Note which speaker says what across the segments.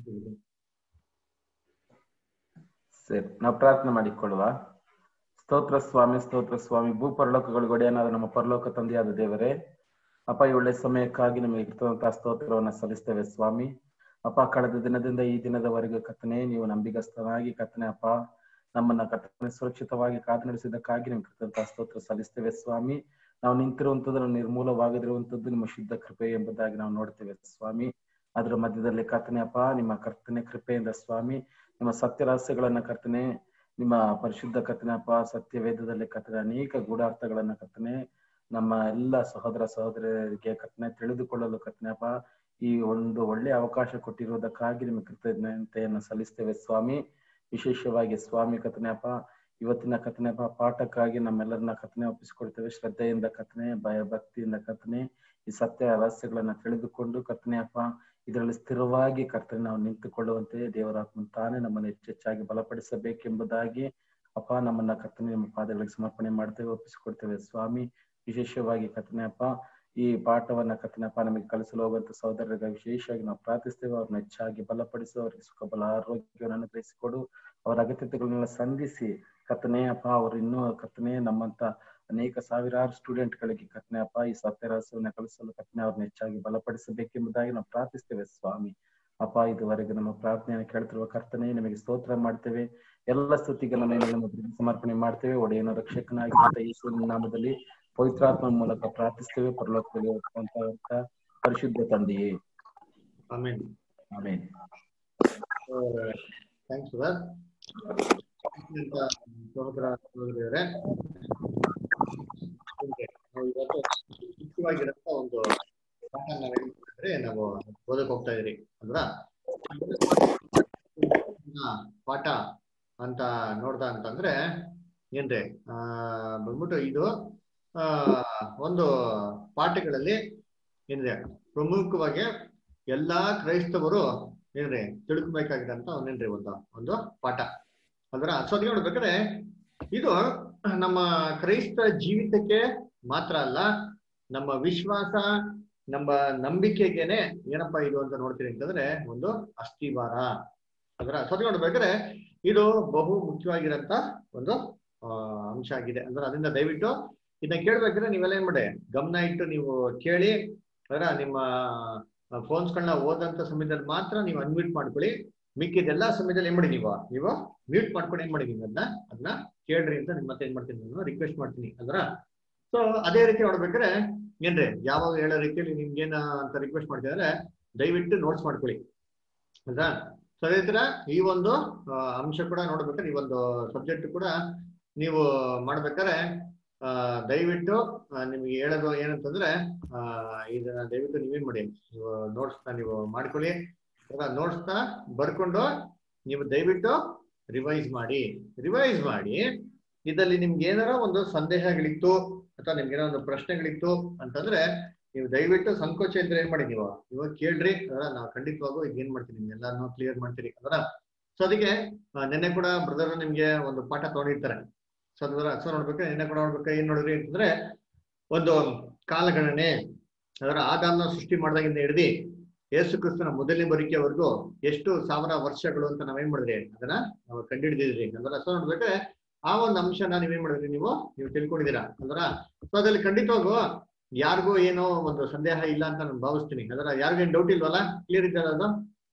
Speaker 1: ಸರಿ ನಾವು ಪ್ರಾರ್ಥನೆ ಮಾಡಿಕೊಳ್ಳುವ ಸ್ತೋತ್ರ ಸ್ವಾಮಿ ಸ್ತೋತ್ರ ಸ್ವಾಮಿ ಭೂ ಪರಲೋಕಗಳು ಒಡೆಯನಾದ ನಮ್ಮ ಪರಲೋಕ ತಂದೆಯಾದ ದೇವರೇ ಅಪ್ಪ ಈ ಒಳ್ಳೆ ಸಮಯಕ್ಕಾಗಿ ನಿಮಗೆ ಇರ್ತದಂತಹ ಸ್ತೋತ್ರವನ್ನ ಸಲ್ಲಿಸ್ತೇವೆ ಸ್ವಾಮಿ ಅಪ್ಪ ಕಳೆದ ದಿನದಿಂದ ಈ ದಿನದವರೆಗೆ ಕತ್ತನೆ ನೀವು ನಂಬಿಗಸ್ತನಾಗಿ ಕತ್ತನೆ ಅಪ್ಪ ನಮ್ಮನ್ನ ಕತ್ತನೆ ಸುರಕ್ಷಿತವಾಗಿ ಕಾದು ನಡೆಸಿದ್ದಕ್ಕಾಗಿ ನಿಮ್ಗೆ ಕೃತಜ್ಞತಾ ಸ್ತೋತ್ರ ಸಲ್ಲಿಸ್ತೇವೆ ಸ್ವಾಮಿ ನಾವು ನಿಂತಿರುವಂತದ್ದು ನಿರ್ಮೂಲವಾಗಿರುವಂತದ್ದು ನಿಮ್ಮ ಶುದ್ಧ ಕೃಪೆ ಎಂಬುದಾಗಿ ನಾವು ನೋಡ್ತೇವೆ ಸ್ವಾಮಿ ಅದರ ಮಧ್ಯದಲ್ಲಿ ಕರ್ತನೆ ಅಪ್ಪ ನಿಮ್ಮ ಕರ್ತನೆ ಕೃಪೆಯಿಂದ ಸ್ವಾಮಿ ನಿಮ್ಮ ಸತ್ಯ ರಹಸ್ಯಗಳನ್ನ ಕರ್ತನೆ ನಿಮ್ಮ ಪರಿಶುದ್ಧ ಕರ್ತನೆ ಅಪ್ಪ ಸತ್ಯ ವೇದದಲ್ಲಿ ಕರ್ತನೆ ಅನೇಕ ಗೂಢಾರ್ಥಗಳನ್ನ ಕರ್ತನೆ ನಮ್ಮ ಎಲ್ಲ ಸಹೋದರ ಸಹೋದರರಿಗೆ ಕರ್ತನೆ ತಿಳಿದುಕೊಳ್ಳಲು ಕರ್ತನೆ ಅಪ್ಪ ಈ ಒಂದು ಒಳ್ಳೆ ಅವಕಾಶ ಕೊಟ್ಟಿರುವುದಕ್ಕಾಗಿ ನಿಮಗೆ ಕೃತಜ್ಞತೆಯನ್ನು ಸಲ್ಲಿಸ್ತೇವೆ ಸ್ವಾಮಿ ವಿಶೇಷವಾಗಿ ಸ್ವಾಮಿ ಕರ್ತನೆ ಅಪ್ಪ ಇವತ್ತಿನ ಕಥನೆ ಪಾಠಕ್ಕಾಗಿ ನಮ್ಮೆಲ್ಲರನ್ನ ಕಥನೆ ಒಪ್ಪಿಸಿಕೊಡ್ತೇವೆ ಶ್ರದ್ಧೆಯಿಂದ ಕಥನೆ ಭಯ ಭಕ್ತಿಯಿಂದ ಕಥನೆ ಈ ಸತ್ಯ ರಹಸ್ಯಗಳನ್ನ ತಿಳಿದುಕೊಂಡು ಕಥನೆ ಅಪ್ಪ ಇದರಲ್ಲಿ ಸ್ಥಿರವಾಗಿ ಕರ್ತನೆ ನಾವು ನಿಂತುಕೊಳ್ಳುವಂತೆ ದೇವರಾತ್ಮ ತಾನೇ ನಮ್ಮನ್ನು ಹೆಚ್ಚೆಚ್ಚಾಗಿ ಬಲಪಡಿಸಬೇಕೆಂಬುದಾಗಿ ಅಪ್ಪ ನಮ್ಮನ್ನ ಕರ್ತನೆ ನಿಮ್ಮ ಪಾದಗಳಿಗೆ ಸಮರ್ಪಣೆ ಮಾಡ್ತೇವೆ ಒಪ್ಪಿಸಿಕೊಡ್ತೇವೆ ಸ್ವಾಮಿ ವಿಶೇಷವಾಗಿ ಕಥನೆ ಅಪ್ಪ ಈ ಪಾಠವನ್ನ ಕಥನಪ್ಪ ನಮಗೆ ಕಲಿಸಲು ಹೋಗುವಂತ ಸಹೋದರರಿಗೆ ವಿಶೇಷವಾಗಿ ನಾವು ಪ್ರಾರ್ಥಿಸ್ತೇವೆ ಅವ್ರನ್ನ ಹೆಚ್ಚಾಗಿ ಬಲಪಡಿಸು ಅವರಿಗೆ ಸುಖ ಬಲ ಆರೋಗ್ಯವನ್ನು ಅನುಗ್ರಹಿಸಿಕೊಡು ಅವರ ಅಗತ್ಯತೆಗಳನ್ನೆಲ್ಲ ಸಂಧಿಸಿ ಕಥನೆ ಅಪ್ಪ ಅವರು ಇನ್ನೂ ಕಥನೆ ನಮ್ಮಂತ ಅನೇಕ ಸಾವಿರಾರು ಸ್ಟೂಡೆಂಟ್ ಗಳಿಗೆ ಕಥನೆ ಅಪ್ಪ ಈ ಸತ್ಯ ರಹಸ್ಯವನ್ನ ಕಲಿಸಲು ಕಥನೆ ಅವ್ರನ್ನ ಹೆಚ್ಚಾಗಿ ಬಲಪಡಿಸಬೇಕೆಂಬುದಾಗಿ ನಾವು ಪ್ರಾರ್ಥಿಸ್ತೇವೆ ಸ್ವಾಮಿ ಅಪ್ಪ ಇದುವರೆಗೆ ನಮ್ಮ ಪ್ರಾರ್ಥನೆಯನ್ನು ಕೇಳ್ತಿರುವ ಕರ್ತನೆ ನಿಮಗೆ ಸ್ತೋತ್ರ ಮಾಡ್ತೇವೆ ಎಲ್ಲ ಸ್ತುತಿಗಳನ್ನು ಸಮರ್ಪಣೆ ಮಾಡ್ತೇವೆ ಒಡೆಯನ ರಕ್ಷಕನಾಗಿರುವಂತ ಯೇಸುವಿನ ನಾಮದಲ್ಲಿ ಪವಿತ್ರಾತ್ಮ ಮೂಲಕ ಪ್ರಾರ್ಥಿಸ್ತೇವೆ ಪರಲೋಕದಲ್ಲಿ ಹೋಗುವಂತ ಪರಿಶುದ್ಧ ತಂದೆಯೇ
Speaker 2: ಆಮೇನ್
Speaker 1: ಆಮೇನ್
Speaker 2: ಥ್ಯಾಂಕ್ಸ್ ಸರ್ ಸಹೋದರ ಸಹೋದರಿಯವರೇ ನಾವು ಇವತ್ತು ಮುಖ್ಯವಾಗಿರಂತ ಒಂದು ಪಾಠ ನಾವೇನ್ ಮಾಡಿದ್ರೆ ನಾವು ಓದಕ್ ಹೋಗ್ತಾ ಇದೀರಿ ಅಂದ್ರ ಪಾಠ ಅಂತ ನೋಡ್ದ ಅಂತಂದ್ರೆ ಏನ್ರಿ ಆ ಬಂದ್ಬಿಟ್ಟು ಇದು ಆ ಒಂದು ಪಾಠಗಳಲ್ಲಿ ಏನಿದೆ ಪ್ರಮುಖವಾಗಿ ಎಲ್ಲಾ ಕ್ರೈಸ್ತವರು ಏನ್ರಿ ತಿಳ್ಕೊಬೇಕಾಗಿರಂತ ಒಂದೇನ್ರಿ ಒಂದು ಒಂದು ಪಾಠ ಅಂದ್ರ ಅಸೋದಿ ನೋಡ್ಬೇಕಾದ್ರೆ ಇದು ನಮ್ಮ ಕ್ರೈಸ್ತ ಜೀವಿತಕ್ಕೆ ಮಾತ್ರ ಅಲ್ಲ ನಮ್ಮ ವಿಶ್ವಾಸ ನಮ್ಮ ನಂಬಿಕೆಗೆನೆ ಏನಪ್ಪಾ ಇದು ಅಂತ ನೋಡ್ತೀರಿ ಅಂತಂದ್ರೆ ಒಂದು ಅಸ್ಥಿವಾರ ಅದರ ಅಸೋದಿ ನೋಡ್ಬೇಕಾದ್ರೆ ಇದು ಬಹು ಮುಖ್ಯವಾಗಿರಂತ ಒಂದು ಆ ಅಂಶ ಆಗಿದೆ ಅಂದ್ರೆ ಅದರಿಂದ ದಯವಿಟ್ಟು ಇದನ್ನ ಕೇಳ್ಬೇಕಾದ್ರೆ ನೀವೆಲ್ಲ ಏನ್ ಮಾಡಿ ಗಮನ ಇಟ್ಟು ನೀವು ಕೇಳಿ ಅದರ ನಿಮ್ಮ ಫೋನ್ಸ್ಗಳನ್ನ ಓದಂತ ಸಮಯದಲ್ಲಿ ಮಾತ್ರ ನೀವು ಅನ್ಮ್ಯೂಟ್ ಮಾಡ್ಕೊಳ್ಳಿ ಮಿಕ್ಕಿದೆಲ್ಲಾ ಸಮಯದಲ್ಲಿ ಏನ್ ಮಾಡಿ ನೀವು ನೀವು ಮ್ಯೂಟ್ ಮಾಡ್ಕೊಂಡು ಏನ್ ಮಾಡಿ ನೀವು ಅದನ್ನ ಅದನ್ನ ಕೇಳ್ರಿ ಅಂತ ನಿಮ್ಮ ಮತ್ತೆ ಏನ್ ಮಾಡ್ತೀನಿ ನಾನು ರಿಕ್ವೆಸ್ಟ್ ಮಾಡ್ತೀನಿ ಅಂದ್ರ ಸೊ ಅದೇ ರೀತಿ ನೋಡ್ಬೇಕಾದ್ರೆ ಏನ್ರಿ ಯಾವಾಗ ಹೇಳೋ ರೀತಿಯಲ್ಲಿ ನಿಮ್ಗೇನ ಅಂತ ರಿಕ್ವೆಸ್ಟ್ ಮಾಡ್ತಿದ್ರೆ ದಯವಿಟ್ಟು ನೋಟ್ಸ್ ಮಾಡ್ಕೊಳ್ಳಿ ಆಯ್ತಾ ಸೊ ಅದೇ ತರ ಈ ಒಂದು ಅಂಶ ಕೂಡ ನೋಡ್ಬೇಕಾದ್ರೆ ಈ ಒಂದು ಸಬ್ಜೆಕ್ಟ್ ಕೂಡ ನೀವು ಮಾಡ್ಬೇಕಾದ್ರೆ ಆ ದಯವಿಟ್ಟು ನಿಮ್ಗೆ ಹೇಳೋದು ಏನಂತಂದ್ರೆ ಆ ಇದನ್ನ ದಯವಿಟ್ಟು ನೀವೇನ್ ಮಾಡಿ ನೀವು ನೋಟ್ಸ್ ನ ನೀವು ಮಾಡ್ಕೊಳ್ಳಿ ನೋಟ್ಸ್ ನ ಬರ್ಕೊಂಡು ನೀವು ದಯವಿಟ್ಟು ರಿವೈಸ್ ಮಾಡಿ ರಿವೈಸ್ ಮಾಡಿ ಇದಲ್ಲಿ ನಿಮ್ಗೆ ಏನಾರ ಒಂದು ಸಂದೇಹಗಳಿತ್ತು ಅಥವಾ ನಿಮ್ಗೆ ಏನೋ ಒಂದು ಪ್ರಶ್ನೆಗಳಿತ್ತು ಅಂತಂದ್ರೆ ನೀವು ದಯವಿಟ್ಟು ಸಂಕೋಚ ಇದ್ರೆ ಏನ್ ಮಾಡಿ ನೀವು ಇವಾಗ ಕೇಳ್ರಿ ಅದರ ನಾವು ಖಂಡಿತವಾಗೂ ಈಗ ಏನ್ ಮಾಡ್ತೀನಿ ನಿಮ್ಗೆಲ್ಲಾನು ಕ್ಲಿಯರ್ ಮಾಡ್ತೀರಿ ಅದರ ಸೊ ಅದಕ್ಕೆ ನಿನ್ನೆ ಕೂಡ ಬ್ರದರ್ ನಿಮ್ಗೆ ಒಂದು ಪಾಠ ತಗೊಂಡಿರ್ತಾರೆ ಸೊ ಅದರ ಸೊ ನೋಡ್ಬೇಕು ನಿನ್ನೆ ಕೂಡ ನೋಡ್ಬೇಕು ಏನ್ ನೋಡಿದ್ರಿ ಅಂತಂದ್ರೆ ಒಂದು ಕಾಲಗಣನೆ ಅದರ ಆದಾಮನ ಸೃಷ್ಟಿ ಮಾಡಿದಾಗಿಂದ ಹಿಡ್ದು ಯೇಸು ಕ್ರಿಸ್ತನ ಮೊದಲನೇ ಬರಿಕೆವರೆಗೂ ಎಷ್ಟು ಸಾವಿರ ವರ್ಷಗಳು ಅಂತ ನಾವೇನ್ ಮಾಡಿದ್ರಿ ಅದನ್ನ ನಾವು ಕಂಡುಹಿಡಿದಿದ್ರಿ ಅದರ ಸೊ ನೋಡ್ಬೇಕಾದ್ರೆ ಆ ಒಂದು ಅಂಶನ ನೀವೇನ್ ಮಾಡಿದ್ರಿ ನೀವು ನೀವು ತಿಳ್ಕೊಂಡಿದ್ದೀರಾ ಅಂದ್ರ ಸೊ ಅದ್ರಲ್ಲಿ ಖಂಡಿತವಾಗೂ ಯಾರಿಗೂ ಏನೋ ಒಂದು ಸಂದೇಹ ಇಲ್ಲ ಅಂತ ನಾನು ಭಾವಿಸ್ತೀನಿ ಅದರ ಯಾರಿಗೇನು ಡೌಟ್ ಇಲ್ವಲ್ಲ ಕ್ಲಿಯರ್ ಇದ್ದಾರೆ ಅದು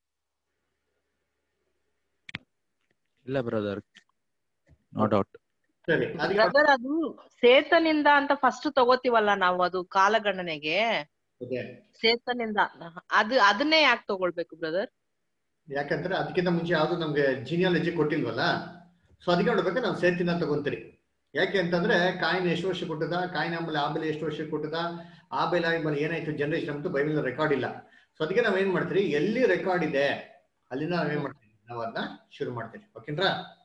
Speaker 3: ಇಲ್ಲ ಬ್ರದರ್ ನೋ ಡೌಟ್
Speaker 2: ಸರಿ ಅದಕ್ಕೆ
Speaker 4: ಬ್ರದರ್ ಅದು ಸೇತನಿಂದ ಅಂತ ಫಸ್ಟ್ ತಗೋತೀವಲ್ಲ ನಾವು ಅದು ಕಾಲಗಣನೆಗೆ
Speaker 2: ಓಕೆ
Speaker 4: ಸೇತನಿಂದ ಅದು ಅದನ್ನೇ ಯಾಕೆ ತಗೊಳ್ಬೇಕು ಬ್ರದರ್
Speaker 2: ಯಾಕಂದ್ರೆ ಅದಕ್ಕಿಂತ ಮುಂಚೆ ಯಾವ್ದು ನಮ್ಗೆ ಜೀನಿಯಾಲಜಿ ಕೊಟ್ಟಿಲ್ವಲ್ಲ ಸೊ ಅದಕ್ಕೆ ನೋಡ್ಬೇಕು ನಾವು ಸೇತಿನ ತಗೊಂತೀರಿ ಯಾಕೆ ಅಂತಂದ್ರೆ ಕಾಯಿನ ಎಷ್ಟು ವರ್ಷ ಕೊಟ್ಟದ ಕಾಯಿನ ಆಮೇಲೆ ಆಬೇಲೆ ಎಷ್ಟು ವರ್ಷ ಕೊಟ್ಟದ ಆಬೇಲೆ ಆಮೇಲೆ ಏನಾಯ್ತು ಜನರೇಷನ್ ಅಂತ ಬೈಬಲ್ ರೆಕಾರ್ಡ್ ಇಲ್ಲ ಸೊ ಅದಕ್ಕೆ ನಾವ್ ಏನ್ ಮಾಡ್ತೀರಿ ಎಲ್ಲಿ ರೆಕಾರ್ಡ್ ಇದೆ ಅಲ್ಲಿಂದ ನಾವೇನ್ ಮಾಡ್ತೀವಿ ನಾವು ಅದನ್ನ ಶುರು ಮಾಡ್ತೀವಿ ಓಕೆನ್ರಾ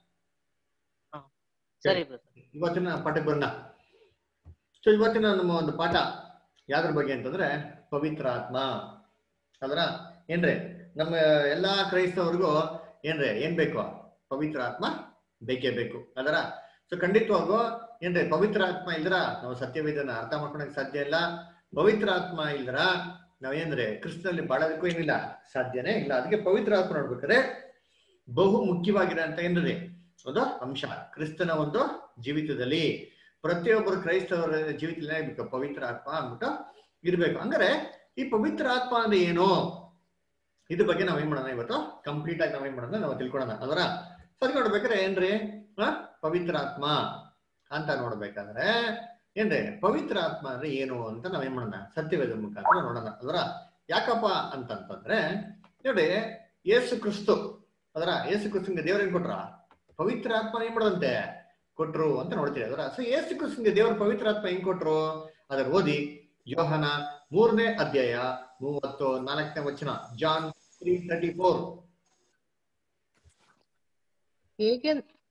Speaker 4: ಸರಿ ಬ್ರದರ್
Speaker 2: ಇವತ್ತಿನ ಪಾಠಕ್ಕೆ ಬರೋಣ ಸೊ ಇವತ್ತಿನ ನಮ್ಮ ಒಂದು ಪಾಠ ಯಾವ್ದ್ರ ಬಗ್ಗೆ ಅಂತಂದ್ರೆ ಪವಿತ್ರ ಆತ್ಮ ಅದರ ಏನ್ರಿ ನಮ್ಮ ಎಲ್ಲಾ ಕ್ರೈಸ್ತವ್ರಿಗೂ ಏನ್ರಿ ಏನ್ ಬೇಕು ಪವಿತ್ರ ಆತ್ಮ ಬೇಕೇ ಬೇಕು ಅದರ ಸೊ ಖಂಡಿತವಾಗೂ ಏನ್ರಿ ಪವಿತ್ರ ಆತ್ಮ ಇಲ್ದ್ರ ನಾವು ಸತ್ಯವೇದನ ಅರ್ಥ ಮಾಡ್ಕೊಳಕ್ ಸಾಧ್ಯ ಇಲ್ಲ ಪವಿತ್ರ ಆತ್ಮ ಇಲ್ದ್ರ ನಾವೇಂದ್ರೆ ಕ್ರಿಸ್ತನಲ್ಲಿ ಬಾಳೋದಕ್ಕೂ ಏನಿಲ್ಲ ಸಾಧ್ಯನೇ ಇಲ್ಲ ಅದಕ್ಕೆ ಪವಿತ್ರ ಆತ್ಮ ನೋಡ್ಬೇಕಾದ್ರೆ ಬಹು ಮುಖ್ಯವಾಗಿದೆ ಅಂತ ಏನ್ರಿ ಒಂದು ಅಂಶ ಕ್ರಿಸ್ತನ ಒಂದು ಜೀವಿತದಲ್ಲಿ ಪ್ರತಿಯೊಬ್ಬರು ಕ್ರೈಸ್ತವರ ಜೀವಿತದಲ್ಲಿ ಏನಾಗ್ಬೇಕು ಪವಿತ್ರ ಆತ್ಮ ಅಂದ್ಬಿಟ್ಟು ಇರ್ಬೇಕು ಹಂಗಾರೆ ಈ ಪವಿತ್ರ ಆತ್ಮ ಅಂದ್ರೆ ಏನು ಇದ್ರ ಬಗ್ಗೆ ನಾವ್ ಏನ್ ಮಾಡೋಣ ಇವತ್ತು ಕಂಪ್ಲೀಟ್ ಆಗಿ ನಾವ್ ಏನ್ ಮಾಡೋಣ ನಾವು ತಿಳ್ಕೊಳ್ಳೋಣ ಅದರ ಸರಿ ನೋಡ್ಬೇಕಾದ್ರೆ ಏನ್ರಿ ಆ ಪವಿತ್ರ ಆತ್ಮ ಅಂತ ನೋಡ್ಬೇಕಾದ್ರೆ ಏನ್ರಿ ಪವಿತ್ರ ಆತ್ಮ ಅಂದ್ರೆ ಏನು ಅಂತ ನಾವೇನ್ ಮಾಡೋಣ ಸತ್ಯವೇದ ಮುಖಾಂತರ ನೋಡೋಣ ಅದರ ಯಾಕಪ್ಪ ಅಂತಂತಂದ್ರೆ ನೋಡಿ ಯೇಸು ಕ್ರಿಸ್ತು ಅದರ ಯೇಸು ಕ್ರಿಸ್ತನ್ಗೆ ದೇವ್ರ ಏನ್ ಕೊಟ್ರ ಪವಿತ್ರ ಆತ್ಮ ಏನ್ ಮಾಡದಂತೆ ಕೊಟ್ರು ಅಂತ ನೋಡ್ತೀವಿ ಅದರ ಸೊ ಯೇಸು ಕ್ರಿಸ್ತನ್ಗೆ ದೇವ್ರ ಪವಿತ್ರ ಆತ್ಮ ಹೆಂಗ್ ಕೊಟ್ರು ಅದರ ಓದಿ ಯೋಹನ ಮೂರನೇ ಅಧ್ಯಾಯ ಮೂವತ್ತು ನಾಲ್ಕನೇ ವಚನ ಜಾನ್ ತ್ರೀ ತರ್ಟಿ ಫೋರ್
Speaker 4: ಹೇಗೆ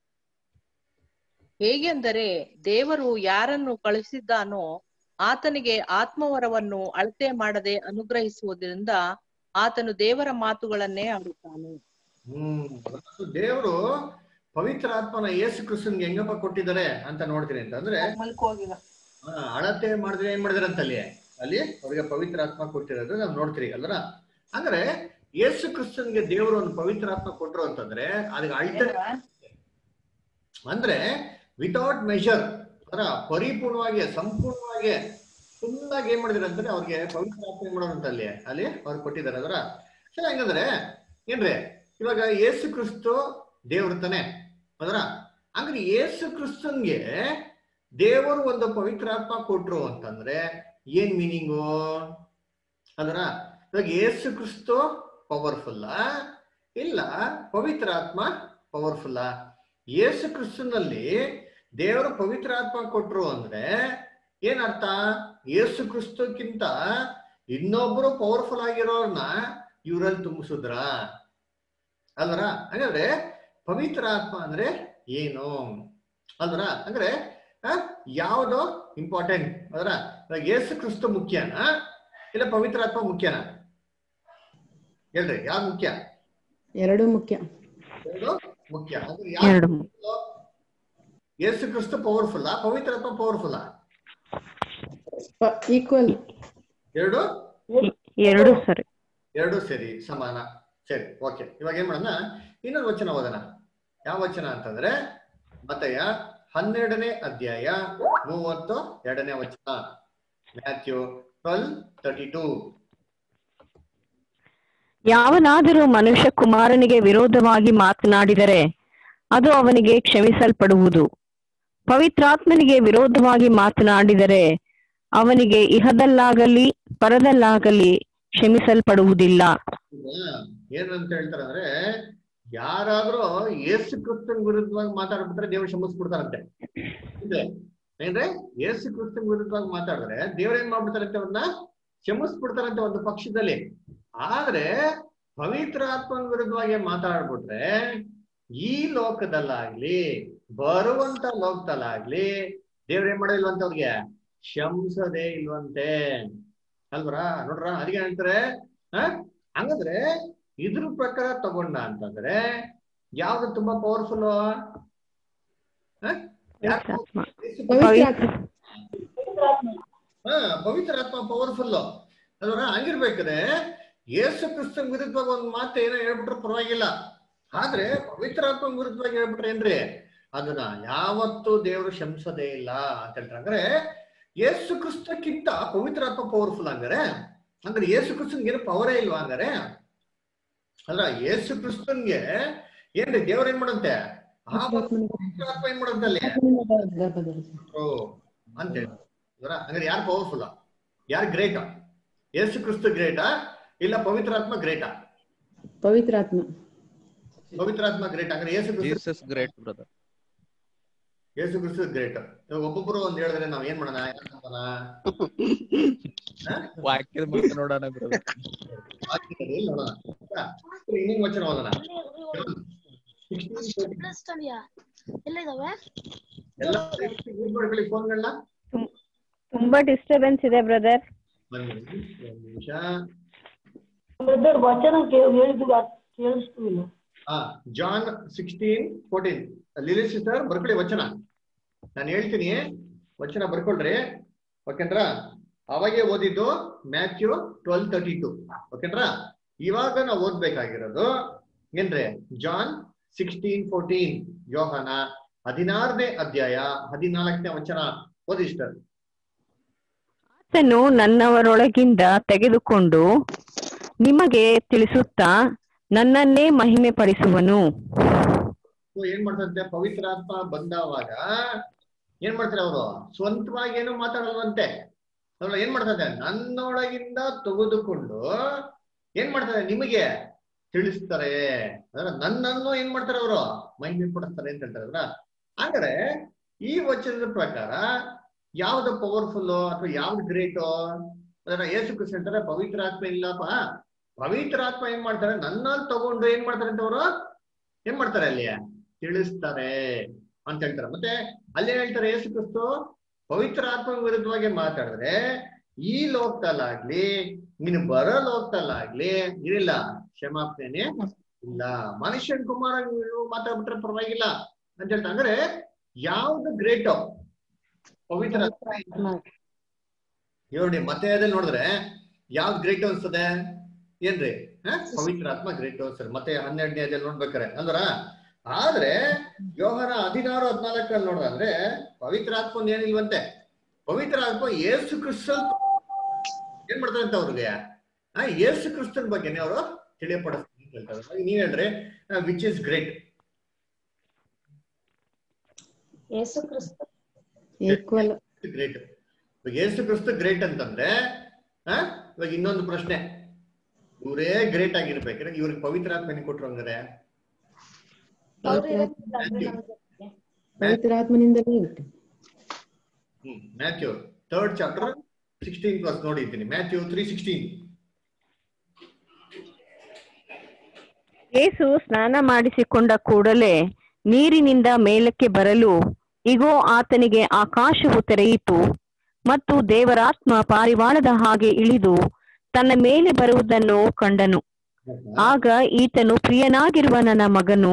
Speaker 4: ಹೇಗೆಂದರೆ ದೇವರು ಯಾರನ್ನು ಕಳುಹಿಸಿದ್ದಾನೋ ಆತನಿಗೆ ಆತ್ಮವರವನ್ನು ಅಳತೆ ಮಾಡದೆ ಅನುಗ್ರಹಿಸುವುದರಿಂದ ಆತನು ದೇವರ ಮಾತುಗಳನ್ನೇ ಆಡುತ್ತಾನೆ
Speaker 2: ಹ್ಮ್ ದೇವರು ಪವಿತ್ರ ಆತ್ಮನ ಯೇಸು ಕ್ರಿಸ್ತನ್ಗೆ ಹೆಂಗಪ್ಪ ಕೊಟ್ಟಿದ್ದಾರೆ ಅಂತ ನೋಡ್ತೀನಿ ಅಂತಂದ್ರೆ ಆ, ಅಳತೆ ಮಾಡಿದ್ರೆ ಏನ್ ಮಾಡಿದಾರೆ ಅಂತ ಅಲ್ಲಿ ಅಲ್ಲಿ ಅವ್ರಿಗೆ ಪವಿತ್ರ ಆತ್ಮ ಕೊಟ್ಟಿರೋದು ನಾವು ನೋಡ್ತೀರಿ ಅಲ್ರ ಅಂದ್ರೆ ಯೇಸು ಕ್ರಿಸ್ತನ್ಗೆ ದೇವರು ಒಂದು ಪವಿತ್ರ ಆತ್ಮ ಕೊಟ್ರು ಅಂತಂದ್ರೆ ಅದಕ್ಕೆ ಅಳ್ತೆ ಅಂದ್ರೆ ವಿತೌಟ್ ಮೆಷರ್ ಅದರ ಪರಿಪೂರ್ಣವಾಗಿ ಸಂಪೂರ್ಣವಾಗಿ ಫುಲ್ ಆಗಿ ಏನ್ ಮಾಡಿದಾರೆ ಅಂತಂದ್ರೆ ಅವ್ರಿಗೆ ಪವಿತ್ರ ಆತ್ಮ ಏನ್ ಮಾಡೋದು ಅಂತ ಅಲ್ಲಿ ಅಲ್ಲಿ ಅವ್ರು ಕೊಟ್ಟಿದ್ದಾರೆ ಅದರ ಸರಿ ಹಂಗಂದ್ರೆ ಏನ್ರಿ ಇವಾಗ ಯೇಸು ಕ್ರಿಸ್ತು ದೇವ್ರ ತಾನೆ ಅದರ ಹಂಗ್ರೆ ಯೇಸು ಕ್ರಿಸ್ತನ್ಗೆ ದೇವರು ಒಂದು ಪವಿತ್ರ ಆತ್ಮ ಕೊಟ್ರು ಅಂತಂದ್ರೆ ಏನ್ ಮೀನಿಂಗು ಅದರ ಇವಾಗ ಯೇಸು ಕ್ರಿಸ್ತು ಪವರ್ಫುಲ್ಲ ಇಲ್ಲ ಪವಿತ್ರ ಆತ್ಮ ಪವರ್ಫುಲ್ಲ ಯೇಸು ಕ್ರಿಸ್ತನಲ್ಲಿ ದೇವರು ಪವಿತ್ರ ಆತ್ಮ ಕೊಟ್ರು ಅಂದ್ರೆ ಏನರ್ಥ ಯೇಸು ಕ್ರಿಸ್ತಕ್ಕಿಂತ ಇನ್ನೊಬ್ರು ಪವರ್ಫುಲ್ ಆಗಿರೋರ್ನ ಇವರಲ್ಲಿ ತುಂಬಿಸಿದ್ರ ಅಲ್ವರ ಹಾಗಾದ್ರೆ ಪವಿತ್ರ ಆತ್ಮ ಅಂದ್ರೆ ಏನು ಅಲ್ವರ ಅಂದ್ರೆ ಆ, ಯಾವ್ದು ಇಂಪಾರ್ಟೆಂಟ್ ಅದರ ಇವಾಗ ಯೇಸು ಕ್ರಿಸ್ತ ಮುಖ್ಯನಾ ಇಲ್ಲ ಪವಿತ್ರ ಆತ್ಮ ಮುಖ್ಯನಾ ಹೇಳ್ರಿ ಯಾವ್ದು ಮುಖ್ಯ
Speaker 5: ಎರಡು ಮುಖ್ಯ
Speaker 2: ಎರಡು ಮುಖ್ಯ ಅಂದ್ರೆ ಯಾವ್ದು
Speaker 5: ಎರಡು
Speaker 2: ಯೇಸು ಕ್ರಿಸ್ತ ಪವರ್ಫುಲ್ಲಾ ಪವಿತ್ರ ಆತ್ಮ ಪವರ್ಫುಲ್ಲಾ
Speaker 5: ಈಕ್ವಲ್
Speaker 2: ಎರಡು
Speaker 5: ಎರಡು ಸರಿ
Speaker 2: ಎರಡು ಸರಿ ಸಮಾನ ಸರಿ ಓಕೆ ಇವಾಗ ಏನ್ ಮಾಡೋಣ ಇನ್ನೊಂದು ವಚನ ಓದೋಣ ಯಾವ ವಚನ ಅಂತಂದ್ರೆ ಮತಯ ಹನ್ನೆರಡನೇ ಅಧ್ಯಾಯ ಮೂವತ್ತು ಎರಡನೇ ವಚನ ಮ್ಯಾಥ್ಯೂ ಟ್ವೆಲ್ ತರ್ಟಿ ಟೂ
Speaker 6: ಯಾವನಾದರೂ ಮನುಷ್ಯ ಕುಮಾರನಿಗೆ ವಿರೋಧವಾಗಿ ಮಾತನಾಡಿದರೆ ಅದು ಅವನಿಗೆ ಕ್ಷಮಿಸಲ್ಪಡುವುದು ಪವಿತ್ರಾತ್ಮನಿಗೆ ವಿರೋಧವಾಗಿ ಮಾತನಾಡಿದರೆ ಅವನಿಗೆ ಇಹದಲ್ಲಾಗಲಿ ಪರದಲ್ಲಾಗಲಿ ಕ್ಷಮಿಸಲ್ಪಡುವುದಿಲ್ಲ
Speaker 2: ಏನಂತ ಹೇಳ್ತಾರೆ ಅಂದ್ರೆ ಯಾರಾದ್ರೂ ಯೇಸು ಕ್ರಿಸ್ತನ್ ವಿರುದ್ಧವಾಗಿ ಮಾತಾಡ್ಬಿಟ್ರೆ ದೇವ್ರು ಕ್ಷಮಿಸ್ಬಿಡ್ತಾರಂತೆ ಇದೆ ಏನ್ರೆ ಯೇಸು ಕ್ರಿಸ್ತನ್ ವಿರುದ್ಧವಾಗಿ ಮಾತಾಡಿದ್ರೆ ದೇವ್ರ ಏನ್ ಮಾಡ್ಬಿಡ್ತಾರಂತೆ ಅವ್ರನ್ನ ಕ್ಷಮಿಸ್ಬಿಡ್ತಾರಂತೆ ಒಂದು ಪಕ್ಷದಲ್ಲಿ ಆದ್ರೆ ಪವಿತ್ರ ಆತ್ಮನ ವಿರುದ್ಧವಾಗಿ ಮಾತಾಡ್ಬಿಟ್ರೆ ಈ ಲೋಕದಲ್ಲಾಗ್ಲಿ ಬರುವಂತ ಲೋಕದಲ್ಲಾಗ್ಲಿ ದೇವ್ರ ಏನ್ ಮಾಡಿಲ್ವಂತೆ ಅವ್ರಿಗೆ ಶಂಸದೇ ಇಲ್ವಂತೆ ಅಲ್ವರ ನೋಡ್ರ ಅದಕ್ಕೆ ಹೇಳ್ತಾರೆ ಹ ಹಂಗಂದ್ರೆ ಇದ್ರ ಪ್ರಕಾರ ತಗೊಂಡ ಅಂತಂದ್ರೆ ಯಾವ್ದು ತುಂಬಾ ಪವರ್ಫುಲ್
Speaker 6: ಪವಿತ್ರಾತ್ಮ.
Speaker 5: ಪವಿತ್ರ
Speaker 2: ಹಾ ಪವಿತ್ರ ಆತ್ಮ ಪವರ್ಫುಲ್ ಅಲ್ವರ ಹಂಗಿರ್ಬೇಕಾದ್ರೆ ಯೇಸು ಕ್ರಿಸ್ತನ್ ವಿರುದ್ಧವಾಗಿ ಒಂದ್ ಮಾತು ಏನೋ ಹೇಳ್ಬಿಟ್ರೆ ಪರವಾಗಿಲ್ಲ ಆದ್ರೆ ಪವಿತ್ರ ಆತ್ಮ ವಿರುದ್ಧವಾಗಿ ಹೇಳ್ಬಿಟ್ರೆ ಏನ್ರಿ ಅದನ್ನ ಯಾವತ್ತೂ ದೇವರು ಶಂಸದೇ ಇಲ್ಲ ಅಂತ ಹೇಳ್ತಾರೆ ಅಂದ್ರೆ ಯೇಸು ಕ್ರಿಸ್ತಕ್ಕಿಂತ ಪವಿತ್ರ ಆತ್ಮ ಪವರ್ಫುಲ್ ಹಂಗಾರೆ ಅಂದ್ರೆ ಯೇಸು ಕ್ರಿಸ್ತನ್ಗೆ ಏನು ಪವರೇ ಇಲ್ವಾ ಹಂಗಾರೆ ಅಲ್ಲ ಯೇಸು ಕ್ರಿಸ್ತನ್ಗೆ ಏನ್ರಿ ದೇವ್ರ ಏನ್ ಮಾಡಂತೆ ಆ ಪವಿತ್ರ ಆತ್ಮ ಏನ್ ಮಾಡಂತೆ ಅಲ್ಲಿ ಓ ಅಂತ ಹೇಳಿ ಹಂಗಾರೆ ಯಾರು ಪವರ್ಫುಲ್ ಯಾರು ಗ್ರೇಟಾ ಯೇಸು ಕ್ರಿಸ್ತು ಗ್ರೇಟಾ ಇಲ್ಲ ಪವಿತ್ರಾತ್ಮ ಗ್ರೇಟಾ
Speaker 5: ಪವಿತ್ರಾತ್ಮ
Speaker 2: ಪವಿತ್ರಾತ್ಮ ಗ್ರೇಟ್ ಅಂದ್ರೆ Yesu Kristu
Speaker 3: Jesus great brother
Speaker 2: Yesu Kristu great ಇವಾಗ ಒಬ್ಬೊಬ್ರು ಒಂದ್ ಹೇಳಿದ್ರೆ ನಾವ್ ಏನ್ ಮಾಡೋಣ ಯಾರ್ ನಂಬೋಣ?
Speaker 3: ವಾಕ್ಯದ ಮೂಲಕ ನೋಡೋಣ ಬ್ರದರ್
Speaker 2: ವಾಕ್ಯದಲ್ಲಿ ನೋಡೋಣ ಆಯ್ತಾ? ಸರಿ, ಇನ್ನೊಂದ್ ವಚನ ಓದೋಣ
Speaker 7: ಎಲ್ಲ ಇದಾವೆ
Speaker 2: ಎಲ್ಲ ಯೂಸ್ ಮಾಡ್ಕೊಳ್ಳಿ ಫೋನ್ಗಳನ್ನ
Speaker 6: ತುಂಬಾ ಡಿಸ್ಟರ್ಬೆನ್ಸ್ ಇದೆ ಬ್ರದರ್
Speaker 2: ಒಂದ್ ನಿಮಿಷ ಒಂದ್ ನಿಮಿಷ
Speaker 7: ಬ್ರದರ್ ವಚನ ಹೇಳಿದ್ದು ಕೇಳಿಸ್ತಿಲ್ಲ
Speaker 2: ಹಾ John sixteen fourteen Lily sister ಬರ್ಕೊಳ್ಳಿ ವಚನ ನಾನು ಹೇಳ್ತೀನಿ ವಚನ ಬರ್ಕೊಳ್ರಿ ಓಕೆಂದ್ರ ಅವಾಗೆ ಓದಿದ್ದು ಮ್ಯಾಥ್ಯೂ ಟ್ವೆಲ್ ತರ್ಟಿ ಟು ಓಕೆನ್ರಾ ಇವಾಗ ನಾವು ಓದ್ಬೇಕಾಗಿರೋದು ಏನ್ರಿ ಜಾನ್ ಸಿಕ್ಸ್ಟೀನ್ ಫೋರ್ಟೀನ್ ಯೋಹನ ಹದಿನಾರನೇ ಅಧ್ಯಾಯ ಹದಿನಾಲ್ಕನೇ ವಚನ ಓದಿಸ್ತಾರೆ
Speaker 6: ಆತನು ನನ್ನವರೊಳಗಿಂದ ತೆಗೆದುಕೊಂಡು ನಿಮಗೆ ತಿಳಿಸುತ್ತಾ ನನ್ನನ್ನೇ ಮಹಿಮೆ ಪಡಿಸುವನು
Speaker 2: So ಏನ್ ಮಾಡ್ತಂತೆ ಪವಿತ್ರಾತ್ಮ ಬಂದವಾಗ ಏನ್ ಮಾಡ್ತಾರೆ ಅವರು ಸ್ವಂತವಾಗಿ ಏನು ಮಾತಾಡಲ್ವಂತೆ ಅವ್ರು ಏನ್ ಮಾಡ್ತಾರೆ ನನ್ನೊಳಗಿಂದ ತೆಗೆದುಕೊಂಡು ಏನ್ ಮಾಡ್ತಾರೆ ನಿಮಗೆ ತಿಳಿಸ್ತಾರೆ ಅಂದ್ರೆ ನನ್ನನ್ನು ಏನ್ ಮಾಡ್ತಾರೆ ಅವರು ಮಹಿಮೆ ಪಡಿಸ್ತಾರೆ ಅಂತ ಹೇಳ್ತಾರೆ ಅಲ್ವಾ ಹಾಗಾದ್ರೆ ಈ ವಚನದ ಪ್ರಕಾರ ಯಾವ್ದು ಪವರ್ಫುಲ್ ಅಥವಾ ಯಾವ್ದು ಗ್ರೇಟು ಅದನ್ನ ಏಸು ಕೃಷ್ಣ ಹೇಳ್ತಾರೆ ಪವಿತ್ರ ಆತ್ಮ ಇಲ್ಲಪ್ಪ ಪವಿತ್ರ ಆತ್ಮ ಏನ್ ಮಾಡ್ತಾರೆ ನನ್ನಲ್ಲಿ ತಗೊಂಡು ಏನ್ ಮಾಡ್ತಾರೆ ಅಂತ ಅವರು ಏನ್ ಮಾಡ್ತಾರೆ ಅಲ್ಲಿ ತಿಳಿಸ್ತಾರೆ ಅಂತ ಹೇಳ್ತಾರೆ ಮತ್ತೆ ಅಲ್ಲಿ ಏನ್ ಹೇಳ್ತಾರೆ ಯೇಸು ಕ್ರಿಸ್ತು ಪವಿತ್ರ ಆತ್ಮ ವಿರುದ್ಧವಾಗಿ ಮಾತಾಡಿದ್ರೆ ಈ ಲೋಕದಲ್ಲಾಗ್ಲಿ ನೀನು ಬರೋ ಲೋಕದಲ್ಲಾಗ್ಲಿ ಇರಿಲ್ಲ ಕ್ಷಮಾಪಣೆನೆ ಇಲ್ಲ ಮನುಷ್ಯನ್ ಕುಮಾರ ನೀವು ಮಾತಾಡ್ಬಿಟ್ರೆ ಪರವಾಗಿಲ್ಲ ಅಂತ ಹೇಳ್ತಾರೆ ಅಂದ್ರೆ ಯಾವ್ದು ಗ್ರೇಟ್ ಪವಿತ್ರ ಆತ್ಮ ನೋಡಿ ಮತ್ತೆ ಅದೇ ನೋಡಿದ್ರೆ ಯಾವ್ದು ಗ್ರೇಟ್ ಅನ್ಸ್ತದೆ ಏನ್ರಿ ಹ? ಪವಿತ್ರ ಆತ್ಮ ಗ್ರೇಟ್ ಅನ್ಸ್ತದೆ ಮತ್ತೆ ಹನ್ನೆರಡನೇ ಅದಲ್ಲಿ ನೋಡ್ಬೇಕಾರೆ ಅಂದ್ರ ಆದ್ರೆ ಯೋಹನ ಹದಿನಾರು ಹದಿನಾಲ್ಕರಲ್ಲಿ ನೋಡ್ದಂದ್ರೆ ಪವಿತ್ರ ಆತ್ಮ ಒಂದ್ ಏನಿಲ್ವಂತೆ ಪವಿತ್ರ ಆತ್ಮ ಏಸು ಕ್ರಿಸ್ತನ್ ಏನ್ ಮಾಡ್ತಾರೆ ಅಂತ ಅವ್ರಿಗೆ ಆ ಏಸು ಕ್ರಿಸ್ತನ್ ಬಗ್ಗೆನೇ ಅವರು ತಿಳಿಯಪಡಿಸ್ತಾರೆ ಅಂತ ಹೇಳ್ತಾರೆ ನೀವ್ ಹೇಳ್ರಿ ವಿಚ್ ಇಸ್ ಗ್ರೇಟ್
Speaker 7: ಯೇಸು ಕ್ರಿಸ್ತ
Speaker 5: ಈಕ್ವಲ್
Speaker 2: ಗ್ರೇಟ್ ಇವಾಗ ಏಸು ಕ್ರಿಸ್ತ ಗ್ರೇಟ್ ಅಂತಂದ್ರೆ ಆ ಇವಾಗ ಇನ್ನೊಂದು ಪ್ರಶ್ನೆ ಇವರೇ ಗ್ರೇಟ್ ಆಗಿರ್ಬೇಕಾದ್ರೆ ಇವ್ರಿಗೆ ಪವಿತ್ರ ಆತ್ಮನೆ ಕೊಟ್ರು ಹಂಗಾರೆ
Speaker 7: ಅವ್ರು ಇರಂಗಿಲ್ಲ ಅಂದ್ರೆ ನಮ್ ಜೊತೆಗೆ.
Speaker 5: ಪವಿತ್ರಾತ್ಮನಿಂದಲೇ ಉಂಟು
Speaker 2: hmm Matthew third chapter sixteen class ನೋಡಿದ್ದೀನಿ ಮ್ಯಾಥ್ಯೂ ತ್ರೀ ಸಿಕ್ಸ್ಟೀನ್
Speaker 6: ಯೇಸು ಸ್ನಾನ ಮಾಡಿಸಿಕೊಂಡ ಕೂಡಲೇ ನೀರಿನಿಂದ ಮೇಲಕ್ಕೆ ಬರಲು ಇಗೋ ಆತನಿಗೆ ಆಕಾಶವು ತೆರೆಯಿತು ಮತ್ತು ದೇವರಾತ್ಮ ಪಾರಿವಾಳದ ಹಾಗೆ ಇಳಿದು ತನ್ನ ಮೇಲೆ ಬರುವುದನ್ನು ಕಂಡನು ಆಗ ಈತನು ಪ್ರಿಯನಾಗಿರುವ ನನ್ನ ಮಗನು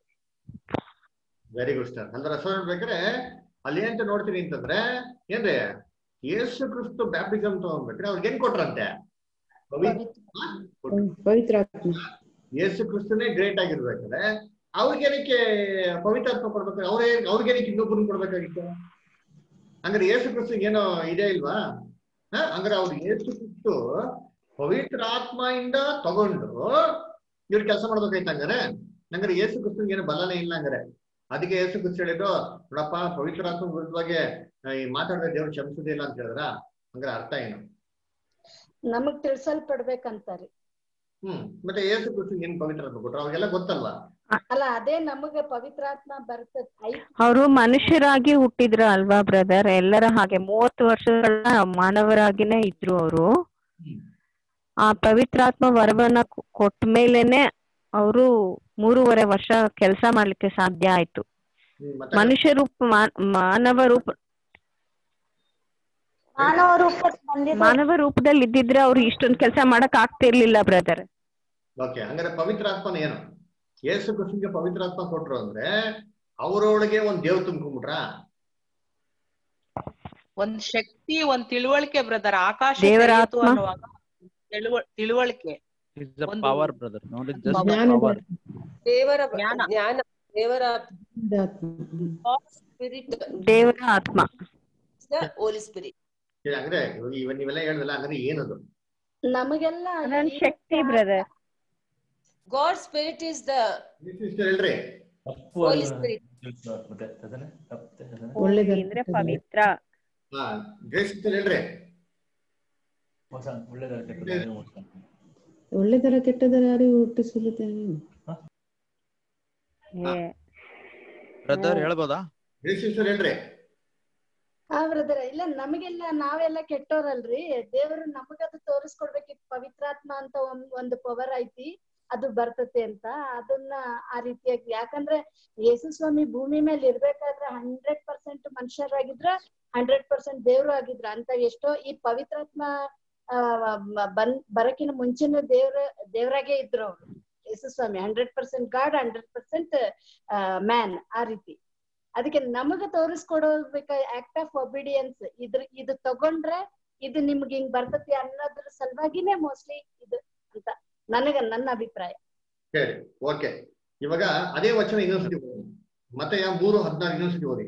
Speaker 2: ವೆರಿ ಗುಡ್ ಸರ್ ಅಂದ್ರೆ ಸೊ ನೋಡ್ಬೇಕಾದ್ರೆ ಅಲ್ಲಿ ಏನಂತ ನೋಡ್ತೀನಿ ಅಂತಂದ್ರೆ ಏನ್ರಿ ಯೇಸು ಕ್ರಿಸ್ತು ಬ್ಯಾಪ್ಟಿಸಮ್ ತಗೊಂಡ್ಬೇಕ್ರೆ ಅವ್ರಿಗೆ ಏನ್ ಕೊಟ್ರಂತೆ ಪವಿತ್ರ ಕೊಟ್ರು.
Speaker 5: ಪವಿತ್ರಾತ್ಮ
Speaker 2: ಯೇಸು ಕ್ರಿಸ್ತನೇ ಗ್ರೇಟ್ ಆಗಿರ್ಬೇಕಾದ್ರೆ ಅವ್ರಿಗೇನಕ್ಕೆ ಪವಿತ್ರಾತ್ಮ ಕೊಡ್ಬೇಕು ಅವ್ರೇ ಅವ್ರಿಗೇನಕ್ಕೆ ಇನ್ನೊಬ್ಬರನ್ನ ಕೊಡ್ಬೇಕಾಗಿತ್ತು ಹಂಗಾರೆ ಯೇಸು ಕ್ರಿಸ್ತಂಗೆ ಏನೋ ಇದೇ ಇಲ್ವಾ ಹ ಹಂಗಾರೆ ಅವ್ರು ಯೇಸು ಕ್ರಿಸ್ತು ಪವಿತ್ರಾತ್ಮ ಇಂದ ತಗೊಂಡು ಇವ್ರು ಕೆಲಸ ಮಾಡ್ಬೇಕಾಯ್ತು ಹಂಗಾರೆ ಹಂಗಾರೆ ಯೇಸು ಕ್ರಿಸ್ತಂಗೆ ಏನು ಬಲನೇ ಇಲ್ಲ ಹಂಗಾರೆ ಅದಕ್ಕೆ ಯೇಸು ಕ್ರಿಸ್ತು ಹೇಳಿದ್ದು ನೋಡಪ್ಪ ಪವಿತ್ರಾತ್ಮ ವಿರುದ್ಧವಾಗಿ ಆ, ಈ ಮಾತಾಡಿದ್ರೆ ದೇವ್ರು ಕ್ಷಮಿಸುದಿಲ್ಲ ಅಂತ ಹೇಳಿದ್ರ ಹಂಗಾರೆ ಅರ್ಥ ಏನು
Speaker 7: ನಮಗ್ ತಿಳ್ಸಲ್ಪಡ್ಬೇಕಂತಾರಿ
Speaker 2: ಹ್ಮ್ ಮತ್ತೆ ಯೇಸು ಕ್ರಿಸ್ತು ಏನ್ ಪವಿತ್ರಾತ್ಮ ಕೊಟ್ರು ಅವ್ರಿಗೆಲ್ಲ ಗೊತ್ತಲ್ವಾ
Speaker 7: ಅಲ್ಲ ಅದೇ ನಮಗ ಪವಿತ್ರಾತ್ಮ ಬರ್ತದ ಐತ್
Speaker 6: ಅವರು ಮನುಷ್ಯರಾಗಿ ಹುಟ್ಟಿದ್ರು ಅಲ್ವಾ ಬ್ರದರ್ ಎಲ್ಲರ ಹಾಗೆ ಮೂವತ್ತು ವರ್ಷಗಳ ಮಾನವರಾಗಿನೇ ಇದ್ರು ಅವರು
Speaker 2: ಹ್ಮ್.
Speaker 6: ಆ ಪವಿತ್ರಾತ್ಮ ವರವನ್ನ ಕೊ- ಕೊಟ್ಟ ಮೇಲೆನೆ ಅವರು ಮೂರುವರೆ ವರ್ಷ ಕೆಲಸ ಮಾಡ್ಲಿಕ್ಕೆ ಸಾಧ್ಯ ಆಯ್ತು
Speaker 2: ಹ್ಮ್, ಮತ್ತೆ
Speaker 6: ಮನುಷ್ಯ ರೂಪ ಮಾ- ಮಾನವ ರೂಪ
Speaker 7: ಮಾನವ ರೂಪ ಬಂದಿದ
Speaker 6: ಮಾನವ ರೂಪದಲ್ಲಿ ಇದ್ದಿದ್ರೆ ಅವ್ರು ಇಷ್ಟೊಂದು ಕೆಲಸ ಮಾಡಕ್ ಆಗ್ತಿರ್ಲಿಲ್ಲ ಬ್ರದರ್
Speaker 2: ಓಕೆ ಹಂಗಾರೆ ಪವಿತ್ರಾತ್ಮನ ಏನು ಯೇಸು ಕ್ರಿಸ್ತನ್ಗೆ ಪವಿತ್ರಾತ್ಮ ಕೊಟ್ರು ಅಂದ್ರೆ ಅವರೊಳಗೆ ಒಂದ್ ದೇವ್ ತುಂಬ್ಕೊಂಡ್ಬಿಟ್ರಾ
Speaker 4: ಒಂದ್ ಶಕ್ತಿ ಒಂದ್ ತಿಳುವಳಿಕೆ ಬ್ರದರ್ ಆಕಾಶ
Speaker 6: ದೇವರ
Speaker 4: ತೆರೆಯಿತು
Speaker 6: ಆತ್ಮ.
Speaker 4: ಅನ್ನುವಾಗ ತಿಳುವ- ತಿಳುವಳಿಕೆ
Speaker 3: ಇಸ್ ಅ
Speaker 4: ಒಂದು-
Speaker 3: ಪವರ್ ಬ್ರದರ್ ನಾಟ್ ಜಸ್ಟ್
Speaker 5: ಜ್ಞಾನದ
Speaker 3: ಪವರ್
Speaker 8: ದೇವರ
Speaker 4: ಜ್ಞಾನ.
Speaker 8: ಜ್ಞಾನ ದೇವರ
Speaker 5: ಆತ್ಮ
Speaker 8: ಸ್ಪಿರಿಟ್
Speaker 6: ದೇವರ ಆತ್ಮ
Speaker 8: ಹೋಲಿ ಸ್ಪಿರಿಟ್
Speaker 2: ಏ, ಹಂಗಾರೆ ಇವಾಗ ಇವ ನೀವೆಲ್ಲ ಹೇಳಿದ್ರಲ್ಲ ಹಂಗಾರೆ ಏನದು
Speaker 7: ನಮಗೆಲ್ಲ
Speaker 6: ಅದೊಂದ್ ಶಕ್ತಿ brother
Speaker 8: God spirit is the
Speaker 2: Yesu ಇಷ್ಟು ಹೇಳ್ರಿ
Speaker 8: ಹೋಲಿ ಸ್ಪಿರಿಟ್
Speaker 5: ಒಳ್ಳೇದ
Speaker 6: ಅಂದ್ರೆ ಪವಿತ್ರ
Speaker 2: ಹಾ ಗ್ರೇಸ್ ಇಷ್ಟು ಹೇಳ್ರಿ
Speaker 5: ಒಳ್ಳೆದರ ಕೆಟ್ಟದರ ಅರಿವು ಹುಟ್ಟಿಸುತ್ತೆ
Speaker 6: ಏ,
Speaker 3: ಬ್ರದರ್ ಹೇಳ್ಬೋದಾ
Speaker 2: ಗ್ರೇಸ್ ಇಷ್ಟು ಹೇಳ್ರಿ
Speaker 7: ಹಾ ಬ್ರದರ್ ಇಲ್ಲ ನಮಗೆಲ್ಲ ನಾವೆಲ್ಲ ಕೆಟ್ಟೋರಲ್ರಿ ದೇವರು ನಮಗದು ತೋರಿಸ್ಕೊಡ್ಬೇಕಿತ್ತು ಪವಿತ್ರಾತ್ಮ ಅಂತ ಒಂದ್ ಒಂದು ಪವರ್ ಐತಿ ಅದು ಬರ್ತತೆ ಅಂತ ಅದನ್ನ ಆ ರೀತಿಯಾಗಿ ಯಾಕಂದ್ರೆ ಯೇಸು ಸ್ವಾಮಿ ಭೂಮಿ ಮೇಲೆ ಇರ್ಬೇಕಾದ್ರೆ ಹಂಡ್ರೆಡ್ ಪರ್ಸೆಂಟ್ ಮನುಷ್ಯರಾಗಿದ್ರ ಹಂಡ್ರೆಡ್ ಪರ್ಸೆಂಟ್ ದೇವ್ರು ಆಗಿದ್ರ ಅಂತ ಎಷ್ಟೋ ಈ ಪವಿತ್ರಾತ್ಮ ಆ ಮ- ಬಂದ್ ಬರಕಿನ ಮುಂಚೆನೆ ದೇವ್ರ ದೇವ್ರಾಗೆ ಇದ್ರು ಅವ್ರು ಯೇಸು ಸ್ವಾಮಿ hundred percent God hundred percent man ಆ ರೀತಿ ಅದಕ್ಕೆ ನಮಗ ತೋರಿಸ್ಕೊಡೋಬೇಕ ಆಕ್ಟ್ ಆಫ್ ಒಬಿಡಿಯನ್ಸ್ ಇದ್ರ ಇದು ತಗೊಂಡ್ರೆ ಇದು ನಿಮ್ಗೆ ಹಿಂಗ್ ಬರ್ತತಿ ಅನ್ನೋದ್ರ ಸಲುವಾಗಿನೇ ಮೋಸ್ಟ್ಲಿ ಇದು ಅಂತ ನನಗ ನನ್ನ ಅಭಿಪ್ರಾಯ
Speaker 2: ಸರಿ ಓಕೆ ಇವಾಗ ಅದೇ ವಚನ ಇನ್ನೊಂದ್ಸತಿ ಓದಿ ಮತ್ತೆ ಯಾವ ಮೂರು ಹದಿನಾರು ಇನ್ನೊಂದ್ಸತಿ ಓದಿ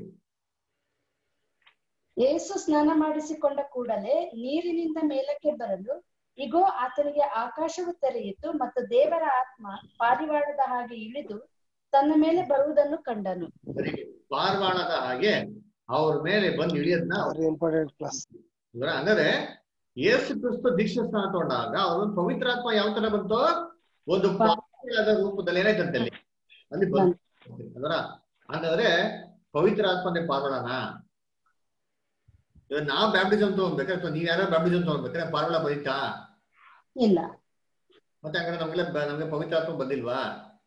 Speaker 7: ಯೇಸು ಸ್ನಾನ ಮಾಡಿಸಿಕೊಂಡ ಕೂಡಲೇ ನೀರಿನಿಂದ ಮೇಲಕ್ಕೆ ಬರಲು ಇಗೋ ಆತನಿಗೆ ಆಕಾಶವು ತೆರೆಯಿತು ಮತ್ತು ದೇವರ ಆತ್ಮ ಪಾರಿವಾಳದ ಹಾಗೆ ಇಳಿದು ತನ್ನ ಮೇಲೆ ಬರುವುದನ್ನು ಕಂಡನು
Speaker 2: ಸರಿ ಪಾರ್ವಾಳದ ಹಾಗೆ ಅವ್ರ ಮೇಲೆ ಬಂದು ಇಳಿಯೋದ್ನ
Speaker 9: ಇಂಪಾರ್ಟೆಂಟ್ ಕ್ಲಾಸ್
Speaker 2: ಇವ್ರ ಹಂಗಾದ್ರೆ ಯೇಸು ಕ್ರಿಸ್ತ ದೀಕ್ಷಾ ಸ್ನಾನ ತಗೊಂಡಾಗ ಅವ್ರ ಪವಿತ್ರಾತ್ಮ ಯಾವ ತರ ಬಂತು ಒಂದು ಪಾರಿವಾಳದ ರೂಪದಲ್ಲಿ ಏನಾಯ್ತಂತೆ ಅಲ್ಲಿ ಅಲ್ಲಿ ಬಂತು ಅದರ ಹಂಗಾದ್ರೆ ಪವಿತ್ರ ಆತ್ಮ ಅಂದ್ರೆ ಪಾರ್ವಾಳನ ಇವಾಗ ನಾವ್ ಬ್ಯಾಪ್ಟಿಸಮ್ ತಗೊಂಡ್ಬೇಕಾ ಅಥವಾ ನೀವ್ ಯಾರೋ ಬ್ಯಾಪ್ಟಿಸಮ್ ತಗೊಂಡ್ಬೇಕಾದ್ರೆ ಪಾರ್ವಾಳ ಬರೀತಾ
Speaker 7: ಇಲ್ಲ
Speaker 2: ಮತ್ತೆ ಹಂಗಾದ್ರೆ ನಮ್ಗೆಲ್ಲ ಬ- ನಮ್ಗೆ ಪವಿತ್ರ ಆತ್ಮ ಬಂದಿಲ್ವಾ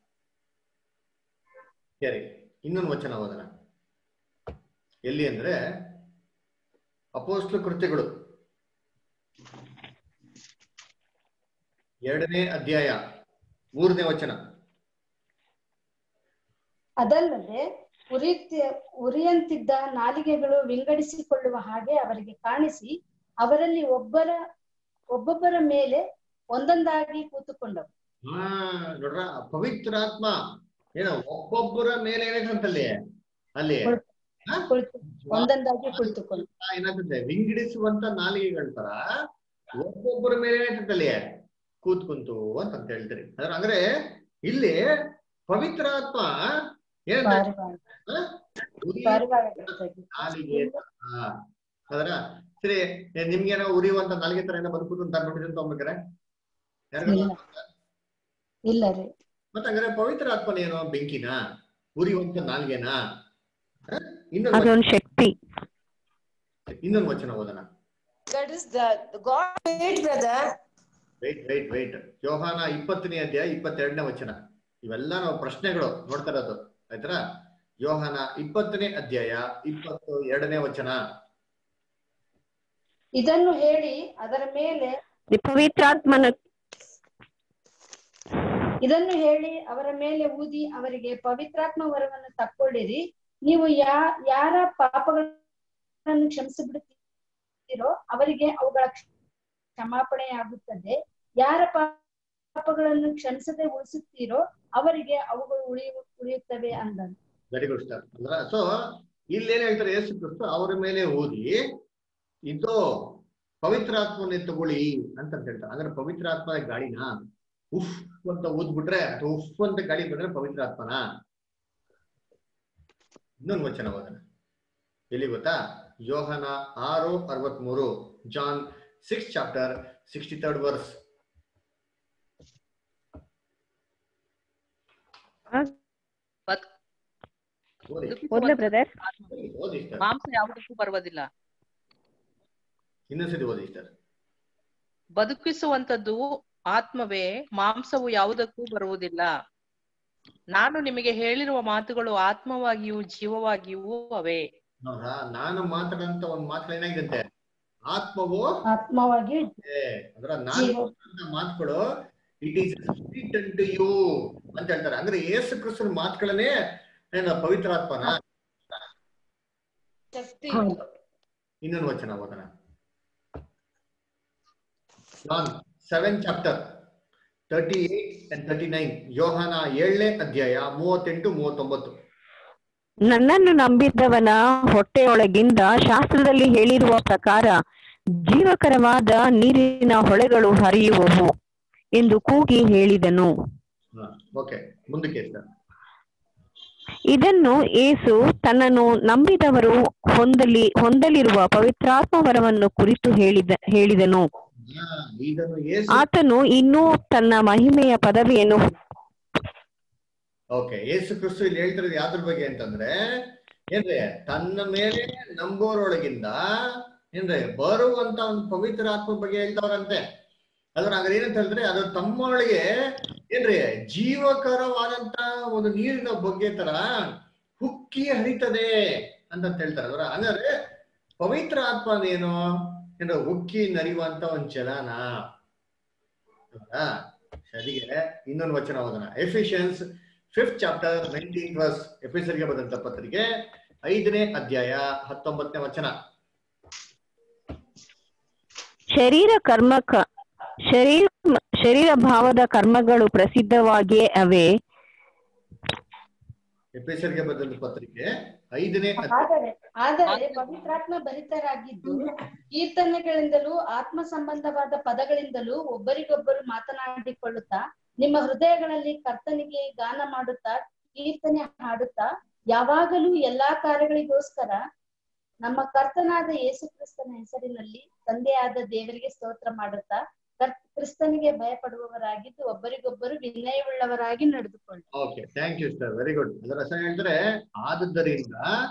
Speaker 2: ಸರಿ ಇನ್ನೊಂದು ವಚನ ಓದೋಣ ಎಲ್ಲಿ ಅಂದ್ರೆ ಅಪೋಸ್ಲ ಕೃತ್ಯಗಳು ಎರಡನೇ ಅಧ್ಯಾಯ ಮೂರನೇ ವಚನ
Speaker 7: ಅದಲ್ಲದೆ ಉರಿಯುತ್ತ ಉರಿಯಂತಿದ್ದ ನಾಲಿಗೆಗಳು ವಿಂಗಡಿಸಿಕೊಳ್ಳುವ ಹಾಗೆ ಅವರಿಗೆ ಕಾಣಿಸಿ ಅವರಲ್ಲಿ ಒಬ್ಬರ ಒಬ್ಬೊಬ್ಬರ ಮೇಲೆ ಒಂದೊಂದಾಗಿ ಕೂತುಕೊಂಡವು
Speaker 2: ಹಾ ನೋಡ್ರ ಪವಿತ್ರಾತ್ಮ ಏನೋ ಒಬ್ಬೊಬ್ಬರ ಮೇಲೆ ಏನಾಯ್ತಂತಲ್ಲಿ ಅಲ್ಲಿ ಹಾ?
Speaker 7: ಕುಳಿತು ಒಂದೊಂದಾಗಿ ಕುಳಿತುಕೊಂಡು
Speaker 2: ಏನಾಗ್ತದೆ ವಿಂಗಡಿಸುವಂತ ನಾಲಿಗೆಗಳ ತರ ಒಬ್ಬೊಬ್ಬರ ಮೇಲೆ ಏನಾಯ್ತಂತಲ್ಲಿ ಕೂತ್ಕುಂತು ಅಂತ ಅಂತ ಹೇಳ್ತೀರಿ ಅದ್ರ ಅಂದ್ರೆ ಇಲ್ಲಿ ಪವಿತ್ರಾತ್ಮ ಏನಂತ
Speaker 7: ಪಾರಿವಾಳ
Speaker 2: ಹಾ? ಉರಿ
Speaker 7: ಪಾರಿವಾಳಗಳ ಬಗ್ಗೆ.
Speaker 2: ನಾಲಿಗೆ ಹಾ ಅದರ ಸರಿ ಏ, ನಿಮ್ಗೇನೋ ಉರಿಯುವಂತ ನಾಲಿಗೆ ತರ ಏನೋ ಬದುಕುದು ಅಂತ ನೋಡಿದ್ರೆ ತಗೊಂಡ್ಬೇಕಾರೆ
Speaker 7: ಇಲ್ಲ ಇಲ್ಲ ರೀ
Speaker 2: ಮತ್ತೆ ಹಂಗಾರೆ ಪವಿತ್ರ ಆತ್ಮನ ಏನೋ ಬೆಂಕಿನ ಉರಿಯುವಂತ ನಾಲ್ಗೆನಾ ಹ? ಇನ್ನೊಂದು
Speaker 6: ಅದೊಂದು ಶಕ್ತಿ
Speaker 2: ವಚನ- ಇನ್ನೊಂದು ವಚನ ಓದೋಣ
Speaker 8: That is the, the God made, brother.
Speaker 2: Wait wait wait Yohana ಇಪ್ಪತ್ತನೇ ಅಧ್ಯಾಯ ಇಪ್ಪತ್ತೆರಡನೇ ವಚನ ಇವೆಲ್ಲ ನಾವು ಪ್ರಶ್ನೆಗಳು ನೋಡ್ತಾ ಇರೋದು ಆಯ್ತಾ ಯೋಹಾನ ಇಪ್ಪತ್ತನೇ ಅಧ್ಯಾಯ ಇಪ್ಪತ್ತು ಎರಡನೇ ವಚನ
Speaker 7: ಇದನ್ನು ಹೇಳಿ ಅದರ ಮೇಲೆ
Speaker 6: ಪವಿತ್ರಾತ್ಮನ
Speaker 7: ಇದನ್ನು ಹೇಳಿ ಅವರ ಮೇಲೆ ಊದಿ ಅವರಿಗೆ ಪವಿತ್ರಾತ್ಮ ವರವನ್ನು ತಕ್ಕೊಳ್ಳಿರಿ ನೀವು ಯಾ ಯಾರ ಪಾಪಗಳನ್ನು ಕ್ಷಮಿಸಿಬಿಡುತ್ತೀರೋ ಅವರಿಗೆ ಅವುಗಳ ಕ್ಷಮಾಪಣೆಯಾಗುತ್ತದೆ ಯಾರ ಪಾಪಗಳನ್ನು ಕ್ಷಮಿಸದೆ ಉಳಿಸುತ್ತೀರೋ ಅವರಿಗೆ ಅವುಗಳು ಉಳಿಯು ಉಳಿಯುತ್ತವೆ ಅಂದನು
Speaker 2: ವೆರಿ ಗುಡ್ ಸ್ಟಾರ್ ಅಂದ್ರ ಸೊ ಇಲ್ಲೇನ್ ಹೇಳ್ತಾರೆ ಯೇಸು ಕ್ರಿಸ್ತು ಅವರ ಮೇಲೆ ಓದಿ ಇದು ಪವಿತ್ರಾತ್ಮನೆ ತಗೊಳ್ಳಿ ಅಂತ ಹೇಳ್ತಾರೆ ಅಂದ್ರೆ ಪವಿತ್ರಾತ್ಮ ಗಾಳಿನ ಉಫ್ ಅಂತ ಊದ್ಬಿಟ್ರೆ ಅಥವಾ ಉಫ್ ಅಂತ ಗಾಳಿ ಬಂದ್ರೆ ಪವಿತ್ರಾತ್ಮನ ಇನ್ನೊಂದು ವಚನ ಓದೋಣ ಎಲ್ಲಿ ಗೊತ್ತಾ ಯೋಹನ ಆರು ಅರವತ್ಮೂರು John six chapter sixty third verse ಓದಿ
Speaker 6: ಓದ್ಲಾ ಬ್ರದರ್
Speaker 2: ಓದಿ ಸರ್
Speaker 4: ಮಾಂಸ ಯಾವುದಕ್ಕೂ ಬರುವುದಿಲ್ಲ
Speaker 2: ಇನ್ನೊಂದ್ಸತಿ ಓದಿ ಸರ್
Speaker 4: ಬದುಕಿಸುವಂತದ್ದು ಆತ್ಮವೇ ಮಾಂಸವು ಯಾವುದಕ್ಕೂ ಬರುವುದಿಲ್ಲ ನಾನು ನಿಮಗೆ ಹೇಳಿರುವ ಮಾತುಗಳು ಆತ್ಮವಾಗಿಯೂ ಜೀವವಾಗಿಯೂ ಅವೇ
Speaker 2: ಹೌದಾ ನಾನು ಮಾತಾಡಂತ ಒಂದ್ ಮಾತು ಏನಾಗಿರುತ್ತೆ ಆತ್ಮವು
Speaker 7: ಆತ್ಮವಾಗಿ
Speaker 2: ಇದೆ. ಅಂದ್ರೆ ನಾನು
Speaker 7: ಜೀವ
Speaker 2: ಮಾತಾಡೋ ಮಾತುಗಳು it is sweet to you ಅಂತ ಹೇಳ್ತಾರೆ ಅಂದ್ರೆ ಯೇಸು ಕ್ರಿಸ್ತನ ಮಾತುಗಳನ್ನೇ ಏನು ಪವಿತ್ರಾತ್ಮನ
Speaker 8: ಶಕ್ತಿ
Speaker 7: ಹೌದು
Speaker 2: ಇನ್ನೊಂದು ವಚನ ಓದೋಣ John seven chapter thirty eight and thirty nine Yohana ಏಳನೇ ಅಧ್ಯಾಯ ಮೂವತ್ತೆಂಟು ಮೂವತ್ತೊಂಬತ್ತು
Speaker 6: ನನ್ನನ್ನು ನಂಬಿದ್ದವನ ಹೊಟ್ಟೆಯೊಳಗಿಂದ ಶಾಸ್ತ್ರದಲ್ಲಿ ಹೇಳಿರುವ ಪ್ರಕಾರ ಜೀವಕರವಾದ ನೀರಿನ ಹೊಳೆಗಳು ಹರಿಯುವವು ಎಂದು ಕೂಗಿ ಹೇಳಿದನು
Speaker 2: ಓಕೆ ಮುಂದಕ್ಕೆ ಸರ್
Speaker 6: ಇದನ್ನು ಏಸು ತನ್ನನ್ನು ನಂಬಿದವರು ಹೊಂದಲಿ ಹೊಂದಲಿರುವ ಪವಿತ್ರಾತ್ಮ ವರವನ್ನು ಕುರಿತು ಹೇಳಿದ ಹೇಳಿದನು
Speaker 2: ಇದನ್ನು ಯೇಸು
Speaker 6: ಆತನು ಇನ್ನೂ ತನ್ನ ಮಹಿಮೆಯ ಪದವಿಯನ್ನು
Speaker 2: ಓಕೆ ಯೇಸು ಕ್ರಿಸ್ತು ಇಲ್ಲಿ ಹೇಳ್ತಿರೋದು ಯಾವ್ದ್ರ ಬಗ್ಗೆ ಅಂತಂದ್ರೆ ಏನ್ರಿ ತನ್ನ ಮೇಲೆ ನಂಬೋರೊಳಗಿಂದ ಏನ್ರಿ ಬರುವಂತ ಒಂದು ಪವಿತ್ರ ಆತ್ಮ ಬಗ್ಗೆ ಹೇಳ್ತಾವ್ರಂತೆ ಅದ್ರ ಹಂಗಾರೆ ಏನಂತ ಹೇಳಿದ್ರೆ ಅದು ತಮ್ಮೊಳಗೆ ಏನ್ರಿ ಜೀವಕರವಾದಂತ ಒಂದು ನೀರಿನ ಬಗ್ಗೆ ತರ ಹುಕ್ಕಿ ಹರಿತದೆ ಅಂತ ಹೇಳ್ತಾರೆ ಅದರ ಹಂಗಾದ್ರೆ ಪವಿತ್ರ ಆತ್ಮ ಏನು ಏನ್ರ ಉಕ್ಕಿ ನರಿಯುವಂತ ಒಂದ್ ಚಲನ ಹೌದಾ ಸರಿಗೆ ಇನ್ನೊಂದು ವಚನ ಓದೋಣ Ephesians fifth chapter nineteen verse ಎಫಿಸರ್ಗೆ ಬಂದಂತ ಪತ್ರಿಕೆ ಐದನೇ ಅಧ್ಯಾಯ ಹತ್ತೊಂಬತ್ತನೇ ವಚನ
Speaker 6: ಶರೀರ ಕರ್ಮ ಕ- ಶರೀರ ಶರೀರ ಭಾವದ ಕರ್ಮಗಳು ಪ್ರಸಿದ್ಧವಾಗಿಯೇ ಅವೆ
Speaker 2: ಎಫೆಸರ್ಗೆ ಬರೆದ ಪತ್ರಿಕೆ ಐದನೇ ಅಧ್ಯಾಯ.
Speaker 7: ಆದರೆ ಆದರೆ ಪವಿತ್ರಾತ್ಮ ಭರಿತರಾಗಿದ್ದು ಕೀರ್ತನೆಗಳಿಂದಲೂ ಆತ್ಮ ಸಂಬಂಧವಾದ ಪದಗಳಿಂದಲೂ ಒಬ್ಬರಿಗೊಬ್ಬರು ಮಾತನಾಡಿಕೊಳ್ಳುತ್ತಾ ನಿಮ್ಮ ಹೃದಯಗಳಲ್ಲಿ ಕರ್ತನಿಗೆ ಗಾನ ಮಾಡುತ್ತಾ ಕೀರ್ತನೆ ಹಾಡುತ್ತಾ ಯಾವಾಗಲೂ ಎಲ್ಲಾ ಕಾರ್ಯಗಳಿಗೋಸ್ಕರ ನಮ್ಮ ಕರ್ತನಾದ ಯೇಸು ಕ್ರಿಸ್ತನ ಹೆಸರಿನಲ್ಲಿ ತಂದೆಯಾದ ದೇವರಿಗೆ ಸ್ತೋತ್ರ ಮಾಡುತ್ತಾ ಕರ್ ಕ್ರಿಸ್ತನಿಗೆ ಭಯಪಡುವವರಾಗಿದ್ದು ಒಬ್ಬರಿಗೊಬ್ಬರು ವಿನಯವುಳ್ಳವರಾಗಿ ನಡೆದುಕೊಳ್ಳಿ
Speaker 2: okay thank you sir very good ಅದರ ಹೆಸರು ಹೇಳಿದ್ರೆ ಆದುದರಿಂದ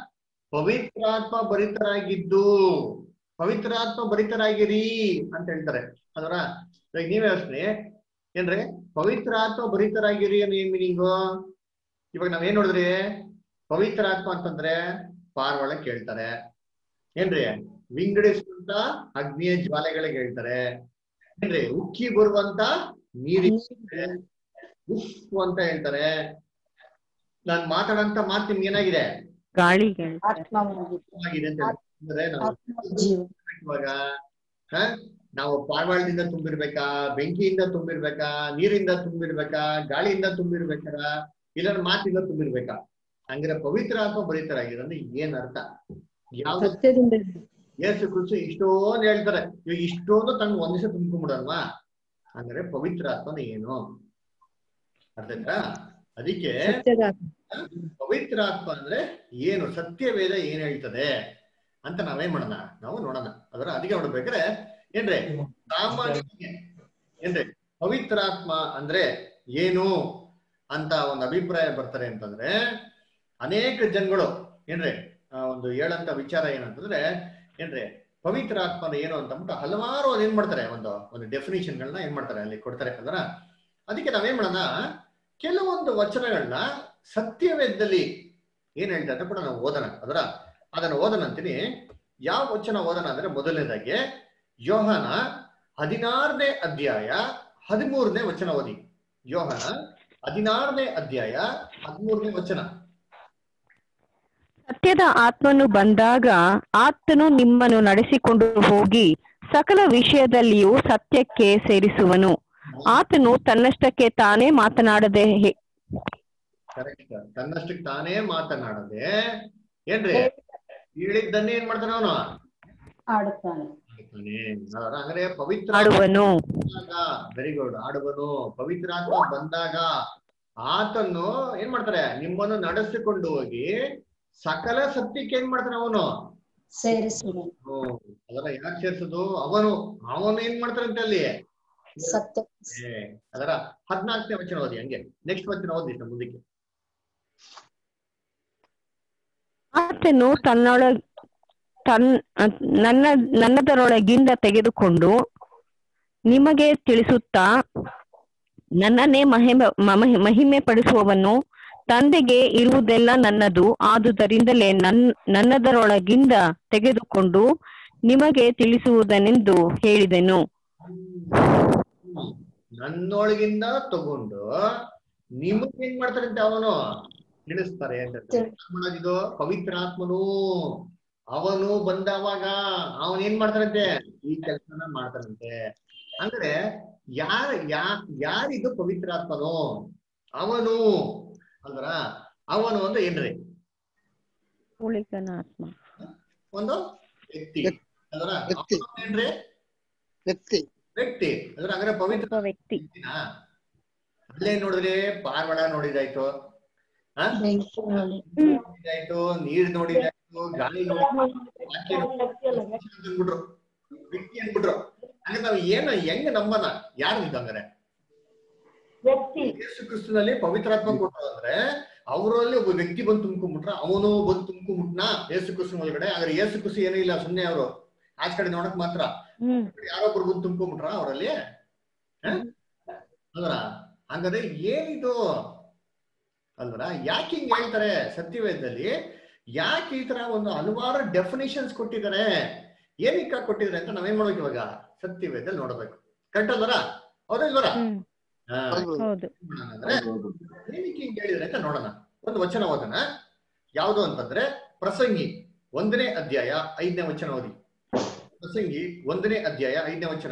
Speaker 2: ಪವಿತ್ರಾತ್ಮ ಭರಿತರಾಗಿದ್ದು ಪವಿತ್ರಾತ್ಮ ಭರಿತರಾಗಿರಿ ಅಂತ ಹೇಳ್ತಾರೆ ಅದರ ಇವಾಗ ನೀವೇ ಯೋಚನೆ ಏನ್ರಿ ಪವಿತ್ರಾತ್ಮ ಭರಿತರಾಗಿರಿ ಅನ್ನೋ ಏನ್ ಮೀನಿಂಗು ಇವಾಗ ನಾವೇನ್ ನೋಡಿದ್ರಿ ಪವಿತ್ರಾತ್ಮ ಅಂತಂದ್ರೆ ಪಾರ್ವಾಳ ಕೇಳ್ತಾರೆ ಏನ್ರಿ ವಿಂಗಡಿಸುವಂತ ಅಗ್ನಿಯ ಜ್ವಾಲೆಗಳಿಗೆ ಹೇಳ್ತಾರೆ ಏನ್ರಿ ಉಕ್ಕಿ ಬರುವಂತ ನೀರಿಗೆ ಉಫ್ ಅಂತ ಹೇಳ್ತಾರೆ ನಾನ್ ಮಾತಾಡಂತ ಮಾತು ನಿಮ್ಗೆ ಏನಾಗಿದೆ
Speaker 6: ಗಾಳಿಗೆ
Speaker 7: ಆತ್ಮವಾಗಿದ್ದು
Speaker 2: ಆಗಿದೆ ಅಂತ ಹೇಳ್ತಾರೆ. ಅಂದ್ರೆ ನಾವು
Speaker 7: ಜೀವ
Speaker 2: ಇವಾಗ ಹ? ನಾವು ಪಾರ್ವಾಳದಿಂದ ತುಂಬಿರ್ಬೇಕಾ ಬೆಂಕಿಯಿಂದ ತುಂಬಿರ್ಬೇಕಾ ನೀರಿಂದ ತುಂಬಿರ್ಬೇಕಾ ಗಾಳಿಯಿಂದ ತುಂಬಿರ್ಬೇಕಾರ ಇಲ್ಲ ಮಾತಿಂದ ತುಂಬಿರ್ಬೇಕಾ ಹಂಗಾರೆ ಪವಿತ್ರ ಆತ್ಮ ಬರೀತಾರಾಗಿದೆ ಅಂದ್ರೆ ಏನ್ ಅರ್ಥ ಯಾವ್ದು
Speaker 5: ಸತ್ಯದಿಂದ
Speaker 2: ಯೇಸು ಕ್ರಿಸ್ತು ಇಷ್ಟೊಂದು ಹೇಳ್ತಾರೆ ಇವಾಗ ಇಷ್ಟೊಂದು ತಂದು ಒಂದ್ ದಿವಸ ತುಂಬ್ಕೊಂಡ್ಬಿಡಲ್ವಾ ಹಂಗಾರೆ ಪವಿತ್ರ ಆತ್ಮನ ಏನು ಅರ್ಥ ಆಯ್ತಾ ಅದಕ್ಕೆ
Speaker 5: ಸತ್ಯದ ಆತ್ಮ.
Speaker 2: ಪವಿತ್ರ ಆತ್ಮ ಅಂದ್ರೆ ಏನು ಸತ್ಯವೇದ ಏನ್ ಹೇಳ್ತದೆ ಅಂತ ನಾವೇನ್ ಮಾಡೋಣ ನಾವು ನೋಡೋಣ ಅದರ ಅದಕ್ಕೆ ನೋಡ್ಬೇಕಾದ್ರೆ ಏನ್ರಿ ಸಾಮಾನ್ಯ ಏನ್ರಿ ಪವಿತ್ರ ಆತ್ಮ ಅಂದ್ರೆ ಏನು ಅಂತ ಒಂದು ಅಭಿಪ್ರಾಯ ಬರ್ತಾರೆ ಅಂತಂದ್ರೆ ಅನೇಕ ಜನಗಳು ಏನ್ರಿ ಆ, ಒಂದು ಹೇಳಂತ ವಿಚಾರ ಏನಂತಂದ್ರೆ ಏನ್ರಿ ಪವಿತ್ರ ಆತ್ಮನ ಏನು ಅಂತ ಅಂದ್ಬಿಟ್ಟು ಹಲವಾರು ಏನ್ ಮಾಡ್ತಾರೆ ಒಂದು ಒಂದು ಡೆಫಿನೇಷನ್ ಗಳನ್ನ ಏನ್ ಮಾಡ್ತಾರೆ ಅಲ್ಲಿ ಕೊಡ್ತಾರೆ ಅದರ ಅದಕ್ಕೆ ನಾವೇನ್ ಮಾಡೋಣ ಕೆಲವೊಂದು ವಚನಗಳನ್ನ ಸತ್ಯವೇದದಲ್ಲಿ ಏನ್ ಹೇಳ್ತಾರೆ ಅಂತ ಕೂಡ ನಾವು ಓದೋಣ ಅದರ ಅದನ್ನ ಓದೋಣ ಅಂತೀನಿ ಯಾವ ವಚನ ಓದೋಣ ಅಂದ್ರೆ ಮೊದಲನೇದಾಗಿ ಯೋಹನ ಹದಿನಾರನೇ ಅಧ್ಯಾಯ ಹದಿಮೂರನೇ ವಚನ ಓದಿ ಯೋಹನ ಹದಿನಾರನೇ ಅಧ್ಯಾಯ ಹದಿಮೂರನೇ ವಚನ
Speaker 6: ಸತ್ಯದ ಆತ್ಮನು ಬಂದಾಗ ಆತನು ನಿಮ್ಮನ್ನು ನಡೆಸಿಕೊಂಡು ಹೋಗಿ ಸಕಲ ವಿಷಯದಲ್ಲಿಯೂ ಸತ್ಯಕ್ಕೆ ಸೇರಿಸುವನು ಆತನು ತನ್ನಷ್ಟಕ್ಕೆ ತಾನೇ ಮಾತನಾಡದೆ ಹೆ-
Speaker 2: ಕರೆಕ್ಟ್ ತನ್ನಷ್ಟಕ್ಕೆ ತಾನೇ ಮಾತನಾಡದೆ ಏನ್ರಿ ಹೇಳಿದ್ದನ್ನೇ ಏನ್ ಮಾಡ್ತಾನೆ ಅವನು
Speaker 7: ಆಡುತ್ತಾನೆ
Speaker 2: ಅಂದ್ರೆ ಪವಿತ್ರ
Speaker 6: ಆಡುವನು
Speaker 2: ವೆರಿ ಗುಡ್ ಆಡುವನು ಪವಿತ್ರಾತ್ಮ ಬಂದಾಗ ಆತನು ಏನ್ ಮಾಡ್ತಾರೆ ನಿಮ್ಮನ್ನು ನಡೆಸಿಕೊಂಡು ಹೋಗಿ ಸಕಲ ಸತ್ಯಕ್ಕೆ ಏನ್ ಮಾಡ್ತಾನೆ ಅವನು
Speaker 7: ಸೇರಿಸುವನು
Speaker 2: ಹ್ಮ್. ಅದರ ಯಾಕೆ ಸೇರ್ಸೋದು ಅವನು ಅವನು ಏನ್ ಮಾಡ್ತಾರಂತೆ ಅಲ್ಲಿ
Speaker 7: ಸತ್ಯ
Speaker 2: ಏ, ಅದರ ಹದ್ನಾಲ್ಕನೇ ವಚನ ಓದಿ ಹಂಗೆ ನೆಕ್ಸ್ಟ್ ವಚನ ಓದಿ ನಮ್ಮ ಮುಂದಕ್ಕೆ
Speaker 6: ಆತನು ತನ್ನೊಳ ತನ್ ನನ್ನ ನನ್ನದರೊಳಗಿಂದ ತೆಗೆದುಕೊಂಡು ನಿಮಗೆ ತಿಳಿಸುತ್ತಾ ನನ್ನನ್ನೇ ಮಹಿಮೆ ಮಮ- ಮಹಿಮೆ ಪಡಿಸುವವನು ತಂದೆಗೆ ಇರುವುದೆಲ್ಲ ನನ್ನದು ಆದುದರಿಂದಲೇ ನನ್ ನನ್ನದರೊಳಗಿಂದ ತೆಗೆದುಕೊಂಡು ನಿಮಗೆ ತಿಳಿಸುವುದನೆಂದು ಹೇಳಿದೆನು
Speaker 2: ಹ್ಮ್. ನನ್ನೊಳಗಿಂದ ತಗೊಂಡು ನಿಮಗ್ ಏನ್ ಮಾಡ್ತಾರಂತೆ ಅವನು ತಿಳಿಸ್ತಾರೆ ಅಂತ ಹೇಳ್ತಾರೆ. ಏನ್ ಮಾಡೋದಿದು ಪವಿತ್ರಾತ್ಮನು ಅವನು ಬಂದವಾಗ ಅವನ್ ಏನ್ ಮಾಡ್ತಾರಂತೆ ಈ ಕೆಲಸನ ಮಾಡ್ತಾರಂತೆ ಅಂದ್ರೆ ಯಾರ ಯಾ ಯಾರಿದು ಪವಿತ್ರಾತ್ಮನು ಅವನು ಅಂದ್ರ ಅವನು ಅಂದ್ರೆ ಏನ್ರಿ
Speaker 6: ಉಳಿಕನ ಆತ್ಮ
Speaker 2: ಒಂದು ವ್ಯಕ್ತಿ ಅಂದ್ರ
Speaker 9: ವ್ಯಕ್ತಿ.
Speaker 2: ಅವನು ಏನ್ರಿ
Speaker 9: ವ್ಯಕ್ತಿ
Speaker 2: ವ್ಯಕ್ತಿ ಅಂದ್ರೆ ಹಂಗಾರೆ ಪವಿತ್ರ
Speaker 6: ಒಬ್ಬ ವ್ಯಕ್ತಿ
Speaker 2: ವ್ಯಕ್ತಿನಾ? ಅಲ್ಲೇ ನೋಡಿದ್ರೆ ಪಾರ್ವಳ ನೋಡಿದಾಯ್ತು ಆ?
Speaker 7: ಬೆಂಕಿ ನೋಡಿ
Speaker 2: ನೋಡಿದಾಯ್ತು ನೀರ್ ನೋಡಿದಾಯ್ತು ಗಾಳಿ ನೋಡಿದಾಯ್ತು ವಾಕ್ಯ ನೋಡಿದಾಯ್ತು, ಅಂದ್ಬಿಟ್ರು ವ್ಯಕ್ತಿ ಅಂದ್ಬಿಟ್ರು ಹಂಗ ನಾವ್ ಏನು ಹೆಂಗ್ ನಂಬನ ಯಾರು ಇದ್ದಂಗಾರೆ
Speaker 7: ವ್ಯಕ್ತಿ
Speaker 2: ಯೇಸು ಕ್ರಿಸ್ತನಲ್ಲಿ ಪವಿತ್ರಾತ್ಮ ಕೊಟ್ಟರು ಅಂದ್ರೆ ಅವರಲ್ಲಿ ಒಬ್ಬ ವ್ಯಕ್ತಿ ಬಂದು ತುಂಬ್ಕೊಂಡ್ಬಿಟ್ರ ಅವನು ಬಂದು ತುಂಬ್ಕೊಂಡ್ಬಿಟ್ನ ಯೇಸು ಕ್ರಿಸ್ತನ ಒಳಗಡೆ ಆದ್ರೆ ಯೇಸು ಕ್ರಿಸ್ತು ಏನೂ ಇಲ್ಲ ಸುಮ್ನೆ ಅವರು ಆಚ ಕಡೆ ನೋಡಕ್ ಮಾತ್ರ
Speaker 6: ಹ್ಮ್
Speaker 2: ಯಾರೊಬ್ರು ಬಂದು ತುಂಬ್ಕೊಂಡ್ಬಿಟ್ರ ಅವರಲ್ಲಿ ಅಲ್ವರ ಹಂಗಾದ್ರೆ ಏನಿದು ಅಲ್ವರ ಯಾಕೆ ಹಿಂಗ್ ಹೇಳ್ತಾರೆ ಸತ್ಯವೇದದಲ್ಲಿ ಯಾಕೆ ಈ ತರ ಒಂದು ಹಲವಾರು ಡೆಫಿನೇಷನ್ಸ್ ಕೊಟ್ಟಿದ್ದಾರೆ ಏನಕ್ಕ ಕೊಟ್ಟಿದ್ದಾರೆ ಅಂತ ನಾವೇನ್ ಮಾಡ್ಬೇಕು ಇವಾಗ ಸತ್ಯವೇದದಲ್ಲಿ ನೋಡ್ಬೇಕು ಕರೆಕ್ಟ್ ಅಲ್ವರ ಹೌದಾ ಇಲ್ವರ
Speaker 6: ಹ್ಮ್
Speaker 2: ಹಾ,
Speaker 9: ಹೌದು.
Speaker 6: ಹೌದು
Speaker 2: ಏನ್ ಮಾಡೋಣ ಅಂದ್ರೆ ಏನಕ್ಕೆ ಹಿಂಗ್ ಹೇಳಿದ್ರೆ ಅಂತ ನೋಡೋಣ ಒಂದು ವಚನ ಓದೋಣ ಯಾವುದು ಅಂತಂದ್ರೆ ಪ್ರಸಂಗಿ ಒಂದನೇ ಅಧ್ಯಾಯ ಐದನೇ ವಚನ ಓದಿ ಪ್ರಸಂಗಿ ಒಂದನೇ ಅಧ್ಯಾಯ ಐದನೇ ವಚನ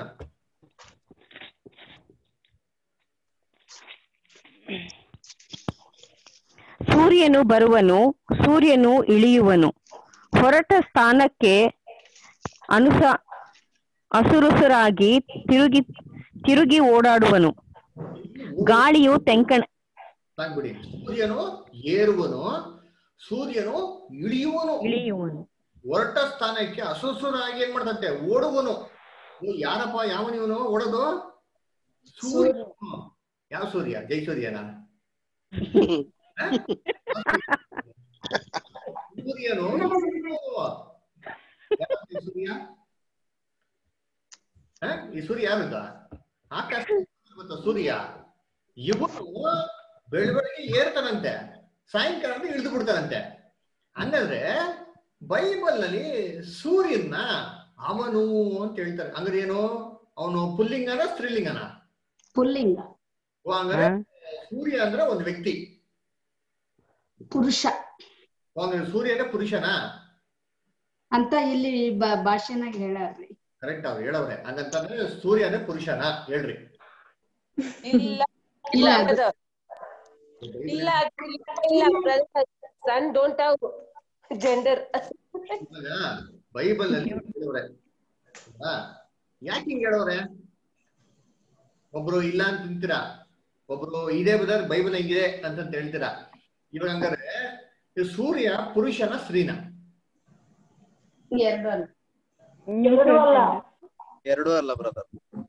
Speaker 6: ಸೂರ್ಯನು ಬರುವನು ಸೂರ್ಯನು ಇಳಿಯುವನು ಹೊರಟ ಸ್ಥಾನಕ್ಕೆ ಅನುಸ ಅಸುರುಸುರಾಗಿ ತಿರುಗಿ ತಿರುಗಿ ಓಡಾಡುವನು ಗಾಳಿಯು ತೆಂಕಣ
Speaker 2: ಸಾಕ್ಬಿಡಿ ಸೂರ್ಯನು ಏರುವನು ಸೂರ್ಯನು ಇಳಿಯುವನು
Speaker 6: ಇಳಿಯುವನು
Speaker 2: ಹೊರಟ ಸ್ಥಾನಕ್ಕೆ ಅಸುಸುರಾಗಿ ಏನ್ ಮಾಡ್ತಂತೆ ಓಡುವನು ಓ, ಯಾರಪ್ಪ ಯಾವನಿವನು ಓಡೋದು ಸೂರ್ಯ ಯಾವ ಸೂರ್ಯ ಜೈ ಸೂರ್ಯನ ಹ? ಸೂರ್ಯನು ಯಾವ ಸೂರ್ಯ ಹ? ಈ ಸೂರ್ಯ ಯಾರಿದ್ದ ಆಕಾಶ ಗೊತ್ತಾ ಸೂರ್ಯ ಇವನು ಬೆಳಬೆಳಗ್ಗೆ ಏರ್ತಾನಂತೆ ಸಾಯಂಕಾಲ ಇಳಿದು ಬಿಡ್ತಾನಂತೆ ಹಂಗಂದ್ರೆ ಬೈಬಲ್ ನಲ್ಲಿ ಸೂರ್ಯನ ಅವನು ಅಂತ ಹೇಳ್ತಾರೆ ಹಂಗಾರೆ ಏನು ಅವನು ಪುಲ್ಲಿಂಗನ ಸ್ತ್ರೀಲಿಂಗನ
Speaker 7: ಪುಲ್ಲಿಂಗ
Speaker 2: ಓ, ಹಂಗಾರೆ ಸೂರ್ಯ ಅಂದ್ರೆ ಒಂದು ವ್ಯಕ್ತಿ
Speaker 7: ಪುರುಷ
Speaker 2: ಓ, ಹಂಗಾರೆ ಸೂರ್ಯನೇ ಪುರುಷನ
Speaker 7: ಅಂತ ಇಲ್ಲಿ ಬ- ಭಾಷೆನಾಗ ಹೇಳಾರ್ರಿ
Speaker 2: ಕರೆಕ್ಟ್ ಅವ್ರು ಹೇಳವ್ರೆ ಹಂಗಂತಂದ್ರೆ ಸೂರ್ಯನೇ ಪುರುಷನ ಹೇಳ್ರಿ
Speaker 8: ಇಲ್ಲ
Speaker 7: ಇಲ್ಲ
Speaker 8: ಇಲ್ಲ
Speaker 7: ಅದು-
Speaker 8: brother. ಇಲ್ಲ ಅದು ಇಲ್ಲ brother. son don't have gender
Speaker 2: ಇವಾಗ ಬೈಬಲ್ ಅಲ್ಲಿ ಹೇಳವ್ರೆ ಯಾಕೆ ಹಿಂಗ್ ಹೇಳವ್ರೆ ಒಬ್ರು ಇಲ್ಲ ಅಂತ ತಿಂತೀರಾ ಒಬ್ರು ಇದೇ ಬದರ್ ಬೈಬಲ್ ಹೆಂಗಿದೆ ಅಂತಂತ ಹೇಳ್ತೀರಾ ಇವಾಗ ಹಂಗಾದ್ರೆ ಈ ಸೂರ್ಯ ಪುರುಷನ ಸ್ತ್ರೀನ
Speaker 7: ಎರಡು ಅಲ್ಲ
Speaker 3: ಎರಡೂ ಅಲ್ಲ ಬ್ರದರ್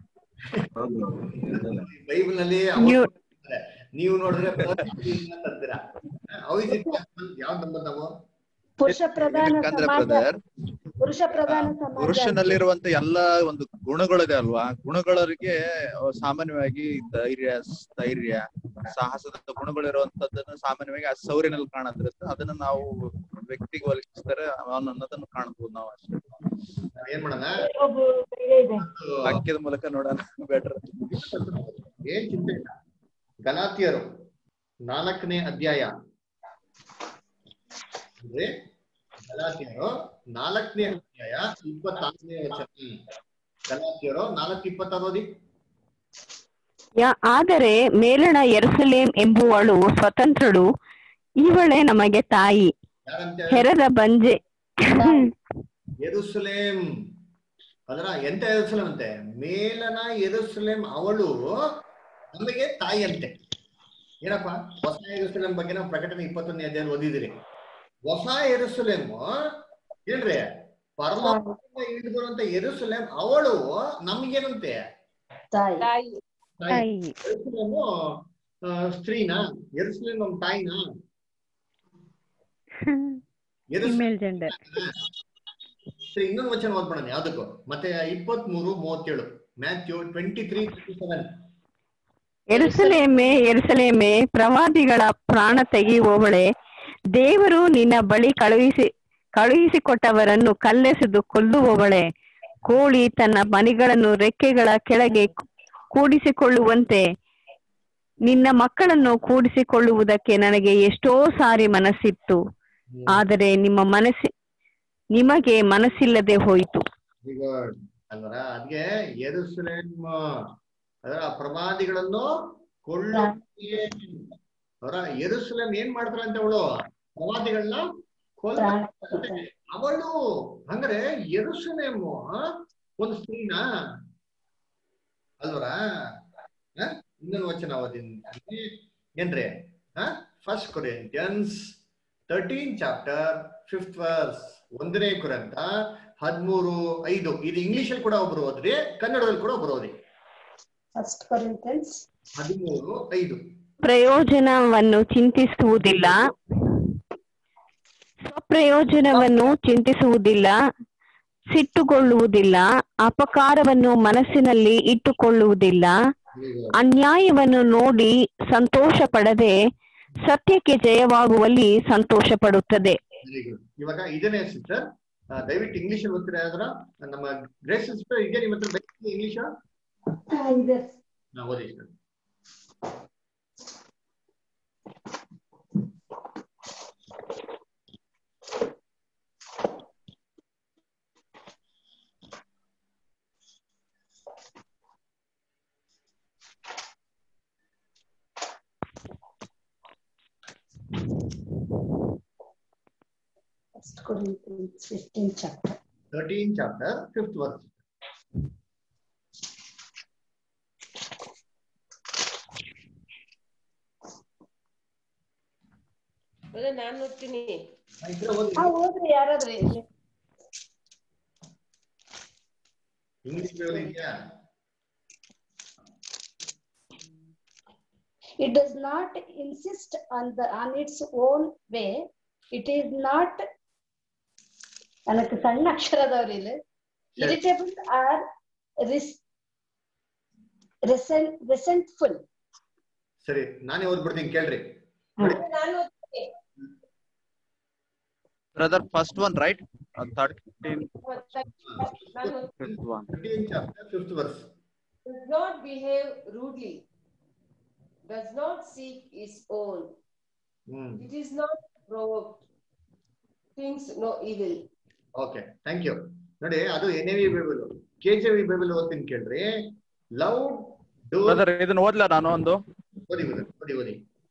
Speaker 2: ಬೈಬಲ್ ನಲ್ಲಿ
Speaker 6: ನೀವು-
Speaker 2: ನೀವು ನೋಡಿದ್ರೆ ಇಲ್ಲ ಅಂತ ಅಂತೀರಾ ಯಾವ್ದು ನಂಬರ್ ನಾವು
Speaker 7: ಪುರುಷ ಪ್ರಧಾನ
Speaker 3: ಯಾಕಂದ್ರೆ
Speaker 7: ಸಮಾಜ
Speaker 3: ಬ್ರದರ್
Speaker 7: ಪುರುಷ ಪ್ರಧಾನ ಸಮಾಜ
Speaker 3: ಪುರುಷನಲ್ಲಿರುವಂತ ಎಲ್ಲ ಒಂದು ಗುಣಗಳಿದೆ ಅಲ್ವಾ ಗುಣಗಳಿಗೆ ಅಹ್, ಸಾಮಾನ್ಯವಾಗಿ ಧೈರ್ಯ ಸ್ಥೈರ್ಯ ಸಾಹಸದ ಗುಣಗಳಿರುವಂತದ್ದನ್ನು ಸಾಮಾನ್ಯವಾಗಿ ಆ ಸೌರ್ಯನಲ್ಲಿ ಕಾಣದ್ರಿಂದ ಅದನ್ನ ನಾವು ವ್ಯಕ್ತಿಗೆ ಹೋಲಿಸಿದರೆ ಅವನು ಅನ್ನೋದನ್ನು ಕಾಣಬಹುದು ನಾವು ಅಷ್ಟೇ
Speaker 2: ಏನ್ ಮಾಡೋಣ
Speaker 3: ವಾಕ್ಯದ ಮೂಲಕ ನೋಡೋಣ ಬೆಟರ್
Speaker 2: ಏನ್ ಚಿಂತೆ ಇಲ್ಲ ಗಲಾತಿಯರು ನಾಲ್ಕನೇ ಅಧ್ಯಾಯ ಅಂದ್ರೆ ಗಲಾತಿಯರು ನಾಲ್ಕನೇ ಅಧ್ಯಾಯ ಇಪ್ಪತ್ತಾರನೇ ವಚನ ಹ್ಮ್. ಗಲಾತಿಯರು ನಾಲ್ಕು ಇಪ್ಪತ್ತಾರು ಓದಿ
Speaker 6: ಯಾ- ಆದರೆ ಮೇಲಣ ಎರುಸಲೇಂ ಎಂಬುವಳು ಸ್ವತಂತ್ರಳು ಇವಳೇ ನಮಗೆ ತಾಯಿ
Speaker 2: ಯಾರಂತ
Speaker 6: ಹೆರದ ಬಂಜೆ
Speaker 2: ಯೆರೂಸಲೇಮ್ ಅದರ ಎಂತ ಯೆರೂಸಲೇಮ್ ಅಂತೆ ಮೇಲನ ಯೆರೂಸಲೇಮ್ ಅವಳು ನಮಗೆ ತಾಯಿ ಅಂತೆ ಏನಪ್ಪ ಹೊಸ ಯೆರೂಸಲೇಮ್ ಬಗ್ಗೆ ನಾವು ಪ್ರಕಟಣೆ ಇಪ್ಪತ್ತೊಂದನೇ ಅಧ್ಯಾಯ ಓದಿದಿರಿ ಹೊಸ ಯೆರೂಸಲೇಮ್ ಏನ್ರಿ ಪರಲೋಕದಿಂದ ಇಳಿದು ಬರುವಂತ ಯೆರೂಸಲೇಮ್ ಅವಳು ನಮ್ಗೇನಂತೆ
Speaker 7: ತಾಯಿ
Speaker 8: ತಾಯಿ
Speaker 2: ತಾಯಿ
Speaker 6: ತಾಯಿ
Speaker 2: ಯೆರೂಸಲೇಮು ಆ, ಸ್ತ್ರೀನಾ ಯೆರೂಸಲೇಮ್ ನಮ್ ತಾಯಿನಾ ಯೆರೂಸಲೇಮ್
Speaker 6: ಫಿಮೇಲ್ ಜೆಂಡರ್
Speaker 2: ಸರಿ ಇನ್ನೊಂದು ವಚನ ಓದ್ಬಿಡೋಣ ಯಾವ್ದಕ್ಕೂ ಮತ್ತೆ ಇಪ್ಪತ್ತ್ ಮೂರು ಮೂವತ್ತೇಳು ಮ್ಯಾಥ್ಯೂ ಟ್ವೆಂಟಿ ತ್ರೀ ಸೆವೆನ್
Speaker 6: ಎರುಸಲೇಮೆ ಎರುಸಲೇಮೆ ಪ್ರವಾದಿಗಳ ಪ್ರಾಣ ತೆಗೆಯುವವಳೆ ದೇವರು ನಿನ್ನ ಬಳಿ ಕಳುಹಿಸಿ ಕಳುಹಿಸಿಕೊಟ್ಟವರನ್ನು ಕಲ್ಲೆಸೆದು ಕೊಲ್ಲುವವಳೆ ಕೋಳಿ ತನ್ನ ಮರಿಗಳನ್ನು ರೆಕ್ಕೆಗಳ ಕೆಳಗೆ ಕೂಡಿಸಿಕೊಳ್ಳುವಂತೆ ನಿನ್ನ ಮಕ್ಕಳನ್ನು ಕೂಡಿಸಿಕೊಳ್ಳುವುದಕ್ಕೆ ನನಗೆ ಎಷ್ಟೋ ಸಾರಿ ಮನಸ್ಸಿತ್ತು ಆದರೆ ನಿಮ್ಮ ಮನಸ್ಸಿ ನಿಮಗೆ ಮನಸ್ಸಿಲ್ಲದೆ ಹೋಯಿತು
Speaker 2: ಗುಡ್ ಅಲ್ವರ ಅದ್ಗೆ ಯೆರೂಸಲೇಮ್ ಅದರ ಪ್ರವಾದಿಗಳನ್ನು ಕೊಳ್ಳು ಅವರ ಯೆರೂಸಲೇಮ್ ಏನ್ ಮಾಡ್ತಾರಂತೆ ಅವಳು ಪ್ರವಾದಿಗಳನ್ನ ಕೊಲ್ಲ ಅವಳು ಅಂದ್ರೆ ಯೆರೂಸಲೇಮ್ ಒಂದು ಸ್ತ್ರೀನಾ ಅಲ್ವರ ಇನ್ನೊಂದು ವಚನ ಓದಿನಿ ಏನ್ರಿ first Corinthians thirteen chapter fifth verse ಒಂದನೇ ಕುರಂತ ಹದ್ಮೂರು ಐದು ಇದು ಇಂಗ್ಲಿಷ್ ಅಲ್ಲಿ ಕೂಡ ಒಬ್ರು ಓದ್ರಿ ಕನ್ನಡದಲ್ಲಿ ಕೂಡ ಒಬ್ರು ಓದಿ
Speaker 7: ಫಸ್ಟ್ ಕೊರಿಂಥಿಯನ್ಸ್
Speaker 2: ಹದಿಮೂರು ಐದು
Speaker 6: ಪ್ರಯೋಜನವನ್ನು ಚಿಂತಿಸುವುದಿಲ್ಲ ಸ್ವಪ್ರಯೋಜನವನ್ನು ಚಿಂತಿಸುವುದಿಲ್ಲ ಸಿಟ್ಟುಗೊಳ್ಳುವುದಿಲ್ಲ ಅಪಕಾರವನ್ನು ಮನಸ್ಸಿನಲ್ಲಿ ಇಟ್ಟುಕೊಳ್ಳುವುದಿಲ್ಲ ಅನ್ಯಾಯವನ್ನು ನೋಡಿ ಸಂತೋಷ ಪಡದೆ ಸತ್ಯಕ್ಕೆ ಜಯವಾಗುವಲ್ಲಿ ಸಂತೋಷ ಪಡುತ್ತದೆ
Speaker 2: ವೆರಿ ಗುಡ್ ಇವಾಗ ಇದನ್ನೇ ಸಿಸ್ಟರ್ ದಯವಿಟ್ಟು ಇಂಗ್ಲಿಷ್ ಅಲ್ಲಿ ಓದ್ತೀರಾ ಯಾವ್ದಾರ ನಮ್ಮ ಗ್ರೇಸ್ ಸಿಸ್ಟರ್ ಇದೆ ನಿಮ್ಮ ಹತ್ರ ಇಂಗ್ಲಿಷ್
Speaker 7: ಇದೆ
Speaker 2: ಓದಿ sister.
Speaker 7: First Corinthians 15 chapter.
Speaker 2: Thirteen chapter fifth verse
Speaker 8: brother, ನಾನ್ ನೋಡ್ತೀನಿ
Speaker 7: ಹಾ ಹೋದ್ರಿ ಯಾರಾದ್ರೂ ಇಲ್ಲಿ
Speaker 2: ಇಂಗ್ಲಿಷ್ ಇದೆಯಾ
Speaker 7: It does not insist on the on its own way. It is not ನನಗೆ ಸಣ್ಣ ಅಕ್ಷರದವ್ರು ಇಲ್ಲಿ ಇರಿಟೇಬಲ್ ಆರ್ ರೆಸೆಂಟ್ಫುಲ್
Speaker 2: ಸರಿ ನಾನೇ ಓದ್ಬಿಡ್ತೀನಿ ಕೇಳ್ರಿ
Speaker 8: ನಾನ್ ಓದ್ತೀನಿ
Speaker 3: brother first one right thirteen
Speaker 8: ನಾನ್ ಓದ್ತೀನಿ
Speaker 3: fifth one
Speaker 2: thirteen chapter fifth verse
Speaker 8: does not behave rudely, does not seek his own,
Speaker 2: hmm
Speaker 8: it is not provoked, thinks no evil.
Speaker 2: Okay thank you ನೋಡಿ ಅದು N A V Bible K J V Bible ಓದ್ತೀನಿ ಕೇಳ್ರಿ love door
Speaker 3: brother ಇದನ್ನ ಓದ್ಲಾ ನಾನು ಒಂದು
Speaker 2: ಓದಿ brother, ಓದಿ ಓದಿ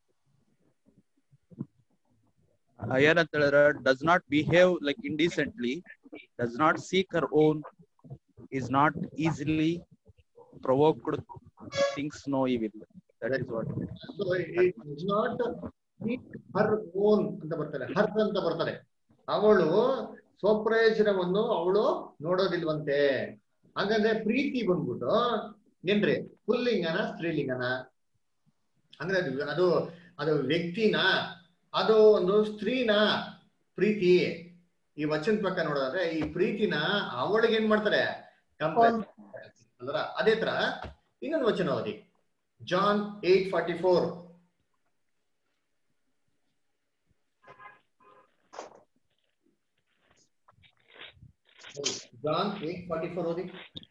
Speaker 3: ಆ, ಏನಂತ ಹೇಳಿದ್ರೆ does not behave like indecently does not seek her own is not easily provoked things no evil that is what
Speaker 2: So it does not seek her own ಅಂತ ಬರ್ತಾರೆ ಹರ್ ಅಂತ ಬರ್ತಾರೆ ಅವಳು ಸ್ವಪ್ರಯೋಜನವನ್ನು ಅವಳು ನೋಡೋದಿಲ್ವಂತೆ ಹಂಗಂದ್ರೆ ಪ್ರೀತಿ ಬಂದ್ಬಿಟ್ಟು ಏನ್ರಿ ಪುಲ್ಲಿಂಗನ ಸ್ತ್ರೀಲಿಂಗನ ಅಂದ್ರೆ ಅದು ಅದು ಅದು ವ್ಯಕ್ತಿನ ಅದು ಒಂದು ಸ್ತ್ರೀನ ಪ್ರೀತಿ ಈ ವಚನ ಪ್ರಕಾರ ನೋಡೋದಾದ್ರೆ ಈ ಪ್ರೀತಿನ ಅವಳಿಗೆ ಏನ್ ಮಾಡ್ತಾರೆ ಕಂಪೇರ್ ಅಲ್ರ ಅದೇ ತರ ಇನ್ನೊಂದು ವಚನ ಓದಿ John eight forty four John eight forty four ಓದಿ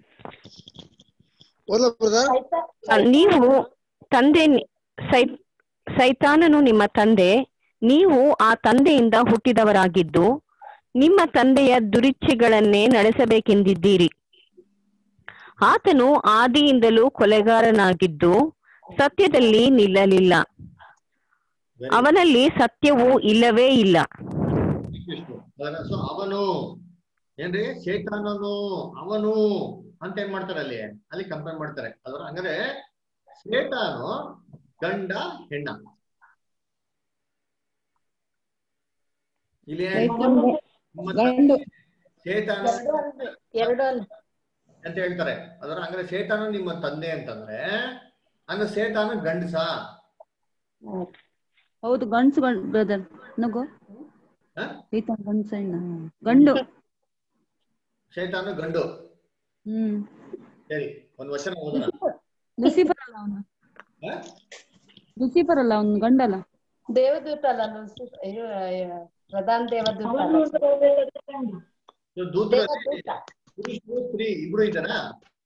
Speaker 6: ನೀವು ತಂದೆ ನಿ- ಸೈ- ಸೈತಾನನು ನಿಮ್ಮ ತಂದೆ ನೀವು ಆ ತಂದೆಯಿಂದ ಹುಟ್ಟಿದವರಾಗಿದ್ದು ನಿಮ್ಮ ತಂದೆಯ ದುರಿಚ್ಛೆಗಳನ್ನೇ ನಡೆಸಬೇಕೆಂದಿದ್ದೀರಿ ಆತನು ಆದಿಯಿಂದಲೂ ಕೊಲೆಗಾರನಾಗಿದ್ದು ಸತ್ಯದಲ್ಲಿ ನಿಲ್ಲಲಿಲ್ಲ ಅವನಲ್ಲಿ ಸತ್ಯವೂ ಇಲ್ಲವೇ ಇಲ್ಲ
Speaker 2: ಸೊ ಅವನು ಏನ್ರಿ ಶೇತಾನನು ಅವನು ಅಂತ ಏನ್ ಮಾಡ್ತಾರೆ ಅಲ್ಲಿ ಅಲ್ಲಿ ಕಂಪೇರ್ ಮಾಡ್ತಾರೆ ಅದ್ರ ಹಂಗಾರೆ ಶೇತಾನು ಗಂಡ ಹೆಣ್ಣ ಇಲ್ಲಿ
Speaker 5: ಸೈತಾನ
Speaker 2: ನಿಮ್ಮ
Speaker 5: ಗಂಡು
Speaker 2: ಶೇತಾನ
Speaker 7: ಎರಡು ಅಲ್ರಿ ಎರಡು ಅಲ್ಲ
Speaker 2: ಅಂತ ಹೇಳ್ತಾರೆ ಅದರ ಹಂಗಾರೆ ಶೇತಾನು ನಿಮ್ಮ ತಂದೆ ಅಂತಂದ್ರೆ ಹಂಗ ಶೇತಾನು ಗಂಡಸ
Speaker 9: ಹೌದು ಗಂಡ್ಸು ಗಂಡ್ ಬ್ರದರ್ ನಗು
Speaker 2: ಹ?
Speaker 9: ಈತ ಗಂಡ್ಸ ಹೆಣ್ಣ ಗಂಡು
Speaker 2: ಶೇತಾನು ಗಂಡು
Speaker 9: ಹ್ಮ್
Speaker 2: ಸರಿ ಒಂದ್ ವಚನ ಓದೋಣ
Speaker 9: ಲುಸಿಫರ್ ಅಲ್ಲ ಅವನು
Speaker 2: ಹ?
Speaker 9: ಲುಸಿಫರ್ ಅಲ್ಲ ಅವನು ಗಂಡಲ್ಲ
Speaker 7: ದೇವದೂತ ಅಲ್ಲ ಲೂಸಿಫರ್ ಅಯ್ಯೋ ಅಯ್ಯೋ, ಪ್ರಧಾನ ದೇವದೂತ ಅಲ್ಲ.
Speaker 2: ಇವ್ರು ದೂತರಲ್ಲಿ
Speaker 7: ದೇವದೂತ
Speaker 2: ಪುರುಷರು ಸ್ತ್ರೀ ಇಬ್ರು ಇದ್ದಾರಾ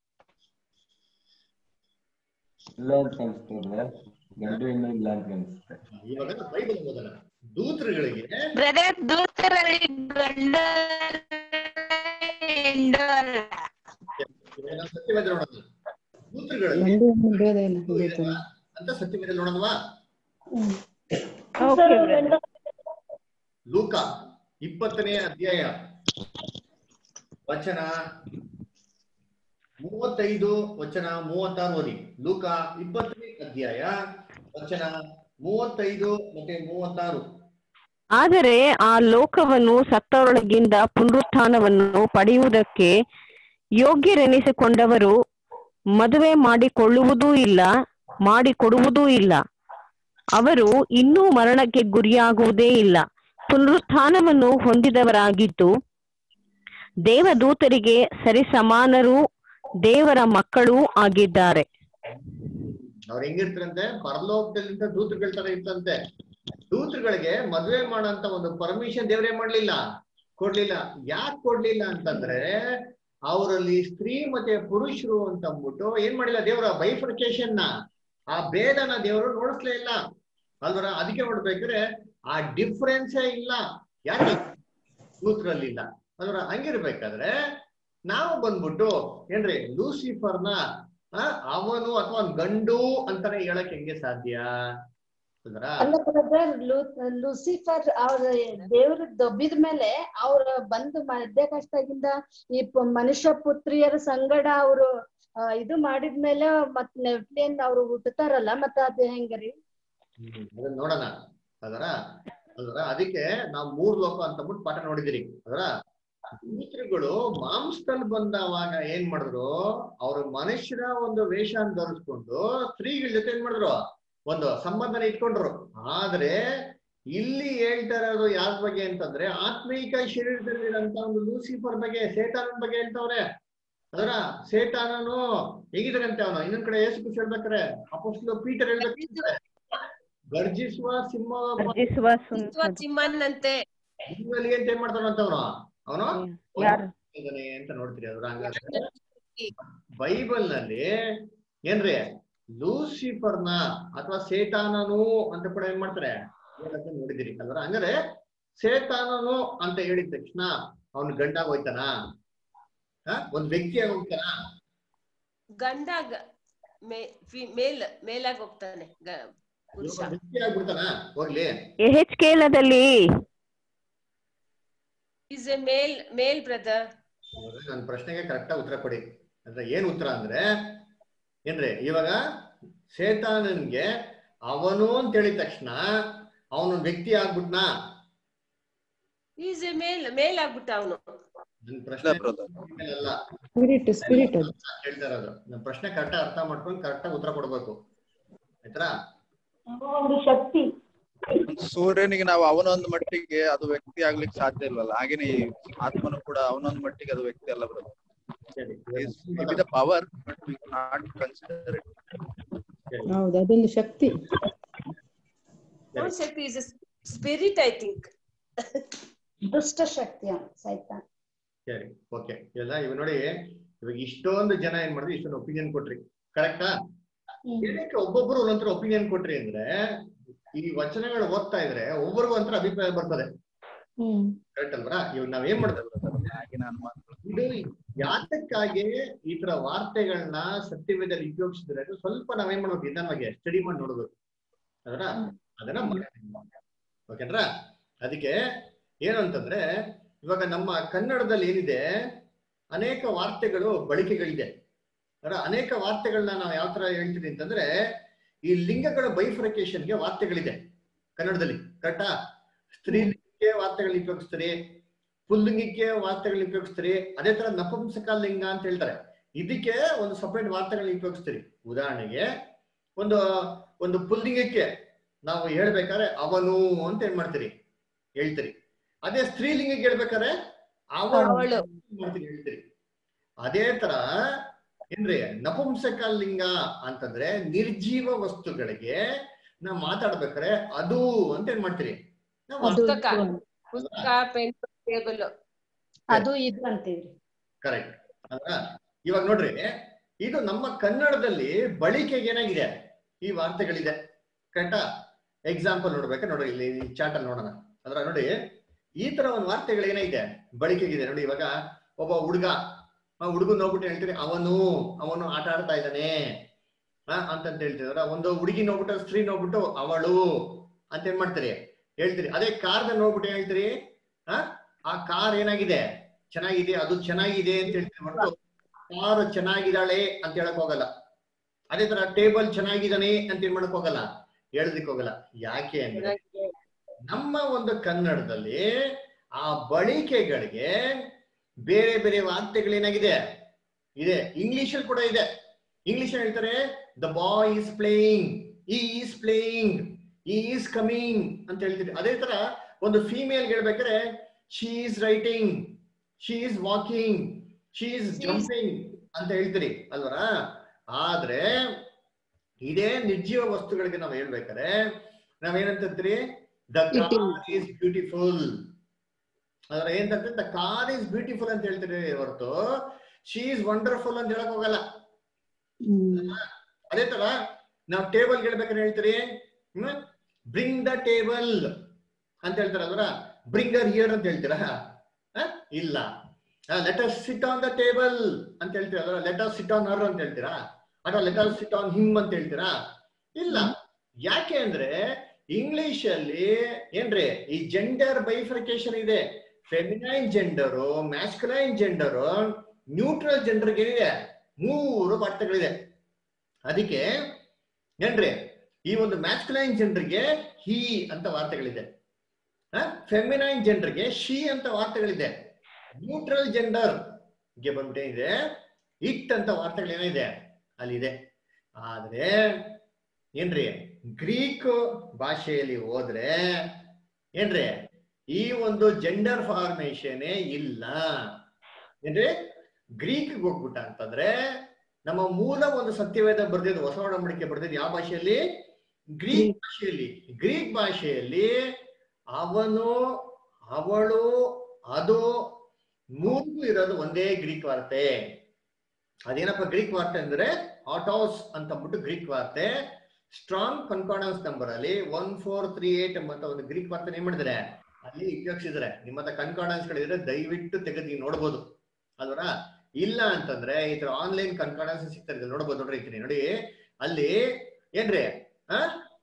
Speaker 1: ಇಲ್ಲ ಅಂತ ಅನ್ಸ್ತದೆ ಗಂಡು ಹೆಣ್ಣು ಇಲ್ಲ ಅಂತ ಅನ್ಸುತ್ತೆ
Speaker 2: ಇವಾಗ ಬೈಬಲ್ ಓದೋಣ ದೂತರುಗಳಿಗೆ
Speaker 10: ಬ್ರದರ್ ದೂತರಲ್ಲಿ ಗಂಡ ಹೆಣ್ಣು ಅಲ್ಲ
Speaker 2: ಇವಾಗ ನಾವು ಸತ್ಯವೇದ ನೋಡೋಣ ದೂತರುಗಳಲ್ಲಿ
Speaker 5: ಗಂಡು ಹೆಣ್ಣು ಭೇದ ಇಲ್ಲ
Speaker 2: ಇಬ್ರು
Speaker 5: ಇದೇ
Speaker 2: ಇದ್ದಾರಾ ಅಂತ ಸತ್ಯವೇದ ನೋಡೋಣವಾ ಲೂಕ ಇಪ್ಪತ್ತನೇ ಅಧ್ಯಾಯ ವಚನ ಮೂವತ್ತೈದು ವಚನ ಮೂವತ್ತಾರು ಓದಿ ಲೂಕ ಇಪ್ಪತ್ತನೇ ಅಧ್ಯಾಯ ವಚನ ಮೂವತ್ತೈದು ಮತ್ತೆ ಮೂವತ್ತಾರು
Speaker 6: ಆದರೆ ಆ ಲೋಕವನ್ನು ಸತ್ತವರೊಳಗಿಂದ ಪುನರುತ್ಥಾನವನ್ನು ಪಡೆಯುವುದಕ್ಕೆ ಯೋಗ್ಯರೆನಿಸಿಕೊಂಡವರು ಮದುವೆ ಮಾಡಿಕೊಳ್ಳುವುದೂ ಇಲ್ಲ ಮಾಡಿಕೊಡುವುದೂ ಇಲ್ಲ ಅವರು ಇನ್ನೂ ಮರಣಕ್ಕೆ ಗುರಿಯಾಗುವುದೇ ಇಲ್ಲ ಪುನರುತ್ಥಾನವನ್ನು ಹೊಂದಿದವರಾಗಿದ್ದು ದೇವದೂತರಿಗೆ ಸರಿಸಮಾನರೂ ದೇವರ ಮಕ್ಕಳೂ ಆಗಿದ್ದಾರೆ
Speaker 2: ಅವ್ರು ಹೆಂಗಿರ್ತಾರಂತೆ ಪರಲೋಕದಲ್ಲಿಂದ ದೂತರುಗಳ ತರ ಇರ್ತಂತೆ ದೂತರುಗಳಿಗೆ ಮದುವೆ ಮಾಡಂತ ಒಂದು ಪರ್ಮಿಷನ್ ದೇವ್ರೇ ಮಾಡ್ಲಿಲ್ಲ ಕೊಡ್ಲಿಲ್ಲ ಯಾಕೆ ಕೊಡ್ಲಿಲ್ಲ ಅಂತಂದ್ರೆ ಅವರಲ್ಲಿ ಸ್ತ್ರೀ ಮತ್ತೆ ಪುರುಷರು ಅಂತ ಅಂದ್ಬಿಟ್ಟು ಏನ್ ಮಾಡಿಲ್ಲ ದೇವರ ಬೈಫರ್ಕೇಶನ್ ನ ಆ ಭೇದನ ದೇವರು ನೋಡಿಸ್ಲೇ ಇಲ್ಲ ಅಲ್ವರ ಅದಕ್ಕೆ ನೋಡ್ಬೇಕಾದ್ರೆ ಆ ಡಿಫ್ರೆನ್ಸೇ ಇಲ್ಲ ಯಾಕೆ ದೂತರಲ್ಲಿಲ್ಲ ಅಲ್ವರ ಹಂಗಿರ್ಬೇಕಾದ್ರೆ ನಾವು ಬಂದ್ಬಿಟ್ಟು ಏನ್ರಿ ಲೂಸಿಫರ್ನ ಆ, ಅವನು ಅಥವಾ ಗಂಡು ಅಂತಾನೆ ಹೇಳಕ್ ಹೆಂಗೆ ಸಾಧ್ಯ ಅಲ್ವರಾ
Speaker 7: ಅಲ್ಲ ಬ್ರದರ್ ಲೂಸಿಫರ್ ಅವ್ರ ದೇವ್ರ ದೊಬ್ಬಿದ ಮೇಲೆ ಅವ್ರ ಬಂದು ಮಧ್ಯ ಕಷ್ಟದಿಂದ ಈ ಪ- ಮನುಷ್ಯ ಪುತ್ರಿಯರ ಸಂಗಡ ಅವರು ಇದು ಮಾಡಿದ್ಮೇಲೆ ಮತ್ ನೆಫ್ಲಿನ್ ಅವ್ರು ಹುಟ್ಟತಾರಲ್ಲ ಮತ್ತ ಅದ್ ಹೆಂಗ್ರಿ
Speaker 2: ಹ್ಮ್ ಅದನ್ನ ನೋಡೋಣ ಅದರ ಅಲ್ವರ ಅದಕ್ಕೆ ನಾವು ಮೂರ್ ಲೋಕ ಅಂತ ಅಂದ್ಬಿಟ್ಟು ಪಾಠ ನೋಡಿದಿರಿ ಅದರ ದೂತರುಗಳು ಮಾಂಸದಲ್ಲಿ ಬಂದವಾಗ ಏನ್ ಮಾಡಿದ್ರು ಅವ್ರ ಮನುಷ್ಯರ ಒಂದು ವೇಷ ಧರಿಸ್ಕೊಂಡು ಸ್ತ್ರೀಗಳ ಜೊತೆ ಏನ್ ಮಾಡಿದ್ರು ಒಂದು ಸಂಬಂಧನ ಇಟ್ಕೊಂಡ್ರು ಆದ್ರೆ ಇಲ್ಲಿ ಹೇಳ್ತಾ ಇರೋದು ಯಾರ ಬಗ್ಗೆ ಅಂತಂದ್ರೆ ಆತ್ಮೀಕ ಶರೀರದಲ್ಲಿರಂತ ಒಂದು ಲೂಸಿಫರ್ ಬಗ್ಗೆ ಸೇತಾನನ್ ಬಗ್ಗೆ ಹೇಳ್ತಾವ್ರೆ ಅದರ ಸೇತಾನನು ಹೇಗಿದ್ದಾರಂತೆ ಅವನು ಇನ್ನೊಂದ್ ಕಡೆ ಏಸು ಖುಷಿ ಹೇಳ್ಬೇಕಾರೆ ಅಪೋಸ್ಲು ಪೀಟರ್ ಹೇಳ್ಬೇಕು ಗರ್ಜಿಸುವ ಸಿಂಹ
Speaker 6: ಗರ್ಜಿಸುವ ಸುನ್-
Speaker 8: ಸಿಂಹನಂತೆ
Speaker 2: ಭೂಮಿಯಲ್ಲಿ ಅಂತ ಏನ್ ಮಾಡ್ತಾನಂತ ಅವನು ಅವನು
Speaker 6: ಯಾರು
Speaker 2: ಇದಾನೆ ಅಂತ ನೋಡ್ತೀರಿ ಅದ್ರ ಹಂಗಾದ್ರೆ ಬೈಬಲ್ ನಲ್ಲಿ ಏನ್ರಿ ಲೂಸಿಫರ್ನ ಅಥವಾ ಸೇತಾನನು ಅಂತ ಕೂಡ ಏನ್ ಮಾಡ್ತಾರೆ ಹೇಳಕ್ಕೆ ನೋಡಿದಿರಿ ಅಲ್ವಾ ಹಂಗಾರೆ ಸೇತಾನನು ಅಂತ ಹೇಳಿದ ತಕ್ಷಣ ಅವನು ಗಂಡಾಗ ಹೋಯ್ತಾನ ಹ? ಒಂದ್ ವ್ಯಕ್ತಿಯಾಗಿ ಹೋಗ್ತಾನ
Speaker 8: ಗಂಡ ಗ- ಮೇ- ಫಿ- ಮೇಲ್ ಮೇಲಾಗ್ ಹೋಗ್ತಾನೆ ಗ- ಪುರುಷ
Speaker 2: ವ್ಯಕ್ತಿ ಆಗ್ಬಿಡ್ತಾನ ಹೋಗ್ಲಿ
Speaker 6: ಎಹೆಚ್ಕೇಲದಲ್ಲಿ
Speaker 8: is a male male brother
Speaker 2: ನನ್ನ ಪ್ರಶ್ನೆಗೆ ಕರೆಕ್ಟ್ ಉತ್ತರ ಕೊಡಿ ಅಂದ್ರೆ ಏನ್ ಉತ್ತರ ಅಂದ್ರೆ ಏನ್ರಿ ಇವಾಗ ಸೇತಾನನ್ಗೆ ಅವನು ಅಂತ ಹೇಳಿದ ತಕ್ಷಣ ಅವನು ವ್ಯಕ್ತಿ ಆಗ್ಬಿಟ್ನಾ
Speaker 8: ಈಸ್ ಎ ಮೇಲ್ ಮೇಲ್ ಆಗ್ಬಿಟ್ಟ ಅವನು
Speaker 2: ನನ್ ಪ್ರಶ್ನೆ ಅಲ್ಲ
Speaker 5: ಸ್ಪಿರಿಟ್ ಸ್ಪಿರಿಟ್ ಅದು
Speaker 2: ಹೇಳ್ತಾ ಇರೋದು ನನ್ನ ಪ್ರಶ್ನೆ ಕರೆಕ್ಟ್ ಅರ್ಥ ಮಾಡ್ಕೊಂಡು ಕರೆಕ್ಟ್ ಉತ್ತರ ಕೊಡ್ಬೇಕು ಆಯ್ತಾ
Speaker 7: ಒಂದು ಶಕ್ತಿ
Speaker 3: ಸೂರ್ಯನಿಗೆ ನಾವು ಅವನೊಂದು ಮಟ್ಟಿಗೆ ಅದು ವ್ಯಕ್ತಿ ಆಗ್ಲಿಕ್ಕೆ ಸಾಧ್ಯ ಇಲ್ವಲ್ಲ ಹಾಗೇನೆ ಈ ಆತ್ಮನು ಕೂಡ ಅವನೊಂದು ಮಟ್ಟಿಗೆ ಅದು ವ್ಯಕ್ತಿ ಅಲ್ಲ brother the power but we not consider it
Speaker 5: ಹೌದು ಅದೊಂದು ಶಕ್ತಿ
Speaker 8: Not ಶಕ್ತಿ ಇಸ್ ಸ್ಪಿರಿಟ್ ಐ ಥಿಂಕ್
Speaker 7: ದುಷ್ಟ ಶಕ್ತಿ ಸೈತಾನ್
Speaker 2: ಸರಿ ಓಕೆ ಎಲ್ಲ ಇವ್ ನೋಡಿ ಇವಾಗ ಇಷ್ಟೊಂದು ಜನ ಏನ್ ಮಾಡಿದ್ರಿ ಇಷ್ಟೊಂದು ಒಪಿನಿಯನ್ ಕೊಟ್ರಿ ಕರೆಕ್ಟಾ ಏನಕ್ಕೆ ಒಬ್ಬೊಬ್ರು ಒಂದೊಂಥರ ಒಪಿನಿಯನ್ ಕೊಟ್ರಿ ಅಂದ್ರೆ ಈ ವಚನಗಳು ಓದ್ತಾ ಇದ್ರೆ ಒಬ್ಬರಿಗೂ ಒಂಥರ ಅಭಿಪ್ರಾಯ ಬರ್ತದೆ ಕರೆಕ್ಟ್ ಅಲ್ವಾ ಇವಾಗ ನಾವ್ ಏನ್ ಮಾಡ್ತೇವೆ
Speaker 3: ಆಗಿನ ಅನುಮಾನ
Speaker 2: ಇದು ಯಾತಕ್ಕಾಗಿ ಈ ತರ ವಾರ್ತೆಗಳನ್ನ ಸತ್ಯವೇದಲ್ಲಿ ಉಪಯೋಗಿಸಿದ್ರೆ ಅದು ಸ್ವಲ್ಪ ನಾವೇನ್ ಮಾಡ್ಬೇಕು ನಿಧಾನವಾಗಿ ಸ್ಟಡಿ ಮಾಡಿ ನೋಡ್ಬೇಕು ಅದರ ಅದನ್ನ ಓಕೆನ್ರಾ ಅದಕ್ಕೆ ಏನು ಅಂತಂದ್ರೆ ಇವಾಗ ನಮ್ಮ ಕನ್ನಡದಲ್ಲಿ ಏನಿದೆ ಅನೇಕ ವಾರ್ತೆಗಳು ಬಳಕೆಗಳಿದೆ ಅದರ ಅನೇಕ ವಾರ್ತೆಗಳನ್ನ ನಾವು ಯಾವ ತರ ಹೇಳ್ತೀವಿ ಅಂತಂದ್ರೆ ಈ ಲಿಂಗಗಳ ಬೈಫ್ರಿಕೇಶನ್ಗೆ ವಾರ್ತೆಗಳಿದೆ ಕನ್ನಡದಲ್ಲಿ ಕರೆಕ್ಟಾ ಸ್ತ್ರೀಲಿಂಗಕ್ಕೆ ವಾರ್ತೆಗಳನ್ನ ಉಪಯೋಗಿಸ್ತಾರೆ ಪುಲ್ಲಿಂಗಕ್ಕೆ ವಾರ್ತೆಗಳನ್ನ ಉಪಯೋಗಿಸ್ತಾರೆ ಅದೇ ತರ ನಪುಂಸಕ ಲಿಂಗ ಅಂತ ಹೇಳ್ತಾರೆ ಇದಕ್ಕೆ ಒಂದು ಸಪರೇಟ್ ವಾರ್ತೆಗಳನ್ನ ಉಪಯೋಗಿಸ್ತೀರಿ ಉದಾಹರಣೆಗೆ ಒಂದು ಒಂದು ಪುಲ್ಲಿಂಗಕ್ಕೆ ನಾವು ಹೇಳ್ಬೇಕಾದ್ರೆ ಅವನು ಅಂತ ಏನ್ ಮಾಡ್ತೀರಿ ಹೇಳ್ತೀರಿ ಅದೇ ಸ್ತ್ರೀಲಿಂಗಕ್ಕೆ ಹೇಳ್ಬೇಕಾದ್ರೆ ಅವಳು
Speaker 8: ಅವಳು.
Speaker 2: ಮಾಡ್ತೀರಿ ಹೇಳ್ತೀರಿ ಅದೇ ತರ ಏನ್ರಿ ನಪುಂಸಕ ಲಿಂಗ ಅಂತಂದ್ರೆ ನಿರ್ಜೀವ ವಸ್ತುಗಳಿಗೆ ನಾವು ಮಾತಾಡ್ಬೇಕಾದ್ರೆ ಅದು ಅಂತ ಏನ್ ಮಾಡ್ತೀರಿ ನಾವು
Speaker 8: ಪುಸ್ತಕ ಪುಸ್ತಕ ಪೆನ್ ಟೇಬಲ್
Speaker 7: ಅದು ಇದು ಅಂತೀವ್ರಿ
Speaker 2: ಕರೆಕ್ಟ್ ಅಲ್ವಾ ಇವಾಗ ನೋಡ್ರಿ ಇದು ನಮ್ಮ ಕನ್ನಡದಲ್ಲಿ ಬಳಕೆಗೆ ಏನಾಗಿದೆ ಈ ವಾರ್ತೆಗಳಿದೆ ಕರೆಕ್ಟಾ ಎಕ್ಸಾಂಪಲ್ ನೋಡ್ಬೇಕಾ ನೋಡ್ರಿ ಇಲ್ಲಿ ಚಾಟ್ ಅಲ್ಲಿ ನೋಡೋಣ ಅದ್ರ ನೋಡಿ ಈ ತರ ಒಂದು ವಾರ್ತೆಗಳು ಏನಾಗಿದೆ ಬಳಕೆಗಿದೆ ನೋಡಿ ಇವಾಗ ಒಬ್ಬ ಹುಡುಗ ಹುಡುಗನ್ ನೋಡ್ಬಿಟ್ಟು ಹೇಳ್ತೀರಿ ಅವನು ಅವನು ಆಟ ಆಡ್ತಾ ಇದ್ದಾನೆ ಆ ಅಂತಂತ ಹೇಳ್ತಿದಾರ ಒಂದು ಹುಡುಗಿ ನೋಡ್ಬಿಟ್ಟು ಸ್ತ್ರೀ ನೋಡ್ಬಿಟ್ಟು ಅವಳು ಅಂತ ಏನ್ ಮಾಡ್ತೀರಿ ಹೇಳ್ತೀರಿ ಅದೇ ಕಾರ್ನ ನೋಡ್ಬಿಟ್ಟು ಏನ್ ಹೇಳ್ತೀರಿ ಆ ಆ ಕಾರ್ ಏನಾಗಿದೆ ಚೆನ್ನಾಗಿದೆ ಅದು ಚೆನ್ನಾಗಿದೆ ಅಂತ ಹೇಳ್ತೀರಿ ಹೊರತು ಕಾರ್ ಚೆನ್ನಾಗಿದ್ದಾಳೆ ಅಂತ ಹೇಳಕ್ ಹೋಗಲ್ಲ ಅದೇ ತರ ಟೇಬಲ್ ಚೆನ್ನಾಗಿದ್ದಾನೆ ಅಂತ ಏನ್ ಮಾಡಕ್ ಹೋಗಲ್ಲ ಹೇಳದಿಕ್ ಹೋಗಲ್ಲ ಯಾಕೆ ಅಂದ್ರೆ ನಮ್ಮ ಒಂದು ಕನ್ನಡದಲ್ಲಿ ಆ ಬಳಿಕೆಗಳಿಗೆ ಬೇರೆ ಬೇರೆ ವಾರ್ತೆಗಳೇನಾಗಿದೆ ಇದೆ ಇಂಗ್ಲಿಷ್ ಅಲ್ಲಿ ಕೂಡ ಇದೆ ಇಂಗ್ಲಿಷ್ ಹೇಳ್ತಾರೆ the boy is playing he is playing he is coming ಅಂತ ಹೇಳ್ತೀರಿ ಅದೇ ತರ ಒಂದು ಫೀಮೇಲ್ ಹೇಳ್ಬೇಕಾದ್ರೆ she is writing she is walking she is jumping ಅಂತ ಹೇಳ್ತೀರಿ ಅಲ್ವರ ಆದ್ರೆ ಇದೇ ನಿರ್ಜೀವ ವಸ್ತುಗಳಿಗೆ ನಾವು ಹೇಳ್ಬೇಕಾದ್ರೆ ನಾವೇನಂತೀರಿ ದ ಕಾರ್ ಈಸ್ ಬ್ಯೂಟಿಫುಲ್ ಅದ್ರ ಏನ್ ದ ಕಾರ್ ಈಸ್ ಬ್ಯೂಟಿಫುಲ್ ಅಂತ ಹೇಳ್ತೀರಿ ಹೊರತು ಶಿ ಈಸ್ ವಂಡರ್ಫುಲ್ ಅಂತ ಹೇಳಕ್ ಹೋಗಲ್ಲ ಅದೇ ತರ ನಾವು ಟೇಬಲ್ ಹೇಳ್ಬೇಕಾದ್ರೆ ಹೇಳ್ತೀರಿ ಬ್ರಿಂಗ್ ದ ಟೇಬಲ್ ಅಂತ ಹೇಳ್ತಾರಲ್ವರ ಬ್ರಿಂಗರ್ ಹಿಯರ್ ಅಂತ ಹೇಳ್ತೀರಾ ಆ? ಇಲ್ಲ let us sit on the table ಅಂತ ಹೇಳ್ತೀರಾ let us sit on her ಅಂತ ಹೇಳ್ತೀರಾ ಅಥವಾ let us sit on him ಅಂತ ಹೇಳ್ತೀರಾ ಇಲ್ಲ ಯಾಕೆ ಅಂದ್ರೆ ಇಂಗ್ಲಿಷ್ ಅಲ್ಲಿ ಏನ್ರಿ ಈ ಜೆಂಡರ್ ಬೈಫರ್ಕೇಶನ್ ಇದೆ feminine gender masculine gender neutral ಜೆಂಡರ್ಗೆ ಏನಿದೆ ಮೂರು ವಾರ್ತೆಗಳಿದೆ ಅದಕ್ಕೆ ಏನ್ರಿ ಈ ಒಂದು ಮ್ಯಾಸ್ಕುಲೈನ್ ಜೆಂಡರ್ಗೆ ಹಿ ಅಂತ ವಾರ್ತೆಗಳಿದೆ ಫೆಮಿನೈನ್ ಜೆಂಡರ್ಗೆ ಶಿ ಅಂತ ವಾರ್ತೆಗಳಿದೆ ನ್ಯೂಟ್ರಲ್ ಜೆಂಡರ್ ಗೆ ಬಂದ್ಬಿಟ್ಟೇನಿದೆ ಇಟ್ ಅಂತ ವಾರ್ತೆಗಳೇನಿದೆ ಅಲ್ಲಿದೆ ಆದ್ರೆ ಏನ್ರಿ ಗ್ರೀಕ್ ಭಾಷೆಯಲ್ಲಿ ಹೋದ್ರೆ ಏನ್ರಿ ಈ ಒಂದು ಜೆಂಡರ್ ಫಾರ್ಮೇಶನ್ ಇಲ್ಲ ಏನ್ರಿ ಗ್ರೀಕ್ ಹೋಗ್ಬಿಟ್ಟ ಅಂತಂದ್ರೆ ನಮ್ಮ ಮೂಲ ಒಂದು ಸತ್ಯವೇದ ಬರ್ದಿದ್ದು ಹೊಸ ಒಡಂಬಡಿಕೆ ಬರ್ದಿದ್ದು ಯಾವ ಭಾಷೆಯಲ್ಲಿ ಗ್ರೀಕ್ ಭಾಷೆಯಲ್ಲಿ ಗ್ರೀಕ್ ಭಾಷೆಯಲ್ಲಿ ಅವನು ಅವಳು ಅದು ಮೂರ್ಗೂ ಇರೋದು ಒಂದೇ ಗ್ರೀಕ್ ವಾರ್ತೆ ಅದೇನಪ್ಪ ಗ್ರೀಕ್ ವಾರ್ತೆ ಅಂದ್ರೆ ಆಟೋಸ್ ಅಂತ ಅಂದ್ಬಿಟ್ಟು ಗ್ರೀಕ್ ವಾರ್ತೆ ಸ್ಟ್ರಾಂಗ್ ಕನ್ಕಾರ್ಡೆನ್ಸ್ ನಂಬರ್ ಅಲ್ಲಿ ಒನ್ ಫೋರ್ ತ್ರೀ ಏಟ್ ಎಂಬಂತ ಒಂದು ಗ್ರೀಕ್ ವಾರ್ತೆ ಏನ್ ಮಾಡಿದ್ರೆ ಅಲ್ಲಿ ಉಪಯೋಗಿಸಿದ್ರೆ ನಿಮ್ಮ ಹತ್ರ ಕನ್ಕಾರ್ಡೆನ್ಸ್ ಗಳಿದ್ರೆ ದಯವಿಟ್ಟು ತೆಗೆದು ನೀವು ನೋಡ್ಬೋದು ಅಲ್ವರ ಇಲ್ಲ ಅಂತಂದ್ರೆ ಈ ತರ ಆನ್ಲೈನ್ ಕನ್ಕಾರ್ಡೆನ್ಸ್ ಸಿಗ್ತಾರೆ ನೋಡ್ಬೋದು ನೋಡ್ರಿ ಈ ನೋಡಿ ಅಲ್ಲಿ ಏನ್ರಿ ಆ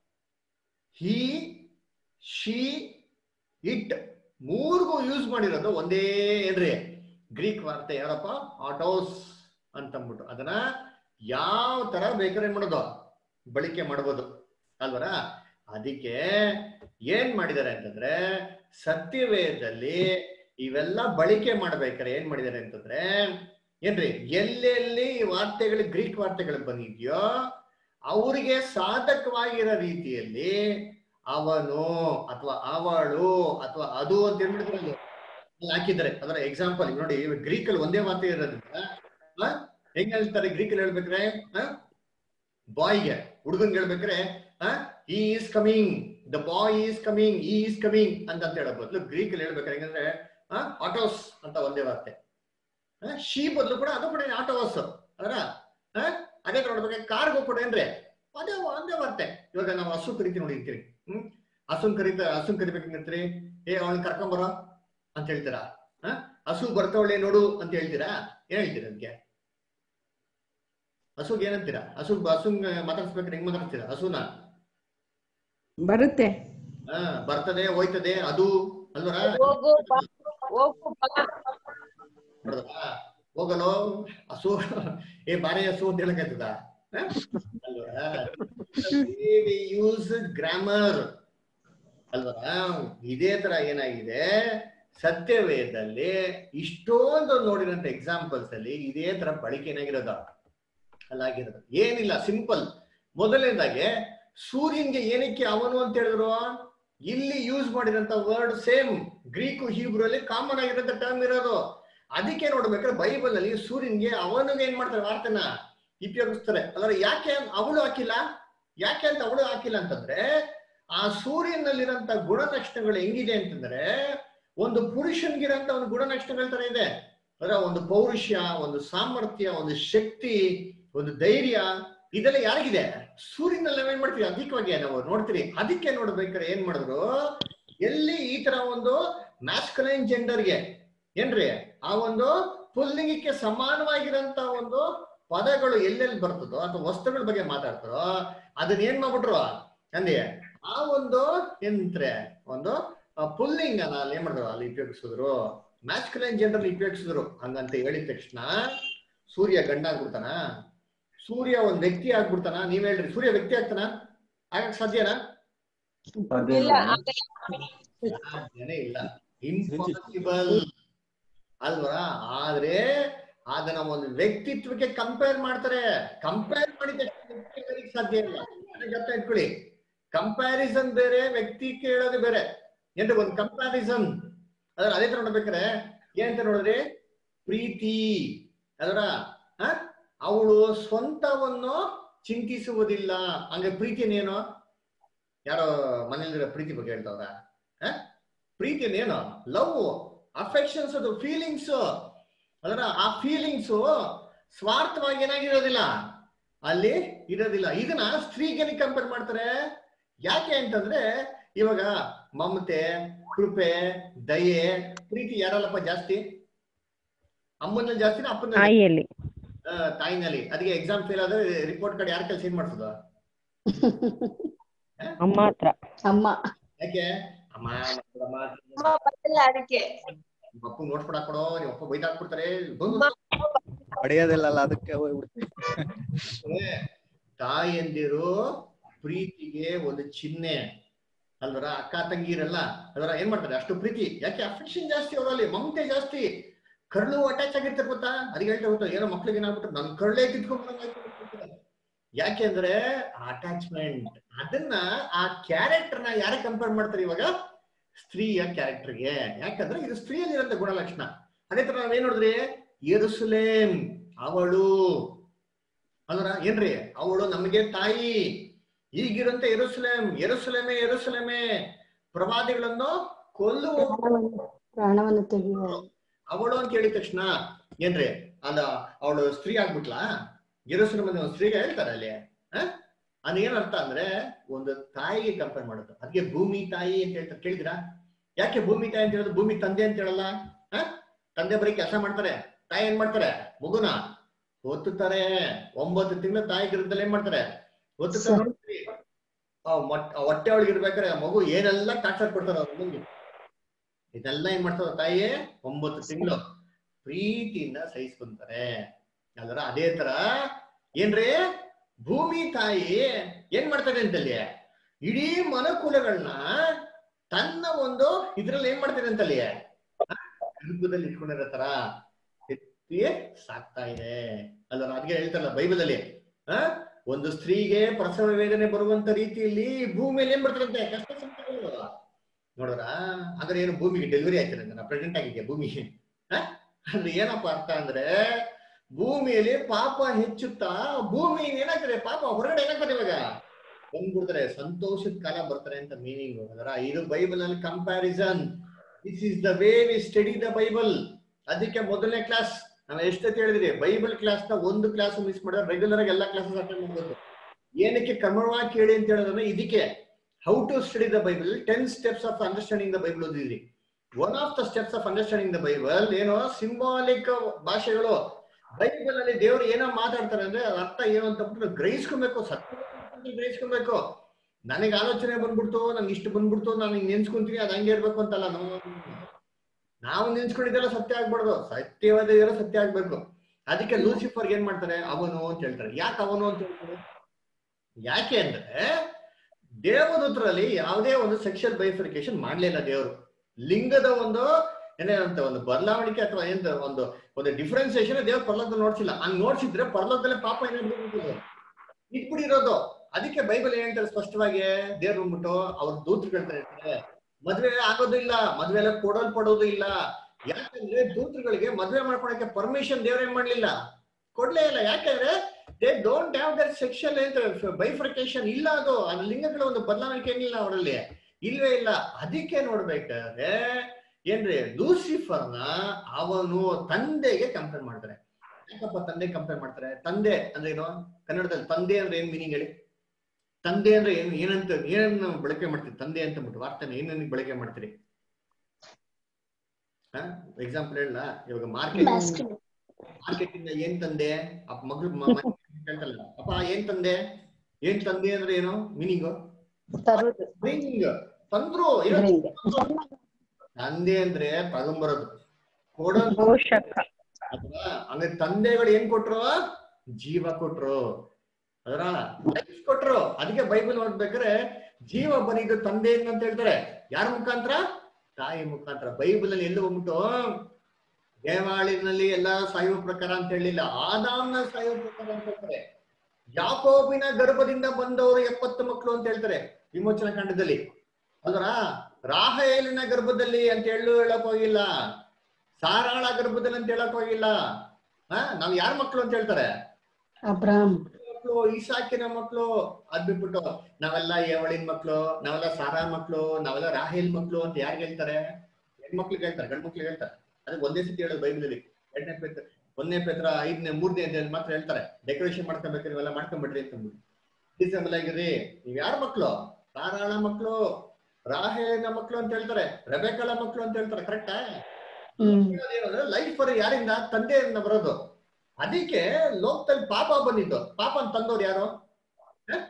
Speaker 2: ಹಿ ಶಿ ಇಟ್ ಮೂರ್ಗೂ ಯೂಸ್ ಮಾಡಿರೋದು ಒಂದೇ ಏನ್ರಿ ಗ್ರೀಕ್ ವಾರ್ತೆ ಯಾರಪ್ಪ ಆಟೋಸ್ ಅಂತಂದ್ಬಿಟ್ಟು ಅದನ್ನ ಯಾವ ತರ ಬೇಕಾದ್ರೆ ಏನ್ ಮಾಡೋದು ಬಳಕೆ ಮಾಡ್ಬೋದು ಅಲ್ವರ ಅದಕ್ಕೆ ಏನ್ ಮಾಡಿದ್ದಾರೆ ಅಂತಂದ್ರೆ ಸತ್ಯವೇದದಲ್ಲಿ ಇವೆಲ್ಲ ಬಳಕೆ ಮಾಡ್ಬೇಕಾದ್ರೆ ಏನ್ ಮಾಡಿದ್ದಾರೆ ಅಂತಂದ್ರೆ ಏನ್ರಿ ಎಲ್ಲೆಲ್ಲಿ ಈ ವಾರ್ತೆಗಳು ಗ್ರೀಕ್ ವಾರ್ತೆಗಳು ಬಂದಿದ್ಯೋ ಅವರಿಗೆ ಸಾಧಕವಾಗಿರೋ ರೀತಿಯಲ್ಲಿ ಅವನು ಅಥವಾ ಅವಳು ಅಥವಾ ಅದು ಅಂತ ಹೇಳ್ಬಿಟ್ಟಿದ್ರೆ ಅಲ್ಲಿ ಹಾಕಿದ್ದಾರೆ ಅದರ ಎಕ್ಸಾಂಪಲ್ ನೋಡಿ ಗ್ರೀಕ್ ಅಲ್ಲಿ ಒಂದೇ ವಾರ್ತೆ ಇರೋದ್ರಿಂದ ಆ, ಹೆಂಗ್ ಹೇಳ್ತಾರೆ ಗ್ರೀಕ್ ಅಲ್ಲಿ ಹೇಳ್ಬೇಕ್ರೆ ಬಾಯ್ಗೆ ಹುಡುಗನ್ಗೆ ಹೇಳ್ಬೇಕ್ರೆ he is coming the boy is coming he is coming ಅಂತ ಅಂತ ಹೇಳೋ ಬದಲು ಗ್ರೀಕ್ ಅಲ್ಲಿ ಹೇಳ್ಬೇಕಾರೆ ಹೆಂಗಂದ್ರೆ ಆಟೋಸ್ ಅಂತ ಒಂದೇ ವಾರ್ತೆ ಶೀ ಬದಲು ಕೂಡ ಅದು ಕೂಡ ಆಟೋಸ್ ಅದರ ಅದೇ ನೋಡ್ಬೇಕಾದ್ರೆ ಕಾರ್ಗೋ ಕೂಡ ಏನ್ರಿ ಅದೇ ಒಂದೇ ವಾರ್ತೆ ಇವಾಗ ನಾವು ಹಸು ಕರಿತೀವಿ ನೋಡಿ ಅಂತೀರಿ ಹ್ಮ್ ಹಸುನ್ ಕರಿತ ಹಸುನ್ ಕರಿಬೇಕಂಗತ್ರಿ ಏ ಅವಳನ್ನ ಕರ್ಕೊಂಬರೋ ಅಂತ ಹೇಳ್ತೀರಾ ಹ ಹಸು ಬರ್ತವಳೆ ನೋಡು ಅಂತ ಹೇಳ್ತೀರಾ ಏನ್ ಹೇಳ್ತೀರಾ ಅದಕ್ಕೆ ಹಸುಗ್ ಏನಂತೀರಾ ಹಸು ಹಸುನ್ ಮಾತಾಡ್ಸ್ಬೇಕಾದ್ರೆ ಹೆಂಗ್ ಮಾತಾಡ್ತೀರಾ ಹಸುನ
Speaker 5: ಬರುತ್ತೆ
Speaker 2: ಹ ಬರ್ತದೆ ಹೋಯ್ತದೆ ಅದು ಅಲ್ವರ
Speaker 8: ಹೋಗು ಬಾ ಹೋಗು ಬಾ
Speaker 2: ನೋಡ್ದಾ? ಹೋಗಲು ಹಸು ಏ ಬಾರಿ ಹಸು ಅಂತ ಹೇಳಕ್ಕಾಗ್ತದ ಯೂಸ್ ಗ್ರಾಮರ್ ಅಲ್ವರ ಇದೇ ತರ ಏನಾಗಿದೆ ಸತ್ಯವೇದದಲ್ಲಿ ಇಷ್ಟೊಂದು ನೋಡಿರಂತ ಎಕ್ಸಾಂಪಲ್ಸ್ ಅಲ್ಲಿ ಇದೇ ತರ ಬಳಕೆ ಏನಾಗಿರೋದು ಅಲ್ಲಾಗಿರೋದು ಏನಿಲ್ಲ ಸಿಂಪಲ್ ಮೊದಲನೇದಾಗೆ ಸೂರ್ಯನ್ಗೆ ಏನಕ್ಕೆ ಅವನು ಅಂತ ಹೇಳಿದ್ರು ಇಲ್ಲಿ ಯೂಸ್ ಮಾಡಿದಂತ ವರ್ಡ್ ಸೇಮ್ ಗ್ರೀಕು ಹೀಬ್ರು ಅಲ್ಲಿ ಕಾಮನ್ ಆಗಿರೋಂಥ ಟರ್ಮ್ ಇರೋದು ಅದಕ್ಕೆ ನೋಡ್ಬೇಕಾದ್ರೆ ಬೈಬಲ್ ಅಲ್ಲಿ ಸೂರ್ಯನ್ಗೆ ಅವನಿಗೆ ಏನ್ ಮಾಡ್ತಾರೆ ವಾರ್ತನ ಉಪಯೋಗಿಸ್ತಾರೆ ಅಲ್ರ ಯಾಕೆ ಅವಳು ಹಾಕಿಲ್ಲ ಯಾಕೆ ಅಂತ ಅವಳು ಹಾಕಿಲ್ಲ ಅಂತಂದ್ರೆ ಆ ಸೂರ್ಯನಲ್ಲಿರೋಂಥ ಗುಣಲಕ್ಷಣಗಳು ಹೆಂಗಿದೆ ಅಂತಂದ್ರೆ ಒಂದು ಪುರುಷನ್ಗಿರೋಂಥ ಒಂದು ಗುಣಲಕ್ಷಣಗಳ ತರ ಇದೆ ಅದರ ಒಂದು ಪೌರುಷ ಒಂದು ಸಾಮರ್ಥ್ಯ ಒಂದು ಶಕ್ತಿ ಒಂದು ಧೈರ್ಯ ಇದೆಲ್ಲ ಯಾರಿಗಿದೆ ಸೂರ್ಯನಲ್ಲಿ ನಾವೇನ್ ಮಾಡ್ತೀವಿ ಅಧಿಕವಾಗಿ ನಾವು ನೋಡ್ತೀರಿ ಅದಕ್ಕೆ ನೋಡ್ಬೇಕಾದ್ರೆ ಏನ್ ಮಾಡಿದ್ರು ಎಲ್ಲಿ ಈ ತರ ಒಂದು ಮ್ಯಾಸ್ಕಲೈನ್ ಜೆಂಡರ್ಗೆ ಏನ್ರಿ ಆ ಒಂದು ಪುಲ್ಲಿಂಗಕ್ಕೆ ಸಮಾನವಾಗಿರಂತ ಒಂದು ಪದಗಳು ಎಲ್ಲೆಲ್ಲಿ ಬರ್ತದೋ ಅಥವಾ ವಸ್ತುಗಳ ಬಗ್ಗೆ ಮಾತಾಡ್ತಾರೋ ಅದನ್ನ ಏನ್ ಮಾಡ್ಬಿಟ್ರು ಅಂದೆ ಆ ಒಂದು ಏನಂತಾರೆ ಒಂದು ಪುಲ್ಲಿಂಗ್ ಅನ್ನ ಅಲ್ಲಿ ಏನ್ ಮಾಡಿದ್ರು ಅಲ್ಲಿ ಉಪಯೋಗಿಸಿದ್ರು ಮ್ಯಾಸ್ಕಲೈನ್ ಜೆಂಡರ್ ಉಪಯೋಗಿಸಿದ್ರು ಹಂಗಂತ ಹೇಳಿದ ತಕ್ಷಣ ಸೂರ್ಯ ಗಂಡ ಆಗ್ಬಿಡ್ತಾನ ಸೂರ್ಯ ಒಂದ್ ವ್ಯಕ್ತಿ ಆಗ್ಬಿಡ್ತಾನ ನೀವ್ ಹೇಳ್ರಿ ಸೂರ್ಯ ವ್ಯಕ್ತಿ ಆಗ್ತಾನ ಆಗಕ್ ಸಾಧ್ಯನಾ
Speaker 8: ಇಲ್ಲ
Speaker 2: ಸಾಧ್ಯನೇ ಇಲ್ಲ ಇಂಪಾಸಿಬಲ್ ಅಲ್ವಾ ಆದ್ರೆ ಅದನ್ನ ಒಂದು ವ್ಯಕ್ತಿತ್ವಕ್ಕೆ ಕಂಪೇರ್ ಮಾಡ್ತಾರೆ ಕಂಪೇರ್ ಮಾಡಿದ ವ್ಯಕ್ತಿ ಸಾಧ್ಯ ಇಲ್ಲ ಅದನ್ನ ಅರ್ಥ ಇಟ್ಕೊಳ್ಳಿ ಕಂಪ್ಯಾರಿಸನ್ ಬೇರೆ ವ್ಯಕ್ತಿ ಕೇಳೋದು ಬೇರೆ ಏನ್ರಿ ಒಂದು ಕಂಪ್ಯಾರಿಸನ್ ಅದ್ರ ಅದೇ ತರ ನೋಡ್ಬೇಕಾರೆ ಏನಂತ ನೋಡಿದ್ರಿ ಪ್ರೀತಿ ಅದರ ಅವಳು ಸ್ವಂತವನ್ನು ಚಿಂತಿಸುವುದಿಲ್ಲ ಹಂಗ ಪ್ರೀತಿನೇನು ಯಾರೋ ಮನೇಲಿರೋ ಪ್ರೀತಿ ಬಗ್ಗೆ ಹೇಳ್ತಾವ್ರ ಪ್ರೀತಿನೇನು ಲವ್ ಅಫೆಕ್ಷನ್ಸ್ ಅದು ಫೀಲಿಂಗ್ಸ್ ಅದರ ಆ ಫೀಲಿಂಗ್ಸ್ ಸ್ವಾರ್ಥವಾಗಿ ಏನಾಗಿರೋದಿಲ್ಲ ಅಲ್ಲಿ ಇರೋದಿಲ್ಲ ಇದನ್ನ ಸ್ತ್ರೀಗೆ ಕಂಪೇರ್ ಮಾಡ್ತಾರೆ ಯಾಕೆ ಅಂತಂದ್ರೆ ಇವಾಗ ಮಮತೆ ಕೃಪೆ ದಯೆ ಪ್ರೀತಿ ಯಾರಲ್ಲಪ್ಪ ಜಾಸ್ತಿ ಅಮ್ಮನಲ್ಲಿ ಜಾಸ್ತಿನ ಅಪ್ಪನ
Speaker 6: ತಾಯಿಯಲ್ಲಿ
Speaker 2: ತಾಯಿನಲ್ಲಿ ಅದಕ್ಕೆ ಎಕ್ಸಾಮ್ ಫೇಲ್ ಆದ್ರೆ ರಿಪೋರ್ಟ್ ಕಾರ್ಡ್ ಯಾರ ಕೆಲಸ ಏನ್ ಮಾಡ್ತದ
Speaker 6: ಅಮ್ಮ ಹತ್ರ
Speaker 7: ಅಮ್ಮ
Speaker 2: ಯಾಕೆ ಅಮ್ಮ ಅಮ್ಮ
Speaker 8: ಅಮ್ಮ ಬರಲ್ಲ ಅದಕ್ಕೆ
Speaker 2: ನಿಮ್ಮ ಅಪ್ಪ ನೋಡ್ಕೊಡಕ್ ಕೊಡೋ ನಿಮ್ಮ ಅಪ್ಪ ಬೈದ್ ಹಾಕ್ಬಿಡ್ತಾರೆ ಬಂದು
Speaker 3: ಹೊಡೆಯೋದಿಲ್ಲಲ್ಲ ಅದಕ್ಕೆ ಹೋಗ್ಬಿಡ್ತೀವಿ
Speaker 2: ಏ, ತಾಯಂದಿರು ಪ್ರೀತಿಗೆ ಒಂದು ಚಿಹ್ನೆ ಅಲ್ವರ ಅಕ್ಕ ತಂಗಿರಲ್ಲ ಅಲ್ವರ ಏನ್ ಮಾಡ್ತಾರೆ ಅಷ್ಟು ಪ್ರೀತಿ ಯಾಕೆ ಅಫೆಕ್ಷನ್ ಜಾಸ್ತಿ ಅವರಲ್ಲಿ ಮಮತೆ ಜಾಸ್ತಿ ಕರ್ಳು ಅಟ್ಯಾಚ್ ಆಗಿರ್ತಾರೆ ಗೊತ್ತಾ ಅದಕ್ಕೆ ಹೇಳ್ತಾ ಗೊತ್ತಾ ಏನೋ ಮಕ್ಳಿಗೆ ಏನಾಗ್ಬಿಟ್ಟು ನನ್ ಕರ್ಳೆ ಕಿತ್ಕೊಂಡು ಯಾಕೆ ಅಂದ್ರೆ ಅಟ್ಯಾಚ್ಮೆಂಟ್ ಅದನ್ನ ಆ ಕ್ಯಾರೆಕ್ಟರ್ ನ ಯಾರೇ ಕಂಪೇರ್ ಮಾಡ್ತಾರೆ ಇವಾಗ ಸ್ತ್ರೀಯ ಕ್ಯಾರೆಕ್ಟರ್ಗೆ ಯಾಕಂದ್ರೆ ಇದು ಸ್ತ್ರೀಯಲ್ಲಿರೋಂಥ ಗುಣಲಕ್ಷಣ ಅದೇ ತರ ನಾವೇನ್ ನೋಡಿದ್ರಿ ಯೆರೂಸಲೇಮ್ ಅವಳು ಅಲ್ರ ಏನ್ರಿ ಅವಳು ನಮಗೆ ತಾಯಿ ಈಗಿರಂತ ಯೆರೂಸಲೇಮ್ ಯೆರೂಸಲೇಮೇ ಯೆರೂಸಲೇಮೇ ಪ್ರವಾದಿಗಳನ್ನು ಕೊಲ್ಲುವ
Speaker 7: ಪ್ರಾಣವನ್ನು ತೆಗೆಯುವ
Speaker 2: ಅವಳು ಅಂತ ಹೇಳಿದ ತಕ್ಷಣ ಏನ್ರಿ ಅಲ್ಲ ಅವಳು ಸ್ತ್ರೀ ಆಗ್ಬಿಟ್ಲಾ ಯೆರೂಸಲೇಮ್ ಒಂದು ಸ್ತ್ರೀಗೆ ಹೇಳ್ತಾರೆ ಅಲ್ಲಿ ಆ? ಅದು ಏನ್ ಅರ್ಥ ಅಂದ್ರೆ ಒಂದು ತಾಯಿಗೆ ಕಂಪೇರ್ ಮಾಡೋದು ಅದಕ್ಕೆ ಭೂಮಿ ತಾಯಿ ಅಂತ ಹೇಳ್ತಾರೆ ಕೇಳಿದ್ರಾ ಯಾಕೆ ಭೂಮಿ ತಾಯಿ ಅಂತ ಹೇಳೋದು ಭೂಮಿ ತಂದೆ ಅಂತ ಹೇಳಲ್ಲ ಆ? ತಂದೆ ಬರೀ ಕೆಲಸ ಮಾಡ್ತಾರೆ ತಾಯಿ ಏನ್ ಮಾಡ್ತಾರೆ ಮಗುನ ಒತ್ತುತ್ತಾರೆ ಒಂಬತ್ತು ತಿಂಗಳು ತಾಯಿ ಗಿರದಲ್ಲಿ ಏನ್ ಮಾಡ್ತಾರೆ ಒತ್ತುತ್ತಾರೆ ನೋಡ್ತೀರಿ ಆ ಮೊಟ್- ಆ ಹೊಟ್ಟೆ ಒಳಗೆ ಇರ್ಬೇಕಾದ್ರೆ ಆ ಮಗು ಏನೆಲ್ಲ ಟಾರ್ಚರ್ ಕೊಡ್ತಾರ ಅವ್ರ ಮುಂದೆ ಇದೆಲ್ಲ ಏನ್ ಮಾಡ್ತಾರ ತಾಯಿ ಒಂಬತ್ತು ತಿಂಗಳು ಪ್ರೀತಿಯಿಂದ ಸಹಿಸ್ಕೊಂತಾರೆ ಅಲ್ರ ಅದೇ ತರ ಏನ್ರಿ ಭೂಮಿ ತಾಯಿ ಏನ್ ಮಾಡ್ತಾರೆ ಅಂತಲ್ಲಿ ಇಡೀ ಮನುಕುಲಗಳನ್ನ ತನ್ನ ಒಂದು ಇದ್ರಲ್ಲಿ ಏನ್ ಮಾಡ್ತಾರೆ ಅಂತಲ್ಲಿ ಗರ್ಭದಲ್ಲಿ ಇಟ್ಕೊಂಡಿರೋ ತರ ಎತ್ತಿ ಸಾಕ್ತಾ ಇದೆ ಅಲ್ವರ ಅದಕ್ಕೆ ಹೇಳ್ತಾರಲ್ಲ ಬೈಬಲ್ ಅಲ್ಲಿ ಆ ಒಂದು ಸ್ತ್ರೀಗೆ ಪ್ರಸವ ವೇದನೆ ಬರುವಂತ ರೀತಿಯಲ್ಲಿ ಭೂಮಿಯಲ್ಲಿ ಏನ್ ಬರ್ತಾರಂತೆ ಕಷ್ಟ ಸಂಕಟಗಳು ನೋಡ್ರ ಅಂದ್ರೆ ಏನು ಭೂಮಿಗೆ ಡೆಲಿವರಿ ಆಯ್ತಾರೆ ನಾನು ಪ್ರೆಗ್ನೆಂಟ್ ಆಗಿದ್ಯಾ ಭೂಮಿಗೆ ಆ? ಅಂದ್ರೆ ಏನಪ್ಪಾ ಅರ್ಥ ಅಂದ್ರೆ ಭೂಮಿಯಲ್ಲಿ ಪಾಪ ಹೆಚ್ಚುತ್ತಾ ಭೂಮಿ ಏನಾಗ್ತದೆ ಪಾಪ ಹೊರಗಡೆ ಏನಾಗ್ತದೆ ಇವಾಗ ಬಂದ್ಬಿಡ್ತಾರೆ ಸಂತೋಷದ ಕಾಲ ಬರ್ತಾರೆ ಅಂತ ಮೀನಿಂಗ್ ಅದರ ಇದು ಬೈಬಲ್ ಅಲ್ಲಿ comparison this is the way we study the Bible ಅದಕ್ಕೆ ಮೊದಲನೇ ಕ್ಲಾಸ್ ನಾವು ಎಷ್ಟೊತ್ತು ಹೇಳಿದ್ರಿ ಬೈಬಲ್ ಕ್ಲಾಸ್ ನ ಒಂದು ಕ್ಲಾಸ್ ಮಿಸ್ ಮಾಡಿದ್ರೆ ರೆಗ್ಯುಲರ್ ಆಗಿ ಎಲ್ಲಾ ಕ್ಲಾಸಸ್ ಅಟೆಂಡ್ ಮಾಡ್ಬೇಕು ಏನಕ್ಕೆ ಕ್ರಮವಾಗಿ ಕೇಳಿ ಅಂತ ಹೇಳೋದಂದ್ರೆ ಇದಕ್ಕೆ how to study the Bible ten steps of understanding the Bible ಓದಿದ್ರಿ one of the steps of understanding the Bible ಏನೋ ಸಿಂಬಾಲಿಕ್ ಭಾಷೆಗಳು ಬೈಬಲ್ ಅಲ್ಲಿ ದೇವರು ಏನೋ ಮಾತಾಡ್ತಾರೆ ಅಂದ್ರೆ ಅದ್ರ ಅರ್ಥ ಏನು ಅಂತ ಬಿಟ್ಟು ಗ್ರಹಿಸ್ಕೊಬೇಕು ಸತ್ಯ ಗ್ರಹಿಸ್ಕೊಬೇಕು ನನಗೆ ಆಲೋಚನೆ ಬಂದ್ಬಿಡ್ತು ನಂಗೆ ಇಷ್ಟು ಬಂದ್ಬಿಡ್ತು ನಾನು ಹಿಂಗ್ ನೆನ್ಸ್ಕೊಂತೀನಿ ಅದ್ ಹಂಗೆ ಇರ್ಬೇಕು ಅಂತಲ್ಲ ನಾವು ನಾವು ನೆನ್ಸ್ಕೊಂಡಿದ್ದೆಲ್ಲ ಸತ್ಯ ಆಗ್ಬಾರ್ದು ಸತ್ಯವಾದ ಇರೋ ಸತ್ಯ ಆಗ್ಬೇಕು ಅದಕ್ಕೆ ಲೂಸಿಫರ್ ಏನ್ ಮಾಡ್ತಾರೆ ಅವನು ಅಂತ ಹೇಳ್ತಾರೆ ಯಾಕೆ ಅವನು ಅಂತ ಹೇಳ್ತಾರೆ ಯಾಕೆ ಅಂದ್ರೆ ದೇವದೂತರಲ್ಲಿ ಯಾವುದೇ ಒಂದು ಸೆಕ್ಷುವಲ್ ಬೈಫಿಕೇಶನ್ ಮಾಡ್ಲಿಲ್ಲ ದೇವರು ಲಿಂಗದ ಒಂದು ಏನೇನಂತ ಒಂದು ಬದಲಾವಣಿಕೆ ಅಥವಾ ಏನ್ ಒಂದು ಒಂದು ಡಿಫ್ರೆನ್ಸಿಯೇಷನ್ ದೇವ್ರ ಪರಲೋಕದಲ್ಲಿ ನೋಡ್ಸಿಲ್ಲ ಹಂಗ್ ನೋಡ್ಸಿದ್ರೆ ಪರಲೋಕದಲ್ಲಿ ಪಾಪ ಏನಾಗ್ಬಿಟ್ಟು ಇಟ್ಬಿಟ್ಟಿರೋದು ಅದಕ್ಕೆ ಬೈಬಲ್ ಏನ್ ಹೇಳ್ತಾರೆ ಸ್ಪಷ್ಟವಾಗಿ ದೇವ್ರು ಬಂದ್ಬಿಟ್ಟು ಅವ್ರ ದೂತರುಗಳು ಹೇಳ್ತಾರೆ ಮದ್ವೆ ಆಗೋದು ಇಲ್ಲ ಮದ್ವೆ ಎಲ್ಲ ಕೊಡಲ್ಪಡೋದು ಇಲ್ಲ ಯಾಕಂದ್ರೆ ದೂತರುಗಳಿಗೆ ಮದ್ವೆ ಮಾಡ್ಕೊಳಕ್ಕೆ ಪರ್ಮಿಷನ್ ದೇವ್ರ ಏನ್ ಮಾಡ್ಲಿಲ್ಲ ಕೊಡ್ಲೇ ಇಲ್ಲ ಯಾಕಂದ್ರೆ they don't have that section bifurcation ಇಲ್ಲ ಅದು ಅದು ಲಿಂಗಗಳ ಒಂದು ಬದಲಾವಣೆ ಏನಿಲ್ಲ ಅವರಲ್ಲಿ ಇಲ್ವೇ ಇಲ್ಲ ಅದಕ್ಕೆ ನೋಡ್ಬೇಕಾದ್ರೆ ಏನ್ರಿ ಲೂಸಿಫರ್ನ ಅವನು ತಂದೆಗೆ ಕಂಪೇರ್ ಮಾಡ್ತಾರೆ ಯಾಕಪ್ಪ ತಂದೆ ಕಂಪೇರ್ ಮಾಡ್ತಾರೆ ತಂದೆ ಅಂದ್ರೆ ಏನು ಕನ್ನಡದಲ್ಲಿ ತಂದೆ ಅಂದ್ರೆ ಏನ್ ಮೀನಿಂಗ್ ಹೇಳಿ ತಂದೆ ಅಂದ್ರೆ ಏನು ಏನಂತ ಏನನ್ನ ಬಳಕೆ ಮಾಡ್ತೀರಿ ತಂದೆ ಅಂತ ಬಿಟ್ಟು ವಾರ್ತೆನ ಏನನ್ನ ಬಳಕೆ ಮಾಡ್ತೀರಿ ಎಕ್ಸಾಂಪಲ್ ಹೇಳ ಇವಾಗ ಮಾರ್ಕೆಟ್ ಮಾರ್ಕೆಟ್ ಇಂದ ಏನ್ ತಂದೆ ಅಪ್ಪ ಮಗಳು ಹೇಳ್ತಲ್ಲ ಅಪ್ಪ ಏನ್ ತಂದೆ ಏನ್ ತಂದೆ ಅಂದ್ರೆ ಏನು ಮೀನಿಂಗು ಮೀನಿಂಗ್ ತಂದ್ರು ಏನು ತಂದೆ ಅಂದ್ರೆ ತಗೊಂಬರೋದು ಕೊಡೋದು ಅಲ್ವಾ? ಅಂದ್ರೆ ತಂದೆಗಳು ಏನ್ ಕೊಟ್ರು ಜೀವ ಕೊಟ್ರು ಅದರ ಲೈಫ್ ಕೊಟ್ರು ಅದಕ್ಕೆ ಬೈಬಲ್ ಓದ್ಬೇಕಾದ್ರೆ ಜೀವ ಬರೀದು ತಂದೆ ಅಂತ ಹೇಳ್ತಾರೆ ಯಾರ ಮುಖಾಂತರ ತಾಯಿ ಮುಖಾಂತರ ಬೈಬಲ್ ಅಲ್ಲಿ ಎಲ್ಲೂ ಹೋಗ್ಬಿಟ್ಟು ದೇವಾಳಿನಲ್ಲಿ ಎಲ್ಲಾ ಸಾಯುವ ಪ್ರಕಾರ ಅಂತ ಹೇಳಿಲ್ಲ ಆದಾಮ್ನ ಸಾಯುವ ಪ್ರಕಾರ ಅಂತ ಹೇಳ್ತಾರೆ ಯಾಕೋಬಿನ ಗರ್ಭದಿಂದ ಬಂದವರು ಎಪ್ಪತ್ತು ಮಕ್ಕಳು ಅಂತ ಹೇಳ್ತಾರೆ ವಿಮೋಚನಾ ಕಾಂಡದಲ್ಲಿ ಅಲ್ವರ ರಾಹೇಲಿನ ಗರ್ಭದಲ್ಲಿ ಅಂತ ಹೇಳು ಹೇಳಕ್ ಹೋಗಿಲ್ಲ ಸಾರಾಳ ಗರ್ಭದಲ್ಲಿ ಅಂತ ಹೇಳಕ್ ಹೋಗಿಲ್ಲ ಹಾ ನಾವ್ ಯಾರ ಮಕ್ಕಳು ಅಂತ ಹೇಳ್ತಾರೆ
Speaker 7: ಅಬ್ರಾಮ್
Speaker 2: ಮಕ್ಕಳು ಈಸಾಕಿನ ಮಕ್ಕಳು ಅದ್ ಬಿಟ್ಬಿಟ್ಟು ನಾವೆಲ್ಲ ಏವಳಿನ ಮಕ್ಕಳು ನಾವೆಲ್ಲ ಸಾರಾ ಮಕ್ಕಳು ನಾವೆಲ್ಲ ರಾಹೇಲ್ ಮಕ್ಕಳು ಅಂತ ಯಾರಿಗೆ ಹೇಳ್ತಾರೆ ಹೆಣ್ಮಕ್ಳಿಗೆ ಹೇಳ್ತಾರೆ ಗಂಡ್ ಮಕ್ಳಿಗೆ ಹೇಳ್ತಾರೆ ಅದಕ್ಕೆ ಒಂದೇ ಸತಿ ಹೇಳೋದು ಬೈಬಲಲ್ಲಿ ಎರಡನೇ ಪೇತ್ರ ಒಂದನೇ ಪೇತ್ರ ಐದನೇ ಮೂರನೇ ಅಂತ ಮಾತ್ರ ಹೇಳ್ತಾರೆ ಡೆಕೋರೇಷನ್ ಮಾಡ್ಕೊಬೇಕು ನೀವೆಲ್ಲ ಮಾಡ್ಕೊಂಬಿಡ್ರಿ ಅಂತ ಅಂದ್ಬಿಟ್ಟು ಡಿಸೆಂಬಲ್ ಆಗಿರಿ ನೀವ್ ಯಾರ ಮಕ್ಕಳು ಸಾರಾಳ ಮಕ್ಕಳು ರಾಹೇಲಿನ ಮಕ್ಕಳು ಅಂತ ಹೇಳ್ತಾರೆ ರೆಬೆಕಳ ಮಕ್ಕಳು ಅಂತ ಹೇಳ್ತಾರೆ ಕರೆಕ್ಟಾ ಲೈಫ್ ಯಾರಿಂದ ತಂದೆಯಿಂದ ಬರೋದು ಅದಕ್ಕೆ ಲೋಕದಲ್ಲಿ ಪಾಪ ಬಂದಿದ್ದು ಪಾಪ ತಂದವ್ರು ಯಾರು ಹ?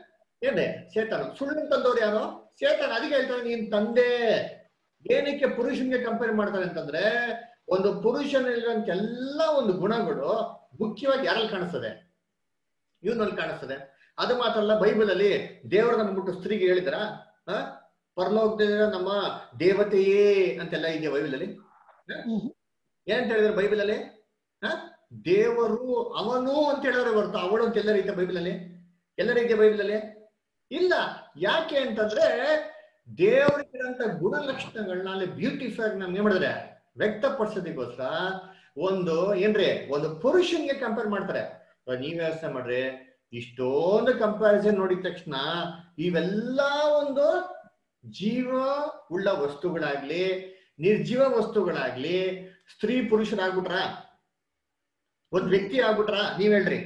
Speaker 2: ಏನೇ ಸೇತಾನ ಸುಳ್ಳು ತಂದವ್ರು ಯಾರು ಸೇತಾನ ಅದಕ್ಕೆ ಹೇಳ್ತಾನೆ ನೀನ್ ತಂದೆ ಏನಕ್ಕೆ ಪುರುಷನ್ಗೆ ಕಂಪೇರ್ ಮಾಡ್ತಾರೆ ಅಂತಂದ್ರೆ ಒಂದು ಪುರುಷನಲ್ಲಿರುವಂತ ಎಲ್ಲ ಒಂದು ಗುಣಗಳು ಮುಖ್ಯವಾಗಿ ಯಾರಲ್ಲಿ ಕಾಣಿಸ್ತದೆ ಇವನಲ್ಲಿ ಕಾಣಿಸ್ತದೆ ಅದು ಮಾತ್ರ ಅಲ್ಲ ಬೈಬಲ್ ಅಲ್ಲಿ ದೇವರು ನಮ್ಬಿಟ್ಟು ಸ್ತ್ರೀಗೆ ಹೇಳಿದ್ರ ಪರಲೋಕದ ನಮ್ಮ ದೇವತೆಯೇ ಅಂತೆಲ್ಲ ಇದೆಯಾ ಬೈಬಲ್ ಅಲ್ಲಿ ಹ? ಏನಂತ ಹೇಳಿದ್ರೆ ಬೈಬಲ್ ಅಲ್ಲಿ ಹ? ದೇವರು ಅವನು ಅಂತ ಹೇಳಿದ್ರೆ ಹೊರತು ಅವಳು ಅಂತ ಎಲ್ಲರ ಇದೆಯಾ ಬೈಬಲ್ ಅಲ್ಲಿ ಎಲ್ಲರ ಇದೆಯಾ ಬೈಬಲ್ ಅಲ್ಲಿ ಇಲ್ಲ ಯಾಕೆ ಅಂತಂದ್ರೆ ದೇವರಿಗಿರಂತ ಗುಣಲಕ್ಷಣಗಳನ್ನ ಅಲ್ಲಿ ಬ್ಯೂಟಿಫೈ ನಮ್ಗೆ ಏನ್ ಮಾಡಿದ್ರೆ ವ್ಯಕ್ತಪಡಿಸೋದಕ್ಕೋಸ್ಕರ ಒಂದು ಏನ್ರಿ ಒಂದು ಪುರುಷನ್ಗೆ ಕಂಪೇರ್ ಮಾಡ್ತಾರೆ ಇವಾಗ ನೀವ್ ವ್ಯವಸ್ಥೆ ಮಾಡ್ರಿ ಇಷ್ಟೊಂದು ಕಂಪ್ಯಾರಿಸನ್ ನೋಡಿದ ತಕ್ಷಣ ಇವೆಲ್ಲ ಒಂದು ಜೀವ ಉಳ್ಳ ವಸ್ತುಗಳಾಗ್ಲಿ ನಿರ್ಜೀವ ವಸ್ತುಗಳಾಗ್ಲಿ ಸ್ತ್ರೀ ಪುರುಷರಾಗ್ಬಿಟ್ರ ಒಂದ್ ವ್ಯಕ್ತಿ ಆಗ್ಬಿಟ್ರ ನೀವ್ ಹೇಳ್ರಿ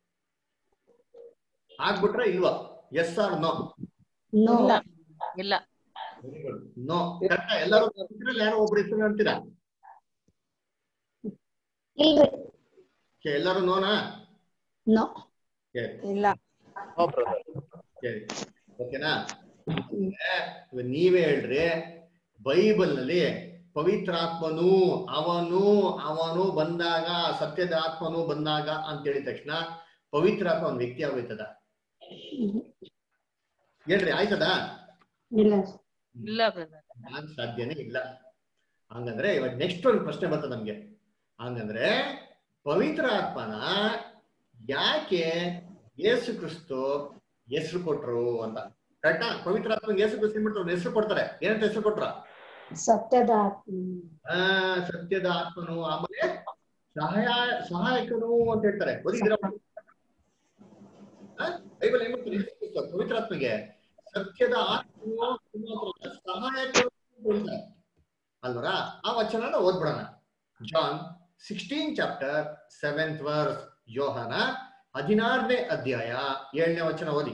Speaker 2: ಆಗ್ಬಿಟ್ರ ಇಲ್ವಾ ಎಸ್ ಆರ್ ನೋ
Speaker 4: ಇಲ್ಲ ಇಲ್ಲ
Speaker 2: ನೋ ಕರೆಕ್ಟಾ ಎಲ್ಲರೂ ಇದ್ರಲ್ಲಿ ಯಾರೋ ಒಬ್ರು ಇದ್ರು ಅಂತೀರಾ Okay, ಎಲ್ಲರೂ ನೋನಾ
Speaker 5: ನೋ
Speaker 2: ಸರಿ
Speaker 5: ಇಲ್ಲ
Speaker 2: ಸರಿ ಓಕೆನಾ ಇವಾಗ ನೀವೇ ಹೇಳ್ರಿ ಬೈಬಲ್ ನಲ್ಲಿ ಪವಿತ್ರಾತ್ಮನು ಅವನು ಅವನು ಬಂದಾಗ ಸತ್ಯದ ಆತ್ಮನು ಬಂದಾಗ ಅಂತ ಹೇಳಿದ ತಕ್ಷಣ ಪವಿತ್ರಾತ್ಮ ಒಂದು ವ್ಯಕ್ತಿ ಆಗೋಯ್ತದ ಹೇಳ್ರಿ ಆಯ್ತದ
Speaker 5: ಇಲ್ಲ
Speaker 4: ಇಲ್ಲ ಬ್ರದರ್
Speaker 2: ನಾನ್ ಸಾಧ್ಯನೇ ಇಲ್ಲ ಹಂಗಂದ್ರೆ ಇವಾಗ ನೆಕ್ಸ್ಟ್ ಒಂದು ಪ್ರಶ್ನೆ ಬರ್ತದೆ ನಮ್ಗೆ ಹಂಗಂದ್ರೆ ಪವಿತ್ರ ಆತ್ಮನ ಯಾಕೆ ಯೇಸು ಕ್ರಿಸ್ತು ಹೆಸರು ಕೊಟ್ರು ಅಂತ ಕರೆಕ್ಟಾ ಪವಿತ್ರ ಆತ್ಮ ಯೇಸು ಕ್ರಿಸ್ತು ಏನ್ ಮಾಡ್ತಾರೆ ಒಂದು ಹೆಸರು ಕೊಡ್ತಾರೆ ಏನಂತ ಹೆಸರು ಕೊಟ್ರ
Speaker 7: ಸತ್ಯದ ಆತ್ಮ
Speaker 2: ಆ ಸತ್ಯದ ಆತ್ಮನು ಆಮೇಲೆ ಸಹಾಯ ಸಹಾಯಕನು ಅಂತ ಹೇಳ್ತಾರೆ ಓದಿದ್ದೀರಾ ಆ? ಬೈಬಲ್ ಏನ್ ಮಾಡ್ತಾರೆ ಯೇಸು ಕ್ರಿಸ್ತು ಪವಿತ್ರ ಆತ್ಮಗೆ ಸತ್ಯದ ಆತ್ಮನು ಮಾತ್ರ ಅಲ್ಲ, ಸಹಾಯಕನು ಅಂತ ಹೇಳ್ತಾರೆ ಅಲ್ವರ ಆ ವಚನ ಓದ್ಬಿಡೋಣ John sixteen chapter seventh verse Yohana ಹದಿನಾರನೇ ಅಧ್ಯಾಯ ಏಳನೇ ವಚನ ಓದಿ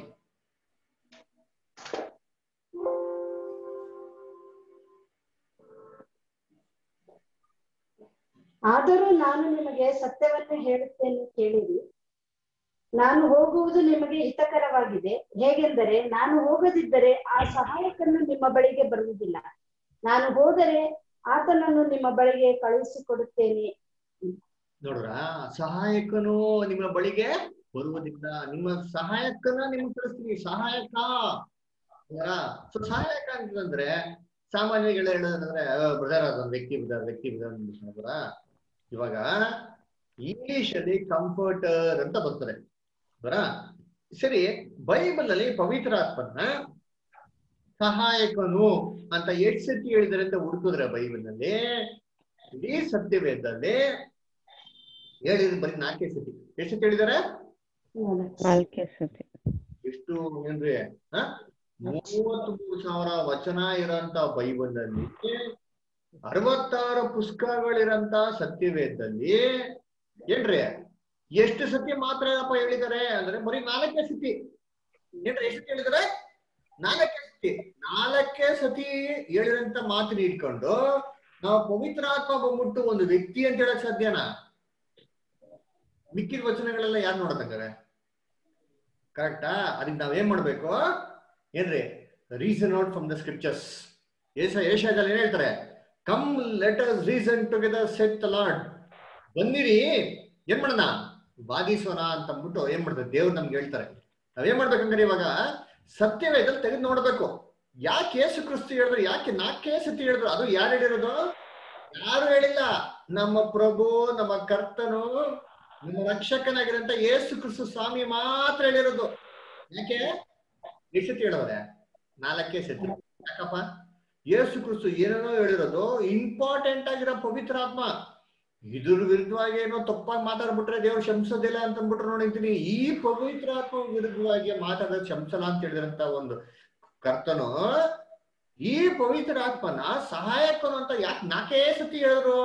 Speaker 7: ಆದರೂ ನಾನು ನಿಮಗೆ ಸತ್ಯವನ್ನೇ ಹೇಳುತ್ತೇನೆ ಕೇಳಿರಿ ನಾನು ಹೋಗುವುದು ನಿಮಗೆ ಹಿತಕರವಾಗಿದೆ ಹೇಗೆಂದರೆ ನಾನು ಹೋಗದಿದ್ದರೆ ಆ ಸಹಾಯಕನು ನಿಮ್ಮ ಬಳಿಗೆ ಬರುವುದಿಲ್ಲ ನಾನು ಹೋದರೆ ಆತನನ್ನು ನಿಮ್ಮ ಬಳಿಗೆ ಕಳುಹಿಸಿಕೊಡುತ್ತೇನೆ
Speaker 2: ನೋಡ್ರ ಸಹಾಯಕನು ನಿಮ್ಮ ಬಳಿಗೆ ಬರುವುದಿಲ್ಲ ನಿಮ್ಮ ಸಹಾಯಕನ ನಿಮ್ಗೆ ಕಳಿಸ್ತೀನಿ ಸಹಾಯಕ ಸೊ ಸಹಾಯಕ ಅಂತಂದ್ರೆ ಸಾಮಾನ್ಯವಾಗಿ ಎಲ್ಲ ಹೇಳೋದಂದ್ರೆ ಬ್ರದರ್ ಅದೊಂದು ವ್ಯಕ್ತಿ ಬ್ರದರ್ ವ್ಯಕ್ತಿ ಬ್ರದರ್ ಇವಾಗ ಇಂಗ್ಲಿಷ್ ಅಲ್ಲಿ ಕಂಫರ್ಟರ್ ಅಂತ ಬರ್ತದೆ ಬರಾ ಸರಿ ಬೈಬಲ್ ಅಲ್ಲಿ ಪವಿತ್ರ ಆತ್ಮನ ಸಹಾಯಕನು ಅಂತ ಎಷ್ಟು ಸತಿ ಹೇಳಿದಾರೆ ಅಂತ ಹುಡುಕಿದ್ರೆ ಬೈಬಲ್ ನಲ್ಲಿ ಇಡೀ ಸತ್ಯವೇದದಲ್ಲಿ ಹೇಳಿದ್ರೆ ಬರೀ ನಾಲ್ಕೇ ಸತಿ ಎಷ್ಟು ಸತಿ ಹೇಳಿದಾರೆ
Speaker 6: ನಾಲ್ಕೇ ಸತಿ
Speaker 2: ಎಷ್ಟು ಏನ್ರಿ ಹ ಮೂವತ್ತ್ ಮೂರು ಸಾವಿರ ವಚನ ಇರೋಂತ ಬೈಬಲ್ ಅಲ್ಲಿ ಅರವತ್ತಾರು ಪುಸ್ತಕಗಳಿರಂತ ಸತ್ಯವೇದದಲ್ಲಿ ಏನ್ರಿ ಎಷ್ಟು ಸತಿ ಮಾತ್ರ ಏನಪ್ಪ ಹೇಳಿದಾರೆ ಅಂದ್ರೆ ಬರೀ ನಾಲ್ಕೇ ಸತಿ ಏನ್ರಿ ಎಷ್ಟು ಸತಿ ಹೇಳಿದಾರೆ ನಾಲ್ಕೇ ಸತಿ ನಾಲ್ಕೇ ಸತಿ ಹೇಳಿದಂತ ಮಾತಿನ ಇಟ್ಕೊಂಡು ನಾವು ಪವಿತ್ರ ಆತ್ಮ ಬಂದ್ಬಿಟ್ಟು ಒಂದು ವ್ಯಕ್ತಿ ಅಂತ ಹೇಳಕ್ ಸಾಧ್ಯನಾ ಮಿಕ್ಕಿದ ವಚನಗಳೆಲ್ಲ ಯಾರು ನೋಡತಂಗಾರೆ ಕರೆಕ್ಟಾ ಅದಕ್ಕೆ ನಾವೇನ್ ಮಾಡ್ಬೇಕು ಏನ್ರಿ reason out from the scriptures ಏಸ ಏಷ್ಯಾದಲ್ಲಿ ಏನ್ ಹೇಳ್ತಾರೆ come let us reason together saith the Lord ಬಂದಿರಿ ಏನ್ ಮಾಡೋಣ ವಾದಿಸೋಣ ಅಂತ ಅಂದ್ಬಿಟ್ಟು ಏನ್ ಮಾಡ್ತಾರೆ ದೇವ್ರು ನಮ್ಗೆ ಹೇಳ್ತಾರೆ ನಾವೇನ್ ಮಾಡ್ಬೇಕಂದ್ರೆ ಇವಾಗ ಸತ್ಯವೇದಲ್ಲಿ ತೆಗೆದು ನೋಡ್ಬೇಕು ಯಾಕೆ ಯೇಸು ಕ್ರಿಸ್ತು ಹೇಳಿದ್ರು ಯಾಕೆ ನಾಲ್ಕೇ ಸತಿ ಹೇಳಿದ್ರು ಅದು ಯಾರು ಹೇಳಿರೋದು ಯಾರು ಹೇಳಿಲ್ಲ ನಮ್ಮ ಪ್ರಭು ನಮ್ಮ ಕರ್ತನು ನಮ್ಮ ರಕ್ಷಕನಾಗಿರಂತ ಯೇಸು ಕ್ರಿಸ್ತು ಸ್ವಾಮಿ ಮಾತ್ರ ಹೇಳಿರೋದು ಯಾಕೆ ಎಷ್ಟು ಸತಿ ಹೇಳೋರೆ ನಾಲ್ಕೇ ಸತಿ ಯಾಕಪ್ಪ ಯೇಸು ಕ್ರಿಸ್ತು ಏನೇನೋ ಹೇಳಿರೋದು ಇಂಪಾರ್ಟೆಂಟ್ ಆಗಿರೋ ಪವಿತ್ರ ಆತ್ಮ ಇದ್ರ ವಿರುದ್ಧವಾಗಿ ಏನೋ ತಪ್ಪಾಗಿ ಮಾತಾಡ್ಬಿಟ್ರೆ ದೇವ್ರು ಶಂಸೋದಿಲ್ಲ ಅಂತ ಅಂದ್ಬಿಟ್ರೆ ನೋಡಿದ್ದೀನಿ ಈ ಪವಿತ್ರ ಆತ್ಮ ವಿರುದ್ಧವಾಗಿ ಮಾತಾಡೋದು ಶಂಸಲ್ಲ ಅಂತ ಹೇಳಿದ್ರಂತ ಒಂದು ಕರ್ತನು ಈ ಪವಿತ್ರ ಆತ್ಮನ ಸಹಾಯಕನು ಅಂತ ಯಾಕೆ ನಾಲ್ಕೇ ಸತಿ ಹೇಳಿದ್ರು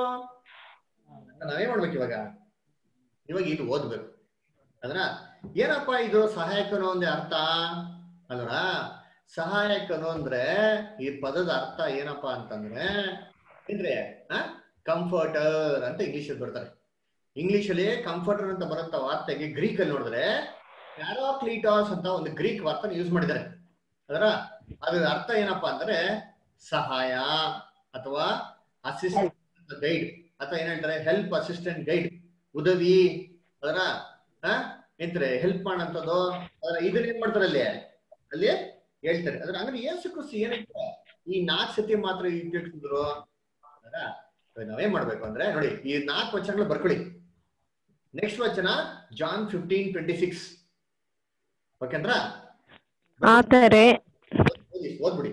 Speaker 2: ನಾವೇನ್ ಮಾಡ್ಬೇಕು ಇವಾಗ ಇವಾಗ ಇದು ಓದ್ಬೇಕು ಅದ್ರ ಏನಪ್ಪಾ ಇದು ಸಹಾಯಕನು ಅಂದ್ರೆ ಅರ್ಥ ಅಲ್ರ ಸಹಾಯಕನು ಅಂದ್ರೆ ಈ ಪದದ ಅರ್ಥ ಏನಪ್ಪಾ ಅಂತಂದ್ರೆ ಏನ್ರಿ ಕಂಫರ್ಟರ್ ಅಂತ ಇಂಗ್ಲಿಷ್ ಬರ್ತಾರೆ ಇಂಗ್ಲಿಷ್ ಅಲ್ಲಿ ಕಂಫರ್ಟರ್ ಅಂತ ಬರುವಂತ ವಾರ್ತೆಗೆ ಗ್ರೀಕ್ ಅಲ್ಲಿ ನೋಡಿದ್ರೆ ಪ್ಯಾರಾಕ್ಲೀಟಾಸ್ ಅಂತ ಒಂದು ಗ್ರೀಕ್ ವಾರ್ತೆ ಯೂಸ್ ಮಾಡಿದ್ದಾರೆ ಅದರ ಅದ್ರ ಅರ್ಥ ಏನಪ್ಪಾ ಅಂದ್ರೆ ಸಹಾಯ ಅಥವಾ ಅಸಿಸ್ಟೆಂಟ್ ಗೈಡ್ ಅಥವಾ ಏನ್ ಹೇಳ್ತಾರೆ ಹೆಲ್ಪ್ ಅಸಿಸ್ಟೆಂಟ್ ಗೈಡ್ ಉದವಿ ಅದರ ಎಂತಾರೆ ಹೆಲ್ಪ್ ಮಾಡಂತದ್ದು ಅದರ ಇದನ್ನ ಏನ್ ಮಾಡ್ತಾರೆ ಅಲ್ಲಿ ಅಲ್ಲಿ ಹೇಳ್ತಾರೆ ಅದ್ರ ಅಂದ್ರೆ ಏಸು ಕ್ರಿಸ್ತು ಏನಕ್ಕೆ ಈ ನಾಲ್ಕು ಸತಿ ಮಾತ್ರ ಇಟ್ಟಿದ್ರು ಅದರ ನಾವೇನ್ ಮಾಡ್ಬೇಕು ಅಂದ್ರೆ ನೋಡಿ ಈ ನಾಲ್ಕು ವಚನಗಳು ಬರ್ಕೊಳ್ಳಿ ನೆಕ್ಸ್ಟ್ ವಚನ ಜಾನ್ ಫಿಫ್ಟೀನ್ ಟ್ವೆಂಟಿ ಸಿಕ್ಸ್ ಓಕೆಂದ್ರ
Speaker 6: ಆದರೆ
Speaker 2: ಓದ್ಬಿಡಿ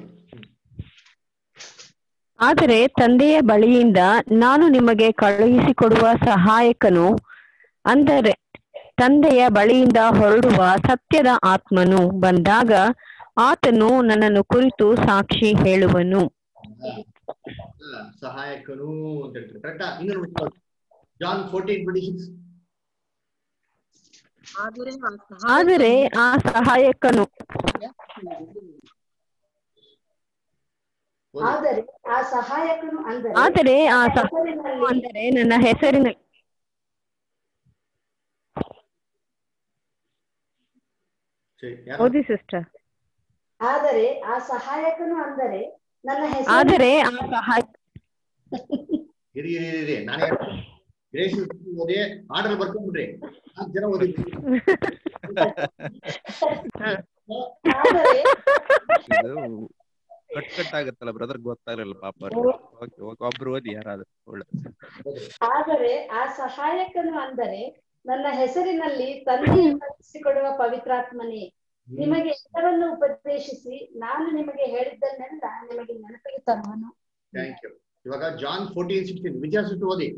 Speaker 6: ಆದರೆ ತಂದೆಯ ಬಳಿಯಿಂದ ನಾನು ನಿಮಗೆ ಕಳುಹಿಸಿಕೊಡುವ ಸಹಾಯಕನು ಅಂದರೆ ತಂದೆಯ ಬಳಿಯಿಂದ ಹೊರಡುವ ಸತ್ಯದ ಆತ್ಮನು ಬಂದಾಗ ಆತನು ನನ್ನನ್ನು ಕುರಿತು ಸಾಕ್ಷಿ ಹೇಳುವನು
Speaker 2: ಹಾ, ಸಹಾಯಕನು ಅಂತ ಹೇಳ್ತಾರೆ ಕರೆಕ್ಟಾ ಇನ್ನು ಜಾನ್ ಫೋರ್ಟೀನ್ ಟ್ವೆಂಟಿ ಸಿಕ್ಸ್
Speaker 4: ಆದರೆ ಆ
Speaker 6: ಆದರೆ ಆ ಸಹಾಯಕನು
Speaker 7: ಆದರೆ ಆ ಸಹಾಯಕನು ಅಂದರೆ
Speaker 6: ಆದರೆ ಆ
Speaker 7: ಹೆಸರಿನಲ್ಲಿ
Speaker 6: ಅಂದರೆ ನನ್ನ ಹೆಸರಿನ
Speaker 2: ಸರಿ ಯಾರು?
Speaker 6: ಓದಿ ಸಿಸ್ಟರ್
Speaker 7: ಆದರೆ ಆ ಸಹಾಯಕನು ಅಂದರೆ ನನ್ನ ಹೆಸರು
Speaker 6: ಆದರೆ ಆ ಸಹಾಯ
Speaker 2: ಇರಿ ಇರಿ ಇರಿ, ಇರಿ ನಾನೇ ಗ್ರೇಸ್ ಓದಿ ಆರ್ಡರ್ ಬರ್ಕೊಂಡ್ಬಿಡ್ರಿ ನಾಲ್ಕು ಜನ ಓದಿ
Speaker 7: ಆದರೆ
Speaker 3: ಇದು ಕಟ್ ಕಟ್ ಆಗತ್ತಲ್ಲ ಬ್ರದರ್ ಗೊತ್ತಾಗಲಿಲ್ಲ ಪಾಪ ಅವ್ರಿಗೆ. ಓಕೆ ಓಕೆ ಒಬ್ರು ಓದಿ ಯಾರಾದ್ರೂ ಒಳ್ಳೆ
Speaker 7: ಆದರೆ ಆ ಸಹಾಯಕನು ಅಂದರೆ ನನ್ನ ಹೆಸರಿನಲ್ಲಿ ತಂದೆ ಕೊಡುವ ಪವಿತ್ರಾತ್ಮನೇ ನಿಮಗೆ ಎಲ್ಲವನ್ನು ಉಪದೇಶಿಸಿ ನಾನು ನಿಮಗೆ ಹೇಳಿದ್ದನ್ನೆಲ್ಲ ನಿಮಗೆ ನೆನಪಿಗೆ ತರುವನು
Speaker 2: ಥ್ಯಾಂಕ್ ಯು ಇವಾಗ ಜಾನ್ ಫೋರ್ಟೀನ್ ಸಿಕ್ಸ್ಟೀನ್ ವಿಚಾರಿಸಿಟ್ಟು ಓದಿ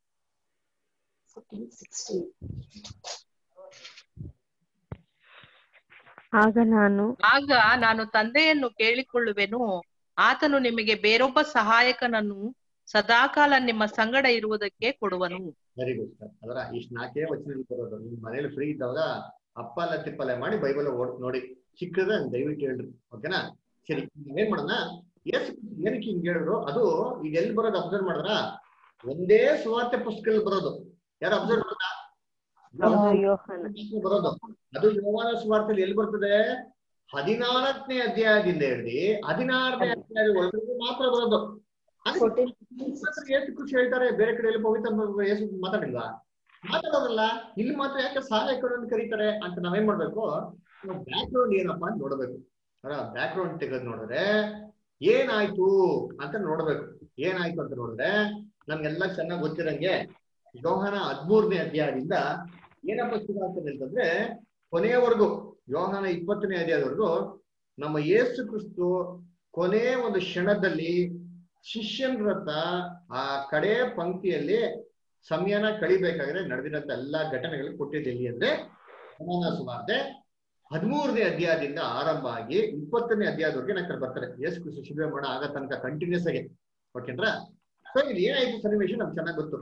Speaker 6: ಆಗ ನಾನು
Speaker 4: ಆಗ ನಾನು ತಂದೆಯನ್ನು ಕೇಳಿಕೊಳ್ಳುವೆನು ಆತನು ನಿಮಗೆ ಬೇರೊಬ್ಬ ಸಹಾಯಕನನ್ನು ಸದಾಕಾಲ ನಿಮ್ಮ ಸಂಗಡ ಇರುವುದಕ್ಕೆ ಕೊಡುವನು
Speaker 2: ವೆರಿ ಗುಡ್ ಸರ್ ಅದರ ಇಷ್ಟು ನಾಲ್ಕೇ ವಚನ ಬರೋದು ನಿಮ್ ಮನೇಲಿ ಫ್ರೀ ಇದ್ದಾಗ ಅಪ್ಪಲ್ಲ ತಿಪ್ಪಲೆ ಮಾಡಿ ಬೈಬಲ್ ಓಡ್ ನೋಡಿ ಸಿಕ್ಕದ ದಯವಿಟ್ಟು ಹೇಳ್ರಿ ಓಕೆನಾ ಸರಿ ಈಗ ಏನ್ ಮಾಡೋಣ ಎಸ್ ಏನಕ್ಕೆ ಹಿಂಗ್ ಹೇಳಿದ್ರು ಅದು ಈಗ ಎಲ್ಲಿ ಬರೋದು ಅಬ್ಸರ್ವ್ ಮಾಡಿದ್ರ ಒಂದೇ ಸುವಾರ್ತೆ ಪುಸ್ತಕದಲ್ಲಿ ಬರೋದು ಯಾರು ಅಬ್ಸರ್ವ್ ಮಾಡ್ತಾ
Speaker 6: ಹೌದು, ಯೋಹಾನ.
Speaker 2: ಬರೋದು ಅದು ಯೋವಾನ ಸುವಾರ್ತೆಯಲ್ಲಿ ಎಲ್ಲಿ ಬರ್ತದೆ ಹದಿನಾಲ್ಕನೇ ಅಧ್ಯಾಯದಿಂದ ಹಿಡಿದು ಹದಿನಾರನೇ ಅಧ್ಯಾಯದ ಒಳಗಡೆ ಮಾತ್ರ ಬರೋದು ಅಂದ್ರೆ ಮಾತ್ರ ಏಸು ಖುಷಿ ಹೇಳ್ತಾರೆ ಬೇರೆ ಕಡೆ ಎಲ್ಲಿ ಪವಿತ್ರ ಏಸು ಮಾತಾಡಿಲ್ವಾ ಮಾತಾಡೋದಲ್ಲ ಇಲ್ಲಿ ಮಾತ್ರ ಯಾಕೆ ಸಹಾಯಕರನ್ನು ಕರೀತಾರೆ ಅಂತ ನಾವೇನ್ ಮಾಡ್ಬೇಕು ಬ್ಯಾಕ್ ಗ್ರೌಂಡ್ ಏನಪ್ಪಾ ಅಂತ ನೋಡ್ಬೇಕು ಬ್ಯಾಕ್ ಗ್ರೌಂಡ್ ತೆಗೆದು ನೋಡಿದ್ರೆ ಏನಾಯ್ತು ಅಂತ ನೋಡ್ಬೇಕು ಏನಾಯ್ತು ಅಂತ ನೋಡಿದ್ರೆ ನಮ್ಗೆಲ್ಲ ಚೆನ್ನಾಗಿ ಗೊತ್ತಿರಂಗೆ ಯೋಹನ ಹದ್ಮೂರನೇ ಅಧ್ಯಾಯದಿಂದ ಏನಪ್ಪ ಶುರು ಆಗ್ತದೆ ಅಂತಂದ್ರೆ ಕೊನೆಯವರೆಗೂ ಯೋಹನ ಇಪ್ಪತ್ತನೇ ಅಧ್ಯಾಯದವರೆಗೂ ನಮ್ಮ ಯೇಸು ಕ್ರಿಸ್ತು ಕೊನೆ ಒಂದು ಕ್ಷಣದಲ್ಲಿ ಶಿಷ್ಯನ ಹತ್ರ ಆ ಕಡೆ ಪಂಕ್ತಿಯಲ್ಲಿ ಸಮಯನ ಕಳಿಬೇಕಾದ್ರೆ ನಡೆದಿರಂತ ಎಲ್ಲಾ ಘಟನೆಗಳು ಕೊಟ್ಟಿದ್ದು ಎಲ್ಲಿ ಅಂದ್ರೆ ಯೋಹಾನ ಸುವಾರ್ತೆ ಹದಿಮೂರನೇ ಅಧ್ಯಾಯದಿಂದ ಆರಂಭ ಆಗಿ ಇಪ್ಪತ್ತನೇ ಅಧ್ಯಾಯದವರೆಗೆ ನಂತರ ಬರ್ತಾರೆ ಯೇಸು ಕ್ರಿಸ್ತು ಶಿಬಿರ ಮಾಡ ಆಗ ತನಕ ಕಂಟಿನ್ಯೂಸ್ ಆಗಿ ಓಕೆನ್ರಾ ಸೊ ಇಲ್ಲಿ ಏನಾಯ್ತು ಸನ್ನಿವೇಶ ನಮ್ಗೆ ಚೆನ್ನಾಗಿ ಗೊತ್ತು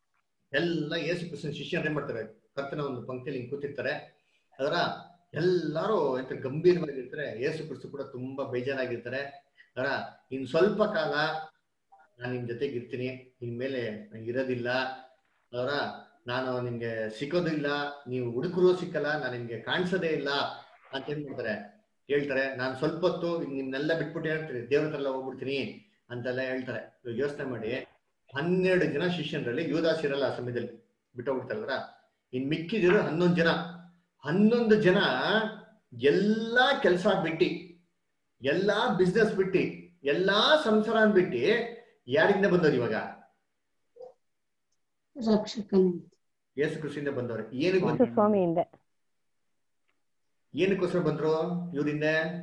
Speaker 2: ಎಲ್ಲ ಯೇಸು ಕ್ರಿಸ್ತನ ಶಿಷ್ಯರು ಏನ್ ಮಾಡ್ತಾರೆ ಕರ್ತನ ಒಂದು ಪಂಕ್ತಿಯಲ್ಲಿ ಹಿಂಗ್ ಕೂತಿರ್ತಾರೆ ಅದರ ಎಲ್ಲಾರು ಎಂತ ಗಂಭೀರವಾಗಿರ್ತಾರೆ ಯೇಸು ಕ್ರಿಸ್ತು ಕೂಡ ತುಂಬಾ ಬೇಜಾರಾಗಿರ್ತಾರೆ ಅದರ ಇನ್ ಸ್ವಲ್ಪ ಕಾಲ ನಾನು ನಿಮ್ ಜೊತೆಗೆ ಇರ್ತೀನಿ ಇನ್ಮೇಲೆ ನಂಗೆ ಇರೋದಿಲ್ಲ ಅದರ ನಾನು ನಿಮ್ಗೆ ಸಿಕ್ಕೋದು ಇಲ್ಲ ನೀವು ಹುಡುಕರು ಸಿಕ್ಕಲ್ಲ ನಾನು ನಿಮ್ಗೆ ಕಾಣಿಸೋದೇ ಇಲ್ಲ ಅಂತ ಏನ್ ಮಾಡ್ತಾರೆ ಹೇಳ್ತಾರೆ ನಾನು ಸ್ವಲ್ಪ ಹೊತ್ತು ನಿಮ್ನೆಲ್ಲ ಬಿಟ್ಬಿಟ್ಟು ಹೇಳ್ತೀನಿ ದೇವ್ರ ಹತ್ರ ಎಲ್ಲ ಹೋಗ್ಬಿಡ್ತೀನಿ ಅಂತೆಲ್ಲ ಹೇಳ್ತಾರೆ ಇವಾಗ ಯೋಚನೆ ಮಾಡಿ ಹನ್ನೆರಡು ಜನ ಶಿಷ್ಯರಲ್ಲಿ ಯುವದಾಸ್ ಇರಲ್ಲ ಆ ಸಮಯದಲ್ಲಿ ಬಿಟ್ಟೋಗ್ಬಿಡ್ತಾರಲ್ಲ ಇನ್ ಮಿಕ್ಕಿದಿರೋ ಹನ್ನೊಂದು ಜನ ಹನ್ನೊಂದು ಜನ ಎಲ್ಲಾ ಕೆಲಸ ಬಿಟ್ಟಿ ಎಲ್ಲಾ ಬಿಸ್ನೆಸ್ ಬಿಟ್ಟಿ ಎಲ್ಲಾ ಸಂಸಾರ ಬಿಟ್ಟಿ ಯಾರಿಂದ ಬಂದವ್ರು ಇವಾಗ
Speaker 5: ರಕ್ಷಕನು
Speaker 2: ಯೇಸು ಕೃಷಿಯಿಂದ ಬಂದವ್ರೆ ಏನಕ್ಕೆ
Speaker 6: ಯೇಸು
Speaker 2: ಬಂದ್ರು
Speaker 6: ಸ್ವಾಮಿಯಿಂದ
Speaker 2: ಏನಕ್ಕೋಸ್ಕರ ಬಂದ್ರು ಇವರಿಂದ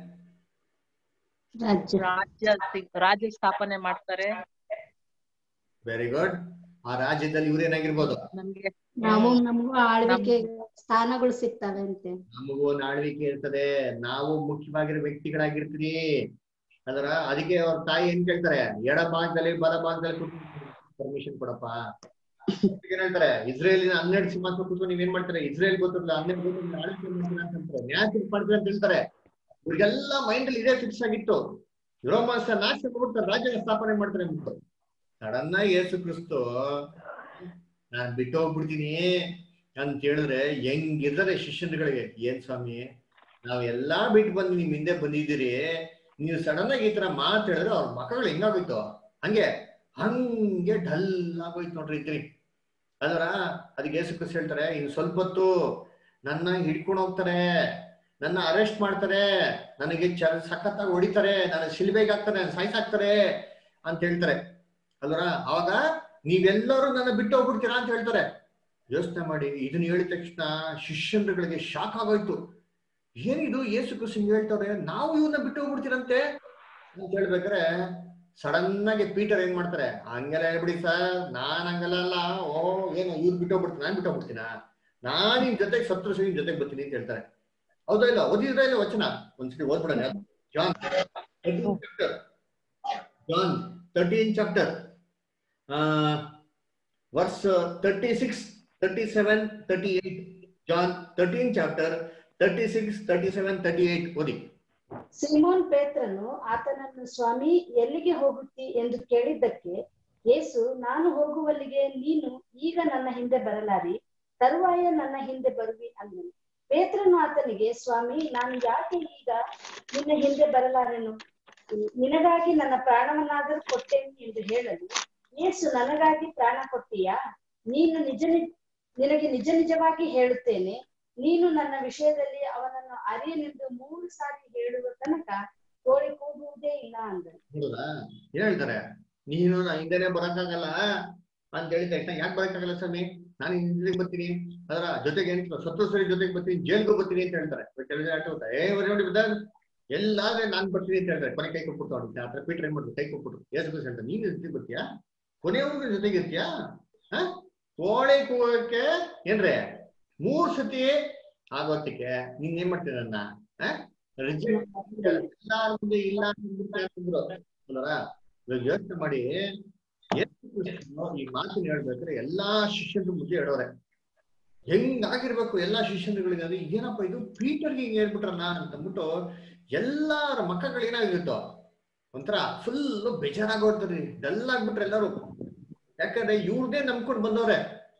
Speaker 5: ರಾಜ್ಯ
Speaker 4: ರಾಜ್ಯ ಸಿ- ರಾಜ್ಯ ಸ್ಥಾಪನೆ ಮಾಡ್ತಾರೆ
Speaker 2: ವೆರಿ ಗುಡ್ ಆ ರಾಜ್ಯದಲ್ಲಿ ಇವ್ರೇನಾಗಿರ್ಬೋದು
Speaker 4: ನಮ್ಗೆ
Speaker 7: ನಾವು ನಮಗೂ ಆಳ್ವಿಕೆ ಸ್ಥಾನಗಳು ಸಿಗ್ತವೆ ಅಂತೆ
Speaker 2: ನಮಗೂ ಒಂದು ಆಳ್ವಿಕೆ ಇರ್ತದೆ ನಾವು ಮುಖ್ಯವಾಗಿರೋ ವ್ಯಕ್ತಿಗಳಾಗಿರ್ತೀವಿ ಅದರ ಅದಕ್ಕೆ ಅವ್ರ ತಾಯಿ ಏನ್ ಕೇಳ್ತಾರೆ ಎಡ ಭಾಗದಲ್ಲಿ ಬಲ ಭಾಗದಲ್ಲಿ ಪರ್ಮಿಷನ್ ಕೊಡಪ್ಪ ಏನ್ ಹೇಳ್ತಾರೆ ಇಸ್ರೇಲಿನ ಹನ್ನೆರಡು ಸಿಂಹಾಸನ ಕೂತ್ಕೊಂಡು ನೀವೇನ್ ಮಾಡ್ತಾರೆ ಇಸ್ರೇಲ್ ಗೊತ್ತಿಲ್ಲ ಹನ್ನೆರಡು ಗೊತ್ತಿಲ್ಲ ಆಳ್ವಿಕೆ ಮಾಡ್ತೀರಾ ಅಂತ ಅಂತಾರೆ ನ್ಯಾಯ ತೀರ್ಪು ಮಾಡ್ತೀರಾ ಅಂತ ಹೇಳ್ತಾರೆ ಇವ್ರಿಗೆಲ್ಲ ಮೈಂಡ್ ಅಲ್ಲಿ ಇದೇ ಫಿಕ್ಸ್ ಆಗಿತ್ತು ಯುರೋಮಾಸ ನಾಶ ಮಾಡ್ಬಿಡ್ತಾರೆ ರಾಜ್ಯನ ಸ್ಥಾಪನೆ ಮಾಡ್ತಾರೆ ಅಂದ್ಬಿಟ್ಟು ಸಡನ್ ಆಗಿ ಯೇಸು ಕ್ರಿಸ್ತು ನಾನ್ ಬಿಟ್ಟು ಹೋಗ್ಬಿಡ್ತೀನಿ ಅಂತ ಹೇಳಿದ್ರೆ ಹೆಂಗಿದ್ದಾರೆ ಶಿಷ್ಯರುಗಳಿಗೆ ಏನ್ ಸ್ವಾಮಿ ನಾವೆಲ್ಲಾ ಬಿಟ್ಟು ಬಂದು ನಿಮ್ ಹಿಂದೆ ಬಂದಿದ್ದೀರಿ ನೀವು ಸಡನ್ ಆಗಿ ಈ ತರ ಮಾತು ಹೇಳಿದ್ರೆ ಅವ್ರ ಮಕ್ಕಳು ಹೆಂಗಾಗೋಯ್ತು ಹಂಗೆ ಹಂಗೆ ಡಲ್ ಆಗೋಯ್ತು ನೋಡ್ರಿ ಇದ್ರಿ ಅದರ ಅದಕ್ಕೆ ಏಸು ಕ್ರಿಸ್ತ ಹೇಳ್ತಾರೆ ಇನ್ನು ಸ್ವಲ್ಪ ಹೊತ್ತು ನನ್ನ ಹಿಡ್ಕೊಂಡು ಹೋಗ್ತಾರೆ ನನ್ನ ಅರೆಸ್ಟ್ ಮಾಡ್ತಾರೆ ನನಗೆ ಚ ಸಖತ್ತಾಗಿ ಹೊಡಿತಾರೆ ನನ್ನ ಶಿಲ್ಬೆಗೆ ಹಾಕ್ತಾರೆ ಸಾಯ್ಸಾಕ್ತಾರೆ ಅಂತ ಹೇಳ್ತಾರೆ ಅಲ್ವರ ಅವಾಗ ನೀವೆಲ್ಲರೂ ನನ್ನ ಬಿಟ್ಟು ಹೋಗ್ಬಿಡ್ತೀರಾ ಅಂತ ಹೇಳ್ತಾರೆ ಯೋಚನೆ ಮಾಡಿ ಇದನ್ನ ಹೇಳಿದ ತಕ್ಷಣ ಶಿಷ್ಯಂದ್ರಗಳಿಗೆ ಶಾಕ್ ಆಗೋಯ್ತು ಏನಿದು ಏಸು ಕ್ರಿಸ್ತ ಹಿಂಗ್ ಹೇಳ್ತಾರೆ ನಾವು ಇವನ್ನ ಬಿಟ್ಟು ಹೋಗ್ಬಿಡ್ತೀರಂತೆ ಅಂತ ಹೇಳ್ಬೇಕಾರೆ ಸಡನ್ ಆಗಿ ಪೀಟರ್ ಏನ್ ಮಾಡ್ತಾರೆ ಹಂಗೆಲ್ಲ ಹೇಳ್ಬಿಡಿ ಸರ್ ನಾನ್ ಹಂಗಲ್ಲ ಅಲ್ಲ ಓ ಏನು ಇವ್ರು ಬಿಟ್ಟು ಹೋಗ್ಬಿಡ್ತೀನಿ ನಾನ್ ಬಿಟ್ಟು ಹೋಗ್ಬಿಡ್ತೀನ ನಾನ್ ನಿಮ್ ಜೊತೆಗೆ ಸತ್ರು ನಿಮ್ ಜೊತೆಗೆ ಬರ್ತೀನಿ ಅಂತ ಹೇಳ್ತಾರೆ ಹೌದಾ ಇಲ್ಲ ಓದಿದ್ರ ಇಲ್ಲ ವಚನ ಒಂದ್ಸತಿ ಓದ್ಬಿಡೋಣ John chapter John thirteen chapter verse thirty six thirty seven thirty eight John thirteen chapter thirty six thirty seven thirty eight ಓದಿ
Speaker 7: ಸಿಮೋನ್ ಪೇತ್ರನು ಆತನನ್ನು ಸ್ವಾಮಿ ಎಲ್ಲಿಗೆ ಹೋಗುತ್ತಿ ಎಂದು ಕೇಳಿದ್ದಕ್ಕೆ ಯೇಸು ನಾನು ಹೋಗುವಲ್ಲಿಗೆ ನೀನು ಈಗ ನನ್ನ ಹಿಂದೆ ಬರಲಾರಿ ತರುವಾಯ ನನ್ನ ಹಿಂದೆ ಬರುವಿ ಅಂದನು ಪೇತ್ರನು ಆತನಿಗೆ ಸ್ವಾಮಿ ನಾನು ಯಾಕೆ ಈಗ ನಿನ್ನ ಹಿಂದೆ ಬರಲಾರೆನು ನಿನಗಾಗಿ ನನ್ನ ಪ್ರಾಣವನ್ನಾದರೂ ಕೊಟ್ಟೇನೆ ಎಂದು ಹೇಳಲು ಯೇಸು ನನಗಾಗಿ ಪ್ರಾಣ ಕೊಟ್ಟೀಯಾ ನೀನು ನಿಜ ನಿ- ನಿನಗೆ ನಿಜ ನಿಜವಾಗಿ ಹೇಳುತ್ತೇನೆ ನೀನು ನನ್ನ ವಿಷಯದಲ್ಲಿ ಅವನನ್ನು ಅರಿಯನೆಂದು ಮೂರು ಸಾರಿ ಹೇಳುವ ತನಕ ಕೋಳಿ ಕೂಗುವುದೇ ಇಲ್ಲ ಅಂದನು
Speaker 2: ಹೌದಾ ಏನ್ ಹೇಳ್ತಾರೆ ನೀನು ನಾ ಹಿಂದೆನೆ ಬರಕ್ಕಾಗಲ್ಲ ಅಂತ ಹೇಳಿದ ತಕ್ಷಣ ಯಾಕೆ ಬರಕ್ಕಾಗಲ್ಲ ಸ್ವಾಮಿ ನಾನು ಹಿಂದೆ ಬರ್ತೀನಿ ಅದರ ಜೊತೆಗೆ ಏನ್ ಸತ್ತು ಸರಿ ಜೊತೆಗೆ ಬರ್ತೀನಿ ಜೈಲ್ಗೂ ಬರ್ತೀನಿ ಅಂತ ಹೇಳ್ತಾರೆ ಕೆಲವು ಆಟ ಹೋಗ್ತಾರೆ ಏ ಬರೀ ನೋಡಿ ಬಿದ್ದಾಗ ಎಲ್ಲಾದ್ರೆ ನಾನ್ ಬರ್ತೀನಿ ಅಂತ ಹೇಳ್ತಾರೆ ಕೊನೆ ಕೈ ಕೊಟ್ಬಿಟ್ಟು ಅವ್ನಿಗೆ ಆತರ ಪೀಟ್ರ್ ಏನ್ ಮಾಡ್ತಾರೆ ಕೈ ಕೊಟ್ಬಿಟ್ಟು ಏಸು ಕ್ರಿಸ್ತ ಹೇಳ್ತಾರೆ ನೀನ್ ಜೊತೆಗೆ ಬರ್ತೀಯಾ ಕೊನೆಯವರೆಗೂ ಜೊತೆಗೆ ಇರ್ತೀಯಾ ಹ ಕೋಳಿ ಕೂಗಕ್ಕೆ ಏನ್ರೆ ಮೂರ್ ಸತಿ ಆಗೋತ್ತಿಗೆ ನೀನ್ ಏನ್ ಮಾಡ್ತೀರ ನನ್ನ ರಿಜೆಕ್ಟ್ ಎಲ್ಲಾರ ಮುಂದೆ ಇಲ್ಲ ಅಂದ್ಬಿಟ್ಟು ಅಂದ್ರು ಅಲ್ವರಾ? ಇವಾಗ ಯೋಚನೆ ಮಾಡಿ ಯೇಸು ಕ್ರಿಸ್ತನು ಈ ಮಾತನ್ನ ಹೇಳ್ಬೇಕಾದ್ರೆ ಎಲ್ಲಾ ಶಿಷ್ಯರ ಮುಂದೆ ಹೇಳೋರೆ ಹೆಂಗಾಗಿರ್ಬೇಕು ಎಲ್ಲಾ ಶಿಷ್ಯರುಗಳಿಗೆ ಅದು ಏನಪ್ಪ ಇದು ಪೀಟರ್ಗೆ ಹಿಂಗ್ ಹೇಳ್ಬಿಟ್ರನ್ನ ಅಂತಂದ್ಬಿಟ್ಟು ಎಲ್ಲಾರ ಮಕ್ಕಳು ಏನಾಗಿರುತ್ತೋ ಒಂಥರ ಫುಲ್ ಬೇಜಾರಾಗೋಗ್ತಾರ್ರಿ ಡಲ್ ಆಗ್ಬಿಟ್ರೆ ಎಲ್ಲಾರು ಯಾಕಂದ್ರೆ ಇವ್ರದೇ ನಂಬ್ಕೊಂಡು ಬಂದವ್ರೆ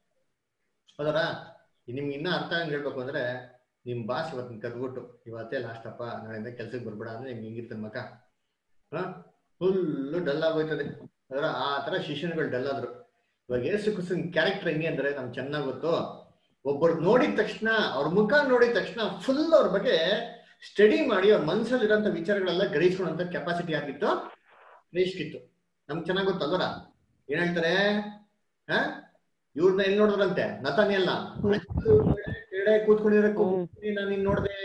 Speaker 2: ಹೌದರ ನಿಮ್ಗೆ ಇನ್ನ ಅರ್ಥ ಹಂಗ್ ಹೇಳ್ಬೇಕು ಅಂದ್ರೆ ನಿಮ್ ಬಾಸ್ ಇವತ್ತಿನ ಕರ್ಬಿಟ್ಟು ಇವತ್ತೇ ಲಾಸ್ಟ್ ಅಪ್ಪ ನಾಳೆಯಿಂದ ಕೆಲ್ಸಕ್ಕೆ ಬರ್ಬೇಡ ಅಂದ್ರೆ ನಿಮ್ಗೆ ಹಿಂಗಿರ್ತದೆ ಮಕ ಹ ಫುಲ್ ಡಲ್ ಆಗೋಯ್ತದೆ ಅದರ ಆ ತರ ಶಿಷ್ಯನುಗಳು ಡಲ್ ಆದ್ರು ಇವಾಗ ಯೇಸು ಕ್ರಿಸ್ತನ್ ಕ್ಯಾರೆಕ್ಟರ್ ಹೆಂಗೆ ಅಂದ್ರೆ ನಮ್ಗೆ ಚೆನ್ನಾಗ್ ಗೊತ್ತು ಒಬ್ಬರು ನೋಡಿದ ತಕ್ಷಣ ಅವ್ರ ಮುಖ ನೋಡಿದ ತಕ್ಷಣ ಫುಲ್ ಅವ್ರ ಬಗ್ಗೆ ಸ್ಟಡಿ ಮಾಡಿ ಅವ್ರ ಮನ್ಸಲ್ಲಿರೋಂಥ ವಿಚಾರಗಳೆಲ್ಲ ಗ್ರಹಿಸ್ಕೊಳ್ಳೋಂಥ ಕೆಪಾಸಿಟಿ ಆಗಿತ್ತು ಗ್ರಹಿಸ್ತಿತ್ತು ನಮ್ಗೆ ಚೆನ್ನಾಗ್ ಗೊತ್ತಲ್ವರ ಏನ್ ಹೇಳ್ತಾರೆ ಹ ಇವ್ರನ್ನ ಎಲ್ಲಿ ನೋಡಿದ್ರಂತೆ ನತಾನಿಯಲ್ಲ ಕೆಡೆ ಕೂತ್ಕೊಂಡಿರಕ್ಕೂ ನಾನು ನಿನ್ ನೋಡ್ದೆ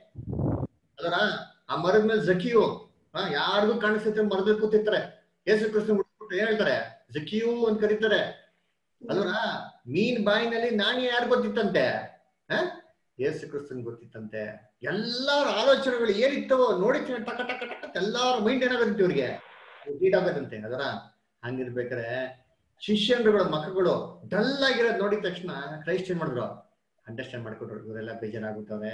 Speaker 2: ಅದರ ಆ ಮರದ ಮೇಲೆ ಜಕಿಯು ಹಾ ಯಾರಿಗೂ ಕಾಣಿಸ್ತೈತೆ ಮರದಲ್ಲಿ ಕೂತಿರ್ತಾರೆ ಯೇಸು ಕೃಷ್ಣ ಹುಡ್ಬಿಟ್ಟು ಏನ್ ಹೇಳ್ತಾರೆ ಜಕಿಯು ಅಂತ ಕರೀತಾರೆ ಅಲ್ವರ ಮೀನ್ ಬಾಯಿನಲ್ಲಿ ನಾಣ್ಯ ಯಾರು ಗೊತ್ತಿತ್ತಂತೆ ಹ ಯೇಸು ಕ್ರಿಸ್ತನ್ ಗೊತ್ತಿತ್ತಂತೆ ಎಲ್ಲಾರ ಆಲೋಚನೆಗಳು ಏನಿತ್ತವೋ ನೋಡಿ ಟಕ ಟಕ ಟಕ ಎಲ್ಲಾರ ಮೈಂಡ್ ಏನಾಗುತ್ತೆ ಇವ್ರಿಗೆ ಹೀಟ್ ಆಗೋದಂತೆ ಅದರ ಹಂಗಿರ್ಬೇಕಾರೆ ಶಿಷ್ಯಂದ್ರಗಳ ಮಕ್ಕಳು ಡಲ್ ಆಗಿರೋದ್ ನೋಡಿದ ತಕ್ಷಣ ಕ್ರೈಸ್ಟ್ ಏನ್ ಮಾಡಿದ್ರು ಅಂಡರ್ಸ್ಟ್ಯಾಂಡ್ ಮಾಡ್ಕೊಂಡ್ರು ಇವರೆಲ್ಲ ಬೇಜಾರಾಗುತ್ತವೆ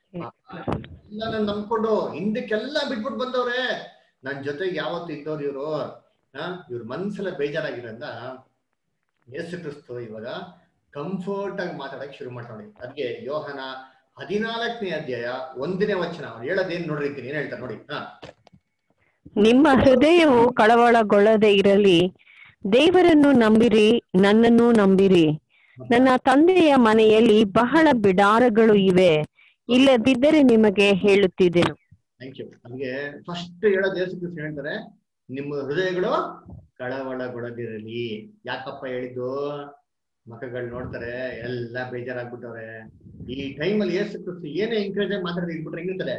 Speaker 2: ಎಲ್ಲ ನಂಬ್ಕೊಂಡು ಹಿಂದಕ್ಕೆಲ್ಲ ಬಿಟ್ಬಿಟ್ಟು ಬಂದವ್ರೆ ನನ್ ಜೊತೆಗೆ ಯಾವತ್ತು ಇದ್ದವ್ರು ಇವ್ರು ಹಾ ಇವ್ರ ಮನ್ಸೆಲ್ಲ ಬೇಜಾರಾಗಿರೋದ್ರಿಂದ ಯೇಸು ಕ್ರಿಸ್ತು ಇವಾಗ ಕಂಫರ್ಟ್ ಆಗಿ ಮಾತಾಡಕ್ ಶುರು ಮಾಡ್ತಾರೆ ಅದಕ್ಕೆ ಯೋಹನ ಹದಿನಾಲ್ಕನೇ ಅಧ್ಯಾಯ ಒಂದನೇ ವಚನ ಅವ್ರು ಹೇಳೋದೇನ್ ನೋಡಿರ್ತೀನಿ ಏನ್ ಹೇಳ್ತಾರೆ ನೋಡಿ ಹಾ
Speaker 6: ನಿಮ್ಮ ಹೃದಯವು ಕಳವಳಗೊಳ್ಳದೆ ಇರಲಿ ದೇವರನ್ನು ನಂಬಿರಿ ನನ್ನನ್ನು ನಂಬಿರಿ ನನ್ನ ತಂದೆಯ ಮನೆಯಲ್ಲಿ ಬಹಳ ಬಿಡಾರಗಳು ಇವೆ ಇಲ್ಲದಿದ್ದರೆ ನಿಮಗೆ ಹೇಳುತ್ತಿದ್ದೆನು
Speaker 2: ಥ್ಯಾಂಕ್ ಯು ನಮ್ಗೆ ಫಸ್ಟ್ ಹೇಳೋದು ಯೇಸು ಕ್ರಿಸ್ತ ಹೇಳ್ತಾರೆ ನಿಮ್ಮ ಹೃದಯಗಳು ಕಳವಳಗೊಳ್ಳದಿರಲಿ ಯಾಕಪ್ಪ ಹೇಳಿದ್ದು ಮಕ್ಕಳು ನೋಡ್ತಾರೆ ಎಲ್ಲ ಬೇಜಾರಾಗ್ಬಿಟ್ಟವ್ರೆ ಈ ಟೈಮಲ್ಲಿ ಯೇಸು ಕ್ರಿಸ್ತ ಏನೇ ಎಂಕರೇಜ್ ಆಗಿ ಮಾತಾಡಿ ಇಟ್ಬಿಟ್ರೆ ಹೆಂಗಿರ್ತದೆ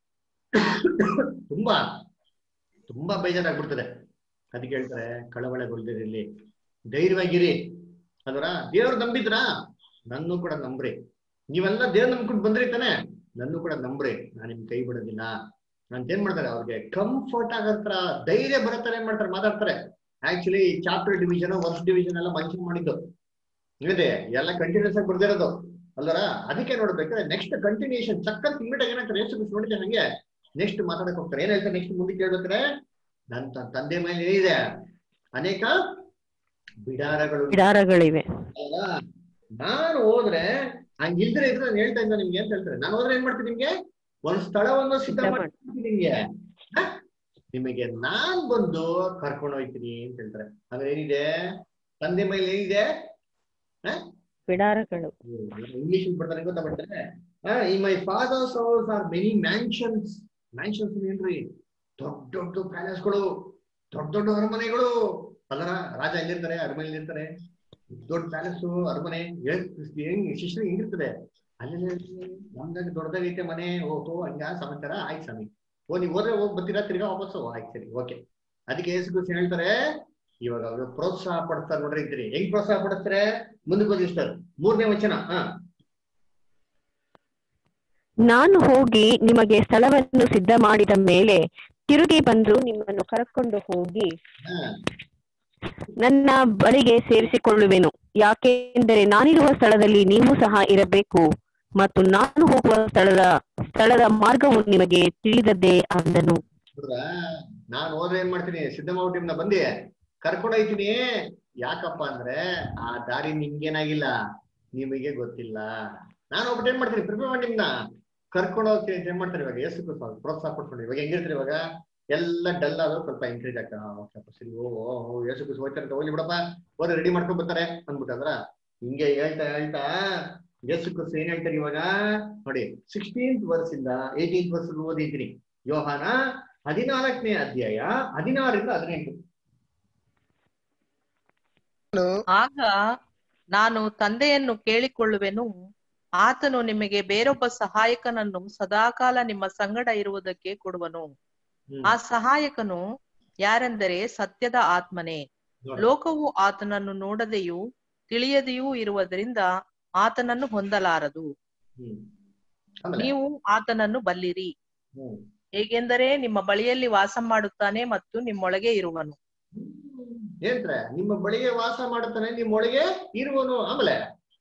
Speaker 2: ತುಂಬಾ ತುಂಬಾ ಬೇಜಾರಾಗ್ಬಿಡ್ತದೆ ಅದಕ್ಕೆ ಹೇಳ್ತಾರೆ ಕಳವಳಗೊಳ್ಳದಿರಲಿ ಧೈರ್ಯವಾಗಿರಿ ಅದರ ದೇವ್ರು ನಂಬಿದ್ರಾ ನನ್ನೂ ಕೂಡ ನಂಬ್ರಿ ನೀವೆಲ್ಲ ದೇವ್ರ ನಂಬ್ಕೊಂಡು ಬಂದ್ರಿ ತಾನೆ ನನ್ನೂ ಕೂಡ ನಂಬ್ರಿ ನಾನು ನಿಮ್ ಕೈ ಬಿಡೋದಿಲ್ಲ ಅಂತ ಏನ್ ಮಾಡ್ತಾರೆ ಅವ್ರಿಗೆ ಕಂಫರ್ಟ್ ಆಗತ್ರ ಧೈರ್ಯ ಬರತ್ತಾರೆ ಏನ್ ಮಾಡ್ತಾರೆ ಮಾತಾಡ್ತಾರೆ actually chapter division verse division ಎಲ್ಲ ಮನುಷ್ಯ ಮಾಡಿದ್ದು ಇದೆ ಎಲ್ಲ ಕಂಟಿನ್ಯೂಸ್ ಆಗಿ ಬರ್ದಿರೋದು ಅಲ್ವರ ಅದಕ್ಕೆ ನೋಡ್ಬೇಕಾದ್ರೆ ನೆಕ್ಸ್ಟ್ ಕಂಟಿನ್ಯೂಷನ್ ಸಕ್ಕತ್ ಇಮ್ಮಿಡಿಯೇಟ್ ಏನಾಗ್ತಾರೆ ಎಷ್ಟು ನೋಡಿದೆ ನಂಗೆ ನೆಕ್ಸ್ಟ್ ಮಾತಾಡಕ್ ಹೋಗ್ತಾರೆ ಏನ್ ಹೇಳ್ತಾರೆ ನೆಕ್ಸ್ಟ್ ಮುಂದಕ್ಕೆ ಹೇಳ್ಬೇಕಾರೆ ನನ್ ತ- ತಂದೆ ಮೇಲೆ ಏನಿದೆ ಅನೇಕ ಬಿಡಾರಗಳು
Speaker 6: ಬಿಡಾರಗಳಿವೆ
Speaker 2: ಅಲ್ವಾ ನಾನು ಹೋದ್ರೆ ಹಂಗಿಲ್ದ್ರೆ ಇದ್ರೆ ನಾನು ಹೇಳ್ತಾ ಇದ್ದ ನಿಮ್ಗೆ ಅಂತ ಹೇಳ್ತಾರೆ ನಾನು ಹೋದ್ರೆ ಏನ್ ಮಾಡ್ತೀನಿ ನಿಮ್ಗೆ ಒಂದ್ ಸ್ಥಳವನ್ನು ಸಿದ್ಧ ಮಾಡ್ತೀನಿ ನಿಮ್ಗೆ ಹ? ನಿಮಗೆ ನಾನ್ ಬಂದು ಕರ್ಕೊಂಡು ಹೋಗ್ತೀನಿ ಅಂತ ಹೇಳ್ತಾರೆ ಅಂದ್ರೆ ಏನಿದೆ ತಂದೆ ಮೇಲೆ ಏನಿದೆ
Speaker 6: ಬಿಡಾರಗಳು
Speaker 2: ಇಂಗ್ಲಿಷ್ ಬರ್ತಾರೆ ಗೊತ್ತಾಗ್ಬಿಡ್ತಾರೆ in my father's house are many mansions mansions ಏನ್ರಿ ದೊಡ್ಡ ದೊಡ್ಡ ಪ್ಯಾಲೇಸ್ಗಳು ದೊಡ್ಡ ದೊಡ್ಡ ಅರಮನೆಗಳು ಅದರ ರಾಜ ಎಲ್ಲಿರ್ತಾರೆ ಅರಮನೆ ಇರ್ತಾರೆ ದೊಡ್ಡ ಪ್ಯಾಲೇಸ್ ಅರಮನೆ ಹೆಂಗ್ ಶಿಸ್ತು ಹೆಂಗಿರ್ತದೆ ಅಲ್ಲೆಲ್ಲ ನಮ್ದಾಗ ದೊಡ್ಡದಾಗೈತೆ ಮನೆ ಓಹೋ ಹಂಗ ಸಮಾಚಾರ ಆಯ್ತು ಸ್ವಾಮಿ ಓ ನೀವು ಹೋದ್ರೆ ಹೋಗಿ ಬರ್ತೀರಾ ತಿರ್ಗಾ ವಾಪಸ್ ಆಯ್ತು ಸರಿ ಓಕೆ ಅದಕ್ಕೆ ಯೇಸು ಕ್ರಿಸ್ತ ಹೇಳ್ತಾರೆ ಇವಾಗ ಅವರು ಪ್ರೋತ್ಸಾಹ ಪಡ್ತಾರೆ ನೋಡ್ರಿ ಇದ್ರಿ ಹೆಂಗ್ ಪ್ರೋತ್ಸಾಹ ಪಡಿಸ್ತಾರೆ ಮುಂದಕ್ಕೆ ಹೋಗಿ ಸರ್ ಮೂರನೇ ವಚನ ಹಾ
Speaker 6: ನಾನು ಹೋಗಿ ನಿಮಗೆ ಸ್ಥಳವನ್ನು ಸಿದ್ಧ ಮಾಡಿದ ಮೇಲೆ ತಿರುಗಿ ಬಂದು ನಿಮ್ಮನ್ನು ಕರೆಕೊಂಡು ಹೋಗಿ
Speaker 2: ಹಾ
Speaker 6: ನನ್ನ ಬಳಿಗೆ ಸೇರಿಸಿಕೊಳ್ಳುವೆನು ಯಾಕೆಂದರೆ ನಾನಿರುವ ಸ್ಥಳದಲ್ಲಿ ನೀವು ಸಹ ಇರಬೇಕು ಮತ್ತು ನಾನು ಹೋಗುವ ಸ್ಥಳದ ಸ್ಥಳದ ಮಾರ್ಗವು ನಿಮಗೆ ತಿಳಿದದ್ದೇ ಅಂದನು
Speaker 2: ಹೌದಾ ನಾನು ಹೋದ್ರೆ ಏನ್ ಮಾಡ್ತೀನಿ ಸಿದ್ಧ ಮಾಡ್ಬಿಟ್ಟು ಬಂದಿ ಕರ್ಕೊಂಡು ಹೋಯ್ತೀನಿ ಯಾಕಪ್ಪ ಅಂದ್ರೆ ಆ ದಾರಿ ನಿಮ್ಗೇನಾಗಿಲ್ಲ ನಿಮಗೆ ಗೊತ್ತಿಲ್ಲ ನಾನು ಹೋಗ್ಬಿಟ್ಟು ಏನ್ ಮಾಡ್ತೀನಿ ಪ್ರಿಪೇರ್ ಮಾಡಿ ನಿಮ್ನ ಕರ್ಕೊಂಡು ಹೋಗ್ತೀನಿ ಅಂತ ಏನ್ ಮಾಡ್ತಾರೆ ಇವಾಗ ಯೇಸು ಕ್ರಿಸ್ತ ಪ್ರೋತ್ಸಾಹ ಪಡ್ಕೊಂಡು ಇವಾಗ ಹೆಂಗಿರ್ತೀರಿ ಇವಾಗ ಎಲ್ಲ ಡಲ್ ಆದೋ ಸ್ವಲ್ಪ ಎಂಕರೇಜ್ ಆಗ್ತಾ ಓಕೆಪ್ಪ ಸರಿ ಓ ಓ ಓ, ಯೇಸು ಕ್ರಿಸ್ತ ಹೋಗ್ತಾರೆ ಅಂತ ಹೋಗ್ಲಿ ಬಿಡಪ್ಪ ಹೋದ್ರೆ ರೆಡಿ ಮಾಡ್ಕೊಂಡ್ ಬರ್ತಾರೆ ಅಂದ್ಬಿಟ್ಟಂದ್ರ ಹಿಂಗೆ ಹೇಳ್ತಾ ಹೇಳ್ತಾ ಯೇಸು ಕ್ರಿಸ್ತ ಏನ್ ಹೇಳ್ತಾರೆ ಇವಾಗ ನೋಡಿ ಸಿಕ್ಸ್ಟೀನ್ತ್ ವರ್ಸ್ ಇಂದ ಏಯ್ಟೀನ್ತ್ ವರ್ಸ್ ಓದಿದ್ದೀನಿ ಯೋಹಾನ ಹದಿನಾಲ್ಕನೇ ಅಧ್ಯಾಯ ಹದಿನಾರರಿಂದ ಹದಿನೆಂಟು
Speaker 4: ಆಗ ನಾನು ತಂದೆಯನ್ನು ಕೇಳಿಕೊಳ್ಳುವೆನು ಆತನು ನಿಮಗೆ ಬೇರೊಬ್ಬ ಸಹಾಯಕನನ್ನು ಸದಾಕಾಲ ನಿಮ್ಮ ಸಂಗಡ ಇರುವುದಕ್ಕೆ ಕೊಡುವನು ಆ ಸಹಾಯಕನು ಯಾರೆಂದರೆ ಸತ್ಯದ ಆತ್ಮನೇ ಲೋಕವು ಆತನನ್ನು ನೋಡದೆಯೂ ತಿಳಿಯದೆಯೂ ಇರುವುದರಿಂದ ಆತನನ್ನು ಹೊಂದಲಾರದು
Speaker 2: ಆಮೇಲೆ
Speaker 4: ನೀವು ಆತನನ್ನು ಬಲ್ಲಿರಿ
Speaker 2: ಹ್ಮ್
Speaker 4: ಹೇಗೆಂದರೆ ನಿಮ್ಮ ಬಳಿಯಲ್ಲಿ ವಾಸ ಮಾಡುತ್ತಾನೆ ಮತ್ತು ನಿಮ್ಮೊಳಗೆ ಇರುವನು
Speaker 2: ಏನ್ರೆ ನಿಮ್ಮ ಬಳಿಗೆ ವಾಸ ಮಾಡುತ್ತಾನೆ ನಿಮ್ಮೊಳಗೆ ಇರುವನು ಆಮೇಲೆ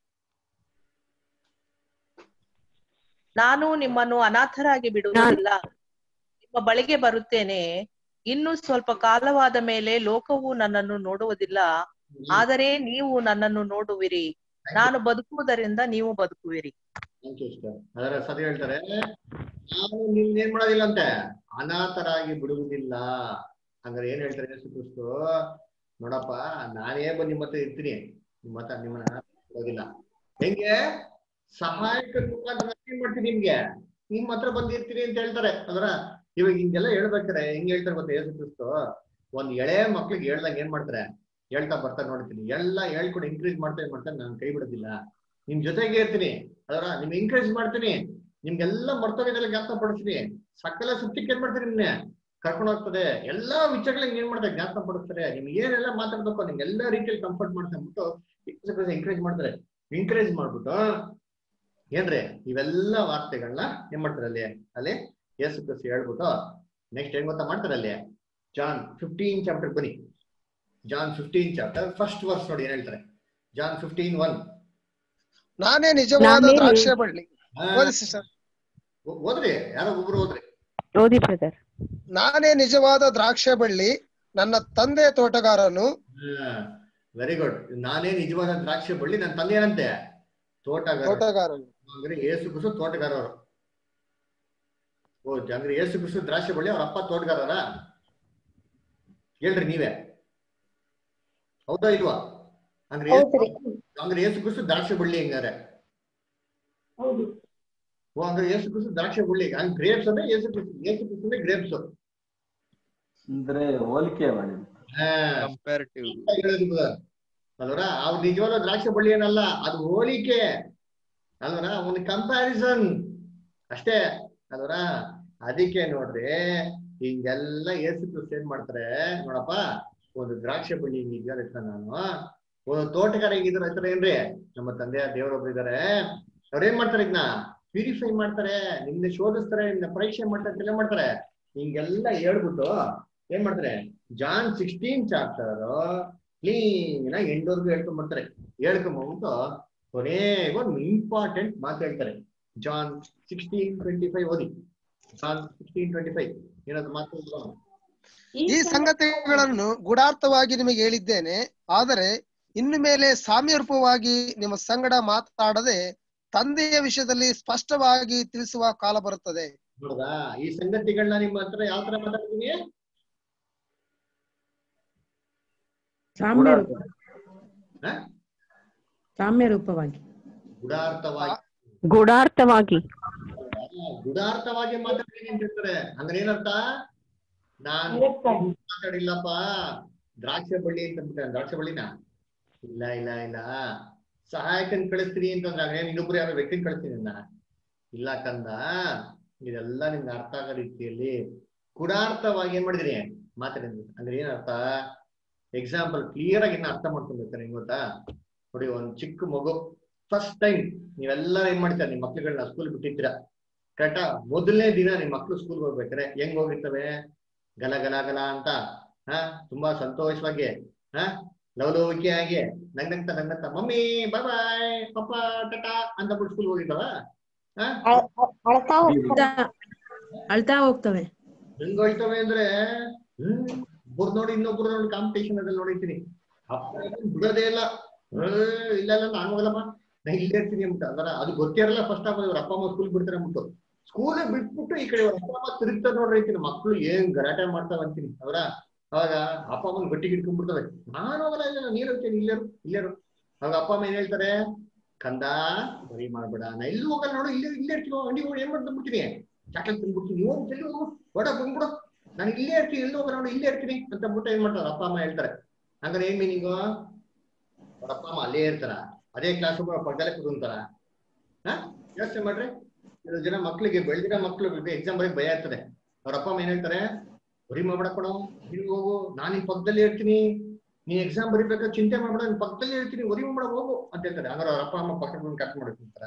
Speaker 4: ನಾನು ನಿಮ್ಮನ್ನು ಅನಾಥರಾಗಿ ಬಿಡುವುದಿಲ್ಲ ನಿಮ್ಮ ಬಳಿಗೆ ಬರುತ್ತೇನೆ ಇನ್ನು ಸ್ವಲ್ಪ ಕಾಲವಾದ ಮೇಲೆ ಲೋಕವು ನನ್ನನ್ನು ನೋಡುವುದಿಲ್ಲ ಆದರೆ ನೀವು ನನ್ನನ್ನು ನೋಡುವಿರಿ ನಾನು ಬದುಕುವುದರಿಂದ ನೀವು ಬದುಕುವಿರಿ
Speaker 2: ಥ್ಯಾಂಕ್ ಯು ಸಿಸ್ಟರ್ ಅದರ ಸರಿ ಹೇಳ್ತಾರೆ ನಾನು ನಿಮ್ನ ಏನ್ ಮಾಡೋದಿಲ್ಲ ಅಂತೆ ಅನಾಥರಾಗಿ ಬಿಡುವುದಿಲ್ಲ ಹಂಗಾರೆ ಏನ್ ಹೇಳ್ತಾರೆ ಯೇಸು ಕ್ರಿಸ್ತು ನೋಡಪ್ಪ ನಾನೇ ಬಂದು ನಿಮ್ಮ ಹತ್ರ ಇರ್ತೀನಿ ನಿಮ್ಮ ಹತ್ರ ನಿಮ್ಮನ್ನ ಬಿಡೋದಿಲ್ಲ ಹೆಂಗೆ ಸಹಾಯಕ ಮುಖಾಂತರ ಏನ್ ಮಾಡ್ತೀನಿ ನಿಮ್ಗೆ ನಿಮ್ ಹತ್ರ ಬಂದಿರ್ತೀನಿ ಅಂತ ಹೇಳ್ತಾರೆ ಅದರ ಇವಾಗ ಹಿಂಗೆಲ್ಲ ಹೇಳ್ಬೇಕಾರೆ ಹೆಂಗ್ ಹೇಳ್ತಾರೆ ಗೊತ್ತಾ ಯೇಸು ಕ್ರಿಸ್ತು ಒಂದ್ ಎಳೆ ಮಕ್ಳಿಗೆ ಹೇಳ್ದಂಗೆ ಏನ್ ಮಾಡ್ತಾರೆ ಹೇಳ್ತಾ ಬರ್ತಾರೆ ನೋಡ್ತೀನಿ ಎಲ್ಲ ಹೇಳ್ಕೊಂಡು ಇನ್ಕ್ರೀಸ್ ಮಾಡ್ತಾ ಏನ್ ಮಾಡ್ತಾರೆ ನಾನು ಕೈ ಬಿಡೋದಿಲ್ಲ ನಿಮ್ ಜೊತೆಗೆ ಇರ್ತೀನಿ ಅದರ ನಿಮ್ ಎಂಕರೇಜ್ ಮಾಡ್ತೀನಿ ನಿಮ್ಗೆಲ್ಲ ಮರ್ತೋಗಿದ್ದೆಲ್ಲ ಜ್ಞಾಪಕ ಪಡಿಸ್ತೀನಿ ಸಕಲ ಸುತ್ತಿಗೆ ಏನ್ ಮಾಡ್ತೀನಿ ನಿಮ್ನೆ ಕರ್ಕೊಂಡು ಹೋಗ್ತದೆ ಎಲ್ಲಾ ವಿಚಾರಗಳಿಗೆ ಏನ್ ಮಾಡ್ತಾರೆ ಜ್ಞಾಪಕ ಪಡಿಸ್ತಾರೆ ನಿಮ್ಗೆ ಏನೆಲ್ಲ ಮಾತಾಡ್ಬೇಕು ನಿಮ್ಗೆ ಎಲ್ಲಾ ರೀತಿಯಲ್ಲಿ ಕಂಫರ್ಟ್ ಮಾಡ್ತಾ ಅಂದ್ಬಿಟ್ಟು ಎಂಕರೇಜ್ ಮಾಡ್ತಾರೆ ಎಂಕರೇಜ್ ಮಾಡ್ಬಿಟ್ಟು ಏನ್ರಿ ಇವೆಲ್ಲ ವಾರ್ತೆಗಳನ್ನ ಏನ್ ಮಾಡ್ತಾರೆ ಅಲ್ಲಿ ಅಲ್ಲಿ ಯೇಸು ಕ್ರಿಸ್ತ ಹೇಳ್ಬಿಟ್ಟು ನೆಕ್ಸ್ಟ್ ಏನ್ ಗೊತ್ತಾ ಮಾಡ್ತಾರೆ ಅಲ್ಲಿ ಜಾನ್ ಫಿಫ್ಟೀನ್ ಚಾಪ್ಟರ್ ಬನ್ನಿ John fifteen chapter first verse ನೋಡಿ ಏನ್ ಹೇಳ್ತಾರೆ ಜಾನ್ ಫಿಫ್ಟೀನ್ ಒನ್
Speaker 11: ನಾನೇ ನಿಜವಾದ
Speaker 6: ನಾನೇ
Speaker 11: ದ್ರಾಕ್ಷೆ ಬಳ್ಳಿ ಓದಿ ಸಿಸ್ಟರ್
Speaker 2: ಓದ್ರಿ ಯಾರೋ ಒಬ್ರು ಓದ್ರಿ
Speaker 6: ಓದಿ ಬ್ರದರ್
Speaker 11: ನಾನೇ ನಿಜವಾದ ದ್ರಾಕ್ಷೆ ಬಳ್ಳಿ ನನ್ನ ತಂದೆ ತೋಟಗಾರನು
Speaker 2: ವೆರಿ ಗುಡ್ ನಾನೇ ನಿಜವಾದ ದ್ರಾಕ್ಷಿ ಬಳ್ಳಿ ನನ್ನ ತಂದೆ ಏನಂತೆ ತೋಟಗಾರ
Speaker 11: ತೋಟಗಾರನು
Speaker 2: ಅಂದ್ರೆ ಏಸು ಕುಸು ತೋಟಗಾರರು ಓ ಅಂದ್ರೆ ಏಸು ಕುಸು ದ್ರಾಕ್ಷಿ ಬಳ್ಳಿ ಅವ್ರ ಅಪ್ಪ ತೋಟಗಾರರ ಹೇಳ್ರಿ ನೀವೇ ಹೌದಾ ಇಲ್ವಾ ಅಂದ್ರೆ ಏಸು-
Speaker 7: ಹೌದ್ರಿ
Speaker 2: ಅಂದ್ರೆ ಏಸು ಕುಸು ದ್ರಾಕ್ಷಿ ಬಳ್ಳಿ ಹೆಂಗಾರೆ
Speaker 7: ಹೌದು
Speaker 2: ಓ ಅಂದ್ರೆ ಏಸು ಕುಸು ದ್ರಾಕ್ಷಿ ಬಳ್ಳಿ ಹಂಗ್ ಗ್ರೇಪ್ಸ್ ಅಂದ್ರೆ ಏಸು ಕುಸು ಏಸು ಕುಸು ಅಂದ್ರೆ ಗ್ರೇಪ್ಸ್
Speaker 1: ಅಂದ್ರೆ ಹೋಲಿಕೆ ಮಾಡಿ
Speaker 3: ಕಂಪ್ಯಾರಿಟಿವ್
Speaker 2: ಅಲ್ವರ ಅವ್ರ ನಿಜವಾದ ದ್ರಾಕ್ಷಿ ಬಳ್ಳಿ ಏನಲ್ಲ ಅದು ಹೋಲಿಕೆ ಅಲ್ವರ ಒಂದು ಕಂಪ್ಯಾರಿಸನ್ ಅಷ್ಟೇ ಅಲ್ವರ ಅದಕ್ಕೆ ನೋಡ್ರಿ ಹಿಂಗೆಲ್ಲ ಏಸು ಕ್ರಿಸ್ತ ಏನ್ ಮಾಡ್ತಾರೆ ನೋಡಪ್ಪ ಒಂದು ದ್ರಾಕ್ಷಿ ಬಳ್ಳಿ ಹಿಂಗಿದ್ಯಾ ಹತ್ರ ನಾನು ಒಂದು ತೋಟಗಾರ ಹಿಂಗಿದ್ರ ಹತ್ರ ಏನ್ರಿ ನಮ್ಮ ತಂದೆಯ ದೇವರೊಬ್ರು ಇದಾರೆ ಅವ್ರೇನ್ ಮಾಡ್ತಾರೆ ಇದನ್ನ ಪ್ಯೂರಿಫೈ ಮಾಡ್ತಾರೆ ನಿಮ್ನ ಶೋಧಿಸ್ತಾರೆ ನಿಮ್ನ ಪರೀಕ್ಷೆ ಮಾಡ್ತಾರೆ ಎಲ್ಲ ಮಾಡ್ತಾರೆ ಹಿಂಗೆಲ್ಲ ಹೇಳ್ಬಿಟ್ಟು ಏನ್ ಮಾಡ್ತಾರೆ ಜಾನ್ ಸಿಕ್ಸ್ಟೀನ್ ಚಾಪ್ಟರ್ ಕ್ಲೀನ್ ಆಗಿ ಎಂಡೋರ್ಗು ಹೇಳ್ಕೊಂಡ್ ಬರ್ತಾರೆ ಹೇಳ್ಕೊಂಡ್ಬಿಟ್ಟು ಕೊನೆಗೆ ಒಂದು ಇಂಪಾರ್ಟೆಂಟ್ ಮಾತು ಹೇಳ್ತಾರೆ ಜಾನ್ ಸಿಕ್ಸ್ಟೀನ್ ಟ್ವೆಂಟಿ ಫೈವ್ ಓದಿ ಜಾನ್ ಸಿಕ್ಸ್ಟೀನ್ ಟ್ವೆಂಟಿ ಫೈವ್ ಏನಾದ್ರು ಮಾತು ಇಲ್ವಾ?
Speaker 11: ಈ ಸಂಗತಿಗಳನ್ನು ಗೂಢಾರ್ಥವಾಗಿ ನಿಮಗೆ ಹೇಳಿದ್ದೇನೆ ಆದರೆ ಇನ್ನು ಮೇಲೆ ಸಾಮ್ಯರೂಪವಾಗಿ ನಿಮ್ಮ ಸಂಗಡ ಮಾತಾಡದೆ ತಂದೆಯ ವಿಷಯದಲ್ಲಿ ಸ್ಪಷ್ಟವಾಗಿ ತಿಳಿಸುವ ಕಾಲ ಬರುತ್ತದೆ
Speaker 2: ನೋಡ್ದಾ ಈ ಸಂಗತಿಗಳನ್ನ ನಿಮ್ಮ ಹತ್ರ ಯಾವ ತರ ಮಾತಾಡ್ತೀನಿ
Speaker 12: ಸಾಮ್ಯ ರೂಪ
Speaker 2: ಹ?
Speaker 12: ಸಾಮ್ಯ ರೂಪವಾಗಿ
Speaker 2: ಗುಡಾರ್ಥವಾಗಿ
Speaker 6: ಗೂಢಾರ್ಥವಾಗಿ
Speaker 2: ಗುಡಾರ್ಥವಾಗಿ ಮಾತಾಡ್ತೀನಿ ಅಂತ ಹೇಳ್ತಾರೆ ಅಂದ್ರೆ ಏನರ್ಥ ನಾನ್ ಮಾತಾಡಿಲ್ಲಪ್ಪ ದ್ರಾಕ್ಷೆ ಬಳ್ಳಿ ಅಂತ ಅಂದ್ಬಿಟ್ಟೆ ದ್ರಾಕ್ಷೆ ಬಳ್ಳಿನ ಇಲ್ಲ ಇಲ್ಲ ಇಲ್ಲ ಸಹಾಯಕನ್ ಕಳಿಸ್ತೀನಿ ಅಂತಂದ್ರೆ ಅಂದ್ರೆ ಇನ್ನೊಬ್ರು ಯಾರೋ ವ್ಯಕ್ತಿನ ಕಳಿಸ್ತೀನಿ ಅಂದ ಇಲ್ಲ ಕಂದ ಇದೆಲ್ಲ ನಿಮ್ಗೆ ಅರ್ಥ ಆಗೋ ರೀತಿಯಲ್ಲಿ ಗುಡಾರ್ಥವಾಗಿ ಏನ್ ಮಾಡಿದ್ರಿ ಮಾತಾಡಿದ್ರಿ ಅಂದ್ರೆ ಏನರ್ಥ ಎಕ್ಸಾಂಪಲ್ ಕ್ಲಿಯರ್ ಆಗಿ ಇನ್ನ ಅರ್ಥ ಮಾಡ್ಕೊಬೇಕಾರೆ ಹೆಂಗ್ ಗೊತ್ತಾ ನೋಡಿ ಒಂದ್ ಚಿಕ್ಕ ಮಗು ಫಸ್ಟ್ ಟೈಮ್ ನೀವೆಲ್ಲರೂ ಏನ್ ಮಾಡ್ತೀರಾ ನಿಮ್ ಮಕ್ಳುಗಳನ್ನ ಸ್ಕೂಲ್ ಬಿಟ್ಟಿದ್ದೀರಾ ಕರೆಕ್ಟಾ ಮೊದಲನೇ ದಿನ ನಿಮ್ ಮಕ್ಳು ಸ್ಕೂಲ್ ಹೋಗ್ಬೇಕಾರೆ ಹೆಂಗ್ ಹೋಗಿರ್ತವೆ ಗಲ ಗಲ ಗಲ ಅಂತ ಹಾ ತುಂಬಾ ಸಂತೋಷವಾಗಿ ಹಾ ಲವಲವಿಕೆಯಾಗಿ ನಗ್ನಗ್ತಾ ನಗ್ನಗ್ತಾ ಮಮ್ಮಿ ಬಾಯ್ ಬಾಯ್ ಪಪ್ಪ ಟಟಾ ಅಂತ ಬಿಟ್ಟು ಸ್ಕೂಲ್ ಹೋಗಿದ್ದಾವ ಹಾ
Speaker 12: ಅಳ್ತಾ ಹೋಗ್ತವೆ
Speaker 2: ಹೆಂಗ್ ಹೋಯ್ತವೆ ಅಂದ್ರೆ ಹ್ಮ್ ಒಬ್ರು ನೋಡಿ ಇನ್ನೊಬ್ರು ನೋಡಿ ಕಾಂಪಿಟೇಷನ್ ಅದ್ರಲ್ಲಿ ನೋಡಿರ್ತೀನಿ ಅಪ್ಪ ಇದನ್ನ ಬಿಡೋದೇ ಇಲ್ಲ ಏ, ಇಲ್ಲ ಇಲ್ಲ ನಾನು ಹೋಗಲ್ಲಮ್ಮ ನಾ ಇಲ್ಲೇ ಇರ್ತೀನಿ ಅಂದ್ಬಿಟ್ಟು ಅದರ ಅದು ಗೊತ್ತೇ ಇರಲ್ಲ ಫಸ್ಟ್ ಆಫ್ ಇವ್ರ ಅಪ್ಪ ಅಮ್ಮ ಸ್ಕೂಲ್ ಬಿಡ್ತಾರೆ ಅಂದ್ಬಿಟ್ಟು ಸ್ಕೂಲ್ ಬಿಟ್ಬಿಟ್ಟು ಈ ಕಡೆ ಇವ್ರ ಅಪ್ಪ ಅಮ್ಮ ತಿರುಗ್ತಾ ನೋಡ್ರಿ ಮಕ್ಳು ಏನ್ ಗಲಾಟೆ ಮಾಡ್ತಾವ ಅಂತೀನಿ ಅವರ ಅವಾಗ ಅಪ್ಪ ಅಮ್ಮನ ಗಟ್ಟಿಗೆ ಹಿಡ್ಕೊಂಡ್ಬಿಡ್ತವೆ ನಾನು ಹೋಗಲ್ಲ ಇಲ್ಲ ನೀರು ಹೋಗ್ತೀನಿ ಇಲ್ಲೇರು ಇಲ್ಲೇರು ಅವಾಗ ಅಪ್ಪ ಅಮ್ಮ ಏನ್ ಹೇಳ್ತಾರೆ ಕಂದ ಬರಿ ಮಾಡ್ಬೇಡ ನಾ ಎಲ್ಲೂ ಹೋಗಲ್ಲ ನೋಡು ಇಲ್ಲೇ ಇಲ್ಲೇ ಇರ್ತೀನಿ ಅಂಗಡಿ ಹೋಗಿ ಏನ್ ಮಾಡ್ತಾ ಬಿಡ್ತೀನಿ ಚಾಕ್ಲೇಟ್ ತಿನ್ಬಿಡ್ತೀನಿ ನೀವು ಎಲ್ಲಿ ಹೋಗು ಹೊಡ ಬಂದ್ಬಿಡು ನಾನು ಇಲ್ಲೇ ಇರ್ತೀನಿ ಎಲ್ಲಿ ಹೋಗಲ್ಲ ನೋಡು ಇಲ್ಲೇ ಇರ್ತೀನಿ ಅಂತ ಬಿಟ್ಟು ಏನ್ ಮಾಡ್ತಾರೆ ಅಪ್ಪ ಅಮ್ಮ ಹೇಳ್ತಾರೆ ಹಂಗಾರೆ ಏನ್ ಮೀನಿಂಗು ಅವ್ರ ಅಪ್ಪ ಅಮ್ಮ ಅಲ್ಲೇ ಇರ್ತಾರ ಅದೇ ಕ್ಲಾಸ್ ಪಕ್ಕದಲ್ಲೇ ಕೂತ್ಕೊಂತಾರ ಹಾ ಯೋಚನೆ ಮಾಡ್ರಿ ಕೆಲವು ಜನ ಮಕ್ಳಿಗೆ ಬೆಳೆದಿರೋ ಮಕ್ಳು ಎಕ್ಸಾಮ್ ಬರೀ ಭಯ ಇರ್ತದೆ ಅವ್ರ ಅಪ್ಪ ಅಮ್ಮ ಏನ್ ಹೇಳ್ತಾರೆ ಬರಿ ಮಾಡ್ಬೇಡ ಕೊಡೋ ನೀನು ಹೋಗು ನಾನು ನಿನ್ ಪಕ್ಕದಲ್ಲೇ ಇರ್ತೀನಿ ನೀನ್ ಎಕ್ಸಾಮ್ ಬರಿಬೇಕಾದ್ರೆ ಚಿಂತೆ ಮಾಡ್ಬೇಡ ನಿನ್ ಪಕ್ಕದಲ್ಲೇ ಇರ್ತೀನಿ ಒರಿ ಮಾಡ್ಬೇಡ ಹೋಗು ಅಂತ ಹೇಳ್ತಾರೆ ಹಂಗಾರೆ ಅವ್ರ ಅಪ್ಪ ಅಮ್ಮ ಪಕ್ಕದ ಬಂದು ಕಟ್ ಮಾಡಿರ್ತಾರ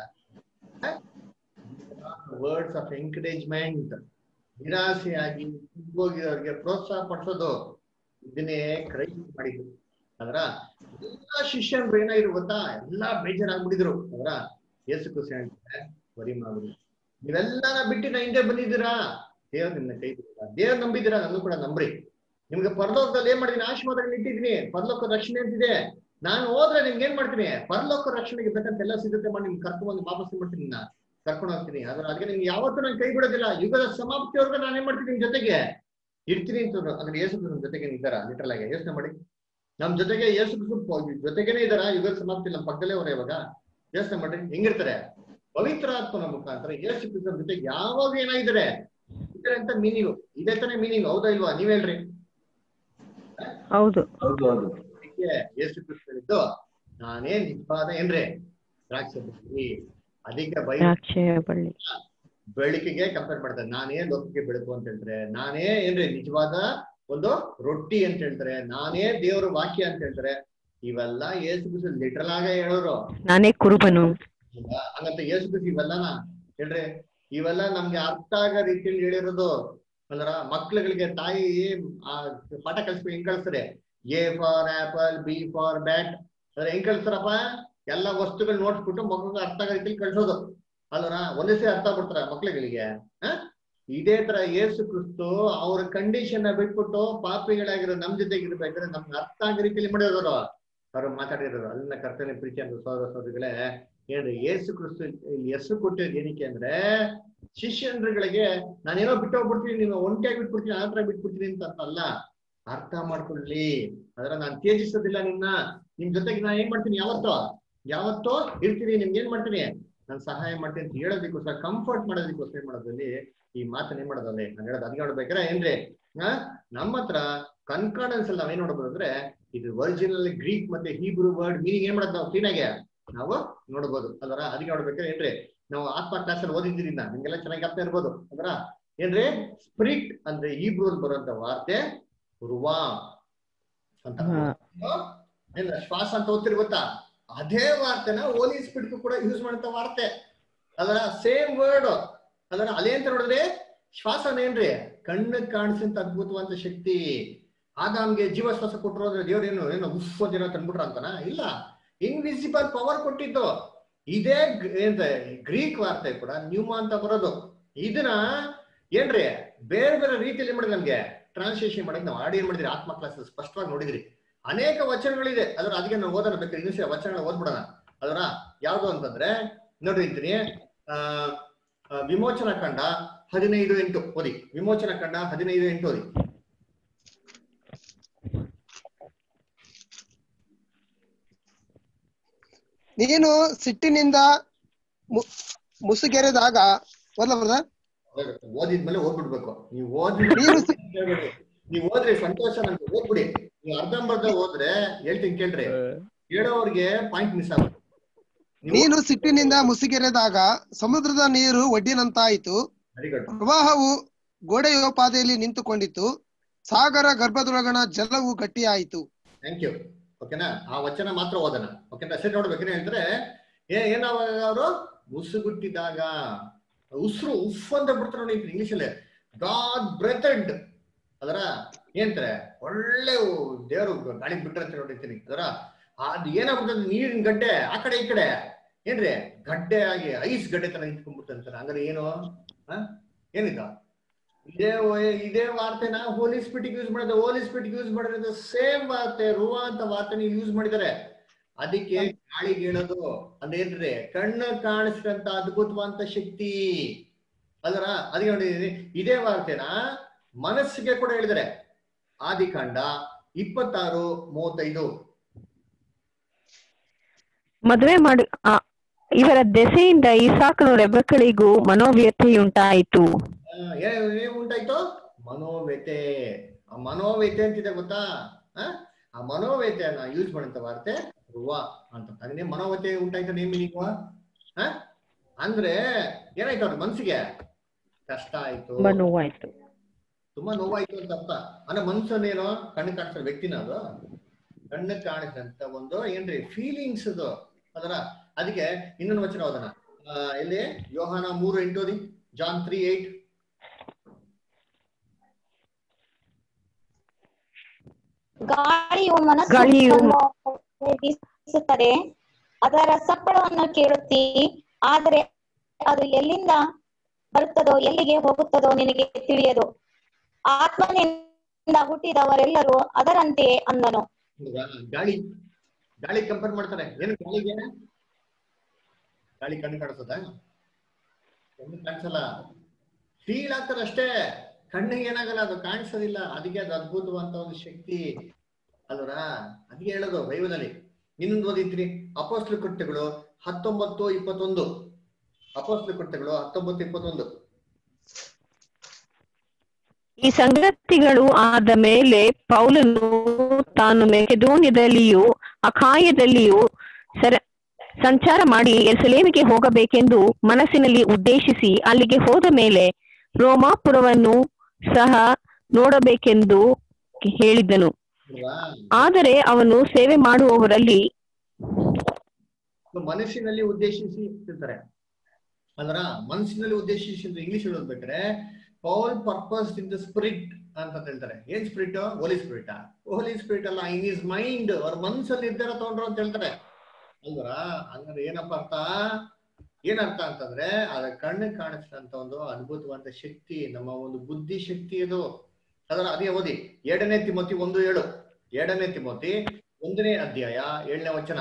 Speaker 2: ವರ್ಡ್ಸ್ ಆಫ್ ಎಂಕರೇಜ್ಮೆಂಟ್ ನಿರಾಸೆಯಾಗಿ ಹೋಗಿರೋರಿಗೆ ಪ್ರೋತ್ಸಾಹ ಪಡಿಸೋದು ಇದನ್ನೇ ಕ್ರೈಸ್ಟ್ ಮಾಡಿದ್ರು ಅದರ ಎಲ್ಲಾ ಶಿಷ್ಯರು ಏನಾಗಿರು ಗೊತ್ತಾ ಎಲ್ಲಾ ಬೇಜಾರಾಗ್ಬಿಟ್ಟಿದ್ರು ಅದರ ಯೇಸು ಕ್ರಿಸ್ತ ಹೇಳ್ತಾರೆ ಬರಿ ಮಾಡ್ಬಿಡಿ ನೀವೆಲ್ಲಾನ ಬಿಟ್ಟು ನಾ ಹಿಂದೆ ಬಂದಿದ್ದೀರಾ ದೇವ್ರ ನಿಮ್ನ ಕೈ ಬಿಟ್ಟಿಲ್ಲ ದೇವ್ರ ನಂಬಿದ್ದೀರಾ ನನ್ನ ಕೂಡ ನಂಬ್ರಿ ನಿಮ್ಗೆ ಪರಲೋಕದಲ್ಲಿ ಏನ್ ಮಾಡಿದೀನಿ ಆಶೀರ್ವಾದಗಳು ಇಟ್ಟಿದ್ದೀನಿ ಪರಲೋಕ ರಕ್ಷಣೆ ಅಂತಿದೆ ನಾನು ಹೋದ್ರೆ ನಿಮ್ಗೆ ಏನ್ ಮಾಡ್ತೀನಿ ಪರಲೋಕ ರಕ್ಷಣೆಗೆ ಬೇಕಂತ ಎಲ್ಲ ಸಿದ್ಧತೆ ಮಾಡಿ ನಿಮ್ಗೆ ಕರ್ಕೊಂಡು ಬಂದು ವಾಪಸ್ ಮಾಡ್ತೀನಿ ನಾ ಕರ್ಕೊಂಡು ಹೋಗ್ತೀನಿ ಅದ್ರ ಅದಕ್ಕೆ ನಿಮ್ಗೆ ಯಾವತ್ತೂ ನಾನು ಕೈ ಬಿಡೋದಿಲ್ಲ ಯುಗದ ಸಮಾಪ್ತಿವರೆಗೂ ನಾನು ಏನ್ ಮಾಡ್ತೀನಿ ನಿಮ್ ಜೊತೆಗೆ ಇರ್ತೀನಿ ಅಂತ ಅಂದ್ರೆ ಯೇಸು ಕ್ರಿಸ್ತನ ಜೊತೆಗೆ ಇದ್ದಾರ ಲಿಟರಲ್ ಆಗಿ ಯೋಚನೆ ಮಾಡಿ ನಮ್ ಜೊತೆಗೆ ಯೇಸು ಕ್ರಿಸ್ತ ಜೊತೆಗೇನೆ ಇದಾರ ಯುಗದ ಸಮಾಪ್ತಿ ನಮ್ಮ ಪಕ್ಕದಲ್ಲೇ ಅವರೇ ಇವಾಗ ಯೋಚನೆ ಮಾಡ್ರಿ ಹೆಂಗಿರ್ತಾರೆ ಪವಿತ್ರ ಆತ್ಮನ ಮುಖಾಂತರ ಯೇಸು ಕ್ರಿಸ್ತನ ಜೊತೆಗೆ ಯಾವಾಗ ಏನಾಗಿದ್ದಾರೆ ಇದ್ದಾರೆ ಅಂತ ಮೀನಿಂಗ್ ಇದೇ ತಾನೇ ಮೀನಿಂಗ್ ಹೌದಾ ಇಲ್ವಾ ನೀವ್ ಹೇಳ್ರಿ
Speaker 6: ಹೌದು
Speaker 1: ಹೌದು ಹೌದು
Speaker 2: ಅದಕ್ಕೆ ಯೇಸು ಕ್ರಿಸ್ತ ಹೇಳಿದ್ದು ನಾನೇ ನಿಜವಾದ ಏನ್ರಿ ದ್ರಾಕ್ಷಿ ಬಳ್ಳಿ ಅದಕ್ಕೆ ಬೈ
Speaker 6: ದ್ರಾಕ್ಷಿಯ ಬಳ್ಳಿ
Speaker 2: ಬೆಳಕಿಗೆ ಕಂಪೇರ್ ಮಾಡ್ತಾರೆ ನಾನೇ ಲೋಕಕ್ಕೆ ಬೆಳಕು ಅಂತ ಹೇಳ್ತಾರೆ ನಾನೇ ಏನ್ರಿ ನಿಜವಾದ ಒಂದು ರೊಟ್ಟಿ ಅಂತ ಹೇಳ್ತಾರೆ ನಾನೇ ದೇವರ ವಾಕ್ಯ ಅಂತ ಹೇಳ್ತಾರೆ ಇವೆಲ್ಲ ಯೇಸು ಕ್ರಿಸ್ತ ಲಿಟರಲ್ ಆಗ ಹೇಳೋರು
Speaker 6: ನಾನೇ ಕುರುಬನು
Speaker 2: ಹೌದಾ? ಹಂಗಂತ ಯೇಸು ಕ್ರಿಸ್ತ ಇವೆಲ್ಲನ ಹೇಳ್ರಿ ಇವೆಲ್ಲ ನಮ್ಗೆ ಅರ್ಥ ಆಗೋ ರೀತಿಯಲ್ಲಿ ಹೇಳಿರೋದು ಅಂದ್ರ ಮಕ್ಳುಗಳಿಗೆ ತಾಯಿ ಆ ಪಾಠ ಕಲಿಸ್ಬೇಕು ಹೆಂಗ್ ಕಳಿಸ್ತಾರೆ A for apple B for bat ಅಂದ್ರೆ ಹೆಂಗ್ ಕಳಿಸ್ತಾರಪ್ಪ ಎಲ್ಲ ವಸ್ತುಗಳು ನೋಡ್ಬಿಟ್ಟು ಮಗುಗೆ ಅರ್ಥ ಆಗೋ ರೀತಿಯಲ್ಲಿ ಕಳ್ಸೋದು ಅಲ್ವರ ಒಂದೇ ಸರಿ ಅರ್ಥ ಆಗ್ಬಿಡ್ತಾರ ಮಕ್ಳುಗಳಿಗೆ ಹ ಇದೇ ತರ ಯೇಸು ಕ್ರಿಸ್ತು ಅವ್ರ ಕಂಡೀಷನ್ ಬಿಟ್ಬಿಟ್ಟು ಪಾಪಿಗಳಾಗಿರೋ ನಮ್ ಜೊತೆಗೆ ಇರ್ಬೇಕಾದ್ರೆ ನಮ್ಗೆ ಅರ್ಥ ಆಗೋ ರೀತಿಯಲ್ಲಿ ಮಾಡಿರೋರು ಅವ್ರು ಮಾತಾಡಿರೋರು ಅಲ್ಲಿನ ಕರ್ತನೆ ಪ್ರೀತಿ ಅಂತ ಸೋದರ ಸೋದರಿಗಳೇ ಹೇಳ್ರಿ ಯೇಸು ಕ್ರಿಸ್ತು ಇಲ್ಲಿ ಹೆಸರು ಕೊಟ್ಟಿರೋದು ಏನಕ್ಕೆ ಅಂದ್ರೆ ಶಿಷ್ಯನ್ರುಗಳಿಗೆ ನಾನೇನೋ ಬಿಟ್ಟು ಹೋಗ್ಬಿಡ್ತೀನಿ ನೀವು ಒಂಟಿಯಾಗಿ ಬಿಟ್ಬಿಡ್ತೀನಿ ಆ ತರ ಬಿಟ್ಬಿಡ್ತೀನಿ ಅಂತ ಅಲ್ಲ ಅರ್ಥ ಮಾಡ್ಕೊಳ್ಳಿ ಅದರ ನಾನು ತ್ಯಜಿಸೋದಿಲ್ಲ ನಿನ್ನ ನಿಮ್ ಜೊತೆಗೆ ನಾನು ಏನ್ ಮಾಡ್ತೀನಿ ಯಾವತ್ತೋ ಯಾವತ್ತೋ ಇರ್ತೀನಿ ನಿಮ್ಗೆ ಏನ್ ಮಾಡ್ತೀನಿ ನಾನು ಸಹಾಯ ಮಾಡ್ತೀನಿ ಅಂತ ಹೇಳೋದಕ್ಕೋಸ್ಕರ ಕಂಫರ್ಟ್ ಮಾಡೋದಕ್ಕೋಸ್ಕರ ಏನ್ ಮಾಡೋದಲ್ಲಿ ಈ ಮಾತನ್ನ ಏನ್ ಮಾಡೋದಲ್ಲಿ ನಾನು ಹೇಳೋದು ಅದಕ್ಕೆ ನೋಡ್ಬೇಕಾರೆ ಏನ್ರಿ ಆ ನಮ್ಮ ಹತ್ರ ಕನ್ಕಾರ್ಡೆನ್ಸ್ ಅಲ್ಲಿ ನಾವೇನ್ ನೋಡ್ಬೋದು ಅಂದ್ರೆ ಇದು ಒರಿಜಿನಲ್ ಗ್ರೀಕ್ ಮತ್ತೆ ಹೀಬ್ರೂ ವರ್ಡ್ ಮೀನಿಂಗ್ ಏನ್ ಮಾಡೋದು ನಾವು ಕ್ಲೀನ್ ಆಗಿ ನಾವು ನೋಡ್ಬೋದು ಅದರ ಅದಕ್ಕೆ ನೋಡ್ಬೇಕಾದ್ರೆ ಏನ್ರಿ ನಾವು ಆತ್ಮ ಕ್ಲಾಸ್ ಅಲ್ಲಿ ಓದಿದ್ರಿಂದ ನಿಮ್ಗೆಲ್ಲ ಚೆನ್ನಾಗಿ ಅರ್ಥ ಇರ್ಬೋದು ಅದರ ಏನ್ರಿ ಸ್ಪಿರಿಟ್ ಅಂದ್ರೆ ಹೀಬ್ರೂ ಬರುವಂತ ವಾರ್ತೆ ರುವಾ ಅಂತ ಏನ್ ಶ್ವಾಸ ಅಂತ ಓದ್ತಿರ್ ಗೊತ್ತಾ ಅದೇ ವಾರ್ತೆನ ಓಲಿ ಸ್ಪಿರಿಟ್ ಕೂಡ ಯೂಸ್ ಮಾಡುವಂತ ವಾರ್ತೆ ಅದರ ಸೇಮ್ ವರ್ಡ್ ಅದರ ಅದೇ ಅಂತ ನೋಡಿದ್ರೆ ಶ್ವಾಸನೇನ್ರಿ ಕಣ್ಣು ಕಾಣಿಸಂತ ಅದ್ಭುತವಾದ ಶಕ್ತಿ ಆದಾಮ್ಗೆ ಜೀವ ಶ್ವಾಸ ಕೊಟ್ಟರು ಅಂದ್ರೆ ದೇವ್ರ ಏನು ಏನು ಉಫ್ ದಿನ ತಂದ್ಬಿಟ್ರ ಅಂತನ ಇಲ್ಲ ಇನ್ವಿಸಿಬಲ್ ಪವರ್ ಕೊಟ್ಟಿದ್ದು ಇದೇ ಗ್- ಏನ್ತ ಗ್ರೀಕ್ ವಾರ್ತೆ ಕೂಡ ನ್ಯೂಮಾ ಅಂತ ಬರೋದು ಇದನ್ನ ಏನ್ರಿ ಬೇರೆ ಬೇರೆ ರೀತಿಯಲ್ಲಿ ಮಾಡಿದ್ರೆ ನಮ್ಗೆ ಟ್ರಾನ್ಸ್ಲೇಷನ್ ಮಾಡಕ್ ನಾವು ಆಡಿ ಏನ್ ಮಾಡಿದ್ರಿ ಆತ್ಮ ಕ್ಲಾಸ್ ಸ್ಪಷ್ಟವಾಗಿ ನೋಡಿದ್ರಿ ಅನೇಕ ವಚನಗಳಿದೆ ಅದರ ಅದಕ್ಕೆ ನಾವು ಓದೋಣ ಬೇಕಾದ್ರೆ ಇನ್ನೂ ವಚನಗಳ ಓದ್ಬಿಡೋಣ ಅದರ ಯಾವುದು ಅಂತಂದ್ರೆ ನೋಡ್ರಿ ಅಂತೀನಿ ಆ ಆ, ವಿಮೋಚನ ಕಂಡ ಹದಿನೈದು ಎಂಟು ಓದಿ ವಿಮೋಚನ ಕಂಡ ಹದಿನೈದು ಎಂಟು ಓದಿ
Speaker 11: ನೀನು ಸಿಟ್ಟಿನಿಂದ ಮು- ಮುಸುಗೆರೆದಾಗ ಓದ್ಲಾ ಬ್ರದರ್
Speaker 2: ಓದಿದ್ಮೇಲೆ ಓದ್ಬಿಡ್ಬೇಕು ನೀವು ಓದಿ ನೀವು ಓದ್ರಿ ಸಂತೋಷ ನಮ್ಗೆ ಓದ್ಬಿಡಿ ನೀವು ಅರ್ಧಂಬರ್ಧ ಓದ್ರೆ ಹೇಳ್ತೀನಿ ಕೇಳ್ರಿ ಹೇಳೋರ್ಗೆ ಪಾಯಿಂಟ್ ಮಿಸ್ ಆಗುತ್ತೆ
Speaker 11: ನೀನು ಸಿಟ್ಟಿನಿಂದ ಮುಸುಗೆರೆದಾಗ ಸಮುದ್ರದ ನೀರು ಒಡ್ಡಿನಂತಾಯಿತು
Speaker 2: ವೆರಿ ಗುಡ್
Speaker 11: ಪ್ರವಾಹವು ಗೋಡೆಯೋಪಾದಿಯಲ್ಲಿ ನಿಂತುಕೊಂಡಿತು ಸಾಗರ ಗರ್ಭದೊಳಗಣ ಜಲವು ಗಟ್ಟಿಯಾಯಿತು
Speaker 2: ಥ್ಯಾಂಕ್ ಯು ಓಕೆನಾ ಆ ವಚನ ಮಾತ್ರ ಓದೋಣ ಓಕೆನಾ ಸರಿ ನೋಡ್ಬೇಕೇನೆ ಹೇಳ್ತಾರೆ ಏ ಏನಾವ ಅವರು ಉಸುಗುಟ್ಟಿದಾಗ ಉಸಿರು ಉಫ್ ಅಂತ ಬಿಡ್ತಾರೆ ನೋಡಿ ಇಂಗ್ಲಿಷ್ ಅಲ್ಲಿ ಗಾಡ್ ಬ್ರೆಥೆಡ್ ಅದರ ಏನಂತಾರೆ ಒಳ್ಳೆ ದೇವರು ಗಾಳಿ ಬಿಟ್ರೆ ಅಂತ ನೋಡಿರ್ತೀನಿ ಅದರ ಅದು ಏನಾಗ್ಬಿಟ್ಟದೆ ನೀರಿನ ಗಡ್ಡೆ ಆ ಕಡೆ ಈ ಕಡೆ ಏನ್ರಿ ಗಡ್ಡೆ ಆಗಿ ಐಸ್ ಗಡ್ಡೆ ತರ ನಿಂತ್ಕೊಂಡ್ಬಿಟ್ಟು ಅಂತಾರೆ ಹಂಗಾರೆ ಏನು ಹ? ಏನಿದ ಇದೇ ವಯ- ಇದೇ ವಾರ್ತೆನ ಹೋಲಿ ಸ್ಪಿಟಿಗೆ ಯೂಸ್ ಮಾಡಿದ್ರೆ ಹೋಲಿ ಸ್ಪಿಟಿಗೆ ಯೂಸ್ ಮಾಡಿರೋದು ಸೇಮ್ ವಾರ್ತೆ ರುವ ಅಂತ ವಾರ್ತೆನ ಯೂಸ್ ಮಾಡಿದ್ದಾರೆ ಅದಕ್ಕೆ ಗಾಳಿಗೆ ಹೇಳೋದು ಅದೇನ್ರಿ ಕಣ್ಣು ಕಾಣಿಸಿದಂತ ಅದ್ಭುತವಂತ ಶಕ್ತಿ ಅದರ ಅದಕ್ಕೆ ನೋಡಿದೀನಿ ಇದೇ ವಾರ್ತೆನ ಮನಸ್ಸಿಗೆ ಕೂಡ ಹೇಳಿದ್ದಾರೆ ಆದಿಕಾಂಡ ಇಪ್ಪತ್ತಾರು ಮೂವತ್ತೈದು
Speaker 6: ಮದುವೆ ಮಾಡಿ ಆ, ಇವರ ದೆಸೆಯಿಂದ ಇಸಾಕನು ರೆಬೆಕ್ಕಳಿಗೂ ಮನೋವ್ಯಥೆಯುಂಟಾಯಿತು
Speaker 2: ಆ, ಏ- ಏನ್ ಉಂಟಾಯ್ತು ಮನೋವ್ಯತೆ ಆ ಮನೋವ್ಯತೆ ಅಂತಿದೆ ಗೊತ್ತಾ ಆ? ಆ ಮನೋವ್ಯತೆಯನ್ನ ಯೂಸ್ ಮಾಡಂತ ವಾರ್ತೆ ರುವ ಅಂತ ಅದನ್ನೇ ಮನೋವ್ಯತೆ ಉಂಟಾಯ್ತು ನೇಮ್ ಮೀನಿಂಗ್ ಹ ಅಂದ್ರೆ ಏನಾಯ್ತು ಅವ್ರ ಮನ್ಸಿಗೆ ಕಷ್ಟ ಆಯ್ತು
Speaker 6: ತುಂಬಾ ನೋವಾಯ್ತು
Speaker 2: ತುಂಬಾ ನೋವಾಯ್ತು ಅಂತ ಅರ್ಥ ಅಂದ್ರೆ ಮನ್ಸನ್ನೇನೋ ಕಣ್ಣು ಕಾಣಿಸೋ ವ್ಯಕ್ತಿನ ಅದು ಕಣ್ಣು ಕಾಣಿಸಿದಂತ ಒಂದು ಏನ್ರಿ ಫೀಲಿಂಗ್ಸ್ ಅದು ಅದರ ಅದಕ್ಕೆ ಇನ್ನೊಂದು ವಚನ ಓದೋಣ ಆ, ಎಲ್ಲಿ ಯೋಹಾನ ಮೂರು ಎಂಟು ಓದಿ ಜಾನ್ ತ್ರೀ ಏಟ್
Speaker 13: ಗಾಳಿಯು
Speaker 6: ಗಾಳಿಯು
Speaker 13: ಮನಸ್ಸನ್ನು ಬೀಸುತ್ತದೆ ಅದರ ಸಪ್ಪಳವನ್ನು ಕೇಳುತ್ತಿ ಆದರೆ ಅದು ಎಲ್ಲಿಂದ ಬರುತ್ತದೋ ಎಲ್ಲಿಗೆ ಹೋಗುತ್ತದೋ ನಿನಗೆ ತಿಳಿಯದು ಆತ್ಮನಿಂದ ಹುಟ್ಟಿದವರೆಲ್ಲರೂ ಅದರಂತೆಯೇ ಅಂದನು
Speaker 2: ಹೌದಾ? ಗಾಳಿ ಗಾಳಿ ಕಂಪೇರ್ ಮಾಡ್ತಾರೆ ಏನು ಗಾಳಿಗೆ ಗಾಳಿ ಕಣ್ಣು ಕಾಣಿಸ್ತದ ಕಣ್ಣು ಕಾಣಿಸಲ್ಲ ಫೀಲ್ ಆಗ್ತದೆ ಅಷ್ಟೇ ಕಣ್ಣಿಗೆ ಏನಾಗಲ್ಲ ಅದು ಕಾಣಿಸೋದಿಲ್ಲ ಅದಕ್ಕೆ ಅದು ಅದ್ಭುತವಂತ ಒಂದು ಶಕ್ತಿ ಅಲ್ವರ ಅದಕ್ಕೆ ಹೇಳೋದು ಬೈಬಲ್ ಅಲ್ಲಿ ಇನ್ನೊಂದು ಓದಿದ್ರಿ ಅಪೋಸ್ಲ ಕೃತ್ಯಗಳು ಹತ್ತೊಂಬತ್ತು ಇಪ್ಪತ್ತೊಂದು ಅಪೋಸ್ಲ ಕೃತ್ಯಗಳು ಹತ್ತೊಂಬತ್ತು ಇಪ್ಪತ್ತೊಂದು
Speaker 6: ಈ ಸಂಗತಿಗಳು ಆದ ಮೇಲೆ ಪೌಲನು ತಾನು ಮೆಕೆದೋನ್ಯದಲ್ಲಿಯೂ ಅಖಾಯದಲ್ಲಿಯೂ ಸರ ಸಂಚಾರ ಮಾಡಿ ಎರುಸಲೇಮಿಗೆ ಹೋಗಬೇಕೆಂದು ಮನಸ್ಸಿನಲ್ಲಿ ಉದ್ದೇಶಿಸಿ ಅಲ್ಲಿಗೆ ಹೋದ ಮೇಲೆ ರೋಮಾಪುರವನ್ನು ಸಹ ನೋಡಬೇಕೆಂದು ಹೇಳಿದ್ದನು
Speaker 2: ಅಲ್ವಾ
Speaker 6: ಆದರೆ ಅವನು ಸೇವೆ ಮಾಡುವವರಲ್ಲಿ
Speaker 2: ಮನಸ್ಸಿನಲ್ಲಿ ಉದ್ದೇಶಿಸಿ ಇರ್ತಾರೆ ಅಂದ್ರ ಮನಸ್ಸಿನಲ್ಲಿ ಉದ್ದೇಶಿಸಿ ಅಂತ ಇಂಗ್ಲಿಷ್ ಓದ್ಬೇಕಾರೆ Paul purpose in the spirit ಅಂತ ಹೇಳ್ತಾರೆ ಏನ್ spirit holy spirit holy spirit ಅಲ್ಲ ಇನ್ ಇಸ್ ಮೈಂಡ್ ಅವ್ರ ಮನ್ಸಲ್ಲಿ ನಿರ್ಧಾರ ತಗೊಂಡ್ರು ಅಂತ ಹೇಳ್ತಾರೆ ಅಲ್ವರ ಹಂಗಾರೆ ಏನಪ್ಪ ಅರ್ಥ ಏನರ್ಥ ಅಂತಂದ್ರೆ ಅದ ಕಣ್ಣಿಗೆ ಕಾಣಿಸಿದಂತ ಒಂದು ಅದ್ಭುತವಾದ ಶಕ್ತಿ ನಮ್ಮ ಒಂದು ಬುದ್ಧಿ ಶಕ್ತಿ ಅದು ಅದರ ಅದೇ ಓದಿ ಎರಡನೇ ತಿಮೋತಿ ಒಂದು ಏಳು ಎರಡನೇ ತಿಮೋತಿ ಒಂದನೇ ಅಧ್ಯಾಯ ಏಳನೇ ವಚನ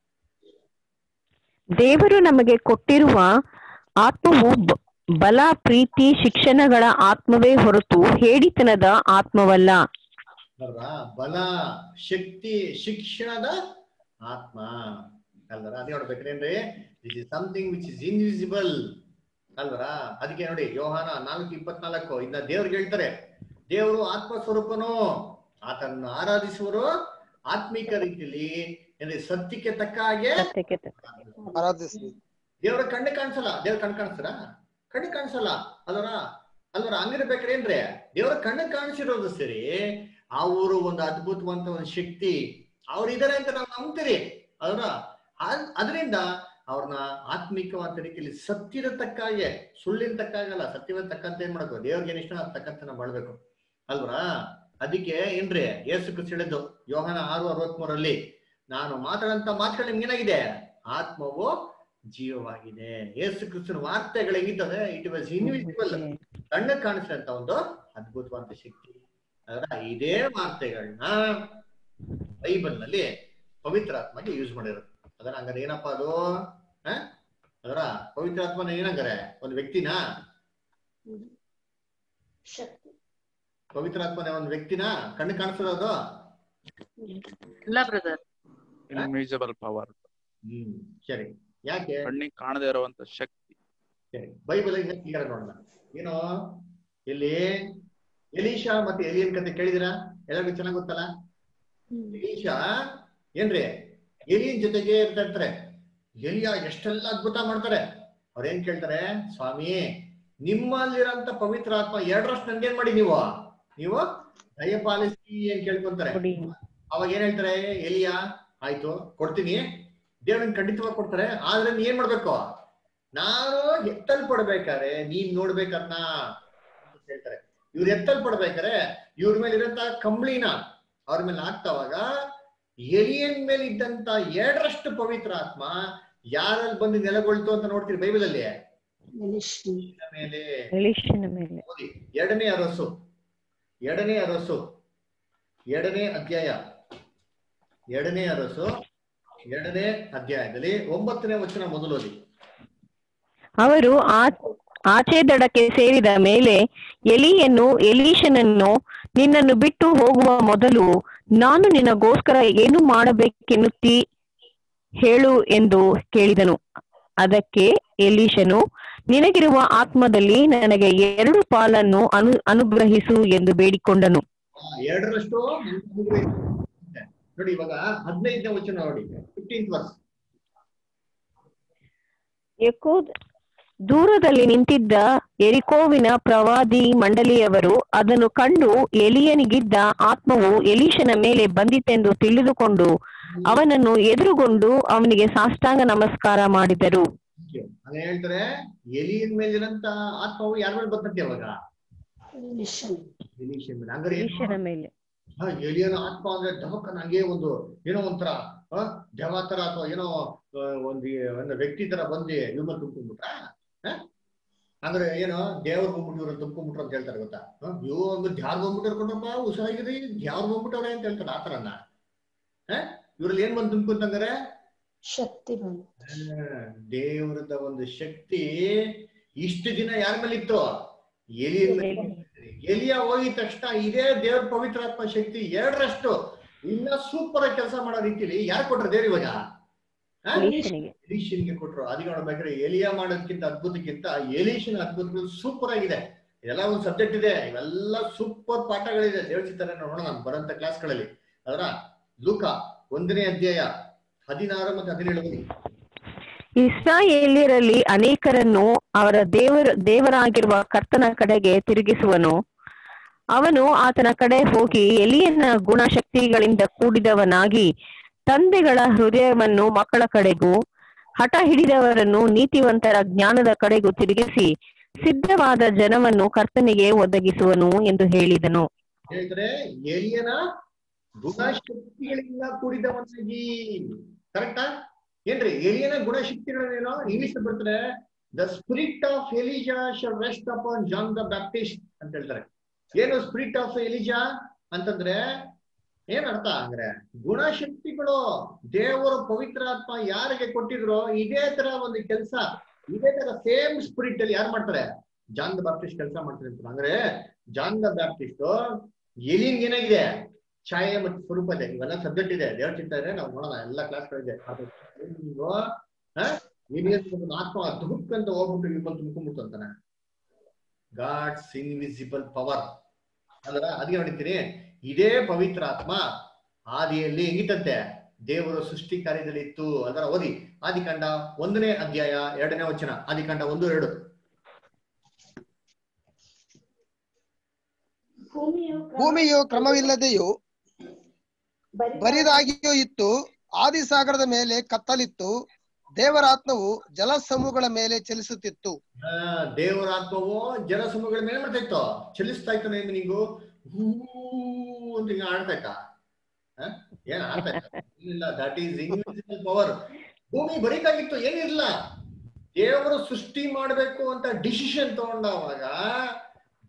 Speaker 6: ದೇವರು ನಮಗೆ ಕೊಟ್ಟಿರುವ ಆತ್ಮವು ಬ- ಬಲ ಪ್ರೀತಿ ಶಿಕ್ಷಣಗಳ ಆತ್ಮವೇ ಹೊರತು ಹೇಡಿತನದ ಆತ್ಮವಲ್ಲ
Speaker 2: ಅಲ್ವಾ ಬಲ ಶಕ್ತಿ ಶಿಕ್ಷಣದ ಆತ್ಮ ಅಲ್ವರ ಅದೇ ನೋಡ್ಬೇಕ್ರೇನ್ರಿ this is something which is invisible ಅಲ್ವರ ಅದಕ್ಕೆ ನೋಡಿ ಯೋಹಾನ ನಾಲ್ಕು ಇಪ್ಪತ್ನಾಲ್ಕು ಇನ್ನ ದೇವ್ರಿಗೆ ಹೇಳ್ತಾರೆ ದೇವರು ಆತ್ಮ ಸ್ವರೂಪನು ಆತನನ್ನು ಆರಾಧಿಸುವರು ಆತ್ಮಿಕ ರೀತಿಯಲ್ಲಿ ಏನ್ರಿ ಸತ್ಯಕ್ಕೆ ತಕ್ಕ ಹಾಗೆ
Speaker 11: ಆರಾಧಿಸಿ
Speaker 2: ದೇವರ ಕಣ್ಣು ಕಾಣಿಸಲ್ಲ ದೇವ್ರ ಕಣ್ಣು ಕಾಣಿಸ್ತಾರ ಕಣ್ಣು ಕಾಣಿಸಲ್ಲ ಅಲ್ವರ ಅಲ್ವರ ಹಂಗಿರ್ಬೇಕ್ರಿ ಏನ್ರಿ ದೇವರ ಕಣ್ಣು ಕಾಣಿಸಿರೋದು ಸರಿ ಅವರು ಒಂದು ಅದ್ಭುತವಂತ ಒಂದು ಶಕ್ತಿ ಅವ್ರು ಇದಾರೆ ಅಂತ ನಾವು ನಂಬ್ತೀರಿ ಅಲ್ವರ ಅದರಿಂದ ಅವ್ರನ್ನ ಆತ್ಮಿಕವಾದ ರೀತಿಯಲ್ಲಿ ಸತ್ಯದ ತಕ್ಕಾಗೆ ಸುಳ್ಳಿನ ತಕ್ಕಾಗಲ್ಲ ಸತ್ಯದ ತಕ್ಕಂತ ಏನ್ ಮಾಡ್ಬೇಕು ದೇವ್ರಿಗೆ ಏನ್ ಇಷ್ಟ ಅದ್ ತಕ್ಕಂತ ನಾವು ಮಾಡ್ಬೇಕು ಅಲ್ವರ ಅದಕ್ಕೆ ಏನ್ರಿ ಯೇಸು ಕ್ರಿಸ್ತ ಹೇಳಿದ್ದು ಯೋಹನ ಆರು ಅರವತ್ಮೂರಲ್ಲಿ ನಾನು ಮಾತಾಡಂತ ಮಾತುಗಳು ನಿಮ್ಗೆ ಏನಾಗಿದೆ ಆತ್ಮವು ಜೀವವಾಗಿದೆ ಯೇಸು ಕ್ರಿಸ್ತನ ವಾರ್ತೆಗಳು ಹೆಂಗಿರ್ತದೆ ಇಟ್ ವಾಸ್ ಇನ್ವಿಸಿಬಲ್ ಕಣ್ಣು ಕಾಣಿಸಿದಂತ ಒಂದು ಅದ್ಭುತವಾದ ಶಕ್ತಿ ಅದರ ಇದೇ ವಾರ್ತೆಗಳನ್ನ ಬೈಬಲ್ ನಲ್ಲಿ ಪವಿತ್ರಾತ್ಮಗೆ ಯೂಸ್ ಮಾಡಿರೋದು ಅದರ ಹಂಗಾರೆ ಏನಪ್ಪ ಅದು ಆ? ಅದರ ಪವಿತ್ರಾತ್ಮನ ಏನಂಗಾರೆ ಒಂದು ವ್ಯಕ್ತಿನಾ ಪವಿತ್ರಾತ್ಮನ ಒಂದು ವ್ಯಕ್ತಿನ ಕಣ್ಣು ಕಾಣಿಸ್ತದ ಅದು
Speaker 4: ಇಲ್ಲ ಬ್ರದರ್
Speaker 3: ಇನ್ವಿಸಿಬಲ್ ಪವರ್
Speaker 2: ಹ್ಮ್ ಸರಿ ಯಾಕೆ
Speaker 3: ಕಣ್ಣಿಗೆ ಕಾಣದೇ ಇರುವಂತ ಶಕ್ತಿ
Speaker 2: ಸರಿ ಬೈಬಲ್ ಕ್ಲಿಯರ್ ನೋಡೋಣ ಏನು ಇಲ್ಲಿ ಎಲೀಶಾ ಮತ್ತೆ ಎಲಿಯನ್ ಕತೆ ಕೇಳಿದಿರಾ ಎಲ್ಲರಿಗೂ ಚೆನ್ನಾಗ್ ಗೊತ್ತಲ್ಲ ಎಲೀಶಾ ಏನ್ರಿ ಎಲಿಯನ್ ಜೊತೆಗೆ ಇರ್ತಾ ಇರ್ತಾರೆ ಎಲಿಯ ಎಷ್ಟೆಲ್ಲ ಅದ್ಭುತ ಮಾಡ್ತಾರೆ ಅವ್ರೇನ್ ಕೇಳ್ತಾರೆ ಸ್ವಾಮಿ ನಿಮ್ಮಲ್ಲಿರಂತ ಪವಿತ್ರ ಆತ್ಮ ಎರಡರಷ್ಟು ನನ್ಗೇನ್ ಮಾಡಿ ನೀವು ನೀವು ದಯಪಾಲಿಸಿ ಏನ್ ಕೇಳ್ಕೊಂತಾರೆ ಅವಾಗ ಏನ್ ಹೇಳ್ತಾರೆ ಎಲಿಯ ಆಯ್ತು ಕೊಡ್ತೀನಿ ದೇವ್ರನ್ ಖಂಡಿತವಾಗಿ ಕೊಡ್ತಾರೆ ಆದ್ರೆ ನೀ ಏನ್ ಮಾಡ್ಬೇಕು ನಾನು ಎತ್ತಲ್ಪಡ್ಬೇಕಾದ್ರೆ ನೀನ್ ನೋಡ್ಬೇಕನ್ನ ಅಂತ ಹೇಳ್ತಾರೆ ಇವ್ರು ಎತ್ತಲ್ಪಡ್ಬೇಕಾದ್ರೆ ಇವ್ರ ಮೇಲೆ ಇರಂತ ಕಂಬಳಿನ ಅವ್ರ ಮೇಲೆ ಹಾಕ್ತವಾಗ ಎಲಿಯನ್ ಮೇಲೆ ಇದ್ದಂತ ಎರಡರಷ್ಟು ಪವಿತ್ರ ಆತ್ಮ ಯಾರಲ್ಲಿ ಬಂದು ನೆಲೆಗೊಳ್ತು ಅಂತ ನೋಡ್ತೀರಿ ಬೈಬಲ್ ಅಲ್ಲಿ ಮೇಲೆ
Speaker 6: ಎಲೀಷನ ಮೇಲೆ
Speaker 2: ಓದಿ ಎರಡನೇ ಅರಸು ಎರಡನೇ ಅರಸು ಎರಡನೇ ಅಧ್ಯಾಯ ಎರಡನೇ ಅರಸು ಎರಡನೇ ಅಧ್ಯಾಯದಲ್ಲಿ ಒಂಬತ್ತನೇ ವಚನ ಮೊದಲು ಓದಿ
Speaker 6: ಅವರು ಆ- ಆಚೆ ದಡಕ್ಕೆ ಸೇರಿದ ಮೇಲೆ ಎಲಿಯನ್ನು ಎಲೀಶನನ್ನು ನಿನ್ನನ್ನು ಬಿಟ್ಟು ಹೋಗುವ ಮೊದಲು ನಾನು ನಿನಗೋಸ್ಕರ ಏನು ಮಾಡಬೇಕೆನ್ನುತ್ತಿ ಹೇಳು ಎಂದು ಕೇಳಿದನು ಅದಕ್ಕೆ ಎಲೀಶನು ನಿನಗಿರುವ ಆತ್ಮದಲ್ಲಿ ನನಗೆ ಎರಡು ಪಾಲನ್ನು ಅನು ಅನುಗ್ರಹಿಸು ಎಂದು ಬೇಡಿಕೊಂಡನು
Speaker 2: ಆ, ಎರಡರಷ್ಟು ನನ್ಗೆ ಅನುಗ್ರಹಿಸು. ನೋಡಿ ಇವಾಗ ಹದಿನೈದನೇ ವಚನ ನೋಡಿ ಫಿಫ್ಟೀನ್ತ್ ವರ್ಸ್
Speaker 6: ಎಕೋ ದೂರದಲ್ಲಿ ನಿಂತಿದ್ದ ಎರಿಕೋವಿನ ಪ್ರವಾದಿ ಮಂಡಳಿಯವರು ಅದನ್ನು ಕಂಡು ಎಲಿಯನಿಗಿದ್ದ ಆತ್ಮವು ಎಲೀಶನ ಮೇಲೆ ಬಂದಿತೆಂದು ತಿಳಿದುಕೊಂಡು ಅವನನ್ನು ಎದುರುಗೊಂಡು ಅವನಿಗೆ ಸಾಷ್ಟಾಂಗ ನಮಸ್ಕಾರ ಮಾಡಿದರು
Speaker 2: ಅದೇ ಹೇಳ್ತಾರೆ ಎಲಿಯನ್ ಮೇಲಿರಂತ ಆತ್ಮವು ಯಾರ ಮೇಲೆ ಬರ್ತಂತೆ ಅವಾಗ ಎಲೀಶನ್ ಮೇಲೆ ಹಂಗಾರೆ ಏನು?
Speaker 6: ಎಲೀಶನ ಮೇಲೆ
Speaker 2: ಆ, ಎಲಿಯನ ಆತ್ಮ ಅಂದ್ರೆ ಧಮಕ ನಂಗೆ ಒಂದು ಏನೋ ಒಂಥರ ಆ, ದೆವ್ವ ತರ ಅಥವಾ ಏನೋ ಆ, ಒಂದು ಒಂದು ವ್ಯಕ್ತಿ ತರ ಬಂದು ಇವ್ನ ತುಂಬ್ಕೊಂಡ್ಬಿಟ್ರ ಅಂದ್ರೆ ಏನೋ ದೇವ್ರ ಬಂದ್ಬಿಟ್ಟು ಇವ್ರನ್ನ ತುಂಬ್ಕೊಂಡ್ಬಿಟ್ರು ಅಂತ ಹೇಳ್ತಾರೆ ಗೊತ್ತಾ ಆ, ಇವ್ ಒಂದು ದ್ಯಾವ್ರ ಬಂದ್ಬಿಟ್ಟು ಕರ್ಕೊಂಡಪ್ಪ ಹುಷಾರಾಗಿರಿ ದ್ಯಾವ್ರ ಬಂದ್ಬಿಟ್ಟವ್ರೆ ಅಂತ ಹೇಳ್ತಾರೆ ಆತರನ್ನ ಇವ್ರಲ್ಲಿ ಏನ್ ಬಂದು ತುಂಬ್ಕೊಂತಂಗಾರೆ
Speaker 7: ಶಕ್ತಿ ಬಂದು
Speaker 2: ದೇವರದ ಒಂದು ಶಕ್ತಿ ಇಷ್ಟು ದಿನ ಯಾರ ಮೇಲೆ ಇತ್ತು ಎಲಿಯ ಮೇಲೆ ಎಲಿಯ ಹೋಗಿದ ತಕ್ಷಣ ಇದೇ ದೇವ್ರ ಪವಿತ್ರಾತ್ಮ ಶಕ್ತಿ ಎರಡರಷ್ಟು ಇನ್ನ ಸೂಪರ್ ಆಗಿ ಕೆಲಸ ಮಾಡೋ ರೀತಿಲಿ ಯಾರು ಕೊಟ್ರು ದೇವ್ರ ಇವಾಗ ಆ?
Speaker 6: ಎಲೀಷನಿಗೆ.
Speaker 2: ಎಲೀಷನ್ಗೆ ಕೊಟ್ರು ಅದಕ್ಕೆ ನೋಡ್ಬೇಕಾದ್ರೆ ಎಲಿಯ ಮಾಡೋದಕ್ಕಿಂತ ಅದ್ಭುತಕ್ಕಿಂತ ಎಲೀಶನ್ ಅದ್ಭುತಗಳು ಸೂಪರ್ ಆಗಿದೆ ಇದೆಲ್ಲ ಒಂದು ಸಬ್ಜೆಕ್ಟ್ ಇದೆ ಇವೆಲ್ಲ ಸೂಪರ್ ಪಾಠಗಳಿದೆ ಹೇಳ್ತಿರ್ತಾರೆ ನೋಡೋಣ ನಾನು ಬರೋಂತ ಕ್ಲಾಸ್ಗಳಲ್ಲಿ ಅದರ ಲೂಕ ಒಂದನೇ ಅಧ್ಯಾಯ ಹದಿನಾರು ಮತ್ತು ಹದಿನೇಳು ಓದಿ.
Speaker 6: ಇಸ್ರಾಯೇಲ್ಯರಲ್ಲಿ ಅನೇಕರನ್ನು ಅವರ ದೇವರ ದೇವರಾಗಿರುವ ಕರ್ತನ ಕಡೆಗೆ ತಿರುಗಿಸುವನು ಅವನು ಆತನ ಕಡೆ ಹೋಗಿ ಎಲಿಯನ ಗುಣಶಕ್ತಿಗಳಿಂದ ಕೂಡಿದವನಾಗಿ ತಂದೆಗಳ ಹೃದಯವನ್ನು ಮಕ್ಕಳ ಕಡೆಗೂ ಹಠ ಹಿಡಿದವರನ್ನು ನೀತಿವಂತರ ಜ್ಞಾನದ ಕಡೆಗೂ ತಿರುಗಿಸಿ ಸಿದ್ಧವಾದ ಜನವನ್ನು ಕರ್ತನಿಗೆ ಒದಗಿಸುವನು ಎಂದು ಹೇಳಿದನು
Speaker 2: ಹೇಳಿದ್ರೆ ಎಲಿಯನ ಗುಣಶಕ್ತಿಗಳಿಂದ ಕೂಡಿದವನಾಗಿ ಕರೆಕ್ಟಾ ಏನ್ರಿ ಎಲಿಯನ ಗುಣಶಕ್ತಿಗಳೇನೋ ಇಂಗ್ಲಿಷ್ ಬರ್ತಾರೆ the spirit of Elijah shall rest upon John the Baptist ಅಂತ ಹೇಳ್ತಾರೆ ಏನು ಸ್ಪಿರಿಟ್ ಆಫ್ ಎಲಿಜಾ ಅಂತಂದ್ರೆ ಏನ್ ಅರ್ಥ ಅಂದ್ರೆ ಗುಣಶಕ್ತಿಗಳು ದೇವರು ಪವಿತ್ರ ಆತ್ಮ ಯಾರಿಗೆ ಕೊಟ್ಟಿದ್ರು ಇದೇ ತರ ಒಂದು ಕೆಲಸ ಇದೇ ತರ ಸೇಮ್ ಸ್ಪಿರಿಟ್ ಅಲ್ಲಿ ಯಾರು ಮಾಡ್ತಾರೆ ಜಾನ್ ದ ಬ್ಯಾಪ್ಟಿಸ್ಟ್ ಕೆಲಸ ಮಾಡ್ತಾರೆ ಅಂತ ಅಂದ್ರೆ ಜಾನ್ ದ ಬ್ಯಾಪ್ಟಿಸ್ಟ್ ಎಲಿನ್ ಏನಾಗಿದೆ ಛಾಯೆ ಮತ್ತು ಸ್ವರೂಪ ಇದೆ ಇವೆಲ್ಲ ಸಬ್ಜೆಕ್ಟ್ ಇದೆ ದೇವ್ರ ಚಿಂತ ಇದೆ ನಾವು ನೋಡೋಣ ಎಲ್ಲ ಕ್ಲಾಸ್ಗಳಿದೆ ಅದು ನೀವು ಆ, ಏನಿದೆ ಒಂದು ಆತ್ಮ ದುಃಖ ಅಂತ ಹೋಗ್ಬಿಟ್ಟು ನಿಮ್ಮಲ್ಲಿ ತುಂಬ್ಕೊಂಡ್ಬಿಟ್ಟು ಅಂತಾನೆ ಗಾಡ್ಸ್ ಇನ್ವಿಸಿಬಲ್ ಪವರ್ ಅಲ್ರ ಅದಕ್ಕೆ ನೋಡಿರ್ತೀನಿ ಇದೇ ಪವಿತ್ರ ಆತ್ಮ ಆದಿಯಲ್ಲಿ ಹೆಂಗಿತ್ತಂತೆ ದೇವರು ಸೃಷ್ಟಿ ಕಾರ್ಯದಲ್ಲಿ ಇತ್ತು ಅದರ ಓದಿ ಆದಿಕಾಂಡ ಒಂದನೇ ಅಧ್ಯಾಯ ಎರಡನೇ ವಚನ ಆದಿಕಾಂಡ ಒಂದು ಎರಡು
Speaker 11: ಭೂಮಿಯು ಕ್ರಮವಿಲ್ಲದೆಯೂ ಬರಿದಾಗಿಯೂ ಇತ್ತು ಆದಿಸಾಗರದ ಮೇಲೆ ಕತ್ತಲಿತ್ತು ದೇವರ ಆತ್ಮವು ಜಲಸಮೂಹಗಳ ಮೇಲೆ ಚಲಿಸುತ್ತಿತ್ತು
Speaker 2: ಆ, ದೇವರ ಆತ್ಮವು ಜಲಸಮೂಹಗಳ ಮೇಲೆ ಮಾಡ್ತಾ ಇತ್ತು ಚಲಿಸ್ತಾ ಇತ್ತು ನಿಮ್ಗೆ ನಿಂಗು ಹೂ ಅಂತ ಹಿಂಗ ಆಡ್ತಾ ಇತ್ತ ಆ? ಏನ್ ಆಡ್ತಾ ಇತ್ತ ಇಲ್ಲ ದಟ್ ಈಸ್ ಇನ್ವಿಸಿಬಲ್ ಪವರ್ ಭೂಮಿ ಬರೀತಾಗಿತ್ತು ಏನಿಲ್ಲ ದೇವರು ಸೃಷ್ಟಿ ಮಾಡ್ಬೇಕು ಅಂತ ಡಿಸಿಷನ್ ತಗೊಂಡವಾಗ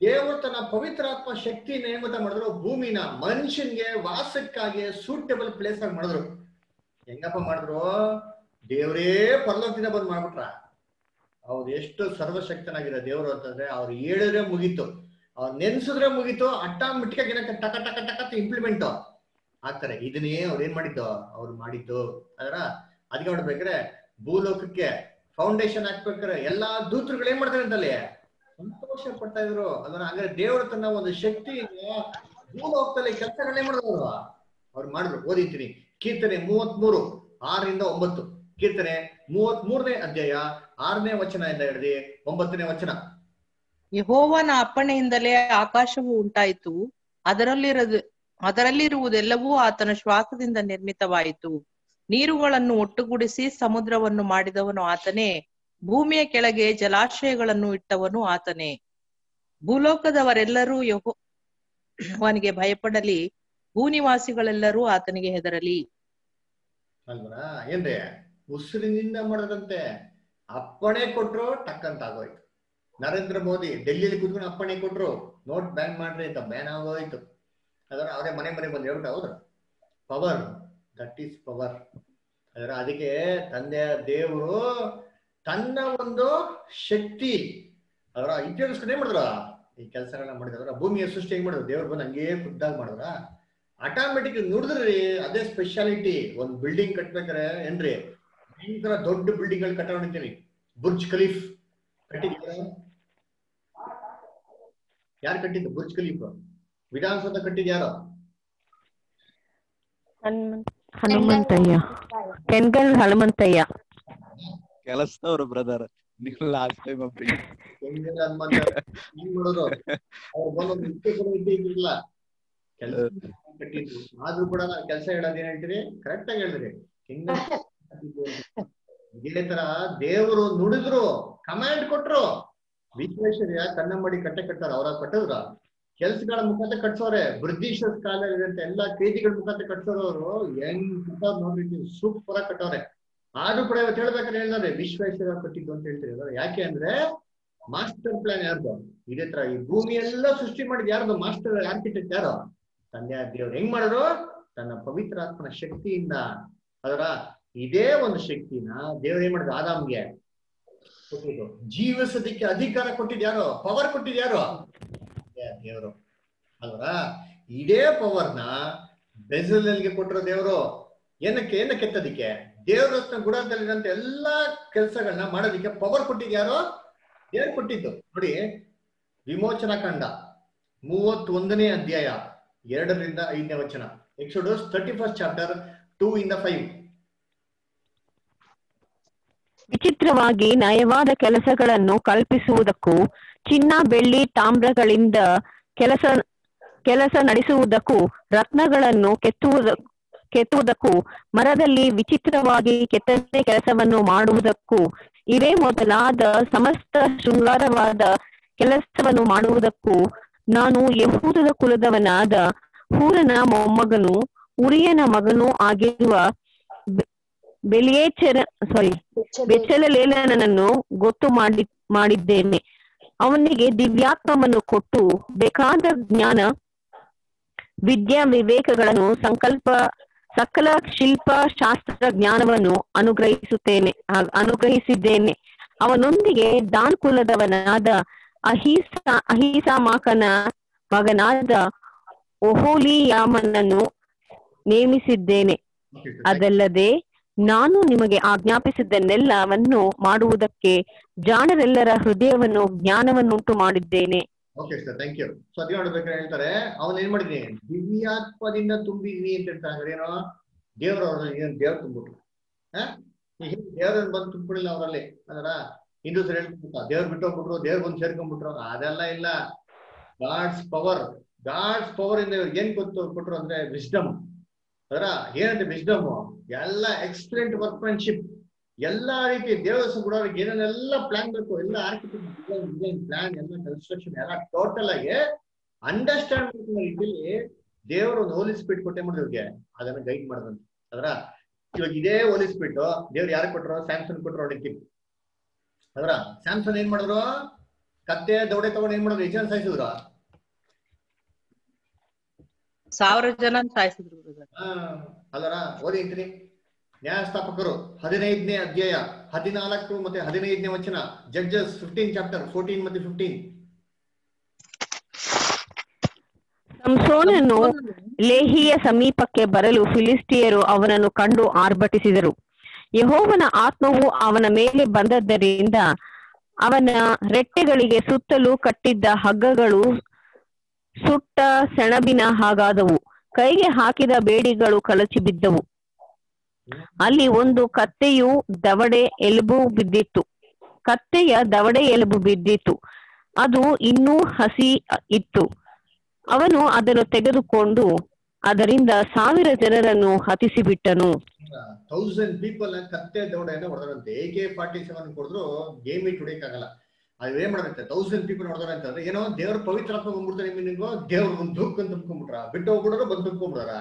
Speaker 2: ದೇವರು ತನ್ನ ಪವಿತ್ರಾತ್ಮ ಶಕ್ತಿನ ಏನ್ ಗೊತ್ತಾ ಮಾಡಿದ್ರು ಭೂಮಿನ ಮನುಷ್ಯನ್ಗೆ ವಾಸಕ್ಕಾಗಿ ಸೂಟೇಬಲ್ ಪ್ಲೇಸ್ ಆಗಿ ಮಾಡಿದ್ರು ಹೆಂಗಪ್ಪ ಮಾಡಿದ್ರು ದೇವರೇ ಪರಲೋಕದಿಂದ ಬಂದ್ ಮಾಡ್ಬಿಟ್ರ ಅವ್ರು ಎಷ್ಟು ಸರ್ವಶಕ್ತನಾಗಿರೋ ದೇವರು ಅಂತಂದ್ರೆ ಅವ್ರು ಹೇಳಿದ್ರೆ ಮುಗೀತು ಅವ್ರು ನೆನ್ಸಿದ್ರೆ ಮುಗೀತು ಆಟೋಮೆಟಿಕ್ ಆಗಿ ಏನಕ್ಕೆ ಟಕ ಟಕ ಟಕ ಇಂಪ್ಲಿಮೆಂಟ್ ಆಗ್ತಾರೆ ಇದನ್ನೇ ಅವ್ರು ಏನ್ ಮಾಡಿದ್ದು ಅವ್ರು ಮಾಡಿದ್ದು ಅದರ ಅದಕ್ಕೆ ನೋಡ್ಬೇಕಾದ್ರೆ ಭೂಲೋಕಕ್ಕೆ ಫೌಂಡೇಶನ್ ಹಾಕ್ಬೇಕಾದ್ರೆ ಎಲ್ಲಾ ದೂತರುಗಳು ಏನ್ ಮಾಡ್ತಾರೆ ಅಂತಲ್ಲಿ ಸಂತೋಷ ಪಡ್ತಾ ಇದ್ರು ಅದನ್ನ ಹಂಗಾರೆ ದೇವರು ತನ್ನ ಒಂದು ಶಕ್ತಿ ಭೂಲೋಕದಲ್ಲಿ ಕೆಲಸಗಳನ್ನೇ ಮಾಡಿದ್ರು ಅವ್ರು ಅವ್ರು ಮಾಡಿದ್ರು ಓದಿದ್ದೀನಿ ಕೀರ್ತನೆ ಮೂವತ್ಮೂರು ಆರರಿಂದ ಒಂಬತ್ತು ಕೀರ್ತನೆ ಮೂವತ್ ಮೂರನೇ ಅಧ್ಯಾಯ ಆರನೇ ವಚನದಿಂದ ಹಿಡಿದು ಒಂಬತ್ತನೇ ವಚನ
Speaker 4: ಯಹೋವನ ಅಪ್ಪಣೆಯಿಂದಲೇ ಆಕಾಶವು ಉಂಟಾಯಿತು ಅದರಲ್ಲಿರದು ಅದರಲ್ಲಿರುವುದೆಲ್ಲವೂ ಆತನ ಶ್ವಾಸದಿಂದ ನಿರ್ಮಿತವಾಯಿತು ನೀರುಗಳನ್ನು ಒಟ್ಟುಗೂಡಿಸಿ ಸಮುದ್ರವನ್ನು ಮಾಡಿದವನು ಆತನೇ ಭೂಮಿಯ ಕೆಳಗೆ ಜಲಾಶಯಗಳನ್ನು ಇಟ್ಟವನು ಆತನೇ ಭೂಲೋಕದವರೆಲ್ಲರೂ ಯಹೋ ಅವನಿಗೆ ಭಯಪಡಲಿ ಭೂನಿವಾಸಿಗಳೆಲ್ಲರೂ ಆತನಿಗೆ ಹೆದರಲಿ
Speaker 2: ಅಲ್ವಾ ಏನ್ರಿ ಉಸಿರಿನಿಂದ ಮಾಡದಂತೆ ಅಪ್ಪಣೆ ಕೊಟ್ರು ಟಕ್ ಅಂತ ಆಗೋಯ್ತು ನರೇಂದ್ರ ಮೋದಿ ಡೆಲ್ಲಿಲಿ ಕೂತ್ಕೊಂಡು ಅಪ್ಪಣೆ ಕೊಟ್ರು ನೋಟ್ ಬ್ಯಾನ್ ಮಾಡ್ರಿ ಅಂತ ಬ್ಯಾನ್ ಆಗೋಯ್ತು ಅದರ ಅವರೇ ಮನೆ ಮನೆ ಬಂದು ಹೇಳ್ಬಿಟ್ಟು ಹೌದ್ರ ಪವರ್ ದಟ್ ಈಸ್ ಪವರ್ ಅದರ ಅದಕ್ಕೆ ತಂದೆಯ ದೇವರು ತನ್ನ ಒಂದು ಶಕ್ತಿ ಅದರ ಉಪಯೋಗಿಸ್ಕೊಂಡು ಏನ್ ಮಾಡಿದ್ರ ಈ ಕೆಲಸಗಳನ್ನ ಮಾಡಿದ್ರ ಭೂಮಿಯ ಸೃಷ್ಟಿ ಹೆಂಗ್ ಮಾಡಿದ್ರು ದೇವ್ರು ಬಂದು ಹಂಗೇ ಖುದ್ದಾಗಿ ಮಾಡಿದ್ರ ಆಟೋಮೆಟಿಕ್ ನೋಡಿದ್ರಿ ಅದೇ ಸ್ಪೆಷಾಲಿಟಿ ಒಂದ್ ಬಿಲ್ಡಿಂಗ್ ಕಟ್ಬೇಕಾರೆ ಏನ್ರಿ ಭಯಂಕರ ದೊಡ್ಡ ಬಿಲ್ಡಿಂಗ್ ಗಳು ಕಟ್ಕೊಂಡಿದ್ದೀನಿ ಬುರ್ಜ್ ಖಲೀಫ್ ಕಟ್ಟಿದ್ದೀರಾ ಯಾರು ಕಟ್ಟಿದ್ದು ಬುರ್ಜ್ ಖಲೀಫ್ ವಿಧಾನಸೌಧ ಕಟ್ಟಿದ್ ಯಾರು
Speaker 6: ಹನುಮಂತಯ್ಯ ಕೆನ್ಗಲ್ ಹನುಮಂತಯ್ಯ
Speaker 3: ಕೆಲಸದವ್ರು ಬ್ರದರ್ ನೀವು ಲಾಸ್ಟ್ ಟೈಮ್ ಒಬ್ರಿಗೆ
Speaker 2: ಹೆಂಗೆಲ್ಲ ಹನುಮಂತ ಏನ್ ಮಾಡೋದು ಅವ್ರು ಬಂದು ನಿತ್ಯ ಕೂಡ ಇದ್ದೇ ಇದ್ದಿಲ್ಲ ಕೆಲಸ ಕಟ್ಟಿದ್ದು ಆದ್ರೂ ಕೂಡ ನಾವು ಕೆಲಸ ಹೇಳೋದ್ ಏನ್ ಹೇಳ್ತೀರಿ ಕರೆಕ್ಟ್ ಆಗಿ ಹೇಳಿದ್ರಿ ಹೆಂಗ ಇದೇ ತರ ದೇವರು ನುಡಿದ್ರು ಕಮಾಂಡ್ ಕೊಟ್ರು ವಿಶ್ವೇಶ್ವರ್ಯ ಕಣ್ಣ ಮಾಡಿ ಕಟ್ಟೆ ಕಟ್ಟಾರ ಅವ್ರ ಕಟ್ಟಿದ್ರ ಕೆಲ್ಸಗಳ ಮುಖಾಂತರ ಕಟ್ಸೋರೆ ಬ್ರಿಟಿಷರ್ಸ್ ಕಾಲ ಇರುವಂತ ಎಲ್ಲಾ ಕೇಜಿಗಳ ಮುಖಾಂತರ ಕಟ್ಸೋರು ಹೆಂಗ್ ಕಟ್ಟೋರ್ ನೋಡ್ರಿ ಸೂಪರ್ ಆಗಿ ಕಟ್ಟವ್ರೆ ಆದ್ರೂ ಕೂಡ ಇವತ್ತು ಹೇಳ್ಬೇಕಾದ್ರೆ ಹೇಳಿದ್ರೆ ವಿಶ್ವೇಶ್ವರ ಕಟ್ಟಿದ್ದು ಅಂತ ಹೇಳ್ತೀರಿ ಅಲ್ವಾ? ಯಾಕೆ ಅಂದ್ರೆ ಮಾಸ್ಟರ್ ಪ್ಲಾನ್ ಯಾರ್ದು ಇದೇ ತರ ಈ ಭೂಮಿ ಎಲ್ಲ ಸೃಷ್ಟಿ ಮಾಡಿದ್ ಯಾರ್ದು ಮಾಸ್ಟರ್ ಆರ್ಕಿಟೆಕ್ಟ್ ಯಾರು ತಂದೆ ದೇವ್ರು ಹೆಂಗ್ ಮಾಡಿದ್ರು ತನ್ನ ಪವಿತ್ರಾತ್ಮನ ಶಕ್ತಿಯಿಂದ ಅದರ ಇದೇ ಒಂದು ಶಕ್ತಿನ ದೇವ್ರು ಏನ್ ಮಾಡಿದ್ರು ಆದಾಮ್ಗೆ ಕೊಟ್ಟಿದ್ದು ಜೀವಿಸೋದಕ್ಕೆ ಅಧಿಕಾರ ಕೊಟ್ಟಿದ್ ಯಾರು ಪವರ್ ಕೊಟ್ಟಿದ್ ಯಾರು ದೇವರು ಅಲ್ವಾ ಇದೇ ಪವರ್ನ ಬೆಜಲ್ಗೆ ಕೊಟ್ಟಿರೋ ದೇವರು ಏನಕ್ಕೆ ಏನಕ್ಕೆ ಎತ್ತದಕ್ಕೆ ದೇವರ ಗುಡದಲ್ಲಿರಂತ ಎಲ್ಲಾ ಕೆಲಸಗಳನ್ನ ಮಾಡೋದಕ್ಕೆ ಪವರ್ ಕೊಟ್ಟಿದ್ ಯಾರು ದೇವ್ರು ಕೊಟ್ಟಿದ್ದು ನೋಡಿ ವಿಮೋಚನಾ ಕಾಂಡ ಮೂವತ್ತೊಂದನೇ ಅಧ್ಯಾಯ ಎರಡರಿಂದ ಐದನೇ ವಚನ Exodus thirty first chapter two ಇಂದ ಫೈವ್
Speaker 6: ವಿಚಿತ್ರವಾಗಿ ನಯವಾದ ಕೆಲಸಗಳನ್ನು ಕಲ್ಪಿಸುವುದಕ್ಕೂ ಚಿನ್ನ ಬೆಳ್ಳಿ ತಾಮ್ರಗಳಿಂದ ಕೆಲಸ ಕೆಲಸ ನಡೆಸುವುದಕ್ಕೂ ರತ್ನಗಳನ್ನು ಕೆತ್ತುವುದ ಕೆತ್ತುವುದಕ್ಕೂ ಮರದಲ್ಲಿ ವಿಚಿತ್ರವಾಗಿ ಕೆತ್ತನೆ ಕೆಲಸವನ್ನು ಮಾಡುವುದಕ್ಕೂ ಇವೇ ಮೊದಲಾದ ಸಮಸ್ತ ಶೃಂಗಾರವಾದ ಕೆಲಸವನ್ನು ಮಾಡುವುದಕ್ಕೂ ನಾನು ಯಹೂದದ ಕುಲದವನಾದ ಹೂರನ ಮೊಮ್ಮಗನು ಉರಿಯನ ಮಗನೂ ಆಗಿರುವ ಬೆ- ಬೆಲಿಯೇಚರ ಸಾರಿ ಬೆಚ್ಚಲಲೇಲನನ್ನು ಗೊತ್ತು ಮಾಡಿ ಮಾಡಿದ್ದೇನೆ ಅವನಿಗೆ ದಿವ್ಯಾತ್ಮವನ್ನು ಕೊಟ್ಟು ಬೇಕಾದ ಜ್ಞಾನ ವಿದ್ಯಾ ವಿವೇಕಗಳನ್ನು ಸಂಕಲ್ಪ ಸಕಲ ಶಿಲ್ಪ ಶಾಸ್ತ್ರ ಜ್ಞಾನವನ್ನು ಅನುಗ್ರಹಿಸುತ್ತೇನೆ ಆ- ಅನುಗ್ರಹಿಸಿದ್ದೇನೆ ಅವನೊಂದಿಗೆ ದಾನ್ ಕುಲದವನಾದ ಅಹೀಸ ಅಹೀಸಾಮಾಕನ ಮಗನಾದ ಒಹೋಲಿಯಾಮನನ್ನು ನೇಮಿಸಿದ್ದೇನೆ ಅದಲ್ಲದೆ ನಾನು ನಿಮಗೆ ಆಜ್ಞಾಪಿಸಿದ್ದನ್ನೆಲ್ಲವನ್ನು ಮಾಡುವುದಕ್ಕೆ ಜಾಣರೆಲ್ಲರ ಹೃದಯವನ್ನು ಜ್ಞಾನವನ್ನುಂಟು ಮಾಡಿದ್ದೇನೆ
Speaker 2: okay sir thank you so ಅದೇ ನೋಡ್ಬೇಕಾದ್ರೆ ಹೇಳ್ತಾರೆ ಅವನ್ ಏನ್ ಮಾಡಿದೀನಿ ದಿವ್ಯಾತ್ಮದಿಂದ ತುಂಬಿದೀನಿ ಅಂತ ಹೇಳ್ತಾರೆ ಅಂದ್ರೆ ಏನೋ ದೇವ್ರ ಅವ್ರ ಏನ್ ದೇವ್ರ ತುಂಬಿಟ್ರು ಹಾ ಈಗ ದೇವ್ರನ್ನ ಬಂದು ತುಂಬಿಡಿಲ್ಲ ಅವರಲ್ಲಿ ಅದರ ಹಿಂದೂಸ್ ಹೇಳ್ಕೊಂಡ್ಬಿಟ್ಟ ದೇವ್ರ ಬಿಟ್ಟೋಗ್ಬಿಟ್ರು ದೇವ್ರ ಬಂದು ಸೇರ್ಕೊಂಡ್ಬಿಟ್ರು ಅದೆಲ್ಲ ಇಲ್ಲ ಗಾಡ್ಸ್ ಪವರ್ ಗಾಡ್ಸ್ ಪವರ್ ಇಂದ ಇವ್ರಿಗೆ ಏನ್ ಗೊತ್ತು ಕೊಟ್ರು ಅಂದ್ರೆ ವಿಸ್ಡಮ್ ಅದರ ಏನಂತೆ ವಿಸ್ಡಮ್ ಎಲ್ಲ ಎಕ್ಸಲೆಂಟ್ ವರ್ಕ್ಮನ್ಶಿಪ್ ಎಲ್ಲಾ ರೀತಿ ದೇವಸ್ಥಾನ ಕೂಡ ಅವ್ರಿಗೆ ಏನೇನೆಲ್ಲ ಪ್ಲಾನ್ ಬೇಕು ಎಲ್ಲ ಆರ್ಕಿಟೆಕ್ಟ್ ಡಿಸೈನ್ ಡಿಸೈನ್ ಪ್ಲಾನ್ ಎಲ್ಲ ಕನ್ಸ್ಟ್ರಕ್ಷನ್ ಎಲ್ಲ ಟೋಟಲ್ ಆಗಿ ಅಂಡರ್ಸ್ಟ್ಯಾಂಡ್ ಮಾಡ್ಕೊಳ್ಳೋ ರೀತಿಯಲ್ಲಿ ದೇವರು ಒಂದು ಹೋಲಿ ಸ್ಪೀಡ್ ಕೊಟ್ಟೆ ಮಾಡಿದ್ರಿಗೆ ಅದನ್ನ ಗೈಡ್ ಮಾಡೋದಂತ ಅದರ ಇವಾಗ ಇದೇ ಹೋಲಿ ಸ್ಪೀಡ್ ದೇವ್ರು ಯಾರು ಕೊಟ್ರು ಸ್ಯಾಮ್ಸಂಗ್ ಕೊಟ್ರು ಹೊಡಿತೀವಿ ಅದರ ಸ್ಯಾಮ್ಸಂಗ್ ಏನ್ ಮಾಡಿದ್ರು ಕತ್ತೆ ದೌಡೆ ತಗೊಂಡು ಏನ್ ಮಾಡೋದು ಎಷ್ಟು ಜನ ಸಾಯಿಸಿದ್ರು
Speaker 4: ಸಾವಿರ ಜನ ಸಾಯಿಸಿದ್ರು brother.
Speaker 2: ಹಾ ಅಲ್ಲರ ಓದಿದ್ರಿ ನ್ಯಾಯಸ್ಥಾಪಕರು ಹದಿನೈದನೇ ಅಧ್ಯಾಯ ಹದಿನಾಲ್ಕು ಮತ್ತೆ ಹದಿನೈದನೇ ವಚನ ಜಡ್ಜಸ್ ಫಿಫ್ಟೀನ್ ಚಾಪ್ಟರ್ ಫೋರ್ಟೀನ್ ಮತ್ತೆ ಫಿಫ್ಟೀನ್
Speaker 6: ಸಂಸೋನನು ಲೇಹಿಯ ಸಮೀಪಕ್ಕೆ ಬರಲು ಫಿಲಿಸ್ಟಿಯರು ಅವನನ್ನು ಕಂಡು ಆರ್ಭಟಿಸಿದರು ಯಹೋವನ ಆತ್ಮವು ಅವನ ಮೇಲೆ ಬಂದದ್ದರಿಂದ ಅವನ ರೆಟ್ಟೆಗಳಿಗೆ ಸುತ್ತಲೂ ಕಟ್ಟಿದ್ದ ಹಗ್ಗಗಳು ಸುಟ್ಟ ಸೆಣಬಿನ ಹಾಗಾದವು ಕೈಗೆ ಹಾಕಿದ ಬೇಡಿಗಳು ಕಳಚಿ ಬಿದ್ದವು ಅಲ್ಲಿ ಒಂದು ಕತ್ತೆಯು ದವಡೆ ಎಲುಬು ಬಿದ್ದಿತ್ತು ಕತ್ತೆಯ ದವಡೆ ಎಲುಬು ಬಿದ್ದಿತ್ತು ಅದು ಇನ್ನೂ ಹಸಿ ಇತ್ತು ಅವನು ಅದನ್ನು ತೆಗೆದುಕೊಂಡು ಅದರಿಂದ ಸಾವಿರ ಜನರನ್ನು ಹತಿಸಿಬಿಟ್ಟನು
Speaker 2: ತೌಸಂಡ್ ಪೀಪಲ್ ಕತ್ತೆ ದೌಡೆಯನ್ನ ಹೊಡೆದಂತೆ ಎ ಕೆ ಫಾರ್ಟಿ ಸೆವೆನ್ ಕೊಡಿದ್ರು ಗೇಮ್ ಇಟ್ ಹೊಡಿಯಕ್ಕಾಗಲ್ಲ ಅದು ಏನ್ ಮಾಡಂತೆ ತೌಸಂಡ್ ಪೀಪಲ್ ಹೊಡೆದಾರೆ ಅಂತಂದ್ರೆ ಏನೋ ದೇವ್ರ ಪವಿತ್ರಾತ್ಮ ಬಂದ್ಬಿಡ್ತಾರೆ ನಿಮ್ಗೆ ದೇವ್ರ ಒಂದು ದುಃಖ ಅಂತ ತುಂಬ್ಕೊಂಡ್ಬಿಟ್ರ ಬಿಟ್ಟು ಹೋಗ್ಬಿಡೋರು ಬಂದು ತುಂಬ್ಕೊಂಡ್ಬಿಡಾರ